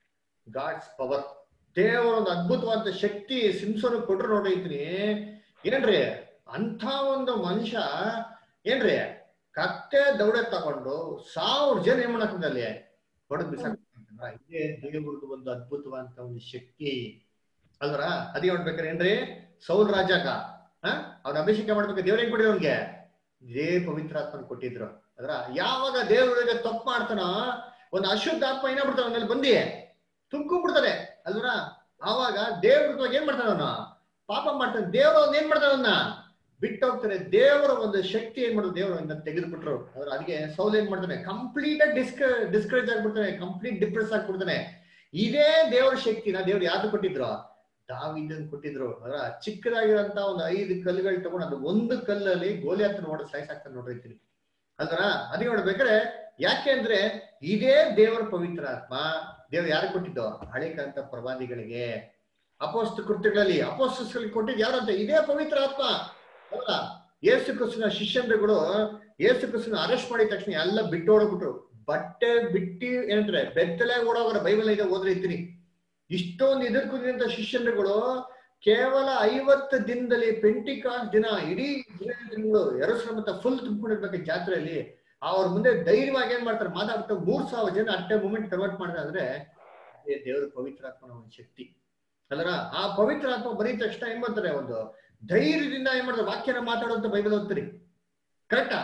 Speaker 2: ಗಾಡ್ಸ್ ಪವರ್ ದೇವರ ಒಂದು ಅದ್ಭುತವಾದ ಶಕ್ತಿ ಸಿಂಸನ್ ಕೊಟ್ರು ನೋಡೈತ್ರಿ ಏನ್ರಿ ಅಂತ ಒಂದು ಮನುಷ್ಯ ಏನ್ರಿ ಕತ್ತೆ ದೌಡೆ ತಗೊಂಡು ಸಾವಿರ ಜನ ಏನ್ ಮಾಡಕ್ತದೆ ಅಲ್ಲಿ ಹೊಡೆದ್ ಬಿಸಾಕ ಇದೇ ದೇವ್ರದ್ದು ಒಂದು ಅದ್ಭುತವಾದಂತ ಒಂದು ಶಕ್ತಿ ಅಲ್ವರ ಅದೇ ನೋಡ್ಬೇಕಾರೆ ಏನ್ರಿ ಸೌಲ್ ರಾಜಾಗ ಹ ಅವ್ನ ಅಭಿಷೇಕ ಮಾಡ್ಬೇಕು ದೇವ್ರ ಹೆಂಗ್ ಕೊಟ್ಟಿದ್ರು ಅವ್ನಿಗೆ ಇದೇ ಪವಿತ್ರಾತ್ಮನ ಕೊಟ್ಟಿದ್ರು ಅದ್ರ ಯಾವಾಗ ದೇವ್ರಿಗೆ ತಪ್ಪು ಮಾಡ್ತಾನೋ ಒಂದು ಅಶುದ್ಧ ಆತ್ಮ ಏನಾಗ್ಬಿಡ್ತಾನೆ ಅವನಲ್ಲಿ ಬಂದಿ ತುಂಬ್ಕೊಂಡ್ಬಿಡ್ತಾರೆ ಅಲ್ವರ ಆವಾಗ ದೇವ್ರ ಏನ್ ಮಾಡ್ತಾನ ಅವನ ಪಾಪ ಮಾಡ್ತಾನೆ ದೇವ್ರ ಅವ್ನ ಏನ್ ಮಾಡ್ತಾನ ಅವನ್ನ ಬಿಟ್ಟು ಹೋಗ್ತಾರೆ ದೇವರ ಒಂದು ಶಕ್ತಿ ಏನ್ ಮಾಡೋದು ದೇವರು ತೆಗೆದು ಬಿಟ್ರು ಅದ್ರ ಅದಕ್ಕೆ ಸೌಲ್ ಏನ್ ಮಾಡ್ತಾನೆ ಕಂಪ್ಲೀಟ್ ಆಗಿ ಡಿಸ್ಕ ಡಿಸ್ಕರೇಜ್ ಆಗ್ಬಿಡ್ತಾನೆ ಕಂಪ್ಲೀಟ್ ಡಿಪ್ರೆಸ್ ಆಗ್ಬಿಡ್ತಾನೆ ಇದೇ ದೇವರ ಶಕ್ತಿನ ದೇವ್ರು ಯಾವ್ದು ಕೊಟ್ಟಿದ್ರು ದಾವಿದನ್ ಕೊಟ್ಟಿದ್ರು ಅದರ ಚಿಕ್ಕದಾಗಿರೋಂತ ಒಂದು ಐದು ಕಲ್ಲುಗಳು ತಗೊಂಡು ಅದು ಒಂದು ಕಲ್ಲಲ್ಲಿ ಗೋಲಿ ಹತ್ರ ನೋಡಿ ಸಾಯ್ಸಾಕ್ತಾನೆ ನೋಡಿರ್ತೀನಿ ಅಲ್ವರ ಅದಕ್ಕೆ ನೋಡ್ಬೇಕಾದ್ರೆ ಯಾಕೆ ಅಂದ್ರೆ ಇದೇ ದೇವರ ಪವಿತ್ರ ಆತ್ಮ ದೇವ್ರು ಯಾರು ಕೊಟ್ಟಿದ್ದು ಹಳೆ ಕಾಲದ ಪ್ರವಾದಿಗಳಿಗೆ ಅಪೋಸ್ತ ಕೃತ್ಯಗಳಲ್ಲಿ ಅಪೋಸ್ಟಸ್ಗಳಿಗೆ ಕೊಟ್ಟಿದ್ದು ಯಾರಂತ ಇದೇ ಪವಿತ್ರ ಆತ್ಮ ಅಲ್ಲ ಯೇಸು ಕ್ರಿಸ್ತನ ಶಿಷ್ಯಂದ್ರಗಳು ಯೇಸು ಕ್ರಿಸ್ತನ ಅರೆಸ್ಟ್ ಮಾಡಿದ ತಕ್ಷಣ ಎಲ್ಲ ಬಿಟ್ಟು ಓಡೋಗ್ಬಿಟ್ರು ಬಟ್ಟೆ ಬಿಟ್ಟಿ ಏನಂದ್ರೆ ಬೆತ್ತಲೆ ಓಡೋಗ್ರ ಬೈಬಲ್ ಇದೆ ಓದ್ರೆ ಇರ್ತೀನಿ ಇಷ್ಟೊಂದು ಎದುರು ಕುದಿದಂತ ಶಿಷ್ಯಂದ್ರಗಳು ಕೇವಲ ಐವತ್ತು ದಿನದಲ್ಲಿ ಪೆಂಟಿಕಾಸ್ ದಿನ ಇಡೀ ದಿನಗಳು ಎರಡು ಮತ್ತೆ ಫುಲ್ ತುಂಬಿಕೊಂಡಿರ್ಬೇಕು ಜಾತ್ರೆಯಲ್ಲಿ ಅವ್ರ ಮುಂದೆ ಧೈರ್ಯವಾಗಿ ಏನ್ ಮಾಡ್ತಾರೆ ಮಾತಾಡ್ಬಿಟ್ಟು ಮೂರ್ ಸಾವಿರ ಜನ ಅಟ್ಟೆ ಮೂಮೆಂಟ್ ಕನ್ವರ್ಟ್ ಮಾಡಿದ್ರೆ ಅಂದ್ರೆ ಅದೇ ದೇವರ ಪವಿತ್ರಾತ್ಮನ ಒಂದು ಶಕ್ತಿ ಅಲ್ಲರ ಆ ಪವಿತ್ರ ಆತ್ಮ ಬರೀ ತಕ್ಷಣ ಏನ್ ಮಾಡ್ತಾರೆ ಒಂದು ಧೈರ್ಯದಿಂದ ಏನ್ ಮಾಡ್ತಾರೆ ವಾಕ್ಯನ ಮಾತಾಡುವಂತ ಬೈಬಲ್ ಓದ್ತೀರಿ ಕರೆಕ್ಟಾ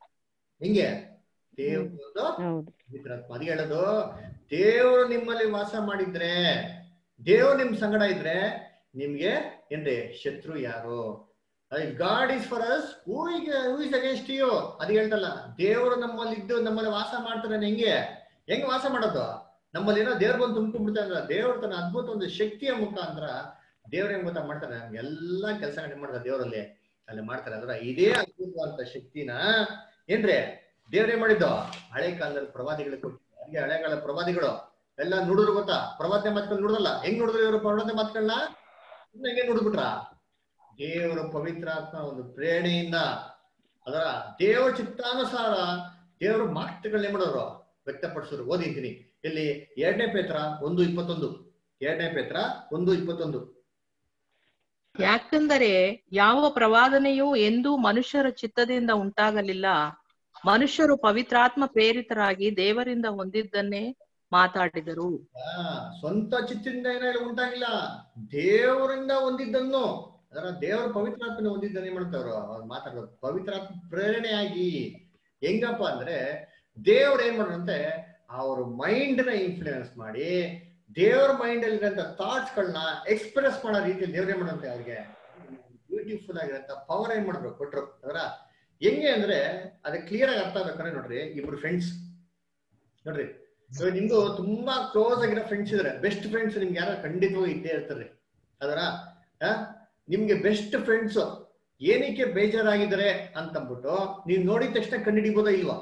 Speaker 2: ಹಿಂಗೆ ದೇವ್ರದ್ದು ಪವಿತ್ರಾತ್ಮ ಅದಕ್ಕೆ ಹೇಳೋದು ದೇವರು ನಿಮ್ಮಲ್ಲಿ ವಾಸ ಮಾಡಿದ್ರೆ ದೇವ್ರು ನಿಮ್ ಸಂಗಡ ಇದ್ರೆ ನಿಮ್ಗೆ ಏನ್ರಿ ಶತ್ರು ಯಾರು God is for us who is against you ಅದು ಹೇಳ್ತಲ್ಲ ದೇವರು ನಮ್ಮಲ್ಲಿ ಇದ್ದು ನಮ್ಮಲ್ಲಿ ವಾಸ ಮಾಡ್ತಾರೆ ಹೆಂಗೆ ಹೆಂಗ್ ವಾಸ ಮಾಡೋದು ನಮ್ಮಲ್ಲಿ ಏನೋ ದೇವ್ರ ಬಂದು ತುಂಬಿಬಿಡ್ತಾರೆ ಅಂದ್ರೆ ದೇವ್ರ ತನ್ನ ಅದ್ಭುತ ಒಂದು ಶಕ್ತಿಯ ಮುಖಾಂತರ ದೇವ್ರ ಹೆಂಗ್ ಗೊತ್ತಾ ಮಾಡ್ತಾರೆ ನಮ್ಗೆ ಎಲ್ಲಾ ಕೆಲಸ ಮಾಡ್ತಾರೆ ದೇವರಲ್ಲಿ ಅಲ್ಲಿ ಮಾಡ್ತಾರೆ ಅದ್ರ ಇದೇ ಅದ್ಭುತವಾದಂತ ಶಕ್ತಿನ ಏನ್ರಿ ದೇವ್ರೇ ಮಾಡಿದ್ದು ಹಳೆ ಕಾಲದಲ್ಲಿ ಪ್ರವಾದಿಗಳಿಗೆ ಕೊಟ್ಟಿದ್ದು ಅದಕ್ಕೆ ಹಳೆ ಕಾಲದ ಪ್ರವಾದಿಗಳು ಎಲ್ಲ ನುಡಿದ್ರು ಗೊತ್ತಾ ಪ್ರವಾದನೆ ಮಾತುಗಳು ನುಡಿದಲ್ಲ ಹೆಂಗ್ ನುಡಿದ್ರು ಇವರು ಪ್ರವಾದನೆ ಮಾತುಗಳನ್ನ ಹೆಂಗೆ ನುಡಿದ್ಬಿಟ್ರ ದೇವರ ಪವಿತ್ರಾತ್ಮ ಒಂದು ಪ್ರೇರಣೆಯಿಂದ ಅದರ ದೇವರ ಚಿತ್ತಾನುಸಾರ ದೇವರ ಮಾತುಗಳನ್ನೇ ಮಾಡೋರು ವ್ಯಕ್ತಪಡಿಸೋರು ಓದಿದ್ದೀನಿ ಇಲ್ಲಿ ಎರಡನೇ ಪೇತ್ರ ಒಂದು ಇಪ್ಪತ್ತೊಂದು ಎರಡನೇ ಪೇತ್ರ ಒಂದು ಇಪ್ಪತ್ತೊಂದು
Speaker 4: ಯಾಕೆಂದರೆ ಯಾವ ಪ್ರವಾದನೆಯೂ ಎಂದೂ ಮನುಷ್ಯರ ಚಿತ್ತದಿಂದ ಉಂಟಾಗಲಿಲ್ಲ ಮನುಷ್ಯರು ಪವಿತ್ರಾತ್ಮ ಪ್ರೇರಿತರಾಗಿ ದೇವರಿಂದ ಹೊಂದಿದ್ದನ್ನೇ ಮಾತಾಡಿದರು
Speaker 2: ಆ, ಸ್ವಂತ ಚಿತ್ತದಿಂದ ಏನಾದ್ರು ಉಂಟಾಗಿಲ್ಲ ದೇವರಿಂದ ಹೊಂದಿದ್ದನ್ನು ಅದರ ದೇವರ ಪವಿತ್ರಾತ್ಮನ ಹೊಂದಿದ್ದನ್ನೇ ಮಾಡ್ತಾವ್ರು ಅವ್ರು ಮಾತಾಡೋದು ಪವಿತ್ರಾತ್ಮ ಪ್ರೇರಣೆಯಾಗಿ ಹೆಂಗಪ್ಪ ಅಂದ್ರೆ ದೇವ್ರು ಏನ್ ಮಾಡೋರಂತೆ ಅವ್ರ ಮೈಂಡ್ ನ ಇನ್ಫ್ಲೂಯೆನ್ಸ್ ಮಾಡಿ ದೇವ್ರ ಮೈಂಡ್ ಅಲ್ಲಿರೋಂಥ ಥಾಟ್ಸ್ ಗಳನ್ನ ಎಕ್ಸ್ಪ್ರೆಸ್ ಮಾಡೋ ರೀತಿಯಲ್ಲಿ ದೇವ್ರ ಏನ್ ಮಾಡಂತೆ ಅವ್ರಿಗೆ ಬ್ಯೂಟಿಫುಲ್ ಆಗಿರೋಂಥ ಪವರ್ ಏನ್ ಮಾಡಿದ್ರು ಕೊಟ್ರು ಅದರ ಹೆಂಗೆ ಅಂದ್ರೆ ಅದಕ್ಕೆ ಕ್ಲಿಯರ್ ಆಗಿ ಅರ್ಥ ಆಗ್ಬೇಕಂದ್ರೆ ನೋಡ್ರಿ ಇಬ್ರು ಫ್ರೆಂಡ್ಸ್ ನೋಡ್ರಿ ಇವಾಗ ನಿಮ್ದು ತುಂಬಾ ಕ್ಲೋಸ್ ಆಗಿರೋ ಫ್ರೆಂಡ್ಸ್ ಇದಾರೆ ಬೆಸ್ಟ್ ಫ್ರೆಂಡ್ಸ್ ನಿಮ್ಗೆ ಯಾರು ಖಂಡಿತವಾಗಿ ಇದ್ದೇ ಇರ್ತಾರೆ ಅದರ ನಿಮ್ಗೆ ಬೆಸ್ಟ್ ಫ್ರೆಂಡ್ಸ್ ಏನಕ್ಕೆ ಬೇಜಾರಾಗಿದ್ದಾರೆ ಅಂತಂದ್ಬಿಟ್ಟು ನೀವ್ ನೋಡಿದ ತಕ್ಷಣ ಕಂಡಿಡಿಬೋದಾ ಇಲ್ವಾ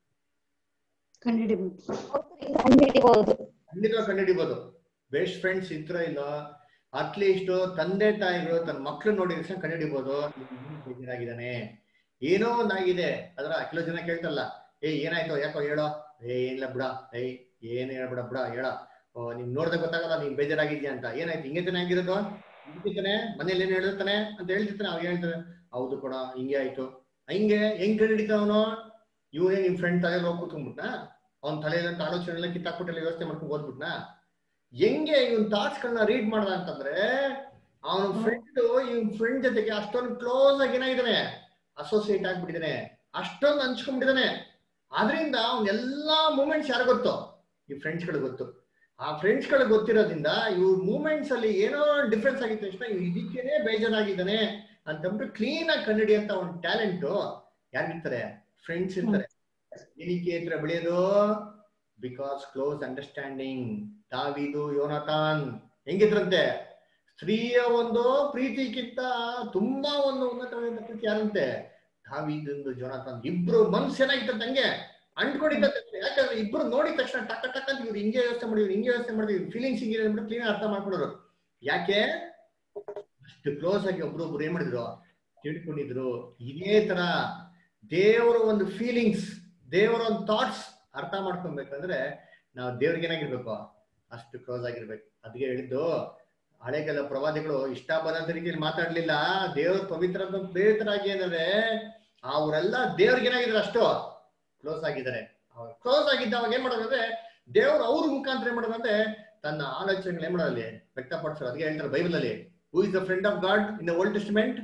Speaker 13: ಕಂಡುಹಿಡಿಬಹುದು
Speaker 2: ಖಂಡಿತವಾಗಿ ಕಂಡುಹಿಡಿಬೋದು ಬೆಸ್ಟ್ ಫ್ರೆಂಡ್ಸ್ ಇದ್ರ ಇಲ್ಲ ಅಟ್ಲೀಸ್ಟ್ ತಂದೆ ತಾಯಿಗಳು ತನ್ನ ಮಕ್ಳು ನೋಡಿದ ತಕ್ಷಣ ಕಂಡುಹಿಡಿಬೋದು ಬೇಜಾರಾಗಿದ್ದಾನೆ ಏನೋ ಒಂದಾಗಿದೆ ಅದ್ರ ಕೆಲವು ಜನ ಕೇಳ್ತಲ್ಲ ಏ ಏನಾಯ್ತು ಯಾಕೋ ಹೇಳೋ ಏ ಏನಿಲ್ಲ ಬಿಡ ಏಯ್ ಏನ್ ಹೇಳ್ಬಿಡ ಬಿಡ ಹೇಳ ಓ ನಿಮ್ ನೋಡ್ದೆ ಗೊತ್ತಾಗಲ್ಲ ನೀನ್ ಬೇಜಾರಾಗಿದ್ಯಾ ಅಂತ ಏನಾಯ್ತು ಹಿಂಗೆ ತಾನೇ ಆಗಿರೋದು ಹಿಂಗಿರ್ತಾನೆ ಮನೇಲಿ ಏನ್ ಹೇಳಿರ್ತಾನೆ ಅಂತ ಹೇಳ್ತಿರ್ತಾನೆ ಅವ್ ಹೇಳ್ತಾನೆ ಹೌದು ಕೂಡ ಹಿಂಗೆ ಆಯ್ತು ಹಿಂಗೆ ಹೆಂಗ್ ಕಂಡು ಹಿಡಿತಾವನು ಇವನೇ ನಿಮ್ ಫ್ರೆಂಡ್ ತಲೆಯಲ್ಲಿ ಹೋಗಿ ಕೂತ್ಕೊಂಡ್ಬಿಟ್ನಾ ಅವ್ನ ತಲೆಯಲ್ಲಂತ ಆಲೋಚನೆ ಎಲ್ಲ ಕಿತ್ತಾಕ್ಬಿಟ್ಟೆಲ್ಲ ವ್ಯವಸ್ಥೆ ಮಾಡ್ಕೊಂಡು ಓದ್ಬಿಟ್ನಾ ಹೆಂಗೆ ಇವನ್ ಥಾಟ್ಸ್ ಗಳನ್ನ ರೀಡ್ ಮಾಡ್ದ ಅಂತಂದ್ರೆ ಅವನ ಫ್ರೆಂಡ್ ಇವನ್ ಫ್ರೆಂಡ್ ಜೊತೆಗೆ ಅಷ್ಟೊಂದು ಕ್ಲೋಸ್ ಆಗಿ ಏನಾಗಿದ್ದಾನೆ ಅಸೋಸಿಯೇಟ್ ಆಗ್ಬಿಟ್ಟಿದ್ದಾನೆ ಅಷ್ಟೊಂದು ಹಂಚ್ಕೊಂಡ್ಬಿಟ್ಟಿದ್ದಾನೆ ಆದ್ರಿಂದ ಅವ್ನ ಎಲ್ಲಾ ಮೂಮೆಂಟ್ಸ್ ಯಾರು ಗೊತ್ತು ಈ ಫ್ರೆಂಡ್ಸ್ ಗಳು ಗೊತ್ತು ಆ ಫ್ರೆಂಡ್ಸ್ ಗಳು ಗೊತ್ತಿರೋದ್ರಿಂದ ಇವ್ರ ಮೂಮೆಂಟ್ಸ್ ಅಲ್ಲಿ ಏನೋ ಡಿಫ್ರೆನ್ಸ್ ಆಗಿದ್ದ ತಕ್ಷಣ ಇವ್ ಇದಕ್ಕೇನೆ ಬೇಜಾರಾಗಿದ್ದಾನೆ ಅಂತಂದ್ಬಿಟ್ಟು ಕ್ಲೀನ್ ಆಗಿ ಕಂಡುಹಿಡಿಯಂತ ಒಂದು ಟ್ಯಾಲೆಂಟ್ ಯಾರಿರ್ತಾರೆ ಫ್ರೆಂಡ್ಸ್ ಇರ್ತಾರೆ ಏನಕ್ಕೆ ಹತ್ರ ಬೆಳೆಯೋದು because close understanding Davidu Yonathan ಹೆಂಗಿದ್ರಂತೆ ಸ್ತ್ರೀಯ ಒಂದು ಪ್ರೀತಿಗಿಂತ ತುಂಬಾ ಒಂದು ಉನ್ನತವಾದ ಪ್ರೀತಿ ಯಾರಂತೆ ದಾವಿದೊಂದು ಜೋನಾಥನ್ ಇಬ್ರು ಮನ್ಸು ಏನಾಗಿತ್ತಂತೆ ಹಂಗೆ ಅಂಟ್ಕೊಂಡಿದ್ದಂತೆ ಯಾಕಂದ್ರೆ ಇಬ್ರು ನೋಡಿದ ತಕ್ಷಣ ಟಕ್ ಟಕ್ ಅಂತ ಇವ್ರು ಹಿಂಗೆ ಯೋಚನೆ ಮಾಡಿದ್ರು ಹಿಂಗೆ ಯೋಚನೆ ಮಾಡಿದ್ರು ಫೀಲಿಂಗ್ಸ್ ಹಿಂಗೆ ಅಂದ್ಬಿಟ್ಟು ಕ್ಲೀನ್ ಅರ್ಥ ಮಾಡ್ಕೊಂಡ್ರು ಯಾಕೆ ಅಷ್ಟು ಕ್ಲೋಸ್ ಆಗಿ ಒಬ್ರೊಬ್ರು ಏನ್ ಮಾಡಿದ್ರು ತಿಳ್ಕೊಂಡಿದ್ರು ಇದೇ ತರ ದೇವರ ಒಂದು ಫೀಲಿಂಗ್ಸ್ ದೇವರ ಒಂದು ಥಾಟ್ಸ್ ಅರ್ಥ ಮಾಡ್ಕೊಬೇಕಂದ್ರೆ ನಾವು ದೇವ್ರಿಗೆ ಏನಾಗಿರ್ಬೇಕು ಅಷ್ಟು ಕ್ಲೋಸ್ ಆಗಿರ್ಬೇಕು ಅದಕ್ಕೆ ಹೇಳಿದ್ದು ಹಳೆಗೆಲ್ಲ ಪ್ರವಾದಿಗಳು ಇಷ್ಟ ಬಂದಂತ ರೀತಿಯಲ್ಲಿ ಮಾತಾಡ್ಲಿಲ್ಲ ದೇವ್ರ ಪವಿತ್ರ ಪ್ರೇರಿತರಾಗಿ ಏನಂದ್ರೆ ಅವರೆಲ್ಲ ದೇವ್ರಿಗೆ ಏನಾಗಿದ್ದಾರೆ ಅಷ್ಟು ಕ್ಲೋಸ್ ಆಗಿದ್ದಾರೆ ಅವ್ರು ಕ್ಲೋಸ್ ಆಗಿದ್ದವಾಗ ಏನ್ ಮಾಡೋದು ಅಂದ್ರೆ ದೇವ್ರು ಅವ್ರ ಮುಖಾಂತರ ಏನ್ ಮಾಡೋದು ಅಂದ್ರೆ ತನ್ನ ಆಲೋಚನೆಗಳು ಏನ್ ಮಾಡೋದಲ್ಲಿ ವ್ಯಕ್ತಪಡಿಸೋದು ಅದಕ್ಕೆ ಹೇಳ್ತಾರೆ ಬೈಬಲ್ ಅಲ್ಲಿ who is the friend of God in the Old Testament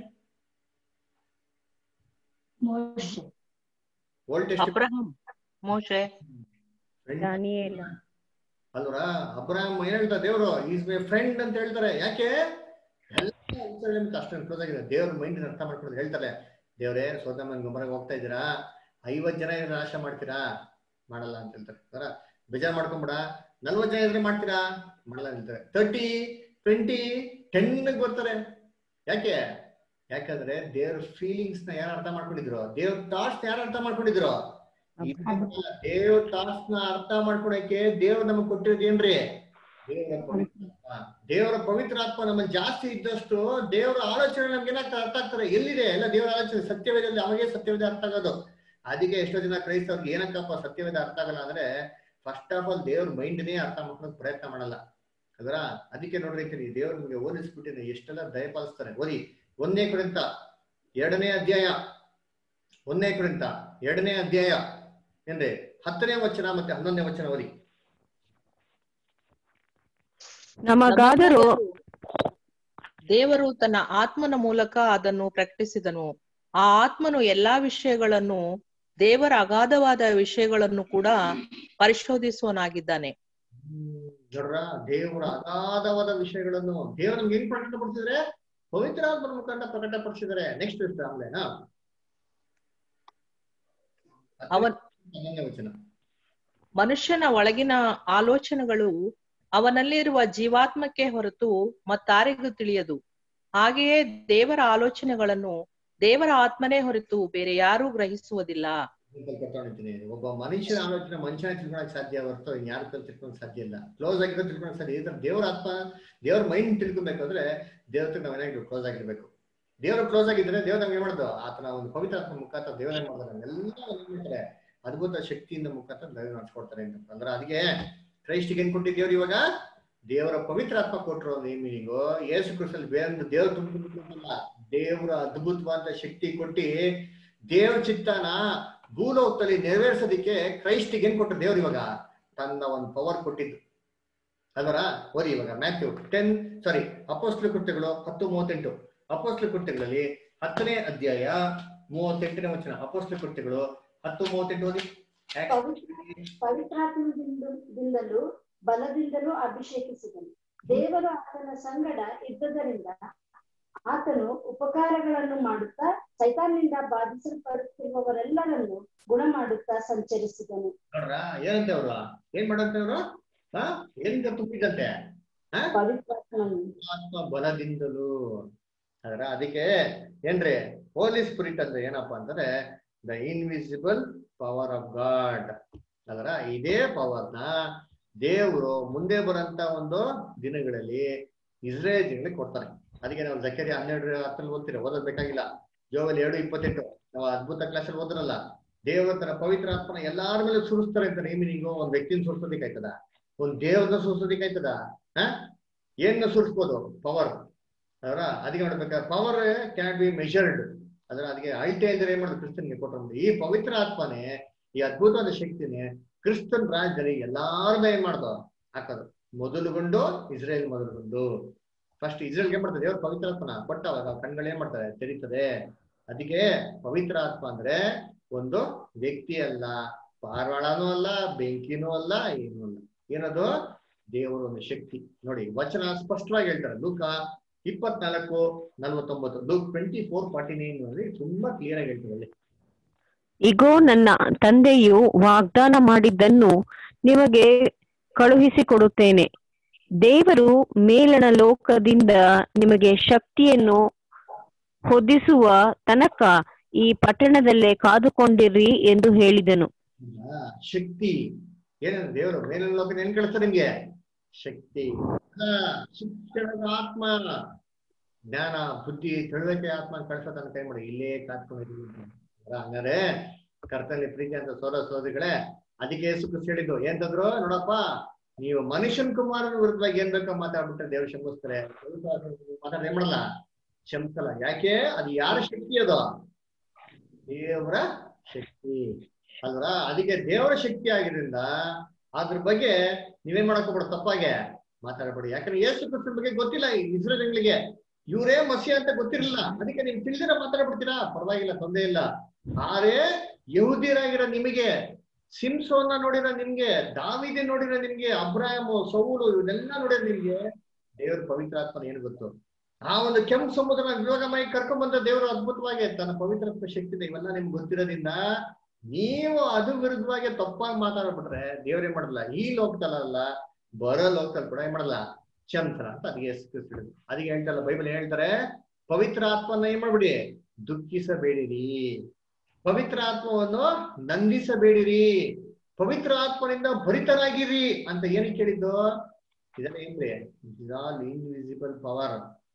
Speaker 5: Moshe
Speaker 2: Old Testament
Speaker 4: Abraham Moshe
Speaker 6: Daniyela
Speaker 2: ಅಲ್ವರಾ Abraham ಏನ್ ಹೇಳ್ತಾರೆ ದೇವರು ಈಸ್ ಮೈ ಫ್ರೆಂಡ್ ಅಂತ ಹೇಳ್ತಾರೆ ಯಾಕೆ ಎಲ್ಲ ವಿಚಾರಗಳಿಂದ ಅಷ್ಟೊಂದು ಕ್ಲೋಸ್ ಆಗಿದೆ ದೇವ್ರ ಮೈಂಡ್ ಅರ್ಥ ಮಾಡ್ಕೊಂಡು ಹೇಳ್ತಾರೆ ದೇವ್ರೇ ಸೋದಮ್ಮನ್ ಗೊಬ್ಬರಕ್ಕೆ ಹೋಗ್ತಾ ಇದ್ದೀರಾ ಐವತ್ ಜನ ಇದ್ರೆ ನಾಶ ಮಾಡ್ತೀರಾ ಮಾಡಲ್ಲ ಅಂತ ಹೇಳ್ತಾರೆ ಅದರ ಬೇಜಾರ್ ಮಾಡ್ಕೊಂಬಿಡ ನಲ್ವತ್ ಜನ ಇದ್ರೆ ಮಾಡ್ತೀರಾ ಮಾಡಲ್ಲ ಅಂತ ಹೇಳ್ತಾರೆ ತರ್ಟಿ ಟ್ವೆಂಟಿ ಟೆನ್ ಬರ್ತಾರೆ ಯಾಕೆ ಯಾಕಂದ್ರೆ ದೇವ್ರ ಫೀಲಿಂಗ್ಸ್ ನ ಯಾರು ಅರ್ಥ ಮಾಡ್ಕೊಂಡಿದ್ರು ದೇವ್ರ ಥಾಟ್ಸ್ ಯಾರು ಅರ್ಥ ಮಾಡ್ಕೊಂಡಿದ್ರು ದೇವ್ರ ಥಾಟ್ಸ್ ನ ಅರ್ಥ ಮಾಡ್ಕೊಳಕ್ಕೆ ದೇವ್ರು ನಮಗ್ ಕೊಟ್ಟಿರೋದು ಏನ್ರಿ ದೇವರ ಪವಿತ್ರಾತ್ಮ ದೇವರ ಪವಿತ್ರ ಆತ್ಮ ನಮ್ಮಲ್ಲಿ ಜಾಸ್ತಿ ಇದ್ದಷ್ಟು ದೇವರ ಆಲೋಚನೆ ನಮ್ಗೆ ಏನಾಗ್ತದೆ ಅರ್ಥ ಆಗ್ತಾರೆ ಎಲ್ಲಿದೆ ಎಲ್ಲ ದೇವರ ಆಲೋಚನೆ ಸತ್ಯವೇದಲ್ಲಿ ಅವಾಗೇ ಸತ್ಯವೇದ ಅರ್ಥ ಆಗೋದು ಅದಕ್ಕೆ ಎಷ್ಟೋ ಜನ ಕ್ರೈಸ್ತವ್ರಿಗೆ ಏನಕ್ಕಪ್ಪ ಸತ್ಯವೇದ ಅರ್ಥ ಆಗಲ್ಲ ಅಂದ್ರೆ ಫಸ್ಟ್ ಆಫ್ ಆಲ್ ದೇವ್ರ ಮೈಂಡ್ನೇ ಅರ್ಥ ಮಾಡ್ಕೊಳಕ್ ಪ್ರಯತ್ನ ಮಾಡಲ್ಲ ಅದರ ಅದಕ್ಕೆ ನೋಡ್ರಿ ದೇವ್ರು ನಿಮ್ಗೆ ಓದಿಸ್ಬಿಟ್ಟಿದ್ರೆ ಎಷ್ಟೆಲ್ಲ ದಯಪಾಲಿಸ್ತಾರೆ ಓದಿ ಒಂದನೇ ಕುರಿತ ಎರಡನೇ ಅಧ್ಯಾಯ ಒಂದನೇ ಕುರಿತ ಎರಡನೇ ಅಧ್ಯಾಯ ಏನ್ರಿ ಹತ್ತನೇ ವಚನ ಮತ್ತೆ ಹನ್ನೊಂದನೇ ವಚನ ಓದಿ
Speaker 6: ನಮಗಾದರೂ
Speaker 4: ದೇವರು ತನ್ನ ಆತ್ಮನ ಮೂಲಕ ಅದನ್ನು ಪ್ರಕಟಿಸಿದನು ಆ ಆತ್ಮನು ಎಲ್ಲಾ ವಿಷಯಗಳನ್ನು ದೇವರ ಅಗಾಧವಾದ ವಿಷಯಗಳನ್ನು ಕೂಡ ಪರಿಶೋಧಿಸುವನಾಗಿದ್ದಾನೆ
Speaker 2: ನೋಡ್ರ ದೇವರ ಅಗಾಧವಾದ ವಿಷಯಗಳನ್ನು ದೇವರು ನಮ್ಗೆ ಹೆಂಗ್ ಪ್ರಕಟ ಪಡಿಸಿದ್ರೆ ಪವಿತ್ರಾತ್ಮನ ಮುಖಾಂತರ ಪ್ರಕಟ ಪಡಿಸಿದ್ದಾರೆ ನೆಕ್ಸ್ಟ್ ಆಮೇಲೆ
Speaker 4: ಅವನ್
Speaker 2: ಹನ್ನೊಂದನೇ ವಚನ
Speaker 4: ಮನುಷ್ಯನ ಒಳಗಿನ ಆಲೋಚನೆಗಳು ಅವನಲ್ಲಿರುವ ಜೀವಾತ್ಮಕ್ಕೆ ಹೊರತು ಮತ್ತಾರಿಗೂ ತಿಳಿಯದು ಹಾಗೆಯೇ ದೇವರ ಆಲೋಚನೆಗಳನ್ನು ದೇವರ ಆತ್ಮನೇ ಹೊರತು ಬೇರೆ ಯಾರೂ ಗ್ರಹಿಸುವುದಿಲ್ಲ
Speaker 2: ಕೊಟ್ಟಿದ್ದೀನಿ ಒಬ್ಬ ಮನುಷ್ಯನ ಆಲೋಚನೆ ಮನುಷ್ಯನ ತಿಳ್ಕೊಳಕ್ ಸಾಧ್ಯ ಹೊರತು ಯಾರ ಕಲ್ ತಿಳ್ಕೊಳಕ್ ಸಾಧ್ಯ ಇಲ್ಲ ಕ್ಲೋಸ್ ಆಗಿರೋ ತಿಳ್ಕೊಳಕ್ ಸಾಧ್ಯ ಈ ತರ ದೇವ್ರ ಆತ್ಮ ದೇವ್ರ ಮೈಂಡ್ ತಿಳ್ಕೊಬೇಕಾದ್ರೆ ದೇವ್ರ ನಾವು ಏನಾಗಿರ್ಬೇಕು ಕ್ಲೋಸ್ ಆಗಿರ್ಬೇಕು ದೇವ್ರು ಕ್ಲೋಸ್ ಆಗಿದ್ರೆ ದೇವ್ರ ನಮ್ಗೆ ಮಾಡೋದು ಆತನ ಒಂದು ಪವಿತ್ರ ಆತ್ಮ ಮುಖಾಂತರ ದೇವ್ರ ಏನ್ ಮಾಡ್ತಾರೆ ಎಲ್ಲ ಮಾಡ್ತಾರೆ ಅದ್ಭುತ ಶಕ್ತಿಯಿಂದ ಮುಖಾಂತರ ದೇವ್ರ ನಡ್ಸ್ಕೊಡ್ತಾರೆ ಅಂತ ಅಂದ್ರೆ ಅದಕ್ಕೆ ಕ್ರೈಸ್ಟಿಗೆ ಏನ್ ಕೊಟ್ಟಿದ್ದೇವ್ರು ಇವಾಗ ದೇವರ ಪವಿತ್ರ ಆತ್ಮ ಕೊಟ್ಟರು ಒಂದು ಮೀನಿಂಗು ಯೇಸು ಕ್ರಿಸ್ತಲ್ಲಿ ಬೇರೆ ದೇವ್ರ ತುಂಬಿಲ್ಲ ದೇವರ ಅದ್ಭುತವಾದ ಶಕ್ತಿ ಕೊಟ್ಟಿ ದೇವ್ರ ಚಿತ್ತನ ಭೂಲೋಕದಲ್ಲಿ ನೆರವೇರಿಸೋದಿಕ್ಕೆ ಕ್ರೈಸ್ಟಿಗೆ ಏನ್ ಕೊಟ್ಟರು ದೇವ್ರು ಇವಾಗ ತನ್ನ ಒಂದು ಪವರ್ ಕೊಟ್ಟಿದ್ದು ಅದರ ಓದಿ ಇವಾಗ ಮ್ಯಾಥ್ಯೂ ಟೆನ್ ಸಾರಿ ಅಪೋಸ್ಲ ಕೃತ್ಯಗಳು ಹತ್ತು ಮೂವತ್ತೆಂಟು ಅಪೋಸ್ಲ ಕೃತ್ಯಗಳಲ್ಲಿ ಹತ್ತನೇ ಅಧ್ಯಾಯ ಮೂವತ್ತೆಂಟನೇ ವಚನ ಅಪೋಸ್ಲ ಕೃತ್ಯಗಳು ಹತ್ತು ಮೂವತ್ತೆಂಟು ಓದಿ
Speaker 7: ಪವಿತ್ರಾತ್ಮದಿಂದಲೂ ಬಲದಿಂದಲೂ ಅಭಿಷೇಕಿಸಿದನು ದೇವರು ಆತನ ಸಂಗಡ ಇದ್ದದರಿಂದ ಆತನು ಉಪಕಾರಗಳನ್ನು ಮಾಡುತ್ತಾ ಸೈತಾನ್ನಿಂದ ಬಾಧಿಸಲ್ಪಡುತ್ತಿರುವವರೆಲ್ಲರನ್ನು ಗುಣ ಮಾಡುತ್ತಾ ಸಂಚರಿಸಿದನು
Speaker 2: ನೋಡ್ರ ಏನಂತೆ ಅವರು ಏನ್ ಮಾಡಂತೆ ಅವರು ಹಾ ಏನಿಂದ ತುಂಬಿದಂತೆ ಆತ್ಮ ಬಲದಿಂದಲೂ ಅದರ ಅದಕ್ಕೆ ಏನ್ರಿ ಹೋಲಿ ಸ್ಪಿರಿಟ್ ಅಂದ್ರೆ ಏನಪ್ಪಾ ಅಂತಂದ್ರೆ the invisible power of God ಅದರ ಇದೇ ಪವರ್ನ ದೇವರು ಮುಂದೆ ಬರಂತ ಒಂದು ದಿನಗಳಲ್ಲಿ ಇಸ್ರೇಲ್ಗಳಿಗೆ ಕೊಡ್ತಾರೆ ಅದಕ್ಕೆ ನಾವು ಜಕರಿ ಹನ್ನೆರಡು ಹತ್ತಲ್ಲಿ ಓದ್ತೀರ ಓದೋದ್ ಬೇಕಾಗಿಲ್ಲ ಜೋವಲ್ಲಿ ಎರಡು ಇಪ್ಪತ್ತೆಂಟು ನಾವು ಅದ್ಭುತ ಕ್ಲಾಸಲ್ಲಿ ಓದ್ರಲ್ಲ ದೇವರ ತರ ಪವಿತ್ರ ಆತ್ಮನ ಎಲ್ಲಾರ ಮೇಲೆ ಸುರಿಸ್ತಾರೆ ಅಂತ ನೇಮಿನಿಂಗು ಒಂದ್ ವ್ಯಕ್ತಿನ ಸುರಿಸೋದಿಕ್ ಆಯ್ತದ ಒಂದ್ ದೇವ್ರನ್ನ ಸುರಿಸೋದಿಕ್ ಆಯ್ತದ ಹ ಏನ್ನ ಸುರಿಸ್ಬೋದು ಪವರ್ ಅವರ ಅದಕ್ಕೆ ನೋಡ್ಬೇಕಾದ್ರೆ ಪವರ್ ಕ್ಯಾನ್ ಬಿ ಮೆಷರ್ಡ್ ಅದ್ರ ಅದಕ್ಕೆ ಅಳ್ತೆ ಇದ್ರೆ ಏನ್ ಮಾಡೋದು ಕ್ರಿಸ್ತನ್ಗೆ ಕೊಟ್ಟರು ಈ ಪವಿತ್ರ ಆತ್ಮನೇ ಈ ಅದ್ಭುತವಾದ ಶಕ್ತಿನೇ ಕ್ರಿಸ್ತನ್ ರಾಜ್ಯದಲ್ಲಿ ಎಲ್ಲಾರ್ದ ಏನ್ ಮಾಡ್ದು ಹಾಕೋದು ಮೊದಲುಗೊಂಡು ಇಸ್ರೇಲ್ ಮೊದಲುಗೊಂಡು ಫಸ್ಟ್ ಇಸ್ರೇಲ್ಗೆ ಏನ್ ಮಾಡ್ತದೆ ದೇವ್ರ ಪವಿತ್ರ ಆತ್ಮನ ಕೊಟ್ಟ ಅವಾಗ ಕಣ್ಗಳು ಏನ್ ಮಾಡ್ತಾರೆ ತೆರೀತದೆ ಅದಕ್ಕೆ ಪವಿತ್ರ ಆತ್ಮ ಅಂದ್ರೆ ಒಂದು ವ್ಯಕ್ತಿ ಅಲ್ಲ ಪಾರ್ವಾಳನೂ ಅಲ್ಲ ಬೆಂಕಿನೂ ಅಲ್ಲ ಏನೂ ಅಲ್ಲ ಏನದು ದೇವರ ಒಂದು ಶಕ್ತಿ ನೋಡಿ ವಚನ ಸ್ಪಷ್ಟವಾಗಿ ಹೇಳ್ತಾರೆ ಲೂಕ ಇಪ್ಪತ್ನಾಲ್ಕು ನಲ್ವತ್ತೊಂಬತ್ತು Luke twenty four forty nine ಅಲ್ಲಿ ತುಂಬಾ ಕ್ಲಿಯರ್ ಆಗಿ ಹೇಳ್ತಾರೆ ಅಲ್ಲಿ
Speaker 6: ಇಗೋ ನನ್ನ ತಂದೆಯು ವಾಗ್ದಾನ ಮಾಡಿದ್ದನ್ನು ನಿಮಗೆ ಕಳುಹಿಸಿಕೊಡುತ್ತೇನೆ ದೇವರು ಮೇಲಣ ಲೋಕದಿಂದ ನಿಮಗೆ ಶಕ್ತಿಯನ್ನು ಹೊದಿಸುವ ತನಕ ಈ ಪಟ್ಟಣದಲ್ಲೇ ಕಾದುಕೊಂಡಿರ್ರಿ ಎಂದು ಹೇಳಿದನು
Speaker 2: ಆ, ಶಕ್ತಿ ಏನಂದ್ರೆ ದೇವರು ಮೇಲಿನ ಲೋಕದ ಏನ್ ಕಳಿಸ್ತಾರೆ ನಿಮ್ಗೆ ಶಕ್ತಿ ಆ, ಶಿಕ್ಷಣದ ಆತ್ಮ ಜ್ಞಾನ ಬುದ್ಧಿ ತಿಳುವಳಿಕೆ ಆತ್ಮ ಕಳಿಸೋ ತನಕ ಏನ್ ಮಾಡಿ ಇಲ್ಲೇ ಕಾತ್ಕೊಂಡಿದ್ದೀವಿ ಹಂಗಾರೆ ಕರ್ತನಲ್ಲಿ ಪ್ರೀತಿ ಅಂತ ಸೋದರ ಸೋದರಿಗಳೇ ಅದಕ್ಕೆ ಯೇಸು ಕ್ರಿಸ್ತ ಹೇಳಿದ್ದು ಏನಂತಂದ್ರು ನೋಡಪ್ಪ ನೀವು ಮನುಷ್ಯನ್ ಕುಮಾರನ ವಿರುದ್ಧವಾಗಿ ಏನ್ ಬೇಕೋ ಮಾತಾಡ್ಬಿಟ್ರೆ ದೇವ್ರು ಕ್ಷಮಿಸ್ತಾರೆ ಮಾತಾಡ ಏನ್ ಮಾಡಲ್ಲ ಕ್ಷಮಿಸಲ್ಲ ಯಾಕೆ ಅದು ಯಾರ ಶಕ್ತಿ ಅದು ದೇವರ ಶಕ್ತಿ ಅಲ್ವರ ಅದಕ್ಕೆ ದೇವರ ಶಕ್ತಿ ಆಗಿದ್ರಿಂದ ಅದ್ರ ಬಗ್ಗೆ ನೀವೇನ್ ಮಾಡಕ್ ಹೋಗ್ಬೇಡ ತಪ್ಪಾಗೆ ಮಾತಾಡಬೇಡಿ ಯಾಕಂದ್ರೆ ಯೇಸು ಕ್ರಿಸ್ತನ ಬಗ್ಗೆ ಗೊತ್ತಿಲ್ಲ ಈ ಇಸ್ರೇಲ್ಗಳಿಗೆ ಇವರೇ ಮಸಿ ಅಂತ ಗೊತ್ತಿರಲಿಲ್ಲ ಅದಕ್ಕೆ ನೀವು ತಿಳಿದಿರ ಮಾತಾಡ್ಬಿಡ್ತೀರಾ ಪರವಾಗಿಲ್ಲ ತೊಂದರೆ ಇಲ್ಲ ಆದ್ರೆ ಯಹುದಿಯರಾಗಿರೋ ನಿಮಗೆ ಸಿಮ್ಸೋನ್ನ ನೋಡಿರೋ ನಿಮ್ಗೆ ದಾವಿದೆ ನೋಡಿರೋ ನಿಮ್ಗೆ ಅಬ್ರಾಹಮು ಸೌಲು ಇವನ್ನೆಲ್ಲ ನೋಡಿರೋ ನಿಮ್ಗೆ ದೇವ್ರ ಪವಿತ್ರಾತ್ಮನ ಏನು ಗೊತ್ತು ಆ ಒಂದು ಕೆಂಪು ಸಮುದ್ರ ವಿಭಾಗ ಮಾಡಿ ಕರ್ಕೊಂಡ್ ಬಂದ ದೇವರು ಅದ್ಭುತವಾಗಿ ತನ್ನ ಪವಿತ್ರಾತ್ಮ ಶಕ್ತಿ ಇವೆಲ್ಲ ನಿಮ್ಗೆ ಗೊತ್ತಿರೋದ್ರಿಂದ ನೀವು ಅದು ವಿರುದ್ಧವಾಗಿ ತಪ್ಪಾಗಿ ಮಾತಾಡ್ಬಿಟ್ರೆ ದೇವ್ರೇನ್ ಮಾಡಲ್ಲ ಈ ಲೋಕದಲ್ಲ ಬರೋ ಲೋಕದಲ್ಲಿ ಕೂಡ ಏನ್ ಮಾಡಲ್ಲ ಕ್ಷಮಿಸ್ತಾರ ಅಂತ ಅದಕ್ಕೆ ಯೇಸು ಕ್ರಿಸ್ತ ಹೇಳಿದ್ರು ಅದಕ್ಕೆ ಹೇಳ್ತಾರಲ್ಲ ಬೈಬಲ್ ಹೇಳ್ತಾರೆ ಪವಿತ್ರ ಆತ್ಮನ ಏನ್ ಮಾಡ್ಬಿಡಿ ದುಃಖಿಸಬೇಡಿರಿ ಪವಿತ್ರ ಆತ್ಮವನ್ನು ನಂದಿಸಬೇಡಿರಿ ಪವಿತ್ರ ಆತ್ಮನಿಂದ ಭರಿತರಾಗಿರಿ ಅಂತ ಏನಕ್ಕೆ ಹೇಳಿದ್ದು ಇದನ್ನ ಏನ್ರಿ ಇಸ್ ಆಲ್ ಇನ್ವಿಸಿಬಲ್ ಪವರ್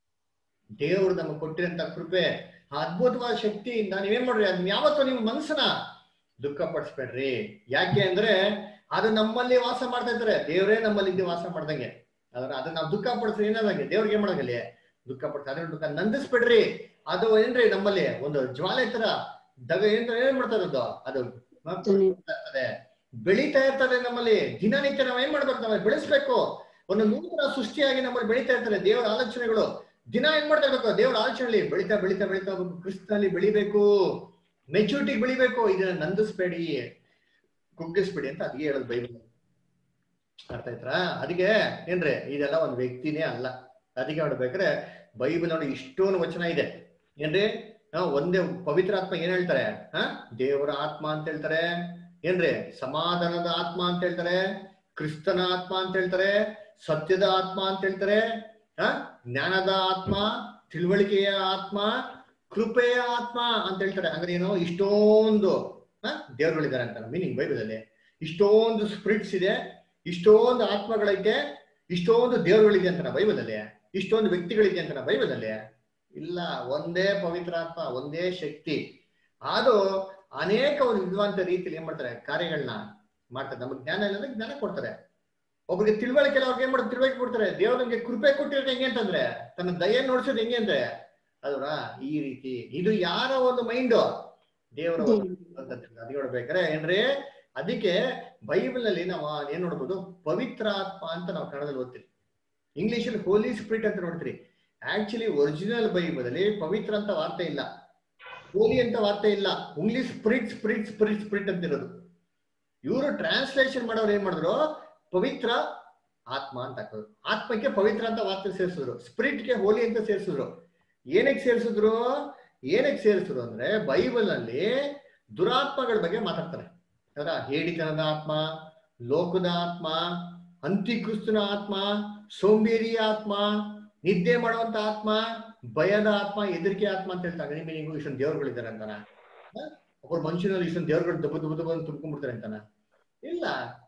Speaker 2: ದೇವ್ರು ನಮಗೆ ಕೊಟ್ಟಿರಂತ ಕೃಪೆ ಆ ಅದ್ಭುತವಾದ ಶಕ್ತಿಯಿಂದ ನೀವೇನ್ ಮಾಡ್ರಿ ಅದನ್ನ ಯಾವತ್ತೂ ನಿಮ್ಮ ಮನಸ್ಸನ್ನ ದುಃಖ ಪಡಿಸ್ಬೇಡ್ರಿ ಯಾಕೆ ಅಂದ್ರೆ ಅದು ನಮ್ಮಲ್ಲಿ ವಾಸ ಮಾಡ್ತಾ ಇದ್ದಾರೆ ದೇವರೇ ನಮ್ಮಲ್ಲಿ ಇದ್ದು ವಾಸ ಮಾಡ್ದಂಗೆ ಅದ್ರ ಅದನ್ನ ನಾವು ದುಃಖ ಪಡಿಸ್ರಿ ಏನಾದಂಗೆ ದೇವ್ರಿಗೆ ಏನ್ ಮಾಡಂಗಲ್ಲಿ ದುಃಖ ಪಡಿಸ್ ಅದ್ರ ದುಃಖ ನಂದಿಸ್ಬೇಡ್ರಿ ಅದು ಏನ್ರಿ ನಮ್ಮಲ್ಲಿ ಒಂದು ಜ್ವಾಲೆ ತರ ದಗ ಏನ್ ಏನ್ ಮಾಡ್ತಾ ಇರೋದು ಅದು ಇರ್ತದೆ ಬೆಳೀತಾ ಇರ್ತದೆ ನಮ್ಮಲ್ಲಿ ದಿನನಿತ್ಯ ನಾವ್ ಏನ್ ಮಾಡ್ಬೇಕು ನಾವು ಬೆಳೆಸ್ಬೇಕು ಒಂದು ನೂತನ ಸೃಷ್ಟಿಯಾಗಿ ನಮ್ಮಲ್ಲಿ ಬೆಳೀತಾ ಇರ್ತಾರೆ ದೇವರ ಆಲೋಚನೆಗಳು ದಿನ ಏನ್ ಮಾಡ್ತಾ ಇರ್ಬೇಕು ದೇವರ ಆಲೋಚನೆಯಲ್ಲಿ ಬೆಳೀತಾ ಬೆಳೀತಾ ಬೆಳೀತಾ ಹೋಗ್ಬೇಕು ಕ್ರಿಸ್ತನಲ್ಲಿ ಬೆಳಿಬೇಕು ಮೆಚುರಿಟಿ ಬೆಳಿಬೇಕು ಇದನ್ನ ನಂದಿಸ್ಬೇಡಿ ಕುಗ್ಗಿಸ್ಬೇಡಿ ಅಂತ ಅದಕ್ಕೆ ಹೇಳೋದು ಬೈಬಲ್ ಅರ್ಥ ಆಯ್ತಾ ಅದಕ್ಕೆ ಏನ್ರಿ ಇದೆಲ್ಲ ಒಂದು ವ್ಯಕ್ತಿನೇ ಅಲ್ಲ ಅದಕ್ಕೆ ನೋಡ್ಬೇಕಾದ್ರೆ ಬೈಬಲ್ ನೋಡಿ ಇಷ್ಟೊಂದು ವಚನ ಇದೆ ಏನ್ರಿ ಆ, ಒಂದೇ ಪವಿತ್ರ ಆತ್ಮ ಏನ್ ಹೇಳ್ತಾರೆ ಹ ದೇವರ ಆತ್ಮ ಅಂತ ಹೇಳ್ತಾರೆ ಏನ್ರಿ ಸಮಾಧಾನದ ಆತ್ಮ ಅಂತ ಹೇಳ್ತಾರೆ ಕ್ರಿಸ್ತನ ಆತ್ಮ ಅಂತ ಹೇಳ್ತಾರೆ ಸತ್ಯದ ಆತ್ಮ ಅಂತ ಹೇಳ್ತಾರೆ ಹ ಜ್ಞಾನದ ಆತ್ಮ ತಿಳುವಳಿಕೆಯ ಆತ್ಮ ಕೃಪೆಯ ಆತ್ಮ ಅಂತ ಹೇಳ್ತಾರೆ ಅಂದ್ರೆ ಏನು ಇಷ್ಟೊಂದು ಹ ದೇವರುಗಳಿದ್ದಾರೆ ಅಂತ ಮೀನಿಂಗ್ ಬೈಬಲ್ ಅಲ್ಲಿ ಇಷ್ಟೊಂದು ಸ್ಪಿರಿಟ್ಸ್ ಇದೆ ಇಷ್ಟೊಂದು ಆತ್ಮಗಳೈತೆ ಇಷ್ಟೊಂದು ದೇವರುಗಳಿದೆ ಅಂತ ಬೈಬಲ್ ಅಲ್ಲಿ ಇಷ್ಟೊಂದು ವ್ಯಕ್ತಿಗಳಿದೆ ಅಂತ ಬೈಬಲ್ ಅಲ್ಲಿ ಇಲ್ಲ ಒಂದೇ ಪವಿತ್ರ ಆತ್ಮ ಒಂದೇ ಶಕ್ತಿ ಅದು ಅನೇಕ ಒಂದು ವಿದ್ವಾಂತ ರೀತಿಯಲ್ಲಿ ಏನ್ ಮಾಡ್ತಾರೆ ಕಾರ್ಯಗಳನ್ನ ಮಾಡ್ತಾರೆ ನಮಗೆ ಜ್ಞಾನ ಇಲ್ಲ ಜ್ಞಾನ ಕೊಡ್ತಾರೆ ಒಬ್ಬರಿಗೆ ತಿಳುವಳಿಕೆ ಇಲ್ಲ ಅವ್ರಿಗೆ ಏನ್ ಮಾಡ್ತಾರೆ ತಿಳುವಳಿಕೆ ಕೊಡ್ತಾರೆ ದೇವ್ರು ನಮ್ಗೆ ಕೃಪೆ ಕೊಟ್ಟಿರೋದು ಹೆಂಗೆ ಅಂತಂದ್ರೆ ತನ್ನ ದಯ ನೋಡ್ಸೋದು ಹೆಂಗೆ ಅಂದ್ರೆ ಅದರ ಈ ರೀತಿ ಇದು ಯಾರ ಒಂದು ಮೈಂಡ್ ದೇವರ ಅದು ನೋಡ್ಬೇಕಾರೆ ಏನ್ರಿ ಅದಕ್ಕೆ ಬೈಬಲ್ ನಲ್ಲಿ ನಾವು ಏನ್ ನೋಡ್ಬೋದು ಪವಿತ್ರ ಆತ್ಮ ಅಂತ ನಾವು ಕನ್ನಡದಲ್ಲಿ ಓದ್ತೀವಿ ಇಂಗ್ಲಿಷ್ ಅಲ್ಲಿ ಹೋಲಿ ಸ್ಪಿರಿಟ್ ಅಂತ ನೋಡ್ತೀರಿ ಆಕ್ಚುಲಿ ಒರಿಜಿನಲ್ ಬೈಬಲ್ ಅಲ್ಲಿ ಪವಿತ್ರ ಅಂತ ವಾರ್ತೆ ಇಲ್ಲ ಹೋಲಿ ಅಂತ ವಾರ್ತೆ ಇಲ್ಲ English spirit spirit spirit spirit ಅಂತ ಇರೋದು ಇವರು ಟ್ರಾನ್ಸ್ಲೇಷನ್ ಮಾಡೋರು ಏನ್ ಮಾಡಿದ್ರು ಪವಿತ್ರ ಆತ್ಮ ಅಂತ ಹಾಕೋದು ಆತ್ಮಕ್ಕೆ ಪವಿತ್ರ ಅಂತ ವಾರ್ತೆ ಸೇರಿಸಿದ್ರು ಸ್ಪಿರಿಟ್ಗೆ ಹೋಲಿ ಅಂತ ಸೇರಿಸಿದ್ರು ಏನಕ್ಕೆ ಸೇರಿಸಿದ್ರು ಏನಕ್ಕೆ ಸೇರಿಸಿದ್ರು ಅಂದ್ರೆ ಬೈಬಲ್ ನಲ್ಲಿ ದುರಾತ್ಮಗಳ ಬಗ್ಗೆ ಮಾತಾಡ್ತಾರೆ ಅದರ ಹೇಡಿತನದ ಆತ್ಮ ಲೋಕದ ಆತ್ಮ ಅಂತಿಕ್ರಿಸ್ತನ ಆತ್ಮ ಸೋಂಬೇರಿಯ ಆತ್ಮ ನಿದ್ದೆ ಮಾಡುವಂತ ಆತ್ಮ ಭಯದ ಆತ್ಮ ಹೆದರಿಕೆ ಆತ್ಮ ಅಂತ ಹೇಳ್ತಾರೆ ನಿಮಗೆ ಇಷ್ಟೊಂದು ದೇವರುಗಳಿದ್ದಾರೆ ಅಂತಾನ ಒಬ್ಬರು ಮನುಷ್ಯನಲ್ಲಿ ಇಷ್ಟೊಂದು ದೇವರುಗಳು ದಬ್ಬ ದಬ್ಬ ದಬ್ಬ ಅಂತ ತುಂಬ್ಕೊಂಡ್ಬಿಡ್ತಾರೆ ಅಂತಾನ ಇಲ್ಲ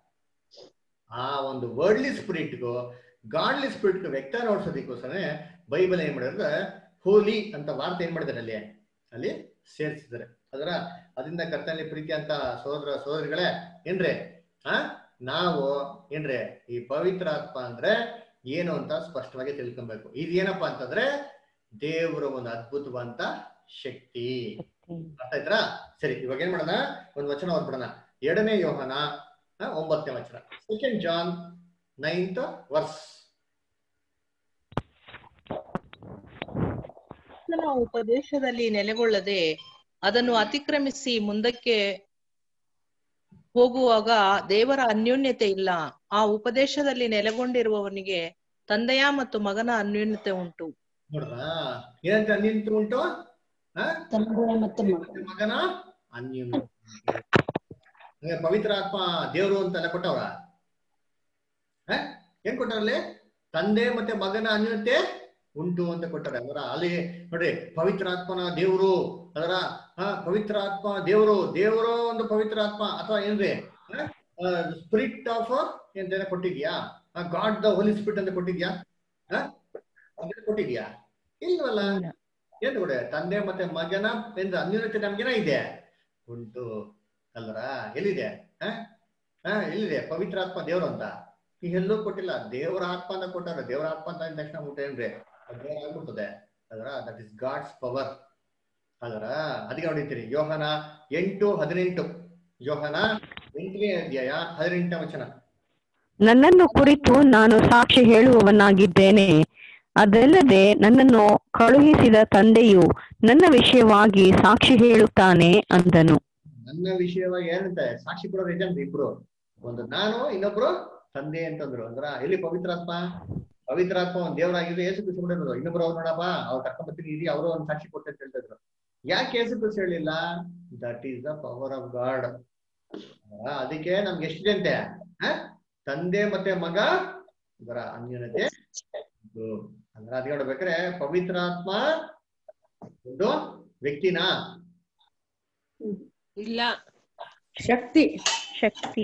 Speaker 2: ಆ ಒಂದು ವರ್ಡ್ಲಿ ಸ್ಪಿರಿಟ್ಗೂ ಗಾಡ್ಲಿ ಸ್ಪಿರಿಟ್ಗೂ ವ್ಯಕ್ತ ನೋಡ್ಸೋದಕ್ಕೋಸ್ಕರ ಬೈಬಲ್ ಏನ್ ಮಾಡಿದ್ರೆ ಹೋಲಿ ಅಂತ ವಾರ್ತೆ ಏನ್ ಮಾಡಿದ್ದಾರೆ ಅಲ್ಲಿ ಅಲ್ಲಿ ಸೇರಿಸಿದ್ದಾರೆ ಅದರ ಅದರಿಂದ ಕರ್ತನಲ್ಲಿ ಪ್ರೀತಿ ಅಂತ ಸೋದರ ಸೋದರಿಗಳೇ ಏನ್ರಿ ಆ ನಾವು ಏನ್ರಿ ಈ ಪವಿತ್ರ ಆತ್ಮ ಅಂದ್ರೆ ಏನು ಅಂತ ಸ್ಪಷ್ಟವಾಗಿ ತಿಳ್ಕೊಬೇಕು ಇದೇನಪ್ಪಾ ಅಂತಂದ್ರೆ ದೇವರ ಒಂದು ಅದ್ಭುತವಂತ ಶಕ್ತಿ ಅರ್ಥ ಆಯ್ತಾ ಸರಿ ಇವಾಗ ಏನ್ ಮಾಡೋಣ ಒಂದು ವಚನ ಓದ್ಬಿಡೋಣ ಎರಡನೇ ಯೋಹನ ಆ, ಒಂಬತ್ತನೇ ವಚನ ಸೆಕೆಂಡ್ ಜಾನ್ ನೈನ್ತ್ ವರ್ಸ್
Speaker 4: ಕ್ರಿಸ್ತನ ಉಪದೇಶದಲ್ಲಿ ನೆಲೆಗೊಳ್ಳದೆ ಅದನ್ನು ಅತಿಕ್ರಮಿಸಿ ಮುಂದಕ್ಕೆ ಹೋಗುವಾಗ ದೇವರ ಅನ್ಯೋನ್ಯತೆ ಇಲ್ಲ ಆ ಉಪದೇಶದಲ್ಲಿ ನೆಲೆಗೊಂಡಿರುವವನಿಗೆ ತಂದೆಯ ಮತ್ತು ಮಗನ ಅನ್ಯೋನ್ಯತೆ ಉಂಟು
Speaker 2: ನೋಡ್ರಾ ಏನಂತ ಅನ್ಯಂತ ಉಂಟು ಆ?
Speaker 5: ತಂದೆ ಮತ್ತು ಮಗ
Speaker 2: ಮತ್ತೆ ಮಗನ ಅನ್ಯೋನ್ಯತೆ ಹಂಗೆ ಪವಿತ್ರ ಆತ್ಮ ದೇವರು ಅಂತೆಲ್ಲ ಕೊಟ್ಟವ್ರ ಆ? ಏನ್ ಕೊಟ್ಟಾರಲ್ಲಿ ತಂದೆ ಮತ್ತೆ ಮಗನ ಅನ್ಯೋನ್ಯತೆ ಉಂಟು ಅಂತ ಕೊಟ್ಟಾರೆ ಅದರ ಅಲ್ಲಿ ನೋಡ್ರಿ ಪವಿತ್ರ ಆತ್ಮನ ದೇವರು ಅದರ ಆ ಪವಿತ್ರ ಆತ್ಮ ದೇವರು ದೇವರ ಒಂದು ಪವಿತ್ರ ಆತ್ಮ ಅಥವಾ ಏನ್ರಿ ಸ್ಪಿರಿಟ್ ಆಫ್ ಎಂತ ಕೊಟ್ಟಿದ್ಯಾ ಗಾಡ್ ದ ಹೋಲಿ ಸ್ಪಿರಿಟ್ ಅಂತ ಕೊಟ್ಟಿದ್ಯಾ ಆ? ಅದನ್ನ ಕೊಟ್ಟಿದ್ಯಾ ಇಲ್ವಲ್ಲ ಏನ್ ಕೊಡೆ ತಂದೆ ಮತ್ತೆ ಮಗನ ಎಂದು ಅನ್ಯೋನ್ಯತೆ ನಮ್ಗೇನ ಇದೆ ಉಂಟು ಅಲ್ವರ ಎಲ್ಲಿದೆ ಆ? ಆ, ಎಲ್ಲಿದೆ ಪವಿತ್ರ ಆತ್ಮ ದೇವ್ರು ಅಂತ ಈಗ ಎಲ್ಲೂ ಕೊಟ್ಟಿಲ್ಲ ದೇವರ ಆತ್ಮ ಅಂತ ಕೊಟ್ಟಾರೆ ದೇವರ ಆತ್ಮ ಅಂತ ಅಂದ ತಕ್ಷಣ ಊಟ ಏನ್ರಿ ಅದು ದೇವ್ರ ಆಗ್ಬಿಡ್ತದೆ ಅದರ ದಟ್ ಇಸ್ ಗಾಡ್ಸ್ ಪವರ್ ಅದರ ಅದಕ್ಕೆ ನೋಡಿರ್ತೀರಿ ಯೋಹನ ಎಂಟು ಹದಿನೆಂಟು ಯೋಹನ ಎಂಟನೇ ಅಧ್ಯಾಯ ಹದಿನೆಂಟನೇ ವಚನ
Speaker 6: ನನ್ನನ್ನು ಕುರಿತು ನಾನು ಸಾಕ್ಷಿ ಹೇಳುವವನಾಗಿದ್ದೇನೆ ಅದಲ್ಲದೆ ನನ್ನನ್ನು ಕಳುಹಿಸಿದ ತಂದೆಯು ನನ್ನ ವಿಷಯವಾಗಿ ಸಾಕ್ಷಿ ಹೇಳುತ್ತಾನೆ ಅಂದನು
Speaker 2: ನನ್ನ ವಿಷಯವಾಗಿ ಏನಂತ ಸಾಕ್ಷಿ ಕೊಡೋರು ಇದ್ದಾರೆ ಇಬ್ರು ಒಂದು ನಾನು ಇನ್ನೊಬ್ರು ತಂದೆ ಅಂತಂದ್ರು ಅಂದ್ರ ಎಲ್ಲಿ ಪವಿತ್ರಾತ್ಮ ಪವಿತ್ರಾತ್ಮ ಒಂದ್ ದೇವರಾಗಿದೆ ಏಸು ಕೃಷ್ಣ ಕೊಟ್ಟಿರೋದು ಇನ್ನೊಬ್ರು ಅವ್ರು ನೋಡಪ್ಪ ಅವ್ರು ಕರ್ಕೊಂಡ್ ಬರ್ತೀನಿ ಇರಿ ಅವರು ಒಂದು ಸಾಕ್ಷಿ ಕೊಟ್ಟೆ ಅಂತ ಹೇಳ್ತಾ ಇದ್ರು ಯಾಕೆ ಏಸು ಕೃಷ್ಣ ಹೇಳಿಲ್ಲ that is the power of God ಅದಕ್ಕೆ ನಮ್ಗೆ ಎಷ್ಟಿದೆ ಅಂತೆ ಆ? ತಂದೆ ಮತ್ತೆ ಮಗ ಇದರ ಅನ್ಯೋನ್ಯತೆ ಇದು. ಅಂದ್ರೆ ಅದ್ ಹೇಳ್ಬೇಕಾದ್ರೆ ಪವಿತ್ರಾತ್ಮ ಒಂದು ವ್ಯಕ್ತಿನಾ
Speaker 8: ಇಲ್ಲ
Speaker 12: ಶಕ್ತಿ
Speaker 6: ಶಕ್ತಿ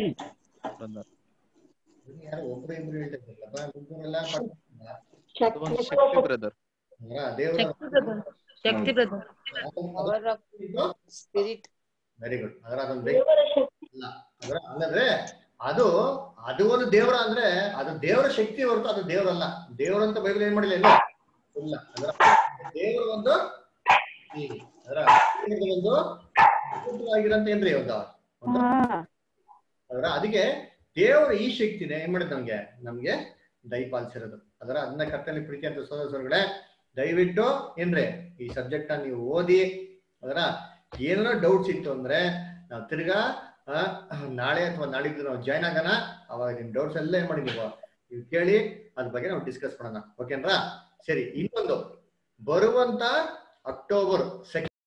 Speaker 2: ಯಾರೋ ಒಬ್ರು ಇಬ್ರು ಹೇಳ್ತಾ ಇದ್ರಲ್ಲಪ್ಪ ಮುಗ್ಗರೆಲ್ಲ ಪಡ್ಕೊಂಡ್ರ?
Speaker 3: ಅದು ಒಂದು ಶಕ್ತಿ ಬ್ರದರ್
Speaker 2: ಅಂದ್ರ ದೇವರ
Speaker 4: ಶಕ್ತಿ ಬ್ರದರ್ ಶಕ್ತಿ brother
Speaker 8: power of spirit
Speaker 2: very good ಅದರ ಅದೊಂದು ವ್ಯಕ್ತಿ ಅಲ್ಲ ಅದರ ಹಂಗಂದ್ರೆ ಅದು ಅದು ಒಂದು ದೇವರ ಅಂದ್ರೆ ಅದು ದೇವರ ಶಕ್ತಿ ಹೊರತು ಅದು ದೇವರಲ್ಲ ದೇವರಂತ ಬೈಬಲ್ ಏನ್ ಮಾಡಿಲ್ಲ ಇಲ್ಲ ಇಲ್ಲ ಅದರ ದೇವರ ಒಂದು ಈ ಅದರ ಒಂದು ಅದ್ಭುತವಾಗಿರೋಂತ ಏನ್ರಿ ಒಂದು ಒಂದು ಅದರ ಅದಕ್ಕೆ ದೇವರ ಈ ಶಕ್ತಿನೇ ಏನ್ ಮಾಡಿದ್ ನಮ್ಗೆ ನಮ್ಗೆ ದಯಪಾಲಿಸಿರೋದು ಅದರ ಅದನ್ನ ಕರ್ತನಲ್ಲಿ ಪ್ರೀತಿ ಅಂತ ಸೋದರಗಳೇ ದಯವಿಟ್ಟು ಏನ್ರಿ ಈ ಸಬ್ಜೆಕ್ಟ್ ನೀವು ಓದಿ ಅದರ ಏನಾರ ಡೌಟ್ಸ್ ಇತ್ತು ಅಂದ್ರೆ ನಾವು ತಿರ್ಗಾ ಆ, ನಾಳೆ ಅಥವಾ ನಾಳಿದ್ದು ನಾವು ಜಾಯ್ನ್ ಆಗೋಣ ಅವಾಗ ನಿಮ್ ಡೌಟ್ಸ್ ಎಲ್ಲ ಏನ್ ಮಾಡಿ ನೀವು ನೀವು ಕೇಳಿ ಅದ್ರ ಬಗ್ಗೆ ನಾವು ಡಿಸ್ಕಸ್ ಮಾಡೋಣ ಓಕೆನ್ರಾ ಸರಿ ಇನ್ನೊಂದು ಬರುವಂತ ಅಕ್ಟೋಬರ್ ಸೆಕೆಂಡ್